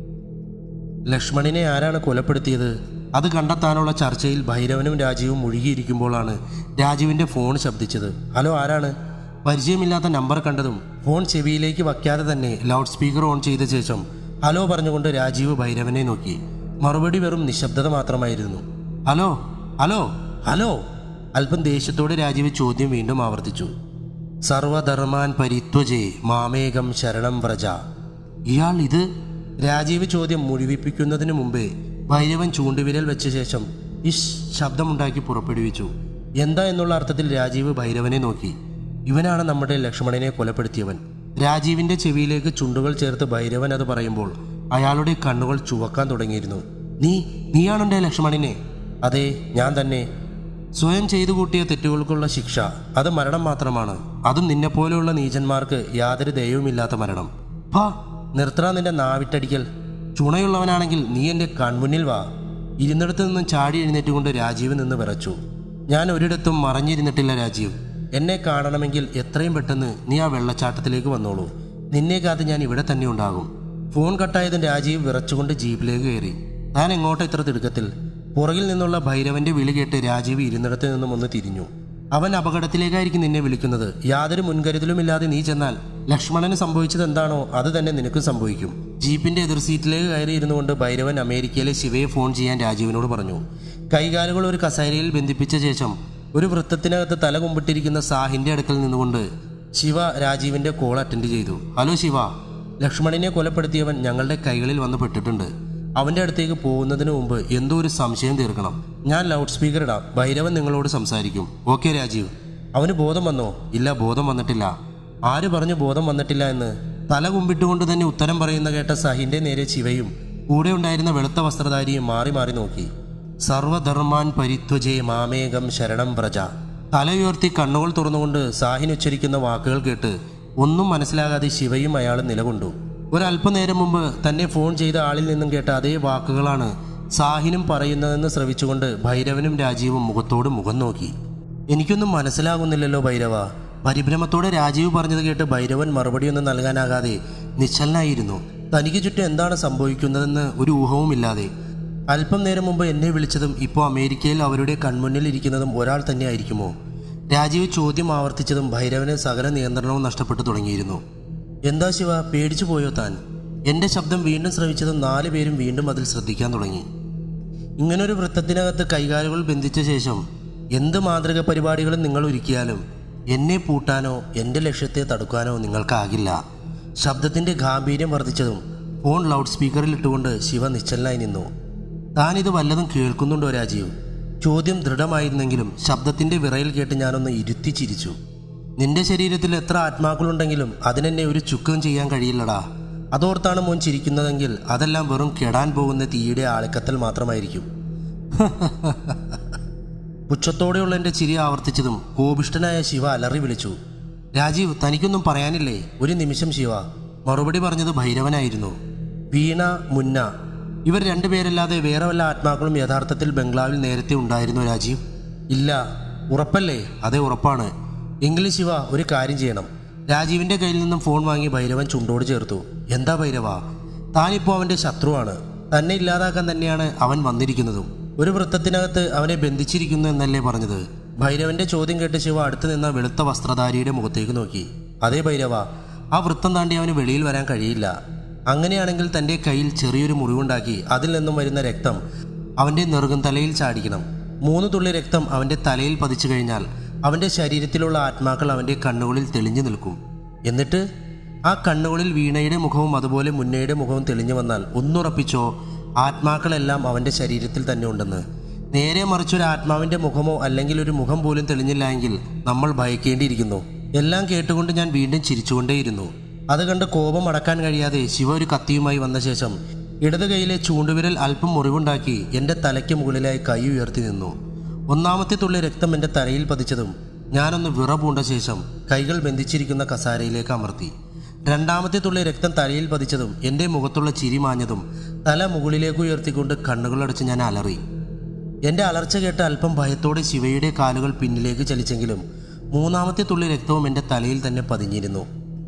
ലക്ഷ്മണിനെ ആരാണ് കൊലപ്പെടുത്തിയത് അത് കണ്ടെത്താനുള്ള ചർച്ചയിൽ ഭൈരവനും രാജീവും മുഴുകിയിരിക്കുമ്പോഴാണ് രാജീവിന്റെ ഫോൺ ശബ്ദിച്ചത് ഹലോ ആരാണ് പരിചയമില്ലാത്ത നമ്പർ കണ്ടതും ഫോൺ ചെവിയിലേക്ക് വയ്ക്കാതെ തന്നെ ലൗഡ് സ്പീക്കർ ഓൺ ചെയ്ത ശേഷം ഹലോ പറഞ്ഞുകൊണ്ട് രാജീവ് ഭൈരവനെ നോക്കി മറുപടി വെറും നിശബ്ദത മാത്രമായിരുന്നു ഹലോ ഹലോ ഹലോ അല്പം ദേഷ്യത്തോടെ രാജീവ് ചോദ്യം വീണ്ടും ആവർത്തിച്ചു സർവധർമാൻ പരിത്വജേ മാമേകം ശരണം വ്രജ ഇയാൾ ഇത് രാജീവ് ചോദ്യം മുഴുവിപ്പിക്കുന്നതിന് മുമ്പേ ഭൈരവൻ ചൂണ്ടുവിരൽ വെച്ച ശേഷം ഇഷ് ശബ്ദമുണ്ടാക്കി പുറപ്പെടുവിച്ചു എന്താ എന്നുള്ള അർത്ഥത്തിൽ രാജീവ് ഭൈരവനെ നോക്കി ഇവനാണ് നമ്മുടെ ലക്ഷ്മണനെ കൊലപ്പെടുത്തിയവൻ രാജീവിന്റെ ചെവിയിലേക്ക് ചുണ്ടുകൾ ചേർത്ത് ഭൈരവൻ അത് പറയുമ്പോൾ അയാളുടെ കണ്ണുകൾ ചുവക്കാൻ തുടങ്ങിയിരുന്നു നീ നീയാണെന്റെ ലക്ഷ്മണനെ അതെ ഞാൻ തന്നെ സ്വയം ചെയ്തു കൂട്ടിയ തെറ്റുകൾക്കുള്ള ശിക്ഷ അത് മരണം മാത്രമാണ് അതും നിന്നെപ്പോലെയുള്ള നീചന്മാർക്ക് യാതൊരു ദയവുമില്ലാത്ത മരണം ഭാ നിർത്തണ നിന്റെ നാവിട്ടടിക്കൽ ചുണയുള്ളവനാണെങ്കിൽ നീ എൻ്റെ കൺമുന്നിൽ വാ ഇരുന്നിടത്ത് നിന്നും ചാടി എഴുന്നേറ്റുകൊണ്ട് രാജീവ് നിന്ന് വിറച്ചു ഞാൻ ഒരിടത്തും മറഞ്ഞിരുന്നിട്ടില്ല രാജീവ് എന്നെ കാണണമെങ്കിൽ എത്രയും പെട്ടെന്ന് നീ ആ വെള്ളച്ചാട്ടത്തിലേക്ക് വന്നോളൂ നിന്നെ കാത്ത് ഞാൻ ഇവിടെ തന്നെ ഉണ്ടാകും ഫോൺ കട്ടായതും രാജീവ് വിറച്ചുകൊണ്ട് ജീപ്പിലേക്ക് കയറി താൻ എങ്ങോട്ട് ഇത്ര തിടുക്കത്തിൽ പുറകിൽ നിന്നുള്ള ഭൈരവന്റെ വിളി കേട്ട് രാജീവ് ഇരുന്നിടത്ത് നിന്നും ഒന്ന് തിരിഞ്ഞു അവൻ അപകടത്തിലേക്കായിരിക്കും നിന്നെ വിളിക്കുന്നത് യാതൊരു മുൻകരുതലുമില്ലാതെ നീ ചെന്നാൽ ലക്ഷ്മണന് സംഭവിച്ചത് എന്താണോ അത് തന്നെ നിനക്കും സംഭവിക്കും ജീപ്പിന്റെ എതിർ സീറ്റിലേക്ക് കയറി ഇരുന്നുകൊണ്ട് ഭൈരവൻ അമേരിക്കയിലെ ശിവയെ ഫോൺ ചെയ്യാൻ രാജീവിനോട് പറഞ്ഞു കൈകാലുകൾ ഒരു കസേരയിൽ ബന്ധിപ്പിച്ച ശേഷം ഒരു വൃത്തത്തിനകത്ത് തല കുമ്പിട്ടിരിക്കുന്ന സാഹിന്റെ അടുക്കൽ നിന്നുകൊണ്ട് ശിവ രാജീവിന്റെ കോൾ അറ്റൻഡ് ചെയ്തു ഹലോ ശിവ ലക്ഷ്മണിനെ കൊലപ്പെടുത്തിയവൻ ഞങ്ങളുടെ കൈകളിൽ വന്ന് പെട്ടിട്ടുണ്ട് അവന്റെ അടുത്തേക്ക് പോകുന്നതിന് മുമ്പ് എന്തോ ഒരു സംശയം തീർക്കണം ഞാൻ ലൗഡ് സ്പീക്കർ ഇടാം ഭൈരവൻ നിങ്ങളോട് സംസാരിക്കും ഓക്കെ രാജീവ് അവന് ബോധം വന്നോ ഇല്ല ബോധം വന്നിട്ടില്ല ആര് പറഞ്ഞു ബോധം വന്നിട്ടില്ല എന്ന് തല കുമ്പിട്ടുകൊണ്ട് തന്നെ ഉത്തരം പറയുന്ന കേട്ട സഹിന്റെ നേരെ ശിവയും കൂടെ ഉണ്ടായിരുന്ന വെളുത്ത വസ്ത്രധാരിയും മാറി മാറി നോക്കി സർവധർമാൻ പരിത്വജേ മാമേകം ശരണം വ്രജ തലയുയർത്തി കണ്ണുകൾ തുറന്നുകൊണ്ട് സാഹിൻ ഉച്ചരിക്കുന്ന വാക്കുകൾ കേട്ട് ഒന്നും മനസ്സിലാകാതെ ശിവയും അയാൾ നിലകൊണ്ടു ഒരല്പനേരം മുമ്പ് തന്നെ ഫോൺ ചെയ്ത ആളിൽ നിന്നും കേട്ട അതേ വാക്കുകളാണ് സാഹിനും പറയുന്നതെന്ന് ശ്രവിച്ചുകൊണ്ട് ഭൈരവനും രാജീവും മുഖത്തോട് മുഖം നോക്കി എനിക്കൊന്നും മനസ്സിലാകുന്നില്ലല്ലോ ഭൈരവ പരിഭ്രമത്തോടെ രാജീവ് പറഞ്ഞത് കേട്ട് ഭൈരവൻ മറുപടിയൊന്നും നൽകാനാകാതെ നിശ്ചലനായിരുന്നു തനിക്ക് ചുറ്റും എന്താണ് സംഭവിക്കുന്നതെന്ന് ഒരു ഊഹവുമില്ലാതെ അല്പം നേരം മുമ്പ് എന്നെ വിളിച്ചതും ഇപ്പോൾ അമേരിക്കയിൽ അവരുടെ കൺമുന്നിൽ ഇരിക്കുന്നതും ഒരാൾ തന്നെ ആയിരിക്കുമോ രാജീവ് ചോദ്യം ആവർത്തിച്ചതും ഭൈരവന് സകല നിയന്ത്രണവും നഷ്ടപ്പെട്ടു തുടങ്ങിയിരുന്നു എന്താ ശിവ പേടിച്ചു പോയോ താൻ എൻ്റെ ശബ്ദം വീണ്ടും ശ്രവിച്ചതും നാല് പേരും വീണ്ടും അതിൽ ശ്രദ്ധിക്കാൻ തുടങ്ങി ഇങ്ങനൊരു വൃത്തത്തിനകത്ത് കൈകാലുകൾ ബന്ധിച്ച ശേഷം എന്ത് മാതൃക പരിപാടികളും നിങ്ങൾ ഒരുക്കിയാലും എന്നെ പൂട്ടാനോ എൻ്റെ ലക്ഷ്യത്തെ തടുക്കാനോ നിങ്ങൾക്കാകില്ല ശബ്ദത്തിൻ്റെ ഗാംഭീര്യം വർദ്ധിച്ചതും ഫോൺ ലൗഡ് സ്പീക്കറിൽ ഇട്ടുകൊണ്ട് ശിവ നിശ്ചലനായി നിന്നു താനിത് വല്ലതും കേൾക്കുന്നുണ്ടോ രാജീവ് ചോദ്യം ദൃഢമായിരുന്നെങ്കിലും ശബ്ദത്തിൻ്റെ വിറയിൽ കേട്ട് ഞാനൊന്ന് ഇരുത്തി ചിരിച്ചു നിന്റെ ശരീരത്തിൽ എത്ര ആത്മാക്കളുണ്ടെങ്കിലും അതിനെന്നെ ഒരു ചുക്കം ചെയ്യാൻ കഴിയില്ലടാ അതോർത്താണ് മോൻ ചിരിക്കുന്നതെങ്കിൽ അതെല്ലാം വെറും കെടാൻ പോകുന്ന തീയുടെ ആളിക്കത്തൽ മാത്രമായിരിക്കും പുച്ഛത്തോടെയുള്ള എൻ്റെ ചിരി ആവർത്തിച്ചതും കോപിഷ്ടനായ ശിവ അലറി വിളിച്ചു രാജീവ് തനിക്കൊന്നും പറയാനില്ലേ ഒരു നിമിഷം ശിവ മറുപടി പറഞ്ഞത് ഭൈരവനായിരുന്നു വീണ മുന്ന ഇവർ രണ്ടുപേരല്ലാതെ വേറെ വല്ല ആത്മാക്കളും യഥാർത്ഥത്തിൽ ബംഗ്ലാവിൽ നേരത്തെ ഉണ്ടായിരുന്നു രാജീവ് ഇല്ല ഉറപ്പല്ലേ അതെ ഉറപ്പാണ് എങ്കിലും ശിവ ഒരു കാര്യം ചെയ്യണം രാജീവിന്റെ കയ്യിൽ നിന്നും ഫോൺ വാങ്ങി ഭൈരവൻ ചുണ്ടോട് ചേർത്തു എന്താ ഭൈരവ താനിപ്പോൾ അവന്റെ ശത്രുവാണ് തന്നെ ഇല്ലാതാക്കാൻ തന്നെയാണ് അവൻ വന്നിരിക്കുന്നതും ഒരു വൃത്തത്തിനകത്ത് അവനെ ബന്ധിച്ചിരിക്കുന്നു എന്നല്ലേ പറഞ്ഞത് ഭൈരവന്റെ ചോദ്യം കേട്ട് ശിവ അടുത്ത് നിന്ന വെളുത്ത വസ്ത്രധാരിയുടെ മുഖത്തേക്ക് നോക്കി അതേ ഭൈരവ ആ വൃത്തം താണ്ടി അവന് വെളിയിൽ വരാൻ കഴിയില്ല അങ്ങനെയാണെങ്കിൽ തൻ്റെ കയ്യിൽ ചെറിയൊരു മുറിവുണ്ടാക്കി അതിൽ നിന്നും വരുന്ന രക്തം അവൻ്റെ നെറുകും തലയിൽ ചാടിക്കണം മൂന്ന് തുള്ളി രക്തം അവൻ്റെ തലയിൽ പതിച്ചു കഴിഞ്ഞാൽ അവൻ്റെ ശരീരത്തിലുള്ള ആത്മാക്കൾ അവൻ്റെ കണ്ണുകളിൽ തെളിഞ്ഞു നിൽക്കും എന്നിട്ട് ആ കണ്ണുകളിൽ വീണയുടെ മുഖവും അതുപോലെ മുന്നയുടെ മുഖവും തെളിഞ്ഞു വന്നാൽ ഒന്നുറപ്പിച്ചോ ആത്മാക്കളെല്ലാം അവൻ്റെ ശരീരത്തിൽ തന്നെ ഉണ്ടെന്ന് നേരെ മറിച്ചൊരു ആത്മാവിൻ്റെ മുഖമോ അല്ലെങ്കിൽ ഒരു മുഖം പോലും തെളിഞ്ഞില്ല എങ്കിൽ നമ്മൾ ഭയക്കേണ്ടിയിരിക്കുന്നു എല്ലാം കേട്ടുകൊണ്ട് ഞാൻ വീണ്ടും ചിരിച്ചുകൊണ്ടേയിരുന്നു അത് കണ്ട് കോപം അടക്കാൻ കഴിയാതെ ശിവ ഒരു കത്തിയുമായി വന്ന ശേഷം ഇടത് കൈയിലെ ചൂണ്ടുവിരൽ അല്പം മുറിവുണ്ടാക്കി എൻ്റെ തലയ്ക്ക് മുകളിലായി കൈ ഉയർത്തി നിന്നു ഒന്നാമത്തെ തുള്ളി രക്തം എൻ്റെ തലയിൽ പതിച്ചതും ഞാനൊന്ന് വിറ പൂണ്ട ശേഷം കൈകൾ ബന്ധിച്ചിരിക്കുന്ന കസാരയിലേക്ക് അമർത്തി രണ്ടാമത്തെ തുള്ളി രക്തം തലയിൽ പതിച്ചതും എൻ്റെ മുഖത്തുള്ള ചിരി മാഞ്ഞതും തല മുകളിലേക്ക് ഉയർത്തിക്കൊണ്ട് കണ്ണുകളടച്ച് ഞാൻ അലറി എൻ്റെ അലർച്ച കേട്ട് അല്പം ഭയത്തോടെ ശിവയുടെ കാലുകൾ പിന്നിലേക്ക് ചലിച്ചെങ്കിലും മൂന്നാമത്തെ തുള്ളി രക്തവും എൻ്റെ തലയിൽ തന്നെ പതിഞ്ഞിരുന്നു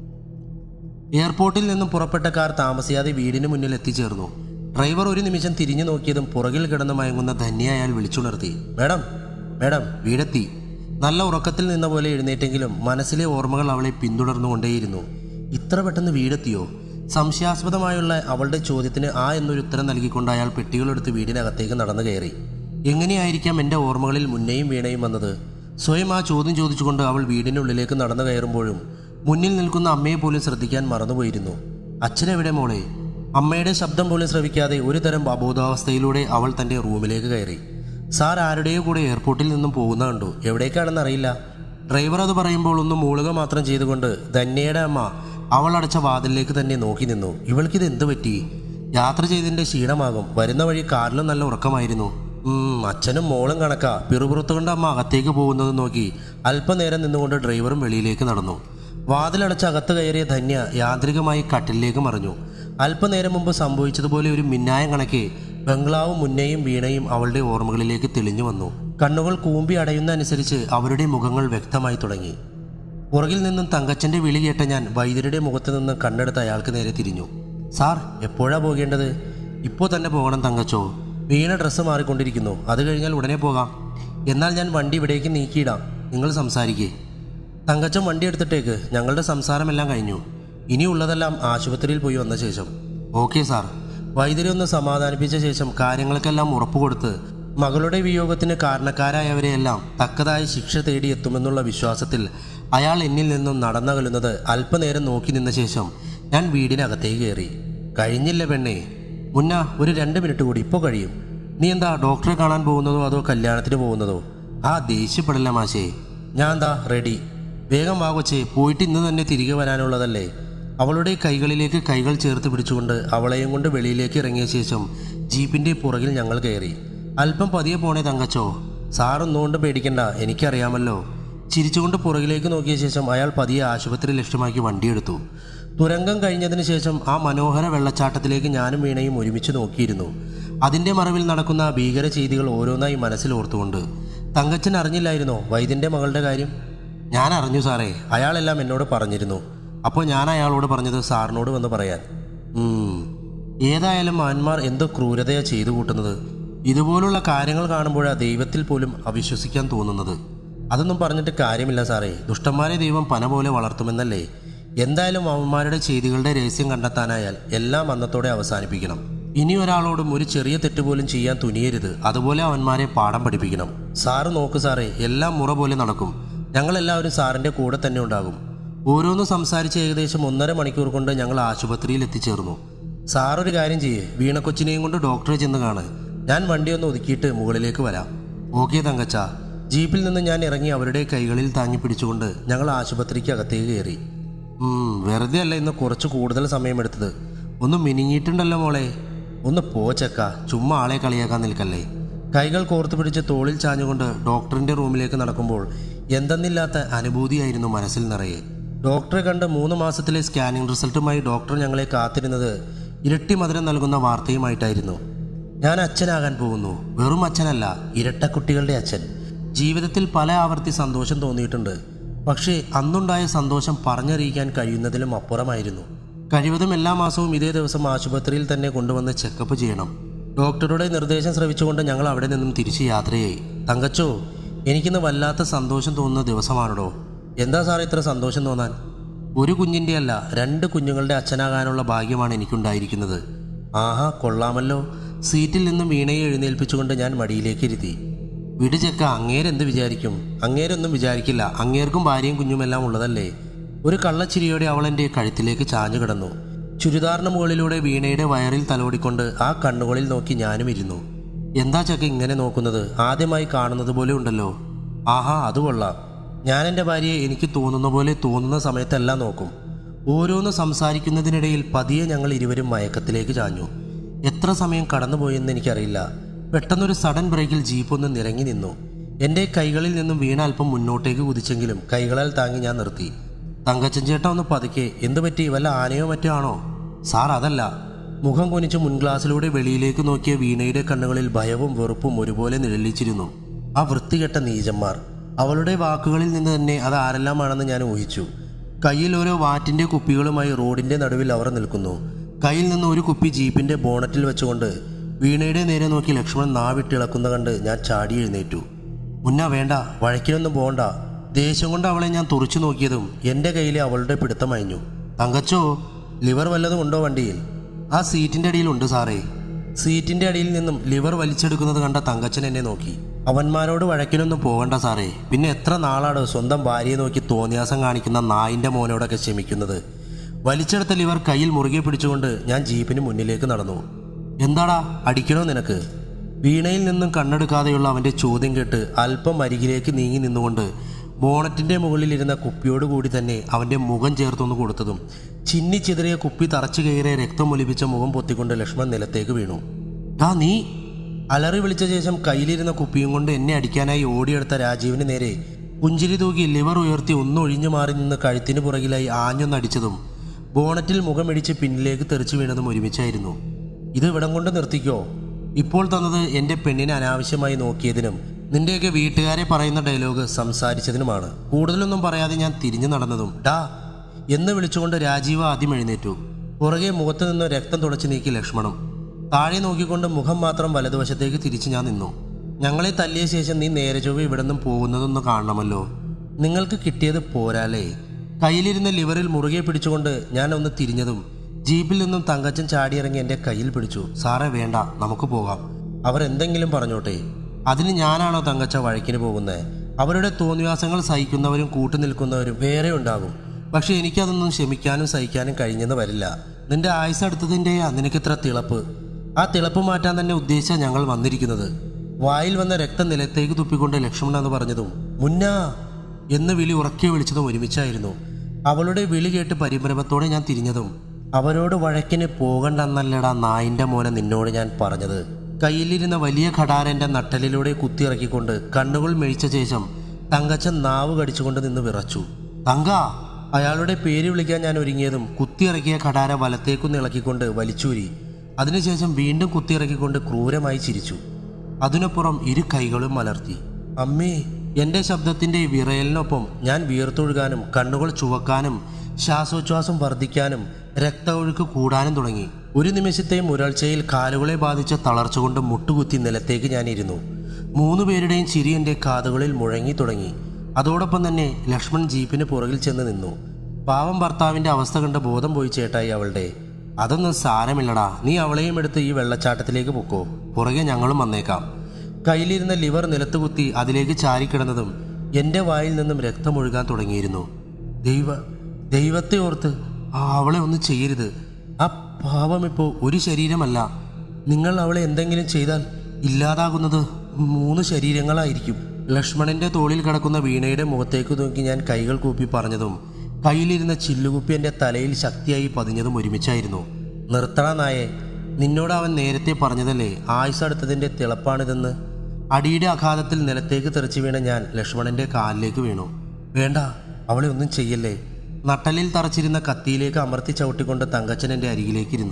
എയർപോർട്ടിൽ നിന്നും പുറപ്പെട്ട കാർ താമസിയാതെ വീടിന് മുന്നിൽ എത്തിച്ചേർന്നു ഡ്രൈവർ ഒരു നിമിഷം തിരിഞ്ഞു നോക്കിയതും പുറകിൽ കിടന്ന് മയങ്ങുന്ന ധന്യ അയാൾ വിളിച്ചുണർത്തി മേഡം മേഡം വീടെത്തി നല്ല ഉറക്കത്തിൽ നിന്ന പോലെ എഴുന്നേറ്റെങ്കിലും മനസ്സിലെ ഓർമ്മകൾ അവളെ പിന്തുടർന്നുകൊണ്ടേയിരുന്നു ഇത്ര പെട്ടെന്ന് വീടെത്തിയോ സംശയാസ്പദമായുള്ള അവളുടെ ചോദ്യത്തിന് ആ എന്നൊരു ഉത്തരം നൽകിക്കൊണ്ട് അയാൾ പെട്ടികളെടുത്ത് വീടിനകത്തേക്ക് നടന്നു കയറി എങ്ങനെയായിരിക്കാം എൻ്റെ ഓർമ്മകളിൽ മുന്നേയും വീണയും വന്നത് സ്വയം ആ ചോദ്യം ചോദിച്ചുകൊണ്ട് അവൾ വീടിനുള്ളിലേക്ക് നടന്നു കയറുമ്പോഴും മുന്നിൽ നിൽക്കുന്ന അമ്മയെ പോലും ശ്രദ്ധിക്കാൻ മറന്നുപോയിരുന്നു അച്ഛനെവിടെ മോളെ അമ്മയുടെ ശബ്ദം പോലും ശ്രവിക്കാതെ ഒരു തരം അബോധാവസ്ഥയിലൂടെ അവൾ തൻ്റെ റൂമിലേക്ക് കയറി സാർ ആരുടെയോ കൂടെ എയർപോർട്ടിൽ നിന്നും പോകുന്ന കണ്ടു എവിടേക്കാണെന്ന് അറിയില്ല ഡ്രൈവർ അത് പറയുമ്പോൾ ഒന്ന് മൂളുക മാത്രം ചെയ്തുകൊണ്ട് ധന്യയുടെ അമ്മ അവൾ അടച്ച വാതിലിലേക്ക് തന്നെ നോക്കി നിന്നു ഇവൾക്കിത് എന്ത് പറ്റി യാത്ര ചെയ്തതിന്റെ ക്ഷീണമാകും വരുന്ന വഴി കാറിലും നല്ല ഉറക്കമായിരുന്നു ഉം, അച്ഛനും മോളും കണക്കാ പിറുപുറത്തുകൊണ്ട് അമ്മ അകത്തേക്ക് പോകുന്നത് നോക്കി അല്പനേരം നിന്നുകൊണ്ട് ഡ്രൈവറും വെളിയിലേക്ക് നടന്നു വാതിലടച്ച് അകത്ത് കയറിയ ധന്യ യാന്ത്രികമായി കട്ടിലേക്ക് മറിഞ്ഞു അല്പനേരം മുമ്പ് സംഭവിച്ചതുപോലെ ഒരു മിന്നായം കണക്കെ ബംഗ്ലാവും മുന്നയും വീണയും അവളുടെ ഓർമ്മകളിലേക്ക് തെളിഞ്ഞു വന്നു കണ്ണുകൾ കൂമ്പി അടയുന്ന അനുസരിച്ച് അവരുടെ മുഖങ്ങൾ വ്യക്തമായി തുടങ്ങി പുറകിൽ നിന്നും തങ്കച്ചന്റെ വിളി കേട്ട ഞാൻ വൈദ്യരുടെ മുഖത്ത് നിന്ന് കണ്ണെടുത്ത് അയാൾക്ക് നേരെ തിരിഞ്ഞു സാർ എപ്പോഴാ പോകേണ്ടത് ഇപ്പോൾ തന്നെ പോകണം തങ്കച്ചോ വീണ ഡ്രസ്സ് മാറിക്കൊണ്ടിരിക്കുന്നു അത് കഴിഞ്ഞാൽ ഉടനെ പോകാം എന്നാൽ ഞാൻ വണ്ടി ഇവിടേക്ക് നീക്കിയിടാം നിങ്ങൾ സംസാരിക്കേ തങ്കച്ചൻ വണ്ടി എടുത്തിട്ടേക്ക് ഞങ്ങളുടെ സംസാരമെല്ലാം കഴിഞ്ഞു ഇനിയുള്ളതെല്ലാം ആശുപത്രിയിൽ പോയി വന്ന ശേഷം ഓക്കെ സാർ വൈദ്യരെ ഒന്ന് സമാധാനിപ്പിച്ച ശേഷം കാര്യങ്ങൾക്കെല്ലാം ഉറപ്പുകൊടുത്ത് മകളുടെ വിയോഗത്തിന് കാരണക്കാരായവരെയെല്ലാം തക്കതായ ശിക്ഷ തേടിയെത്തുമെന്നുള്ള വിശ്വാസത്തിൽ അയാൾ എന്നിൽ നിന്നും നടന്നകലുന്നത് അല്പനേരം നോക്കി നിന്ന ശേഷം ഞാൻ വീടിനകത്തേക്ക് കയറി കഴിഞ്ഞില്ല പെണ്ണേ മുന്ന ഒരു രണ്ട് മിനിറ്റ് കൂടി ഇപ്പോൾ കഴിയും നീ എന്താ ഡോക്ടറെ കാണാൻ പോകുന്നതോ അതോ കല്യാണത്തിന് പോകുന്നതോ ആ ദേഷ്യപ്പെടില്ല മാഷേ ഞാൻ എന്താ റെഡി വേഗം വാ കൊച്ചേ പോയിട്ട് ഇന്ന് തന്നെ തിരികെ വരാനുള്ളതല്ലേ അവളുടെ കൈകളിലേക്ക് കൈകൾ ചേർത്ത് പിടിച്ചുകൊണ്ട് അവളെയും കൊണ്ട് വെളിയിലേക്ക് ഇറങ്ങിയ ശേഷം ജീപ്പിന്റെ പുറകിൽ ഞങ്ങൾ കയറി അല്പം പതിയെ പോണേ തങ്കച്ചോ സാറൊന്നുകൊണ്ട് പേടിക്കണ്ട എനിക്കറിയാമല്ലോ ചിരിച്ചുകൊണ്ട് പുറകിലേക്ക് നോക്കിയ ശേഷം അയാൾ പതിയെ ആശുപത്രി ലക്ഷ്യമാക്കി വണ്ടിയെടുത്തു തുരങ്കം കഴിഞ്ഞതിന് ശേഷം ആ മനോഹര വെള്ളച്ചാട്ടത്തിലേക്ക് ഞാനും വീണയും ഒരുമിച്ച് നോക്കിയിരുന്നു അതിന്റെ മറവിൽ നടക്കുന്ന ഭീകര ചെയ്തികൾ ഓരോന്നായി മനസ്സിൽ ഓർത്തുകൊണ്ട് തങ്കച്ചൻ അറിഞ്ഞില്ലായിരുന്നോ വൈദ്യന്റെ മകളുടെ കാര്യം ഞാൻ അറിഞ്ഞു സാറേ അയാളെല്ലാം എന്നോട് പറഞ്ഞിരുന്നു അപ്പോൾ ഞാൻ അയാളോട് പറഞ്ഞത് സാറിനോട് വന്ന് പറയാൻ ഉം. ഏതായാലും മാന്മാർ എന്തോ ക്രൂരതയാ ചെയ്തു കൂട്ടുന്നത് ഇതുപോലുള്ള കാര്യങ്ങൾ കാണുമ്പോഴാ ദൈവത്തിൽ പോലും അവിശ്വസിക്കാൻ തോന്നുന്നത് അതൊന്നും പറഞ്ഞിട്ട് കാര്യമില്ല സാറേ ദുഷ്ടന്മാരെ ദൈവം പന പോലെ വളർത്തുമെന്നല്ലേ എന്തായാലും അവന്മാരുടെ ചെയ്തികളുടെ രഹസ്യം കണ്ടെത്താനായാൽ എല്ലാം അന്നത്തോടെ അവസാനിപ്പിക്കണം ഇനി ഒരാളോടും ഒരു ചെറിയ തെറ്റ് പോലും ചെയ്യാൻ തുനിയരുത് അതുപോലെ അവന്മാരെ പാഠം പഠിപ്പിക്കണം സാറ് നോക്ക് സാറേ എല്ലാം മുറ പോലെ നടക്കും ഞങ്ങളെല്ലാവരും സാറിന്റെ കൂടെ തന്നെ ഉണ്ടാകും ഓരോന്ന് സംസാരിച്ച് ഏകദേശം ഒന്നര മണിക്കൂർ കൊണ്ട് ഞങ്ങൾ ആശുപത്രിയിൽ എത്തിച്ചേർന്നു സാറൊരു കാര്യം ചെയ്യേ വീണക്കൊച്ചിനെയും കൊണ്ട് ഡോക്ടറെ ചെന്ന് കാണ് ഞാൻ വണ്ടി ഒന്ന് ഒതുക്കിയിട്ട് മുകളിലേക്ക് വരാം ഓക്കെ തങ്കച്ച ജീപ്പിൽ നിന്ന് ഞാൻ ഇറങ്ങി അവരുടെ കൈകളിൽ താങ്ങി പിടിച്ചുകൊണ്ട് ഞങ്ങൾ ആശുപത്രിക്ക് അകത്തേക്ക് കയറി ഉം, വെറുതെ അല്ല ഇന്ന് കുറച്ച് കൂടുതൽ സമയമെടുത്തത് ഒന്ന് മിനിങ്ങിയിട്ടുണ്ടല്ലോ മോളെ ഒന്ന് പോച്ചക്ക ചുമ്മാ ആളെ കളിയാക്കാൻ നിൽക്കല്ലേ കൈകൾ കോർത്തു പിടിച്ച് തോളിൽ ചാഞ്ഞുകൊണ്ട് ഡോക്ടറിന്റെ റൂമിലേക്ക് നടക്കുമ്പോൾ എന്തെന്നില്ലാത്ത അനുഭൂതിയായിരുന്നു മനസ്സിൽ നിറയെ ഡോക്ടറെ കണ്ട് മൂന്ന് മാസത്തിലെ സ്കാനിംഗ് റിസൾട്ടുമായി ഡോക്ടർ ഞങ്ങളെ കാത്തിരുന്നത് ഇരട്ടി മധുരം നൽകുന്ന വാർത്തയുമായിട്ടായിരുന്നു ഞാൻ അച്ഛനാകാൻ പോകുന്നു വെറും അച്ഛനല്ല ഇരട്ടക്കുട്ടികളുടെ അച്ഛൻ ജീവിതത്തിൽ പല ആവർത്തി സന്തോഷം തോന്നിയിട്ടുണ്ട് പക്ഷേ അന്നുണ്ടായ സന്തോഷം പറഞ്ഞറിയിക്കാൻ കഴിയുന്നതിലും അപ്പുറമായിരുന്നു കഴിവതും എല്ലാ മാസവും ഇതേ ദിവസം ആശുപത്രിയിൽ തന്നെ കൊണ്ടുവന്ന് ചെക്കപ്പ് ചെയ്യണം ഡോക്ടറുടെ നിർദ്ദേശം ശ്രവിച്ചുകൊണ്ട് ഞങ്ങൾ അവിടെ നിന്നും തിരിച്ച് യാത്രയായി തങ്കച്ചോ എനിക്കിന്ന് വല്ലാത്ത സന്തോഷം തോന്നുന്ന ദിവസമാണല്ലോ എന്താ സാർ ഇത്ര സന്തോഷം തോന്നാൻ ഒരു കുഞ്ഞിൻ്റെ അല്ല രണ്ട് കുഞ്ഞുങ്ങളുടെ അച്ഛനാകാനുള്ള ഭാഗ്യമാണ് എനിക്കുണ്ടായിരിക്കുന്നത് ആഹാ കൊള്ളാമല്ലോ സീറ്റിൽ നിന്നും വീണയെ എഴുന്നേൽപ്പിച്ചുകൊണ്ട് ഞാൻ മടിയിലേക്ക് ഇരുത്തി വിട് ചെക്ക അങ്ങേരെന്ത് വിചാരിക്കും അങ്ങേരൊന്നും വിചാരിക്കില്ല അങ്ങേർക്കും ഭാര്യയും കുഞ്ഞുമെല്ലാം ഉള്ളതല്ലേ ഒരു കള്ളച്ചിരിയോടെ അവൾ എൻ്റെ കഴുത്തിലേക്ക് ചാഞ്ഞു കിടന്നു ചുരിദാറിന് മുകളിലൂടെ വീണയുടെ വയറിൽ തലോടിക്കൊണ്ട് ആ കണ്ണുകളിൽ നോക്കി ഞാനും ഇരുന്നു എന്താ ചക്ക ഇങ്ങനെ നോക്കുന്നത് ആദ്യമായി കാണുന്നത് പോലെ ഉണ്ടല്ലോ ആഹാ അത് കൊള്ളാം ഞാൻ എൻ്റെ ഭാര്യയെ എനിക്ക് തോന്നുന്ന പോലെ തോന്നുന്ന സമയത്തെല്ലാം നോക്കും ഓരോന്ന് സംസാരിക്കുന്നതിനിടയിൽ പതിയെ ഞങ്ങൾ ഇരുവരും മയക്കത്തിലേക്ക് ചാഞ്ഞു എത്ര സമയം കടന്നുപോയെന്ന് എനിക്കറിയില്ല പെട്ടെന്നൊരു സഡൻ ബ്രേക്കിൽ ജീപ്പ് ഒന്ന് നിരങ്ങി നിന്നു എൻ്റെ കൈകളിൽ നിന്നും വീണ അല്പം മുന്നോട്ടേക്ക് കുതിച്ചെങ്കിലും കൈകളാൽ താങ്ങി ഞാൻ നിർത്തി തങ്കച്ചൻ ചേട്ടാ ഒന്ന് പതുക്കെ എന്തു പറ്റി വല്ല ആനയോ മറ്റോ ആണോ സാർ അതല്ല മുഖം കുനിച്ച് മുൻഗ്ലാസിലൂടെ വെളിയിലേക്ക് നോക്കിയ വീണയുടെ കണ്ണുകളിൽ ഭയവും വെറുപ്പും ഒരുപോലെ നിഴലിച്ചിരുന്നു ആ വൃത്തികെട്ട നീചന്മാർ അവളുടെ വാക്കുകളിൽ നിന്ന് തന്നെ അത് ആരെല്ലാമാണെന്ന് ഞാൻ ഊഹിച്ചു കയ്യിൽ ഓരോ വാറ്റിന്റെ കുപ്പികളുമായി റോഡിന്റെ നടുവിൽ അവർ നിൽക്കുന്നു കയ്യിൽ നിന്ന് ഒരു കുപ്പി ജീപ്പിന്റെ ബോണറ്റിൽ വെച്ചുകൊണ്ട് വീണയുടെ നേരെ നോക്കി ലക്ഷ്മണൻ നാവിട്ടിളക്കുന്ന കണ്ട് ഞാൻ ചാടി എഴുന്നേറ്റു മുന്ന വേണ്ട വഴക്കിനൊന്നും പോകണ്ട ദേഷ്യം കൊണ്ട് അവളെ ഞാൻ തുറച്ചു നോക്കിയതും എൻ്റെ കയ്യിൽ അവളുടെ പിടുത്തമയഞ്ഞു തങ്കച്ചോ ലിവർ വല്ലതും ഉണ്ടോ വണ്ടിയിൽ ആ സീറ്റിന്റെ അടിയിലുണ്ട് സാറേ സീറ്റിന്റെ അടിയിൽ നിന്നും ലിവർ വലിച്ചെടുക്കുന്നത് കണ്ട തങ്കച്ചൻ എന്നെ നോക്കി അവന്മാരോട് വഴക്കിനൊന്നും പോകണ്ട സാറേ പിന്നെ എത്ര നാളാണ് സ്വന്തം ഭാര്യയെ നോക്കി തോന്നിയാസം കാണിക്കുന്ന നായിന്റെ മോനോടൊക്കെ ക്ഷമിക്കുന്നത് വലിച്ചെടുത്ത ലിവർ കയ്യിൽ മുറുകെ പിടിച്ചുകൊണ്ട് ഞാൻ ജീപ്പിന് മുന്നിലേക്ക് നടന്നു എന്താടാ അടിക്കണോ നിനക്ക് വീണയിൽ നിന്നും കണ്ണെടുക്കാതെയുള്ള അവന്റെ ചോദ്യം കേട്ട് അല്പം അരികിലേക്ക് നീങ്ങി നിന്നുകൊണ്ട് ബോണറ്റിന്റെ മുകളിലിരുന്ന കുപ്പിയോട് കൂടി തന്നെ അവന്റെ മുഖം ചേർത്തൊന്ന് കൊടുത്തതും ചിന്നി ചിതറിയ കുപ്പി തറച്ചു കയറിയ രക്തം ഒലിപ്പിച്ച മുഖം പൊത്തിക്കൊണ്ട് ലക്ഷ്മൺ നിലത്തേക്ക് വീണു ഡാ നീ അലറി വിളിച്ച ശേഷം കയ്യിലിരുന്ന കുപ്പിയും കൊണ്ട് എന്നെ അടിക്കാനായി ഓടിയെടുത്ത രാജീവിന് നേരെ പുഞ്ചിരി തൂക്കി ലിവർ ഉയർത്തി ഒന്നൊഴിഞ്ഞു മാറി നിന്ന് കഴുത്തിന് പുറകിലായി ആഞ്ഞൊന്നടിച്ചതും ബോണറ്റിൽ മുഖമിടിച്ച് പിന്നിലേക്ക് തെറിച്ചു വീണതും ഒരുമിച്ചായിരുന്നു ഇത് ഇവിടം കൊണ്ട് നിർത്തിക്കോ ഇപ്പോൾ തന്നത് എൻ്റെ പെണ്ണിനെ അനാവശ്യമായി നോക്കിയതിനും നിന്റെയൊക്കെ വീട്ടുകാരെ പറയുന്ന ഡയലോഗ് സംസാരിച്ചതിനുമാണ് കൂടുതലൊന്നും പറയാതെ ഞാൻ തിരിഞ്ഞു നടന്നതും ഡാ എന്ന് വിളിച്ചുകൊണ്ട് രാജീവ് ആദ്യം എഴുന്നേറ്റു പുറകെ മുഖത്ത് നിന്ന് രക്തം തുടച്ചു നീക്കി ലക്ഷ്മണം താഴെ നോക്കിക്കൊണ്ട് മുഖം മാത്രം വലതുവശത്തേക്ക് തിരിച്ചു ഞാൻ നിന്നു ഞങ്ങളെ തല്ലിയ ശേഷം നീ നേരെ ചൊവ്വ ഇവിടെ നിന്നും പോകുന്നതൊന്ന് കാണണമല്ലോ നിങ്ങൾക്ക് കിട്ടിയത് പോരാലേ കയ്യിലിരുന്ന ലിവറിൽ മുറുകെ പിടിച്ചുകൊണ്ട് ഞാൻ ഒന്ന് തിരിഞ്ഞതും ജീപ്പിൽ നിന്നും തങ്കച്ചൻ ചാടിയിറങ്ങി എൻ്റെ കയ്യിൽ പിടിച്ചു സാറേ വേണ്ട നമുക്ക് പോകാം അവർ എന്തെങ്കിലും പറഞ്ഞോട്ടെ അതിന് ഞാനാണോ തങ്കച്ച വഴക്കിന് പോകുന്നത് അവരുടെ തോന്നിവാസങ്ങൾ സഹിക്കുന്നവരും കൂട്ടുനിൽക്കുന്നവരും വേറെ ഉണ്ടാകും പക്ഷെ എനിക്കതൊന്നും ക്ഷമിക്കാനും സഹിക്കാനും കഴിഞ്ഞെന്ന് വരില്ല നിന്റെ ആയുസ് അടുത്തതിൻ്റെ നിനക്കിത്ര തിളപ്പ് ആ തിളപ്പ് മാറ്റാൻ തന്നെ ഉദ്ദേശിച്ച ഞങ്ങൾ വന്നിരിക്കുന്നത് വായിൽ വന്ന രക്തം നിലത്തേക്ക് തുപ്പിക്കൊണ്ട് ലക്ഷ്മണൻ എന്ന് പറഞ്ഞതും മുന്നാ എന്ന് വിളി ഉറക്കെ വിളിച്ചതും ഒരുമിച്ചായിരുന്നു അവളുടെ വിളി കേട്ട് പരിഭ്രമത്തോടെ ഞാൻ തിരിഞ്ഞതും അവരോട് വഴക്കിന് പോകണ്ടെന്നല്ലടാ നായിന്റെ മോനെ നിന്നോട് ഞാൻ പറഞ്ഞത് കയ്യിലിരുന്ന വലിയ ഘടാരന്റെ നട്ടലിലൂടെ കുത്തിയിറക്കിക്കൊണ്ട് കണ്ണുകൾ മെഴിച്ച ശേഷം തങ്കച്ചൻ നാവ് കടിച്ചുകൊണ്ട് നിന്ന് വിറച്ചു തങ്ക അയാളുടെ പേര് വിളിക്കാൻ ഞാൻ ഒരുങ്ങിയതും കുത്തിയിറക്കിയ ഘടാര വലത്തേക്കൊന്ന് ഇളക്കിക്കൊണ്ട് വലിച്ചൂരി അതിനുശേഷം വീണ്ടും കുത്തിയിറക്കിക്കൊണ്ട് ക്രൂരമായി ചിരിച്ചു അതിനപ്പുറം ഇരു കൈകളും മലർത്തി അമ്മേ എന്റെ ശബ്ദത്തിന്റെ വിറയലിനൊപ്പം ഞാൻ വീർത്തൊഴുകാനും കണ്ണുകൾ ചുവക്കാനും ശ്വാസോച്ഛ്വാസം വർദ്ധിക്കാനും രക്തഒഴുക്ക് കൂടാനും തുടങ്ങി ഒരു നിമിഷത്തെ മുരൾച്ചയിൽ കാലുകളെ ബാധിച്ച തളർച്ച കൊണ്ട് മുട്ടുകുത്തി നിലത്തേക്ക് ഞാൻ ഇരുന്നു മൂന്നു പേരുടെയും ചിരി എൻ്റെ കാതുകളിൽ മുഴങ്ങി തുടങ്ങി അതോടൊപ്പം തന്നെ ലക്ഷ്മൺ ജീപ്പിന് പുറകിൽ ചെന്ന് നിന്നു പാവം ഭർത്താവിന്റെ അവസ്ഥ കണ്ട് ബോധം പോയി ചേട്ടായി അവളുടെ അതൊന്നും സാരമില്ലടാ നീ അവളെയും എടുത്ത് ഈ വെള്ളച്ചാട്ടത്തിലേക്ക് പൊക്കോ പുറകെ ഞങ്ങളും വന്നേക്കാം കയ്യിലിരുന്ന ലിവർ നിലത്ത് കുത്തി അതിലേക്ക് ചാരിക്കിടന്നതും എൻ്റെ വായിൽ നിന്നും രക്തമൊഴുകാൻ തുടങ്ങിയിരുന്നു ദൈവ ദൈവത്തെ ഓർത്ത് ആ അവളെ ഒന്നും ചെയ്യരുത് ആ പാവം ഇപ്പോൾ ഒരു ശരീരമല്ല നിങ്ങൾ അവളെ എന്തെങ്കിലും ചെയ്താൽ ഇല്ലാതാകുന്നത് മൂന്ന് ശരീരങ്ങളായിരിക്കും ലക്ഷ്മണന്റെ തോളിൽ കിടക്കുന്ന വീണയുടെ മുഖത്തേക്ക് നോക്കി ഞാൻ കൈകൾ കൂപ്പി പറഞ്ഞതും കയ്യിലിരുന്ന ചില്ലുകുപ്പി എൻ്റെ തലയിൽ ശക്തിയായി പതിഞ്ഞതും ഒരുമിച്ചായിരുന്നു നിർത്തണ നായെ നിന്നോട് അവൻ നേരത്തെ പറഞ്ഞതല്ലേ ആയുസ് അടുത്തതിൻ്റെ തിളപ്പാണിതെന്ന് അടിയുടെ അഘാതത്തിൽ നിലത്തേക്ക് തെറിച്ചു വീണ ഞാൻ ലക്ഷ്മണന്റെ കാലിലേക്ക് വീണു വേണ്ട അവളെ ഒന്നും ചെയ്യല്ലേ നട്ടലിൽ തറച്ചിരുന്ന കത്തിയിലേക്ക് അമർത്തി ചവിട്ടിക്കൊണ്ട് തങ്കച്ചൻ എൻ്റെ അരികിലേക്കിരുന്നു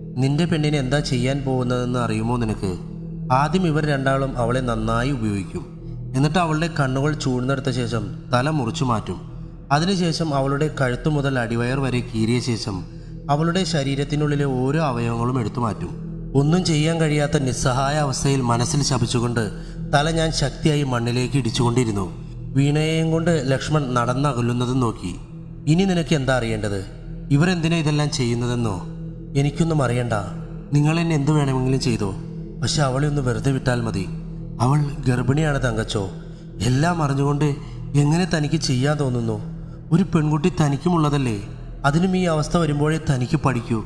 നിന്റെ പെണ്ണിനെ എന്താ ചെയ്യാൻ പോകുന്നതെന്ന് അറിയുമോ നിനക്ക് ആദ്യം ഇവർ രണ്ടാളും അവളെ നന്നായി ഉപയോഗിക്കും എന്നിട്ട് അവളുടെ കണ്ണുകൾ ചൂഴ്ന്നെടുത്ത ശേഷം തല മുറിച്ചു മാറ്റും അതിനുശേഷം അവളുടെ കഴുത്തു മുതൽ അടിവയർ വരെ കീറിയ ശേഷം അവളുടെ ശരീരത്തിനുള്ളിലെ ഓരോ അവയവങ്ങളും എടുത്തു മാറ്റും ഒന്നും ചെയ്യാൻ കഴിയാത്ത നിസ്സഹായ അവസ്ഥയിൽ മനസ്സിൽ ശപിച്ചുകൊണ്ട് തല ഞാൻ ശക്തിയായി മണ്ണിലേക്ക് ഇടിച്ചുകൊണ്ടിരുന്നു വീണയെയും കൊണ്ട് ലക്ഷ്മൺ നടന്നകലുന്നതും നോക്കി ഇനി നിനക്ക് എന്താ അറിയേണ്ടത് ഇവരെന്തിനാ ഇതെല്ലാം ചെയ്യുന്നതെന്നോ എനിക്കൊന്നും അറിയണ്ട നിങ്ങൾ എന്നെ എന്ത് വേണമെങ്കിലും ചെയ്തോ പക്ഷെ അവളെ ഒന്ന് വെറുതെ വിട്ടാൽ മതി അവൾ ഗർഭിണിയാണ് തങ്കച്ചോ എല്ലാം അറിഞ്ഞുകൊണ്ട് എങ്ങനെ തനിക്ക് ചെയ്യാൻ തോന്നുന്നു ഒരു പെൺകുട്ടി തനിക്കുമുള്ളതല്ലേ അതിനും ഈ അവസ്ഥ വരുമ്പോഴേ തനിക്ക് പഠിക്കൂ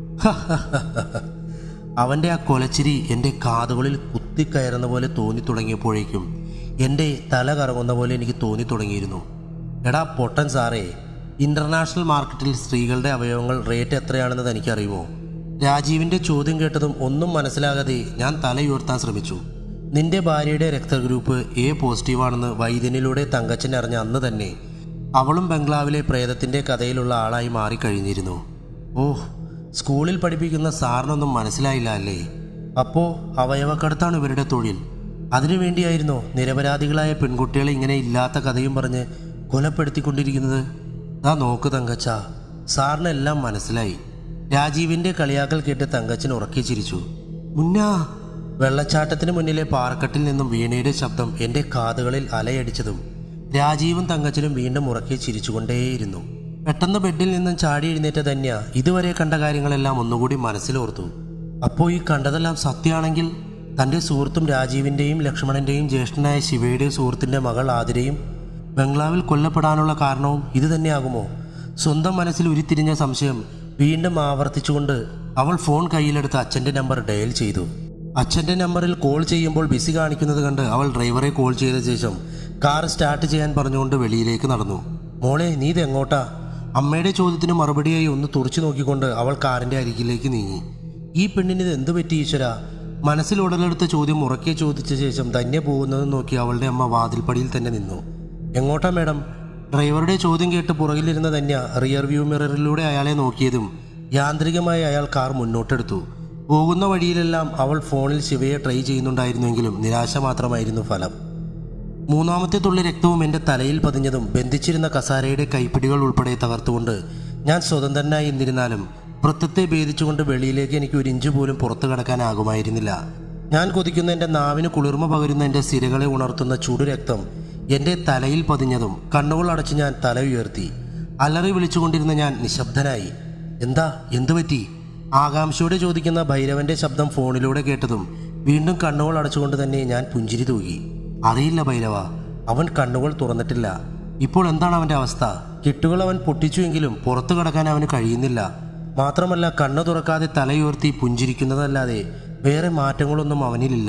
അവൻ്റെ ആ കൊലച്ചിരി എൻ്റെ കാതുകളിൽ കുത്തിക്കയറുന്ന പോലെ തോന്നി തുടങ്ങിയപ്പോഴേക്കും എൻ്റെ തല കറങ്ങുന്ന പോലെ എനിക്ക് തോന്നി തുടങ്ങിയിരുന്നു എടാ പൊട്ടൻ സാറേ ഇന്റർനാഷണൽ മാർക്കറ്റിൽ സ്ത്രീകളുടെ അവയവങ്ങൾ റേറ്റ് എത്രയാണെന്ന് തനിക്കറിയുമോ രാജീവിൻ്റെ ചോദ്യം കേട്ടതും ഒന്നും മനസ്സിലാകാതെ ഞാൻ തലയുയർത്താൻ ശ്രമിച്ചു നിന്റെ ഭാര്യയുടെ രക്തഗ്രൂപ്പ് എ പോസിറ്റീവാണെന്ന് വൈദ്യനിലൂടെ തങ്കച്ചൻ അറിഞ്ഞ അന്ന് തന്നെ അവളും ബംഗ്ലാവിലെ പ്രേതത്തിൻ്റെ കഥയിലുള്ള ആളായി മാറിക്കഴിഞ്ഞിരുന്നു ഓഹ് സ്കൂളിൽ പഠിപ്പിക്കുന്ന സാറിനൊന്നും മനസ്സിലായില്ല അല്ലേ അപ്പോൾ അവയവക്കടത്താണ് ഇവരുടെ തൊഴിൽ അതിനുവേണ്ടിയായിരുന്നോ നിരപരാധികളായ പെൺകുട്ടികളെ ഇങ്ങനെ ഇല്ലാത്ത കഥയും പറഞ്ഞ് കൊലപ്പെടുത്തിക്കൊണ്ടിരിക്കുന്നത് ദാ നോക്ക് തങ്കച്ച സാറിന് എല്ലാം മനസ്സിലായി രാജീവിന്റെ കളിയാക്കൽ കേട്ട് തങ്കച്ചൻ ഉറക്കി ചിരിച്ചു മുന്നാ വെള്ളച്ചാട്ടത്തിന് മുന്നിലെ പാറക്കെട്ടിൽ നിന്നും വീണയുടെ ശബ്ദം എൻ്റെ കാതുകളിൽ അലയടിച്ചതും രാജീവും തങ്കച്ചനും വീണ്ടും ഉറക്കി ചിരിച്ചുകൊണ്ടേയിരുന്നു പെട്ടെന്ന് ബെഡിൽ നിന്നും ചാടി എഴുന്നേറ്റ ധന്യ ഇതുവരെ കണ്ട കാര്യങ്ങളെല്ലാം ഒന്നുകൂടി മനസ്സിലോർത്തു അപ്പോൾ ഈ കണ്ടതെല്ലാം സത്യമാണെങ്കിൽ തൻ്റെ സുഹൃത്തും രാജീവിൻ്റെയും ലക്ഷ്മണൻ്റെയും ജ്യേഷ്ഠനായ ശിവയുടെയും സുഹൃത്തിൻ്റെ മകൾ ആതിരയും ബംഗ്ലാവിൽ കൊല്ലപ്പെടാനുള്ള കാരണവും ഇത് തന്നെയാകുമോ സ്വന്തം മനസ്സിൽ ഉരുത്തിരിഞ്ഞ സംശയം വീണ്ടും ആവർത്തിച്ചുകൊണ്ട് അവൾ ഫോൺ കയ്യിലെടുത്ത് അച്ഛൻ്റെ നമ്പർ ഡയൽ ചെയ്തു അച്ഛൻ്റെ നമ്പറിൽ കോൾ ചെയ്യുമ്പോൾ ബിസി കാണിക്കുന്നത് കണ്ട് അവൾ ഡ്രൈവറെ കോൾ ചെയ്ത ശേഷം കാർ സ്റ്റാർട്ട് ചെയ്യാൻ പറഞ്ഞുകൊണ്ട് വെളിയിലേക്ക് നടന്നു മോളെ നീ ഇത് എങ്ങോട്ടാ അമ്മയുടെ ചോദ്യത്തിന് മറുപടിയായി ഒന്ന് തുറച്ചു നോക്കിക്കൊണ്ട് അവൾ കാറിൻ്റെ അരികിലേക്ക് നീങ്ങി ഈ പെണ്ണിന് ഇത് എന്തു പറ്റി ഈശ്വര മനസ്സിൽ ഉടലെടുത്ത ചോദ്യം ഉറക്കെ ചോദിച്ച ശേഷം തന്നെ പോകുന്നത് നോക്കി അവളുടെ അമ്മ വാതിൽപ്പടിയിൽ തന്നെ നിന്നു എങ്ങോട്ടാ മേഡം ഡ്രൈവറുടെ ചോദ്യം കേട്ട് പുറകിലിരുന്ന ധന്യ റിയർ വ്യൂ മിററിലൂടെ അയാളെ നോക്കിയതും യാന്ത്രികമായി അയാൾ കാർ മുന്നോട്ടെടുത്തു പോകുന്ന വഴിയിലെല്ലാം അവൾ ഫോണിൽ ശിവയെ ട്രൈ ചെയ്യുന്നുണ്ടായിരുന്നെങ്കിലും നിരാശ മാത്രമായിരുന്നു ഫലം മൂന്നാമത്തെ തുള്ളി രക്തവും എൻ്റെ തലയിൽ പതിഞ്ഞതും ബന്ധിച്ചിരുന്ന കസാരയുടെ കൈപ്പിടികൾ ഉൾപ്പെടെ തകർത്തുകൊണ്ട് ഞാൻ സ്വതന്ത്രനായി എന്നിരുന്നാലും വൃത്തത്തെ ഭേദിച്ചുകൊണ്ട് വെളിയിലേക്ക് എനിക്ക് ഒരു ഇഞ്ച് പോലും പുറത്തു കടക്കാനാകുമായിരുന്നില്ല ഞാൻ കൊതിക്കുന്ന എൻ്റെ നാവിന് കുളിർമ പകരുന്ന എൻ്റെ സിരകളെ ഉണർത്തുന്ന ചുടുരക്തം എൻ്റെ തലയിൽ പതിഞ്ഞതും കണ്ണുകൾ അടച്ച് ഞാൻ തല ഉയർത്തി അലറി വിളിച്ചുകൊണ്ടിരുന്ന ഞാൻ നിശബ്ദനായി എന്താ എന്തു പറ്റി ആകാംക്ഷയോടെ ചോദിക്കുന്ന ഭൈരവന്റെ ശബ്ദം ഫോണിലൂടെ കേട്ടതും വീണ്ടും കണ്ണുകൾ അടച്ചുകൊണ്ട് തന്നെ ഞാൻ പുഞ്ചിരി തൂകി അറിയില്ല ഭൈരവ അവൻ കണ്ണുകൾ തുറന്നിട്ടില്ല ഇപ്പോൾ എന്താണ് അവന്റെ അവസ്ഥ കിട്ടുകൾ അവൻ പൊട്ടിച്ചുവെങ്കിലും പുറത്തു കടക്കാൻ അവന് കഴിയുന്നില്ല മാത്രമല്ല കണ്ണു തുറക്കാതെ തലയുയർത്തി പുഞ്ചിരിക്കുന്നതല്ലാതെ വേറെ മാറ്റങ്ങളൊന്നും അവനിലില്ല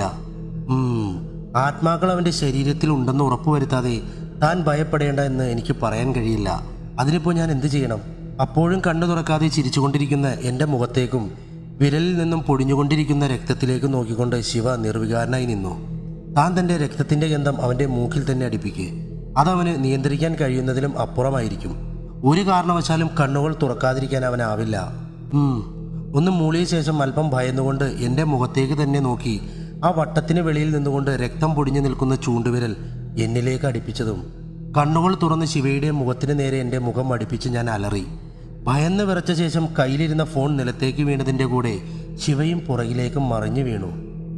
ഉം, ആത്മാക്കൾ അവന്റെ ശരീരത്തിൽ ഉണ്ടെന്ന് ഉറപ്പുവരുത്താതെ താൻ ഭയപ്പെടേണ്ട എന്ന് എനിക്ക് പറയാൻ കഴിയില്ല അതിനിപ്പോൾ ഞാൻ എന്ത് ചെയ്യണം അപ്പോഴും കണ്ണു തുറക്കാതെ ചിരിച്ചുകൊണ്ടിരിക്കുന്ന എൻ്റെ മുഖത്തേക്കും വിരലിൽ നിന്നും പൊടിഞ്ഞുകൊണ്ടിരിക്കുന്ന രക്തത്തിലേക്കും നോക്കിക്കൊണ്ട് ശിവ നിർവികാരനായി നിന്നു താൻ തൻ്റെ രക്തത്തിൻ്റെ ഗന്ധം അവൻ്റെ മൂക്കിൽ തന്നെ അടിപ്പിക്കുക അതവന് നിയന്ത്രിക്കാൻ കഴിയുന്നതിലും അപ്പുറമായിരിക്കും ഒരു കാരണവശാലും കണ്ണുകൾ തുറക്കാതിരിക്കാൻ അവനാവില്ല ഉം. ഒന്ന് മൂളിയ ശേഷം അല്പം ഭയന്നുകൊണ്ട് എൻ്റെ മുഖത്തേക്ക് തന്നെ നോക്കി ആ വട്ടത്തിന് വെളിയിൽ നിന്നുകൊണ്ട് രക്തം പൊടിഞ്ഞു നിൽക്കുന്ന ചൂണ്ടുവിരൽ എന്നിലേക്ക് അടുപ്പിച്ചതും കണ്ണുകൾ തുറന്ന് ശിവയുടെ മുഖത്തിന് നേരെ എൻ്റെ മുഖം അടുപ്പിച്ച് ഞാൻ അലറി ഭയന്ന് വിറച്ച ശേഷം കയ്യിലിരുന്ന ഫോൺ നിലത്തേക്ക് വീണതിൻ്റെ കൂടെ ശിവയും പുറകിലേക്കും മറിഞ്ഞു വീണു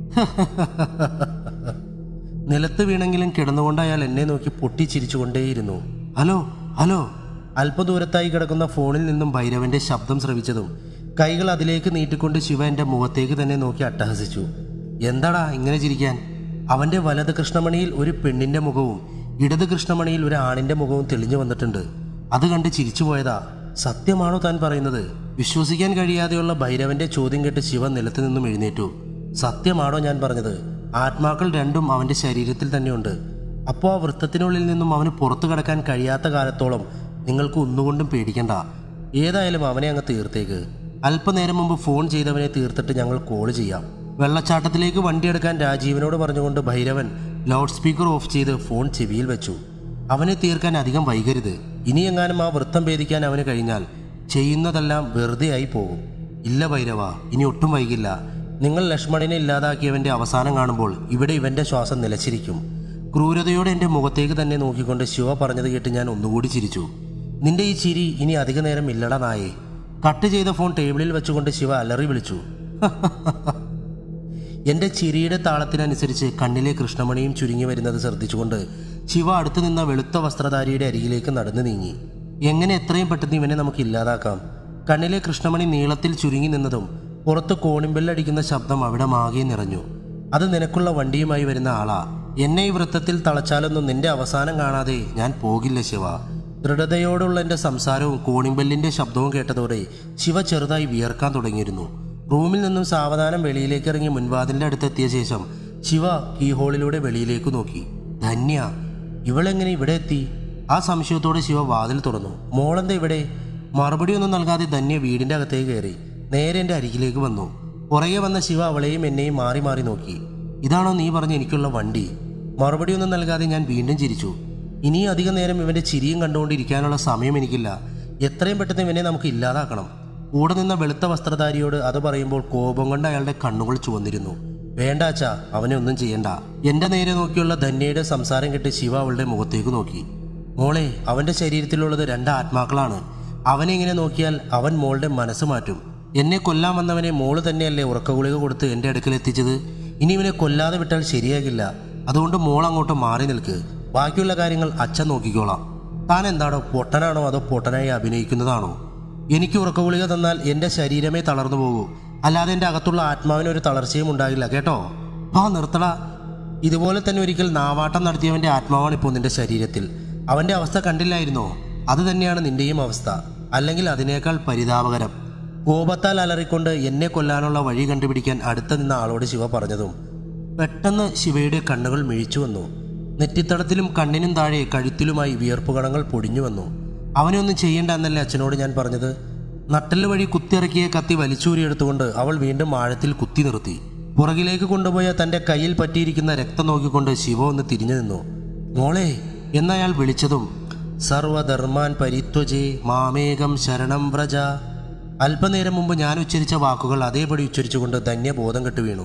നിലത്ത് വീണെങ്കിലും കിടന്നുകൊണ്ട് അയാൾ എന്നെ നോക്കി പൊട്ടിച്ചിരിച്ചുകൊണ്ടേയിരുന്നു ഹലോ ഹലോ അല്പദൂരത്തായി കിടക്കുന്ന ഫോണിൽ നിന്നും ഭൈരവന്റെ ശബ്ദം ശ്രവിച്ചതും കൈകൾ അതിലേക്ക് നീട്ടിക്കൊണ്ട് ശിവ എൻ്റെ മുഖത്തേക്ക് തന്നെ നോക്കി അട്ടഹസിച്ചു എന്താടാ ഇങ്ങനെ ചിരിക്കാൻ അവൻ്റെ വലത് കൃഷ്ണമണിയിൽ ഒരു പെണ്ണിൻ്റെ മുഖവും ഇടത് കൃഷ്ണമണിയിൽ ഒരു ആണിൻ്റെ മുഖവും തെളിഞ്ഞു വന്നിട്ടുണ്ട് അത് കണ്ട് ചിരിച്ചു പോയതാ സത്യമാണോ താൻ പറയുന്നത് വിശ്വസിക്കാൻ കഴിയാതെയുള്ള ഭൈരവന്റെ ചോദ്യം കേട്ട് ശിവ നിലത്ത് നിന്നും എഴുന്നേറ്റു സത്യമാണോ ഞാൻ പറഞ്ഞത് ആത്മാക്കൾ രണ്ടും അവന്റെ ശരീരത്തിൽ തന്നെയുണ്ട് അപ്പോൾ ആ വൃത്തത്തിനുള്ളിൽ നിന്നും അവന് പുറത്തു കടക്കാൻ കഴിയാത്ത കാലത്തോളം നിങ്ങൾക്ക് ഒന്നുകൊണ്ടും പേടിക്കണ്ട ഏതായാലും അവനെ അങ്ങ് തീർത്തേക്ക് അല്പനേരം മുമ്പ് ഫോൺ ചെയ്തവനെ തീർത്തിട്ട് ഞങ്ങൾ കോൾ ചെയ്യാം വെള്ളച്ചാട്ടത്തിലേക്ക് വണ്ടിയെടുക്കാൻ രാജീവനോട് പറഞ്ഞുകൊണ്ട് ഭൈരവൻ ലൗഡ് സ്പീക്കർ ഓഫ് ചെയ്ത് ഫോൺ ചെവിയിൽ വെച്ചു അവനെ തീർക്കാൻ അധികം വൈകരുത് ഇനിയെങ്ങാനും ആ വൃത്തം ഭേദിക്കാൻ അവന് കഴിഞ്ഞാൽ ചെയ്യുന്നതെല്ലാം വെറുതെ ആയി പോകും ഇല്ല ഭൈരവ ഇനി ഒട്ടും വൈകില്ല നിങ്ങൾ ലക്ഷ്മണനെ ഇല്ലാതാക്കിയവന്റെ അവസാനം കാണുമ്പോൾ ഇവിടെ ഇവന്റെ ശ്വാസം നിലച്ചിരിക്കും ക്രൂരതയോടെ എൻ്റെ മുഖത്തേക്ക് തന്നെ നോക്കിക്കൊണ്ട് ശിവ പറഞ്ഞത് കേട്ട് ഞാൻ ഒന്നുകൂടി ചിരിച്ചു നിന്റെ ഈ ചിരി ഇനി അധിക നേരം ഇല്ലടാ നായേ കട്ട് ചെയ്ത ഫോൺ ടേബിളിൽ വെച്ചുകൊണ്ട് ശിവ അലറി വിളിച്ചു എന്റെ ചിരിയുടെ താളത്തിനനുസരിച്ച് കണ്ണിലെ കൃഷ്ണമണിയും ചുരുങ്ങി വരുന്നത് ശ്രദ്ധിച്ചുകൊണ്ട് ശിവ അടുത്തു നിന്ന വെളുത്ത വസ്ത്രധാരിയുടെ അരികിലേക്ക് നടന്നു നീങ്ങി എങ്ങനെ എത്രയും പെട്ടെന്ന് ഇവനെ നമുക്ക് ഇല്ലാതാക്കാം കണ്ണിലെ കൃഷ്ണമണി നീളത്തിൽ ചുരുങ്ങി നിന്നതും പുറത്ത് കോണിമ്പെല്ലടിക്കുന്ന ശബ്ദം അവിടെ മാകെ നിറഞ്ഞു അത് നിനക്കുള്ള വണ്ടിയുമായി വരുന്ന ആളാ എന്നെ ഈ വൃത്തത്തിൽ തളച്ചാലൊന്നും നിന്റെ അവസാനം കാണാതെ ഞാൻ പോകില്ല ശിവ ദൃഢതയോടുള്ള എൻ്റെ സംസാരവും കോണിമ്പെല്ലിന്റെ ശബ്ദവും കേട്ടതോടെ ശിവ ചെറുതായി വിയർക്കാൻ തുടങ്ങിയിരുന്നു റൂമിൽ നിന്നും സാവധാനം വെളിയിലേക്ക് ഇറങ്ങി മുൻവാതിലിന്റെ അടുത്തെത്തിയ ശേഷം ശിവ കീഹോളിലൂടെ വെളിയിലേക്ക് നോക്കി ധന്യ ഇവളെങ്ങനെ ഇവിടെ എത്തി ആ സംശയത്തോടെ ശിവ വാതിൽ തുറന്നു മോളെന്താ ഇവിടെ മറുപടിയൊന്നും നൽകാതെ ധന്യ വീടിന്റെ അകത്തേക്ക് കയറി നേരെ എൻ്റെ അരികിലേക്ക് വന്നു പുറകെ വന്ന ശിവ അവളെയും എന്നെയും മാറി മാറി നോക്കി ഇതാണോ നീ പറഞ്ഞ എനിക്കുള്ള വണ്ടി മറുപടിയൊന്നും നൽകാതെ ഞാൻ വീണ്ടും ചിരിച്ചു ഇനി അധിക നേരം ഇവന്റെ ചിരിയും കണ്ടുകൊണ്ടിരിക്കാനുള്ള സമയം എനിക്കില്ല എത്രയും പെട്ടെന്ന് ഇവനെ നമുക്ക് ഇല്ലാതാക്കണം കൂടെ നിന്ന വെളുത്ത വസ്ത്രധാരിയോട് അത് പറയുമ്പോൾ കോപം കൊണ്ട് അയാളുടെ കണ്ണുകൾ ചുവന്നിരുന്നു വേണ്ട അച്ഛാ അവനെ ഒന്നും ചെയ്യണ്ട എന്റെ നേരെ നോക്കിയുള്ള ധന്യയുടെ സംസാരം കേട്ട് ശിവ അവളുടെ മുഖത്തേക്ക് നോക്കി മോളെ അവന്റെ ശരീരത്തിലുള്ളത് രണ്ട് ആത്മാക്കളാണ് അവനെ ഇങ്ങനെ നോക്കിയാൽ അവൻ മോളുടെ മനസ്സ് മാറ്റും എന്നെ കൊല്ലാൻ വന്നവനെ മോള് തന്നെയല്ലേ ഉറക്കഗുളിക കൊടുത്ത് എൻ്റെ അടുക്കൽ എത്തിച്ചത് ഇനി ഇവനെ കൊല്ലാതെ വിട്ടാൽ ശരിയാകില്ല അതുകൊണ്ട് മോൾ അങ്ങോട്ട് മാറി നിൽക്ക് ബാക്കിയുള്ള കാര്യങ്ങൾ അച്ഛൻ നോക്കിക്കോളാം താൻ എന്താണോ പൊട്ടനാണോ അതോ പൊട്ടനായി അഭിനയിക്കുന്നതാണോ എനിക്ക് ഉറക്കഗുളിക തന്നാൽ എൻ്റെ ശരീരമേ തളർന്നു പോകൂ അല്ലാതെ എൻ്റെ അകത്തുള്ള ആത്മാവിന് ഒരു തളർച്ചയും ഉണ്ടാകില്ല കേട്ടോ ആ നിർത്തടാ ഇതുപോലെ തന്നെ ഒരിക്കൽ നാവാട്ടം നടത്തിയവൻ്റെ ആത്മാവാണ് ഇപ്പോൾ നിന്റെ ശരീരത്തിൽ അവൻ്റെ അവസ്ഥ കണ്ടില്ലായിരുന്നോ അത് തന്നെയാണ് നിന്റെയും അവസ്ഥ അല്ലെങ്കിൽ അതിനേക്കാൾ പരിതാപകരം കോപത്താൽ അലറിക്കൊണ്ട് എന്നെ കൊല്ലാനുള്ള വഴി കണ്ടുപിടിക്കാൻ അടുത്ത നിന്ന ആളോട് ശിവ പറഞ്ഞതും പെട്ടെന്ന് ശിവയുടെ കണ്ണുകൾ മിഴിച്ചു വന്നു നെറ്റിത്തടത്തിലും കണ്ണിനും താഴെ കഴുത്തിലുമായി വിയർപ്പുകണങ്ങൾ പൊടിഞ്ഞു വന്നു അവനെ ഒന്നും ചെയ്യേണ്ട എന്നല്ലേ അച്ഛനോട് ഞാൻ പറഞ്ഞത് നട്ടല് വഴി കുത്തിയിറക്കിയ കത്തി വലിച്ചൂരിയെടുത്തുകൊണ്ട് അവൾ വീണ്ടും ആഴത്തിൽ കുത്തി നിർത്തി പുറകിലേക്ക് കൊണ്ടുപോയ തന്റെ കയ്യിൽ പറ്റിയിരിക്കുന്ന രക്തം നോക്കിക്കൊണ്ട് ശിവ ഒന്ന് തിരിഞ്ഞു നിന്നു മോളെ എന്നയാൾ വിളിച്ചതും സർവധർമാൻ പരിത്വജേ മാമേകം ശരണം വ്രജ അല്പനേരം മുമ്പ് ഞാൻ ഉച്ചരിച്ച വാക്കുകൾ അതേപടി ഉച്ചരിച്ചുകൊണ്ട് ധന്യ ബോധം കെട്ടു വീണു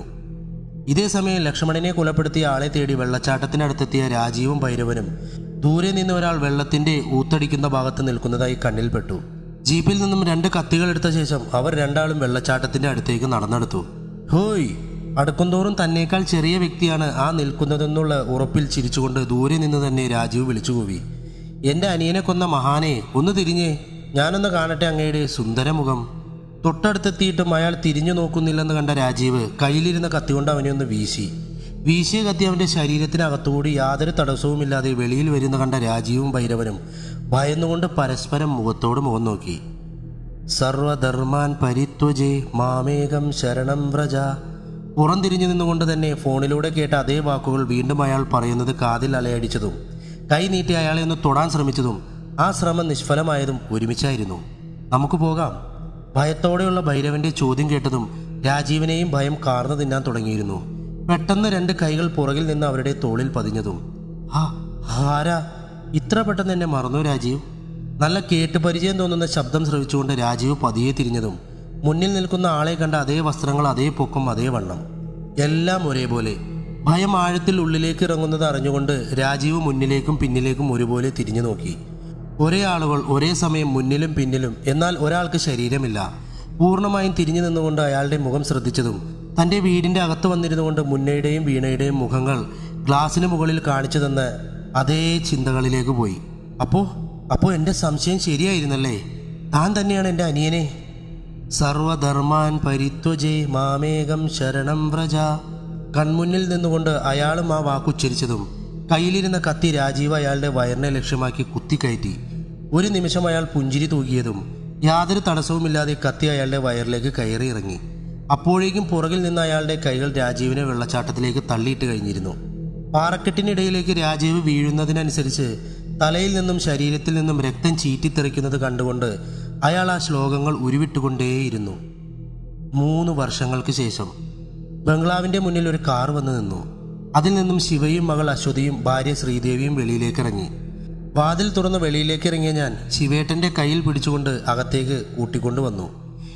ഇതേ സമയം ലക്ഷ്മണനെ കൊലപ്പെടുത്തിയ ആളെ തേടി വെള്ളച്ചാട്ടത്തിനടുത്തെത്തിയ രാജീവും ഭൈരവനും ദൂരെ നിന്ന് ഒരാൾ വെള്ളത്തിന്റെ ഊത്തടിക്കുന്ന ഭാഗത്ത് നിൽക്കുന്നതായി കണ്ണിൽപ്പെട്ടു ജീപ്പിൽ നിന്നും രണ്ട് കത്തികൾ എടുത്ത ശേഷം അവർ രണ്ടാളും വെള്ളച്ചാട്ടത്തിന്റെ അടുത്തേക്ക് നടന്നെടുത്തു ഹോയ് അടുക്കുംതോറും തന്നേക്കാൾ ചെറിയ വ്യക്തിയാണ് ആ നിൽക്കുന്നതെന്നുള്ള ഉറപ്പിൽ ചിരിച്ചുകൊണ്ട് ദൂരെ നിന്ന് തന്നെ രാജീവ് വിളിച്ചുകൂവി എന്റെ അനിയനെ കൊന്ന മഹാനെ ഒന്ന് തിരിഞ്ഞേ ഞാനൊന്ന് കാണട്ടെ അങ്ങയുടെ സുന്ദരമുഖം തൊട്ടടുത്തെത്തിയിട്ടും അയാൾ തിരിഞ്ഞു നോക്കുന്നില്ലെന്ന് കണ്ട രാജീവ് കയ്യിലിരുന്ന കത്തി കൊണ്ട് അവനെ ഒന്ന് വീശി വീശിയ കത്തി അവന്റെ ശരീരത്തിനകത്തുകൂടി യാതൊരു തടസ്സവുമില്ലാതെ വെളിയിൽ വരുന്ന കണ്ട രാജീവും ഭൈരവനും ഭയന്നുകൊണ്ട് പരസ്പരം മുഖത്തോട് മുഖം നോക്കി സർവധർമാൻ പരിത്വജേ മാമേകം ശരണം വ്രജ പുറംതിരിഞ്ഞു നിന്നുകൊണ്ട് തന്നെ ഫോണിലൂടെ കേട്ട അതേ വാക്കുകൾ വീണ്ടും അയാൾ പറയുന്നത് കാതിൽ അലയടിച്ചതും കൈ നീട്ടി അയാളെ ഒന്ന് തൊടാൻ ശ്രമിച്ചതും ആ ശ്രമം നിഷ്ഫലമായതും ഒരുമിച്ചായിരുന്നു നമുക്ക് പോകാം ഭയത്തോടെയുള്ള ഭൈരവന്റെ ചോദ്യം കേട്ടതും രാജീവിനെയും ഭയം കാർന്നു തിന്നാൻ തുടങ്ങിയിരുന്നു പെട്ടെന്ന് രണ്ട് കൈകൾ പുറകിൽ നിന്ന് അവരുടെ തോളിൽ പതിഞ്ഞതും ആ ആരാ ഇത്ര പെട്ടെന്ന് എന്നെ മറന്നു രാജീവ് നല്ല കേട്ട് പരിചയം തോന്നുന്ന ശബ്ദം ശ്രവിച്ചുകൊണ്ട് രാജീവ് പതിയെ തിരിഞ്ഞതും മുന്നിൽ നിൽക്കുന്ന ആളെ കണ്ട അതേ വസ്ത്രങ്ങൾ അതേ പൊക്കം അതേ വണ്ണം എല്ലാം ഒരേപോലെ ഭയം ആഴത്തിൽ ഉള്ളിലേക്ക് ഇറങ്ങുന്നത് അറിഞ്ഞുകൊണ്ട് രാജീവ് മുന്നിലേക്കും പിന്നിലേക്കും ഒരുപോലെ തിരിഞ്ഞു നോക്കി ഒരേ ആളുകൾ ഒരേ സമയം മുന്നിലും പിന്നിലും എന്നാൽ ഒരാൾക്ക് ശരീരമില്ല പൂർണ്ണമായും തിരിഞ്ഞു നിന്നുകൊണ്ട് അയാളുടെ മുഖം ശ്രദ്ധിച്ചതും തന്റെ വീടിന്റെ അകത്ത് വന്നിരുന്നുകൊണ്ട് മുന്നയുടെയും വീണയുടെയും മുഖങ്ങൾ ഗ്ലാസിന് മുകളിൽ കാണിച്ചു തന്ന അതേ ചിന്തകളിലേക്ക് പോയി അപ്പോ അപ്പോ എന്റെ സംശയം ശരിയായിരുന്നല്ലേ താൻ തന്നെയാണ് എൻ്റെ അനിയനെ സർവധർമാൻ പരിത്വജേ മാമേകം ശരണം വ്രജ കൺമുന്നിൽ നിന്നുകൊണ്ട് അയാളും ആ വാക്കുച്ചരിച്ചതും കയ്യിലിരുന്ന കത്തി രാജീവ് അയാളുടെ വയറിനെ ലക്ഷ്യമാക്കി കുത്തിക്കയറ്റി ഒരു നിമിഷം അയാൾ പുഞ്ചിരി തൂകിയതും യാതൊരു തടസ്സവുമില്ലാതെ കത്തി അയാളുടെ വയറിലേക്ക് കയറി ഇറങ്ങി അപ്പോഴേക്കും പുറകിൽ നിന്ന് അയാളുടെ കൈകൾ രാജീവിനെ വെള്ളച്ചാട്ടത്തിലേക്ക് തള്ളിയിട്ട് കഴിഞ്ഞിരുന്നു പാറക്കെട്ടിനിടയിലേക്ക് രാജീവ് വീഴുന്നതിനനുസരിച്ച് തലയിൽ നിന്നും ശരീരത്തിൽ നിന്നും രക്തം ചീറ്റിത്തെറിക്കുന്നത് കണ്ടുകൊണ്ട് അയാൾ ആ ശ്ലോകങ്ങൾ ഉരുവിട്ടുകൊണ്ടേയിരുന്നു മൂന്ന് വർഷങ്ങൾക്ക് ശേഷം ബംഗ്ലാവിന്റെ മുന്നിൽ ഒരു കാർ വന്നു നിന്നു അതിൽ നിന്നും ശിവയും മകൾ അശ്വതിയും ഭാര്യ ശ്രീദേവിയും വെളിയിലേക്ക് ഇറങ്ങി വാതിൽ തുറന്ന് വെളിയിലേക്ക് ഇറങ്ങിയ ഞാൻ ശിവേട്ടന്റെ കയ്യിൽ പിടിച്ചുകൊണ്ട് അകത്തേക്ക് കൂട്ടിക്കൊണ്ടുവന്നു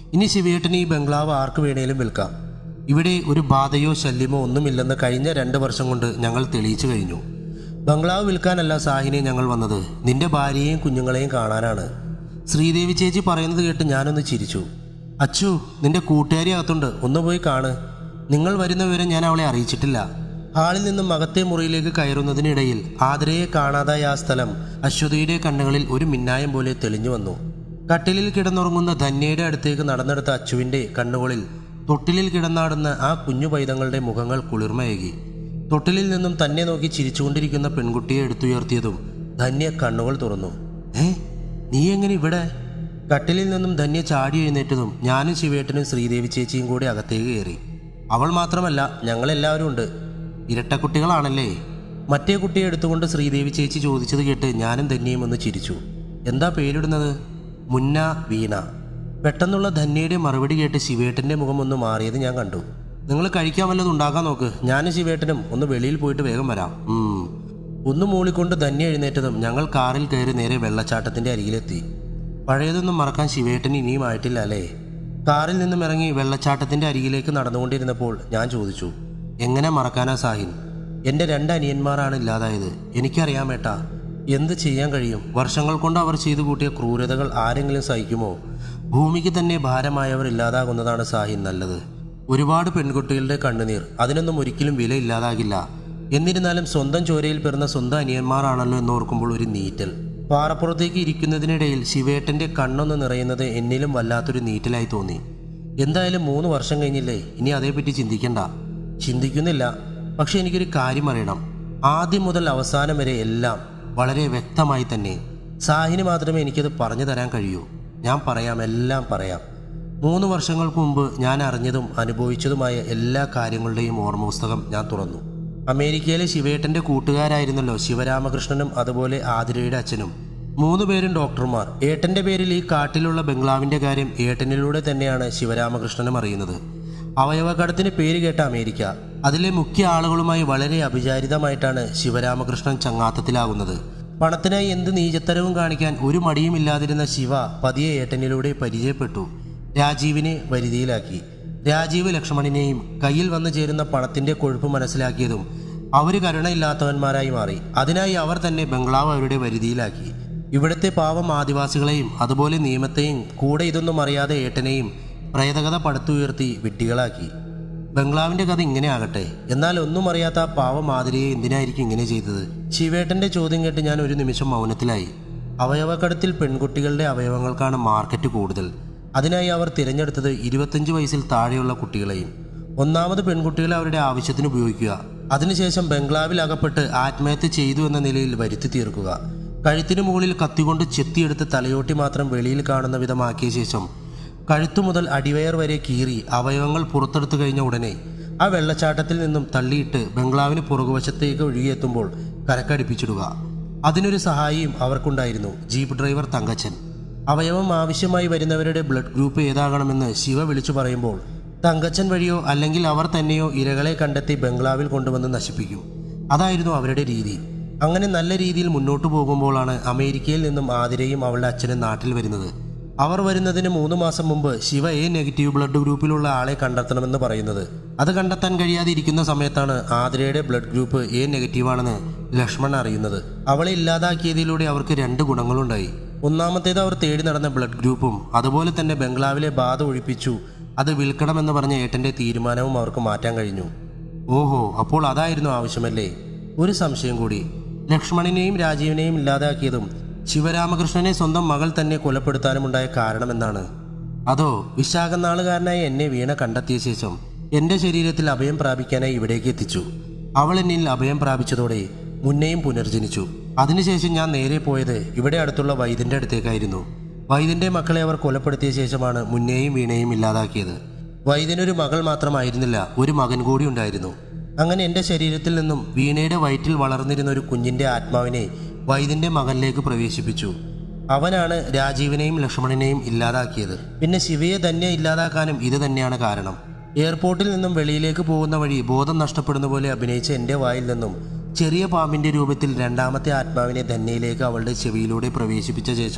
ഇനി ശിവേട്ടന് ഈ ബംഗ്ലാവ് ആർക്ക് വേണേലും വിൽക്കാം ഇവിടെ ഒരു ബാധയോ ശല്യമോ ഒന്നുമില്ലെന്ന് കഴിഞ്ഞ രണ്ട് വർഷം കൊണ്ട് ഞങ്ങൾ തെളിയിച്ചു കഴിഞ്ഞു ബംഗ്ലാവ് വിൽക്കാനല്ല സാഹിനെ ഞങ്ങൾ വന്നത് നിന്റെ ഭാര്യയെയും കുഞ്ഞുങ്ങളെയും കാണാനാണ് ശ്രീദേവി ചേച്ചി പറയുന്നത് കേട്ട് ഞാനൊന്ന് ചിരിച്ചു അച്ചു നിന്റെ കൂട്ടുകാരി അകത്തുണ്ട് ഒന്ന് പോയി കാണ് നിങ്ങൾ വരുന്ന വിവരം ഞാൻ അവളെ അറിയിച്ചിട്ടില്ല ഹാളിൽ നിന്നും മകത്തെ മുറിയിലേക്ക് കയറുന്നതിനിടയിൽ ആതിരയെ കാണാതായ ആ സ്ഥലം അശ്വതിയുടെ കണ്ണുകളിൽ ഒരു മിന്നായം പോലെ തെളിഞ്ഞു വന്നു കട്ടിലിൽ കിടന്നുറങ്ങുന്ന ധന്യയുടെ അടുത്തേക്ക് നടന്നെടുത്ത അച്ചുവിന്റെ കണ്ണുകളിൽ തൊട്ടിലിൽ കിടന്നാടുന്ന ആ കുഞ്ഞു പൈതങ്ങളുടെ മുഖങ്ങൾ കുളിർമയേകി തൊട്ടിലിൽ നിന്നും തന്നെ നോക്കി ചിരിച്ചുകൊണ്ടിരിക്കുന്ന പെൺകുട്ടിയെ എടുത്തുയർത്തിയതും ധന്യ കണ്ണുകൾ തുറന്നു ഏ നീ എങ്ങനെ ഇവിടെ കട്ടിലിൽ നിന്നും ധന്യ ചാടി എഴുന്നേറ്റതും ഞാനും ശിവേട്ടനും ശ്രീദേവി ചേച്ചിയും കൂടി അകത്തേക്ക് കയറി അവൾ മാത്രമല്ല ഞങ്ങളെല്ലാവരും ഉണ്ട് ഇരട്ടക്കുട്ടികളാണല്ലേ മറ്റേ കുട്ടിയെ എടുത്തുകൊണ്ട് ശ്രീദേവി ചേച്ചി ചോദിച്ചത് കേട്ട് ഞാനും ധന്യയും ഒന്ന് ചിരിച്ചു എന്താ പേരിടുന്നത് മുന്ന വീണ പെട്ടെന്നുള്ള ധന്യയുടെ മറുപടി കേട്ട് ശിവേട്ടന്റെ മുഖം ഒന്ന് മാറിയത് ഞാൻ കണ്ടു നിങ്ങൾ കഴിക്കാൻ വല്ലതും ഉണ്ടാക്കാൻ നോക്ക് ഞാനും ശിവേട്ടനും ഒന്ന് വെളിയിൽ പോയിട്ട് വേഗം വരാം ഉം. ഒന്ന് മൂളിക്കൊണ്ട് ധന്യ എഴുന്നേറ്റതും ഞങ്ങൾ കാറിൽ കയറി നേരെ വെള്ളച്ചാട്ടത്തിന്റെ അരികിലെത്തി പഴയതൊന്നും മറക്കാൻ ശിവേട്ടന് ഇനിയും ആയിട്ടില്ല അല്ലേ കാറിൽ നിന്നും ഇറങ്ങി വെള്ളച്ചാട്ടത്തിന്റെ അരികിലേക്ക് നടന്നുകൊണ്ടിരുന്നപ്പോൾ ഞാൻ ചോദിച്ചു എങ്ങനെ മറക്കാനാ സാഹിൻ എന്റെ രണ്ട് അനിയന്മാരാണ് ഇല്ലാതായത് എനിക്കറിയാം ഏട്ടാ എന്ത് ചെയ്യാൻ കഴിയും വർഷങ്ങൾ കൊണ്ട് അവർ ചെയ്തു കൂട്ടിയ ക്രൂരതകൾ ആരെങ്കിലും സഹിക്കുമോ ഭൂമിക്ക് തന്നെ ഭാരമായവർ ഇല്ലാതാകുന്നതാണ് സാഹിൻ നല്ലത് ഒരുപാട് പെൺകുട്ടികളുടെ കണ്ണുനീർ അതിനൊന്നും ഒരിക്കലും വില ഇല്ലാതാകില്ല എന്നിരുന്നാലും സ്വന്തം ചോരയിൽ പിറന്ന സ്വന്തം അനിയന്മാരാണല്ലോ എന്നോർക്കുമ്പോൾ ഒരു നീറ്റൽ പാറപ്പുറത്തേക്ക് ഇരിക്കുന്നതിനിടയിൽ ശിവേട്ടന്റെ കണ്ണൊന്ന് നിറയുന്നത് എന്നിലും വല്ലാത്തൊരു നീറ്റലായി തോന്നി എന്തായാലും മൂന്ന് വർഷം കഴിഞ്ഞില്ലേ ഇനി അതേപ്പറ്റി ചിന്തിക്കണ്ട ചിന്തിക്കുന്നില്ല പക്ഷെ എനിക്കൊരു കാര്യം അറിയണം ആദ്യം മുതൽ അവസാനം വരെ എല്ലാം വളരെ വ്യക്തമായി തന്നെ സാഹിന് മാത്രമേ എനിക്കത് പറഞ്ഞു തരാൻ കഴിയൂ ഞാൻ പറയാം എല്ലാം പറയാം മൂന്ന് വർഷങ്ങൾക്ക് മുമ്പ് ഞാൻ അറിഞ്ഞതും അനുഭവിച്ചതുമായ എല്ലാ കാര്യങ്ങളുടെയും ഓർമ്മ പുസ്തകം ഞാൻ തുറന്നു അമേരിക്കയിലെ ശിവേട്ടന്റെ കൂട്ടുകാരായിരുന്നല്ലോ ശിവരാമകൃഷ്ണനും അതുപോലെ ആതിരയുടെ അച്ഛനും മൂന്ന് പേരും ഡോക്ടർമാർ ഏട്ടന്റെ പേരിൽ ഈ കാട്ടിലുള്ള ബംഗ്ലാവിന്റെ കാര്യം ഏട്ടനിലൂടെ തന്നെയാണ് ശിവരാമകൃഷ്ണനും അറിയുന്നത് അവയവകടത്തിന് പേര് കേട്ട അമേരിക്ക അതിലെ മുഖ്യ ആളുകളുമായി വളരെ അവിചാരിതമായിട്ടാണ് ശിവരാമകൃഷ്ണൻ ചങ്ങാത്തത്തിലാകുന്നത് പണത്തിനായി എന്ത് നീചത്തരവും കാണിക്കാൻ ഒരു മടിയുമില്ലാതിരുന്ന ശിവ പതിയെ ഏട്ടനിലൂടെ പരിചയപ്പെട്ടു രാജീവിനെ വരുതിയിലാക്കി രാജീവ് ലക്ഷ്മണനെയും കയ്യിൽ വന്നു ചേരുന്ന പണത്തിന്റെ കൊഴുപ്പ് മനസ്സിലാക്കിയതും അവര് കരുണയില്ലാത്തവന്മാരായി മാറി അതിനായി അവർ തന്നെ ബംഗ്ലാവ് അവരുടെ വരുതിയിലാക്കി ഇവിടുത്തെ പാവം ആദിവാസികളെയും അതുപോലെ നിയമത്തെയും കൂടെ ഇതൊന്നും അറിയാതെ ഏട്ടനെയും പ്രേതകഥ പടുത്തുയർത്തി വിഡ്ഢികളാക്കി ബംഗ്ലാവിന്റെ കഥ ഇങ്ങനെ ആകട്ടെ എന്നാൽ ഒന്നും അറിയാത്ത ആ പാവം മാതിരിയെ എന്തിനായിരിക്കും ഇങ്ങനെ ചെയ്തത് ശിവേട്ടന്റെ ചോദ്യം കേട്ട് ഞാൻ ഒരു നിമിഷം മൗനത്തിലായി അവയവക്കടത്തിൽ പെൺകുട്ടികളുടെ അവയവങ്ങൾക്കാണ് മാർക്കറ്റ് കൂടുതൽ അതിനായി അവർ തിരഞ്ഞെടുത്തത് ഇരുപത്തഞ്ച് വയസ്സിൽ താഴെയുള്ള കുട്ടികളെയും ഒന്നാമത് പെൺകുട്ടികളെ അവരുടെ ആവശ്യത്തിന് ഉപയോഗിക്കുക അതിനുശേഷം ബംഗ്ലാവിൽ അകപ്പെട്ട് ആത്മഹത്യ ചെയ്തു എന്ന നിലയിൽ വരുത്തി തീർക്കുക കഴുത്തിനു മുകളിൽ കത്തികൊണ്ട് ചെത്തിയെടുത്ത് തലയോട്ടി മാത്രം വെളിയിൽ കാണുന്ന വിധമാക്കിയ ശേഷം കഴുത്തു മുതൽ അടിവയർ വരെ കീറി അവയവങ്ങൾ പുറത്തെടുത്തു കഴിഞ്ഞ ഉടനെ ആ വെള്ളച്ചാട്ടത്തിൽ നിന്നും തള്ളിയിട്ട് ബംഗ്ലാവിന് പുറകുവശത്തേക്ക് ഒഴുകിയെത്തുമ്പോൾ കരക്കടിപ്പിച്ചിടുക അതിനൊരു സഹായിയും അവർക്കുണ്ടായിരുന്നു ജീപ്പ് ഡ്രൈവർ തങ്കച്ചൻ അവയവം ആവശ്യമായി വരുന്നവരുടെ ബ്ലഡ് ഗ്രൂപ്പ് ഏതാകണമെന്ന് ശിവ വിളിച്ചു പറയുമ്പോൾ തങ്കച്ചൻ വഴിയോ അല്ലെങ്കിൽ അവർ തന്നെയോ ഇരകളെ കണ്ടെത്തി ബംഗ്ലാവിൽ കൊണ്ടുവന്ന് നശിപ്പിക്കും അതായിരുന്നു അവരുടെ രീതി അങ്ങനെ നല്ല രീതിയിൽ മുന്നോട്ടു പോകുമ്പോഴാണ് അമേരിക്കയിൽ നിന്നും ആതിരയും അവളുടെ അച്ഛനും നാട്ടിൽ വരുന്നത് അവർ വരുന്നതിന് മൂന്ന് മാസം മുമ്പ് ശിവ എ നെഗറ്റീവ് ബ്ലഡ് ഗ്രൂപ്പിലുള്ള ആളെ കണ്ടെത്തണമെന്ന് പറയുന്നത് അത് കണ്ടെത്താൻ കഴിയാതെ ഇരിക്കുന്ന സമയത്താണ് ആതിരയുടെ ബ്ലഡ് ഗ്രൂപ്പ് എ നെഗറ്റീവാണെന്ന് ലക്ഷ്മൺ അറിയുന്നത് അവളെ ഇല്ലാതാക്കിയതിലൂടെ അവർക്ക് രണ്ട് ഗുണങ്ങളുണ്ടായി ഒന്നാമത്തേത് അവർ തേടി നടന്ന ബ്ലഡ് ഗ്രൂപ്പും അതുപോലെ തന്നെ ബംഗ്ലാവിലെ ബാധ ഒഴിപ്പിച്ചു അത് വിൽക്കണമെന്ന് പറഞ്ഞ ഏട്ടന്റെ തീരുമാനവും അവർക്ക് മാറ്റാൻ കഴിഞ്ഞു ഓഹോ അപ്പോൾ അതായിരുന്നു ആവശ്യമല്ലേ ഒരു സംശയം കൂടി ലക്ഷ്മണനെയും രാജീവിനെയും ഇല്ലാതാക്കിയതും ശിവരാമകൃഷ്ണനെ സ്വന്തം മകൾ തന്നെ കൊലപ്പെടുത്താനുമുണ്ടായ കാരണമെന്താണ് അതോ വിശാഖനാളുകാരനായ എന്നെ വീണ കണ്ടെത്തിയ ശേഷം എന്റെ ശരീരത്തിൽ അഭയം പ്രാപിക്കാനായി ഇവിടേക്ക് എത്തിച്ചു അവൾ എന്നിൽ അഭയം പ്രാപിച്ചതോടെ മുന്നെയും പുനർജനിച്ചു അതിനുശേഷം ഞാൻ നേരെ പോയത് ഇവിടെ അടുത്തുള്ള വൈദ്യന്റെ അടുത്തേക്കായിരുന്നു വൈദ്യന്റെ മക്കളെ അവർ കൊലപ്പെടുത്തിയ ശേഷമാണ് മുന്നെയും വീണയും ഇല്ലാതാക്കിയത് വൈദ്യനൊരു മകൾ മാത്രമായിരുന്നില്ല ഒരു മകൻ കൂടി ഉണ്ടായിരുന്നു അങ്ങനെ എൻ്റെ ശരീരത്തിൽ നിന്നും വീണയുടെ വയറ്റിൽ വളർന്നിരുന്ന ഒരു കുഞ്ഞിൻ്റെ ആത്മാവിനെ വൈദ്യന്റെ മകനിലേക്ക് പ്രവേശിപ്പിച്ചു അവനാണ് രാജീവിനെയും ലക്ഷ്മണനെയും ഇല്ലാതാക്കിയത് പിന്നെ ശിവയെ തന്നെ ഇല്ലാതാക്കാനും ഇത് തന്നെയാണ് കാരണം എയർപോർട്ടിൽ നിന്നും വെളിയിലേക്ക് പോകുന്ന വഴി ബോധം നഷ്ടപ്പെടുന്ന പോലെ അഭിനയിച്ച എൻ്റെ വായിൽ നിന്നും ചെറിയ പാമ്പിന്റെ രൂപത്തിൽ രണ്ടാമത്തെ ആത്മാവിനെ ധന്യയിലേക്ക് അവളുടെ ചെവിയിലൂടെ പ്രവേശിപ്പിച്ച ശേഷം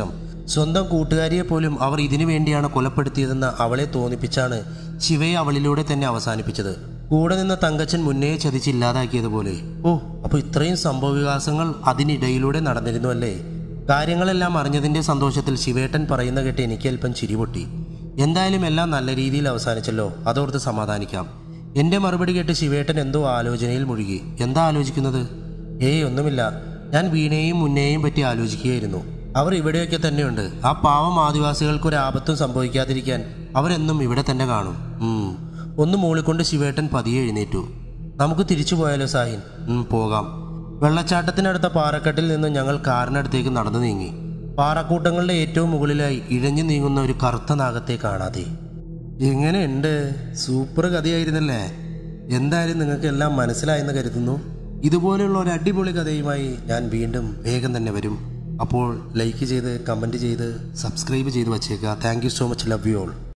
സ്വന്തം കൂട്ടുകാരിയെ പോലും അവർ ഇതിനു വേണ്ടിയാണ് കൊലപ്പെടുത്തിയതെന്ന് അവളെ തോന്നിപ്പിച്ചാണ് ശിവയെ അവളിലൂടെ തന്നെ അവസാനിപ്പിച്ചത് കൂടെ നിന്ന തങ്കച്ചൻ മുന്നേ ചതിച്ച് ഇല്ലാതാക്കിയതുപോലെ ഓ അപ്പൊ ഇത്രയും സംഭവവികാസങ്ങൾ അതിനിടയിലൂടെ നടന്നിരുന്നു അല്ലേ കാര്യങ്ങളെല്ലാം അറിഞ്ഞതിന്റെ സന്തോഷത്തിൽ ശിവേട്ടൻ പറയുന്ന കേട്ട് എനിക്ക് അല്പം ചിരിപൊട്ടി എന്തായാലും എല്ലാം നല്ല രീതിയിൽ അവസാനിച്ചല്ലോ അതോർത്ത് സമാധാനിക്കാം എന്റെ മറുപടി കേട്ട് ശിവേട്ടൻ എന്തോ ആലോചനയിൽ മുഴുകി എന്താ ആലോചിക്കുന്നത് ഏയ് ഒന്നുമില്ല ഞാൻ വീണയെയും മുന്നേയും പറ്റി ആലോചിക്കുകയായിരുന്നു അവർ ഇവിടെയൊക്കെ തന്നെയുണ്ട് ആ പാവം ആദിവാസികൾക്ക് ഒരു ആപത്തും സംഭവിക്കാതിരിക്കാൻ അവരെന്നും ഇവിടെ തന്നെ കാണും ഉം. ഒന്ന് മൂളിക്കൊണ്ട് ശിവേട്ടൻ പതിയെ എഴുന്നേറ്റു നമുക്ക് തിരിച്ചു പോയാലോ സാഹിൻ ഉം, പോകാം വെള്ളച്ചാട്ടത്തിനടുത്ത പാറക്കെട്ടിൽ നിന്ന് ഞങ്ങൾ കാറിനടുത്തേക്ക് നടന്നു നീങ്ങി പാറക്കൂട്ടങ്ങളുടെ ഏറ്റവും മുകളിലായി ഇഴഞ്ഞു നീങ്ങുന്ന ഒരു കറുത്ത നാഗത്തെ കാണാതെ എങ്ങനെയുണ്ട് സൂപ്പർ കഥയായിരുന്നല്ലേ എന്തായാലും നിങ്ങൾക്ക് എല്ലാം മനസ്സിലായെന്ന് കരുതുന്നു ഇതുപോലെയുള്ള ഒരു അടിപൊളി കഥയുമായി ഞാൻ വീണ്ടും വേഗം തന്നെ വരും അപ്പോൾ ലൈക്ക് ചെയ്ത് കമൻറ്റ് ചെയ്ത് സബ്സ്ക്രൈബ് ചെയ്ത് വച്ചേക്കുക thank you so much love you all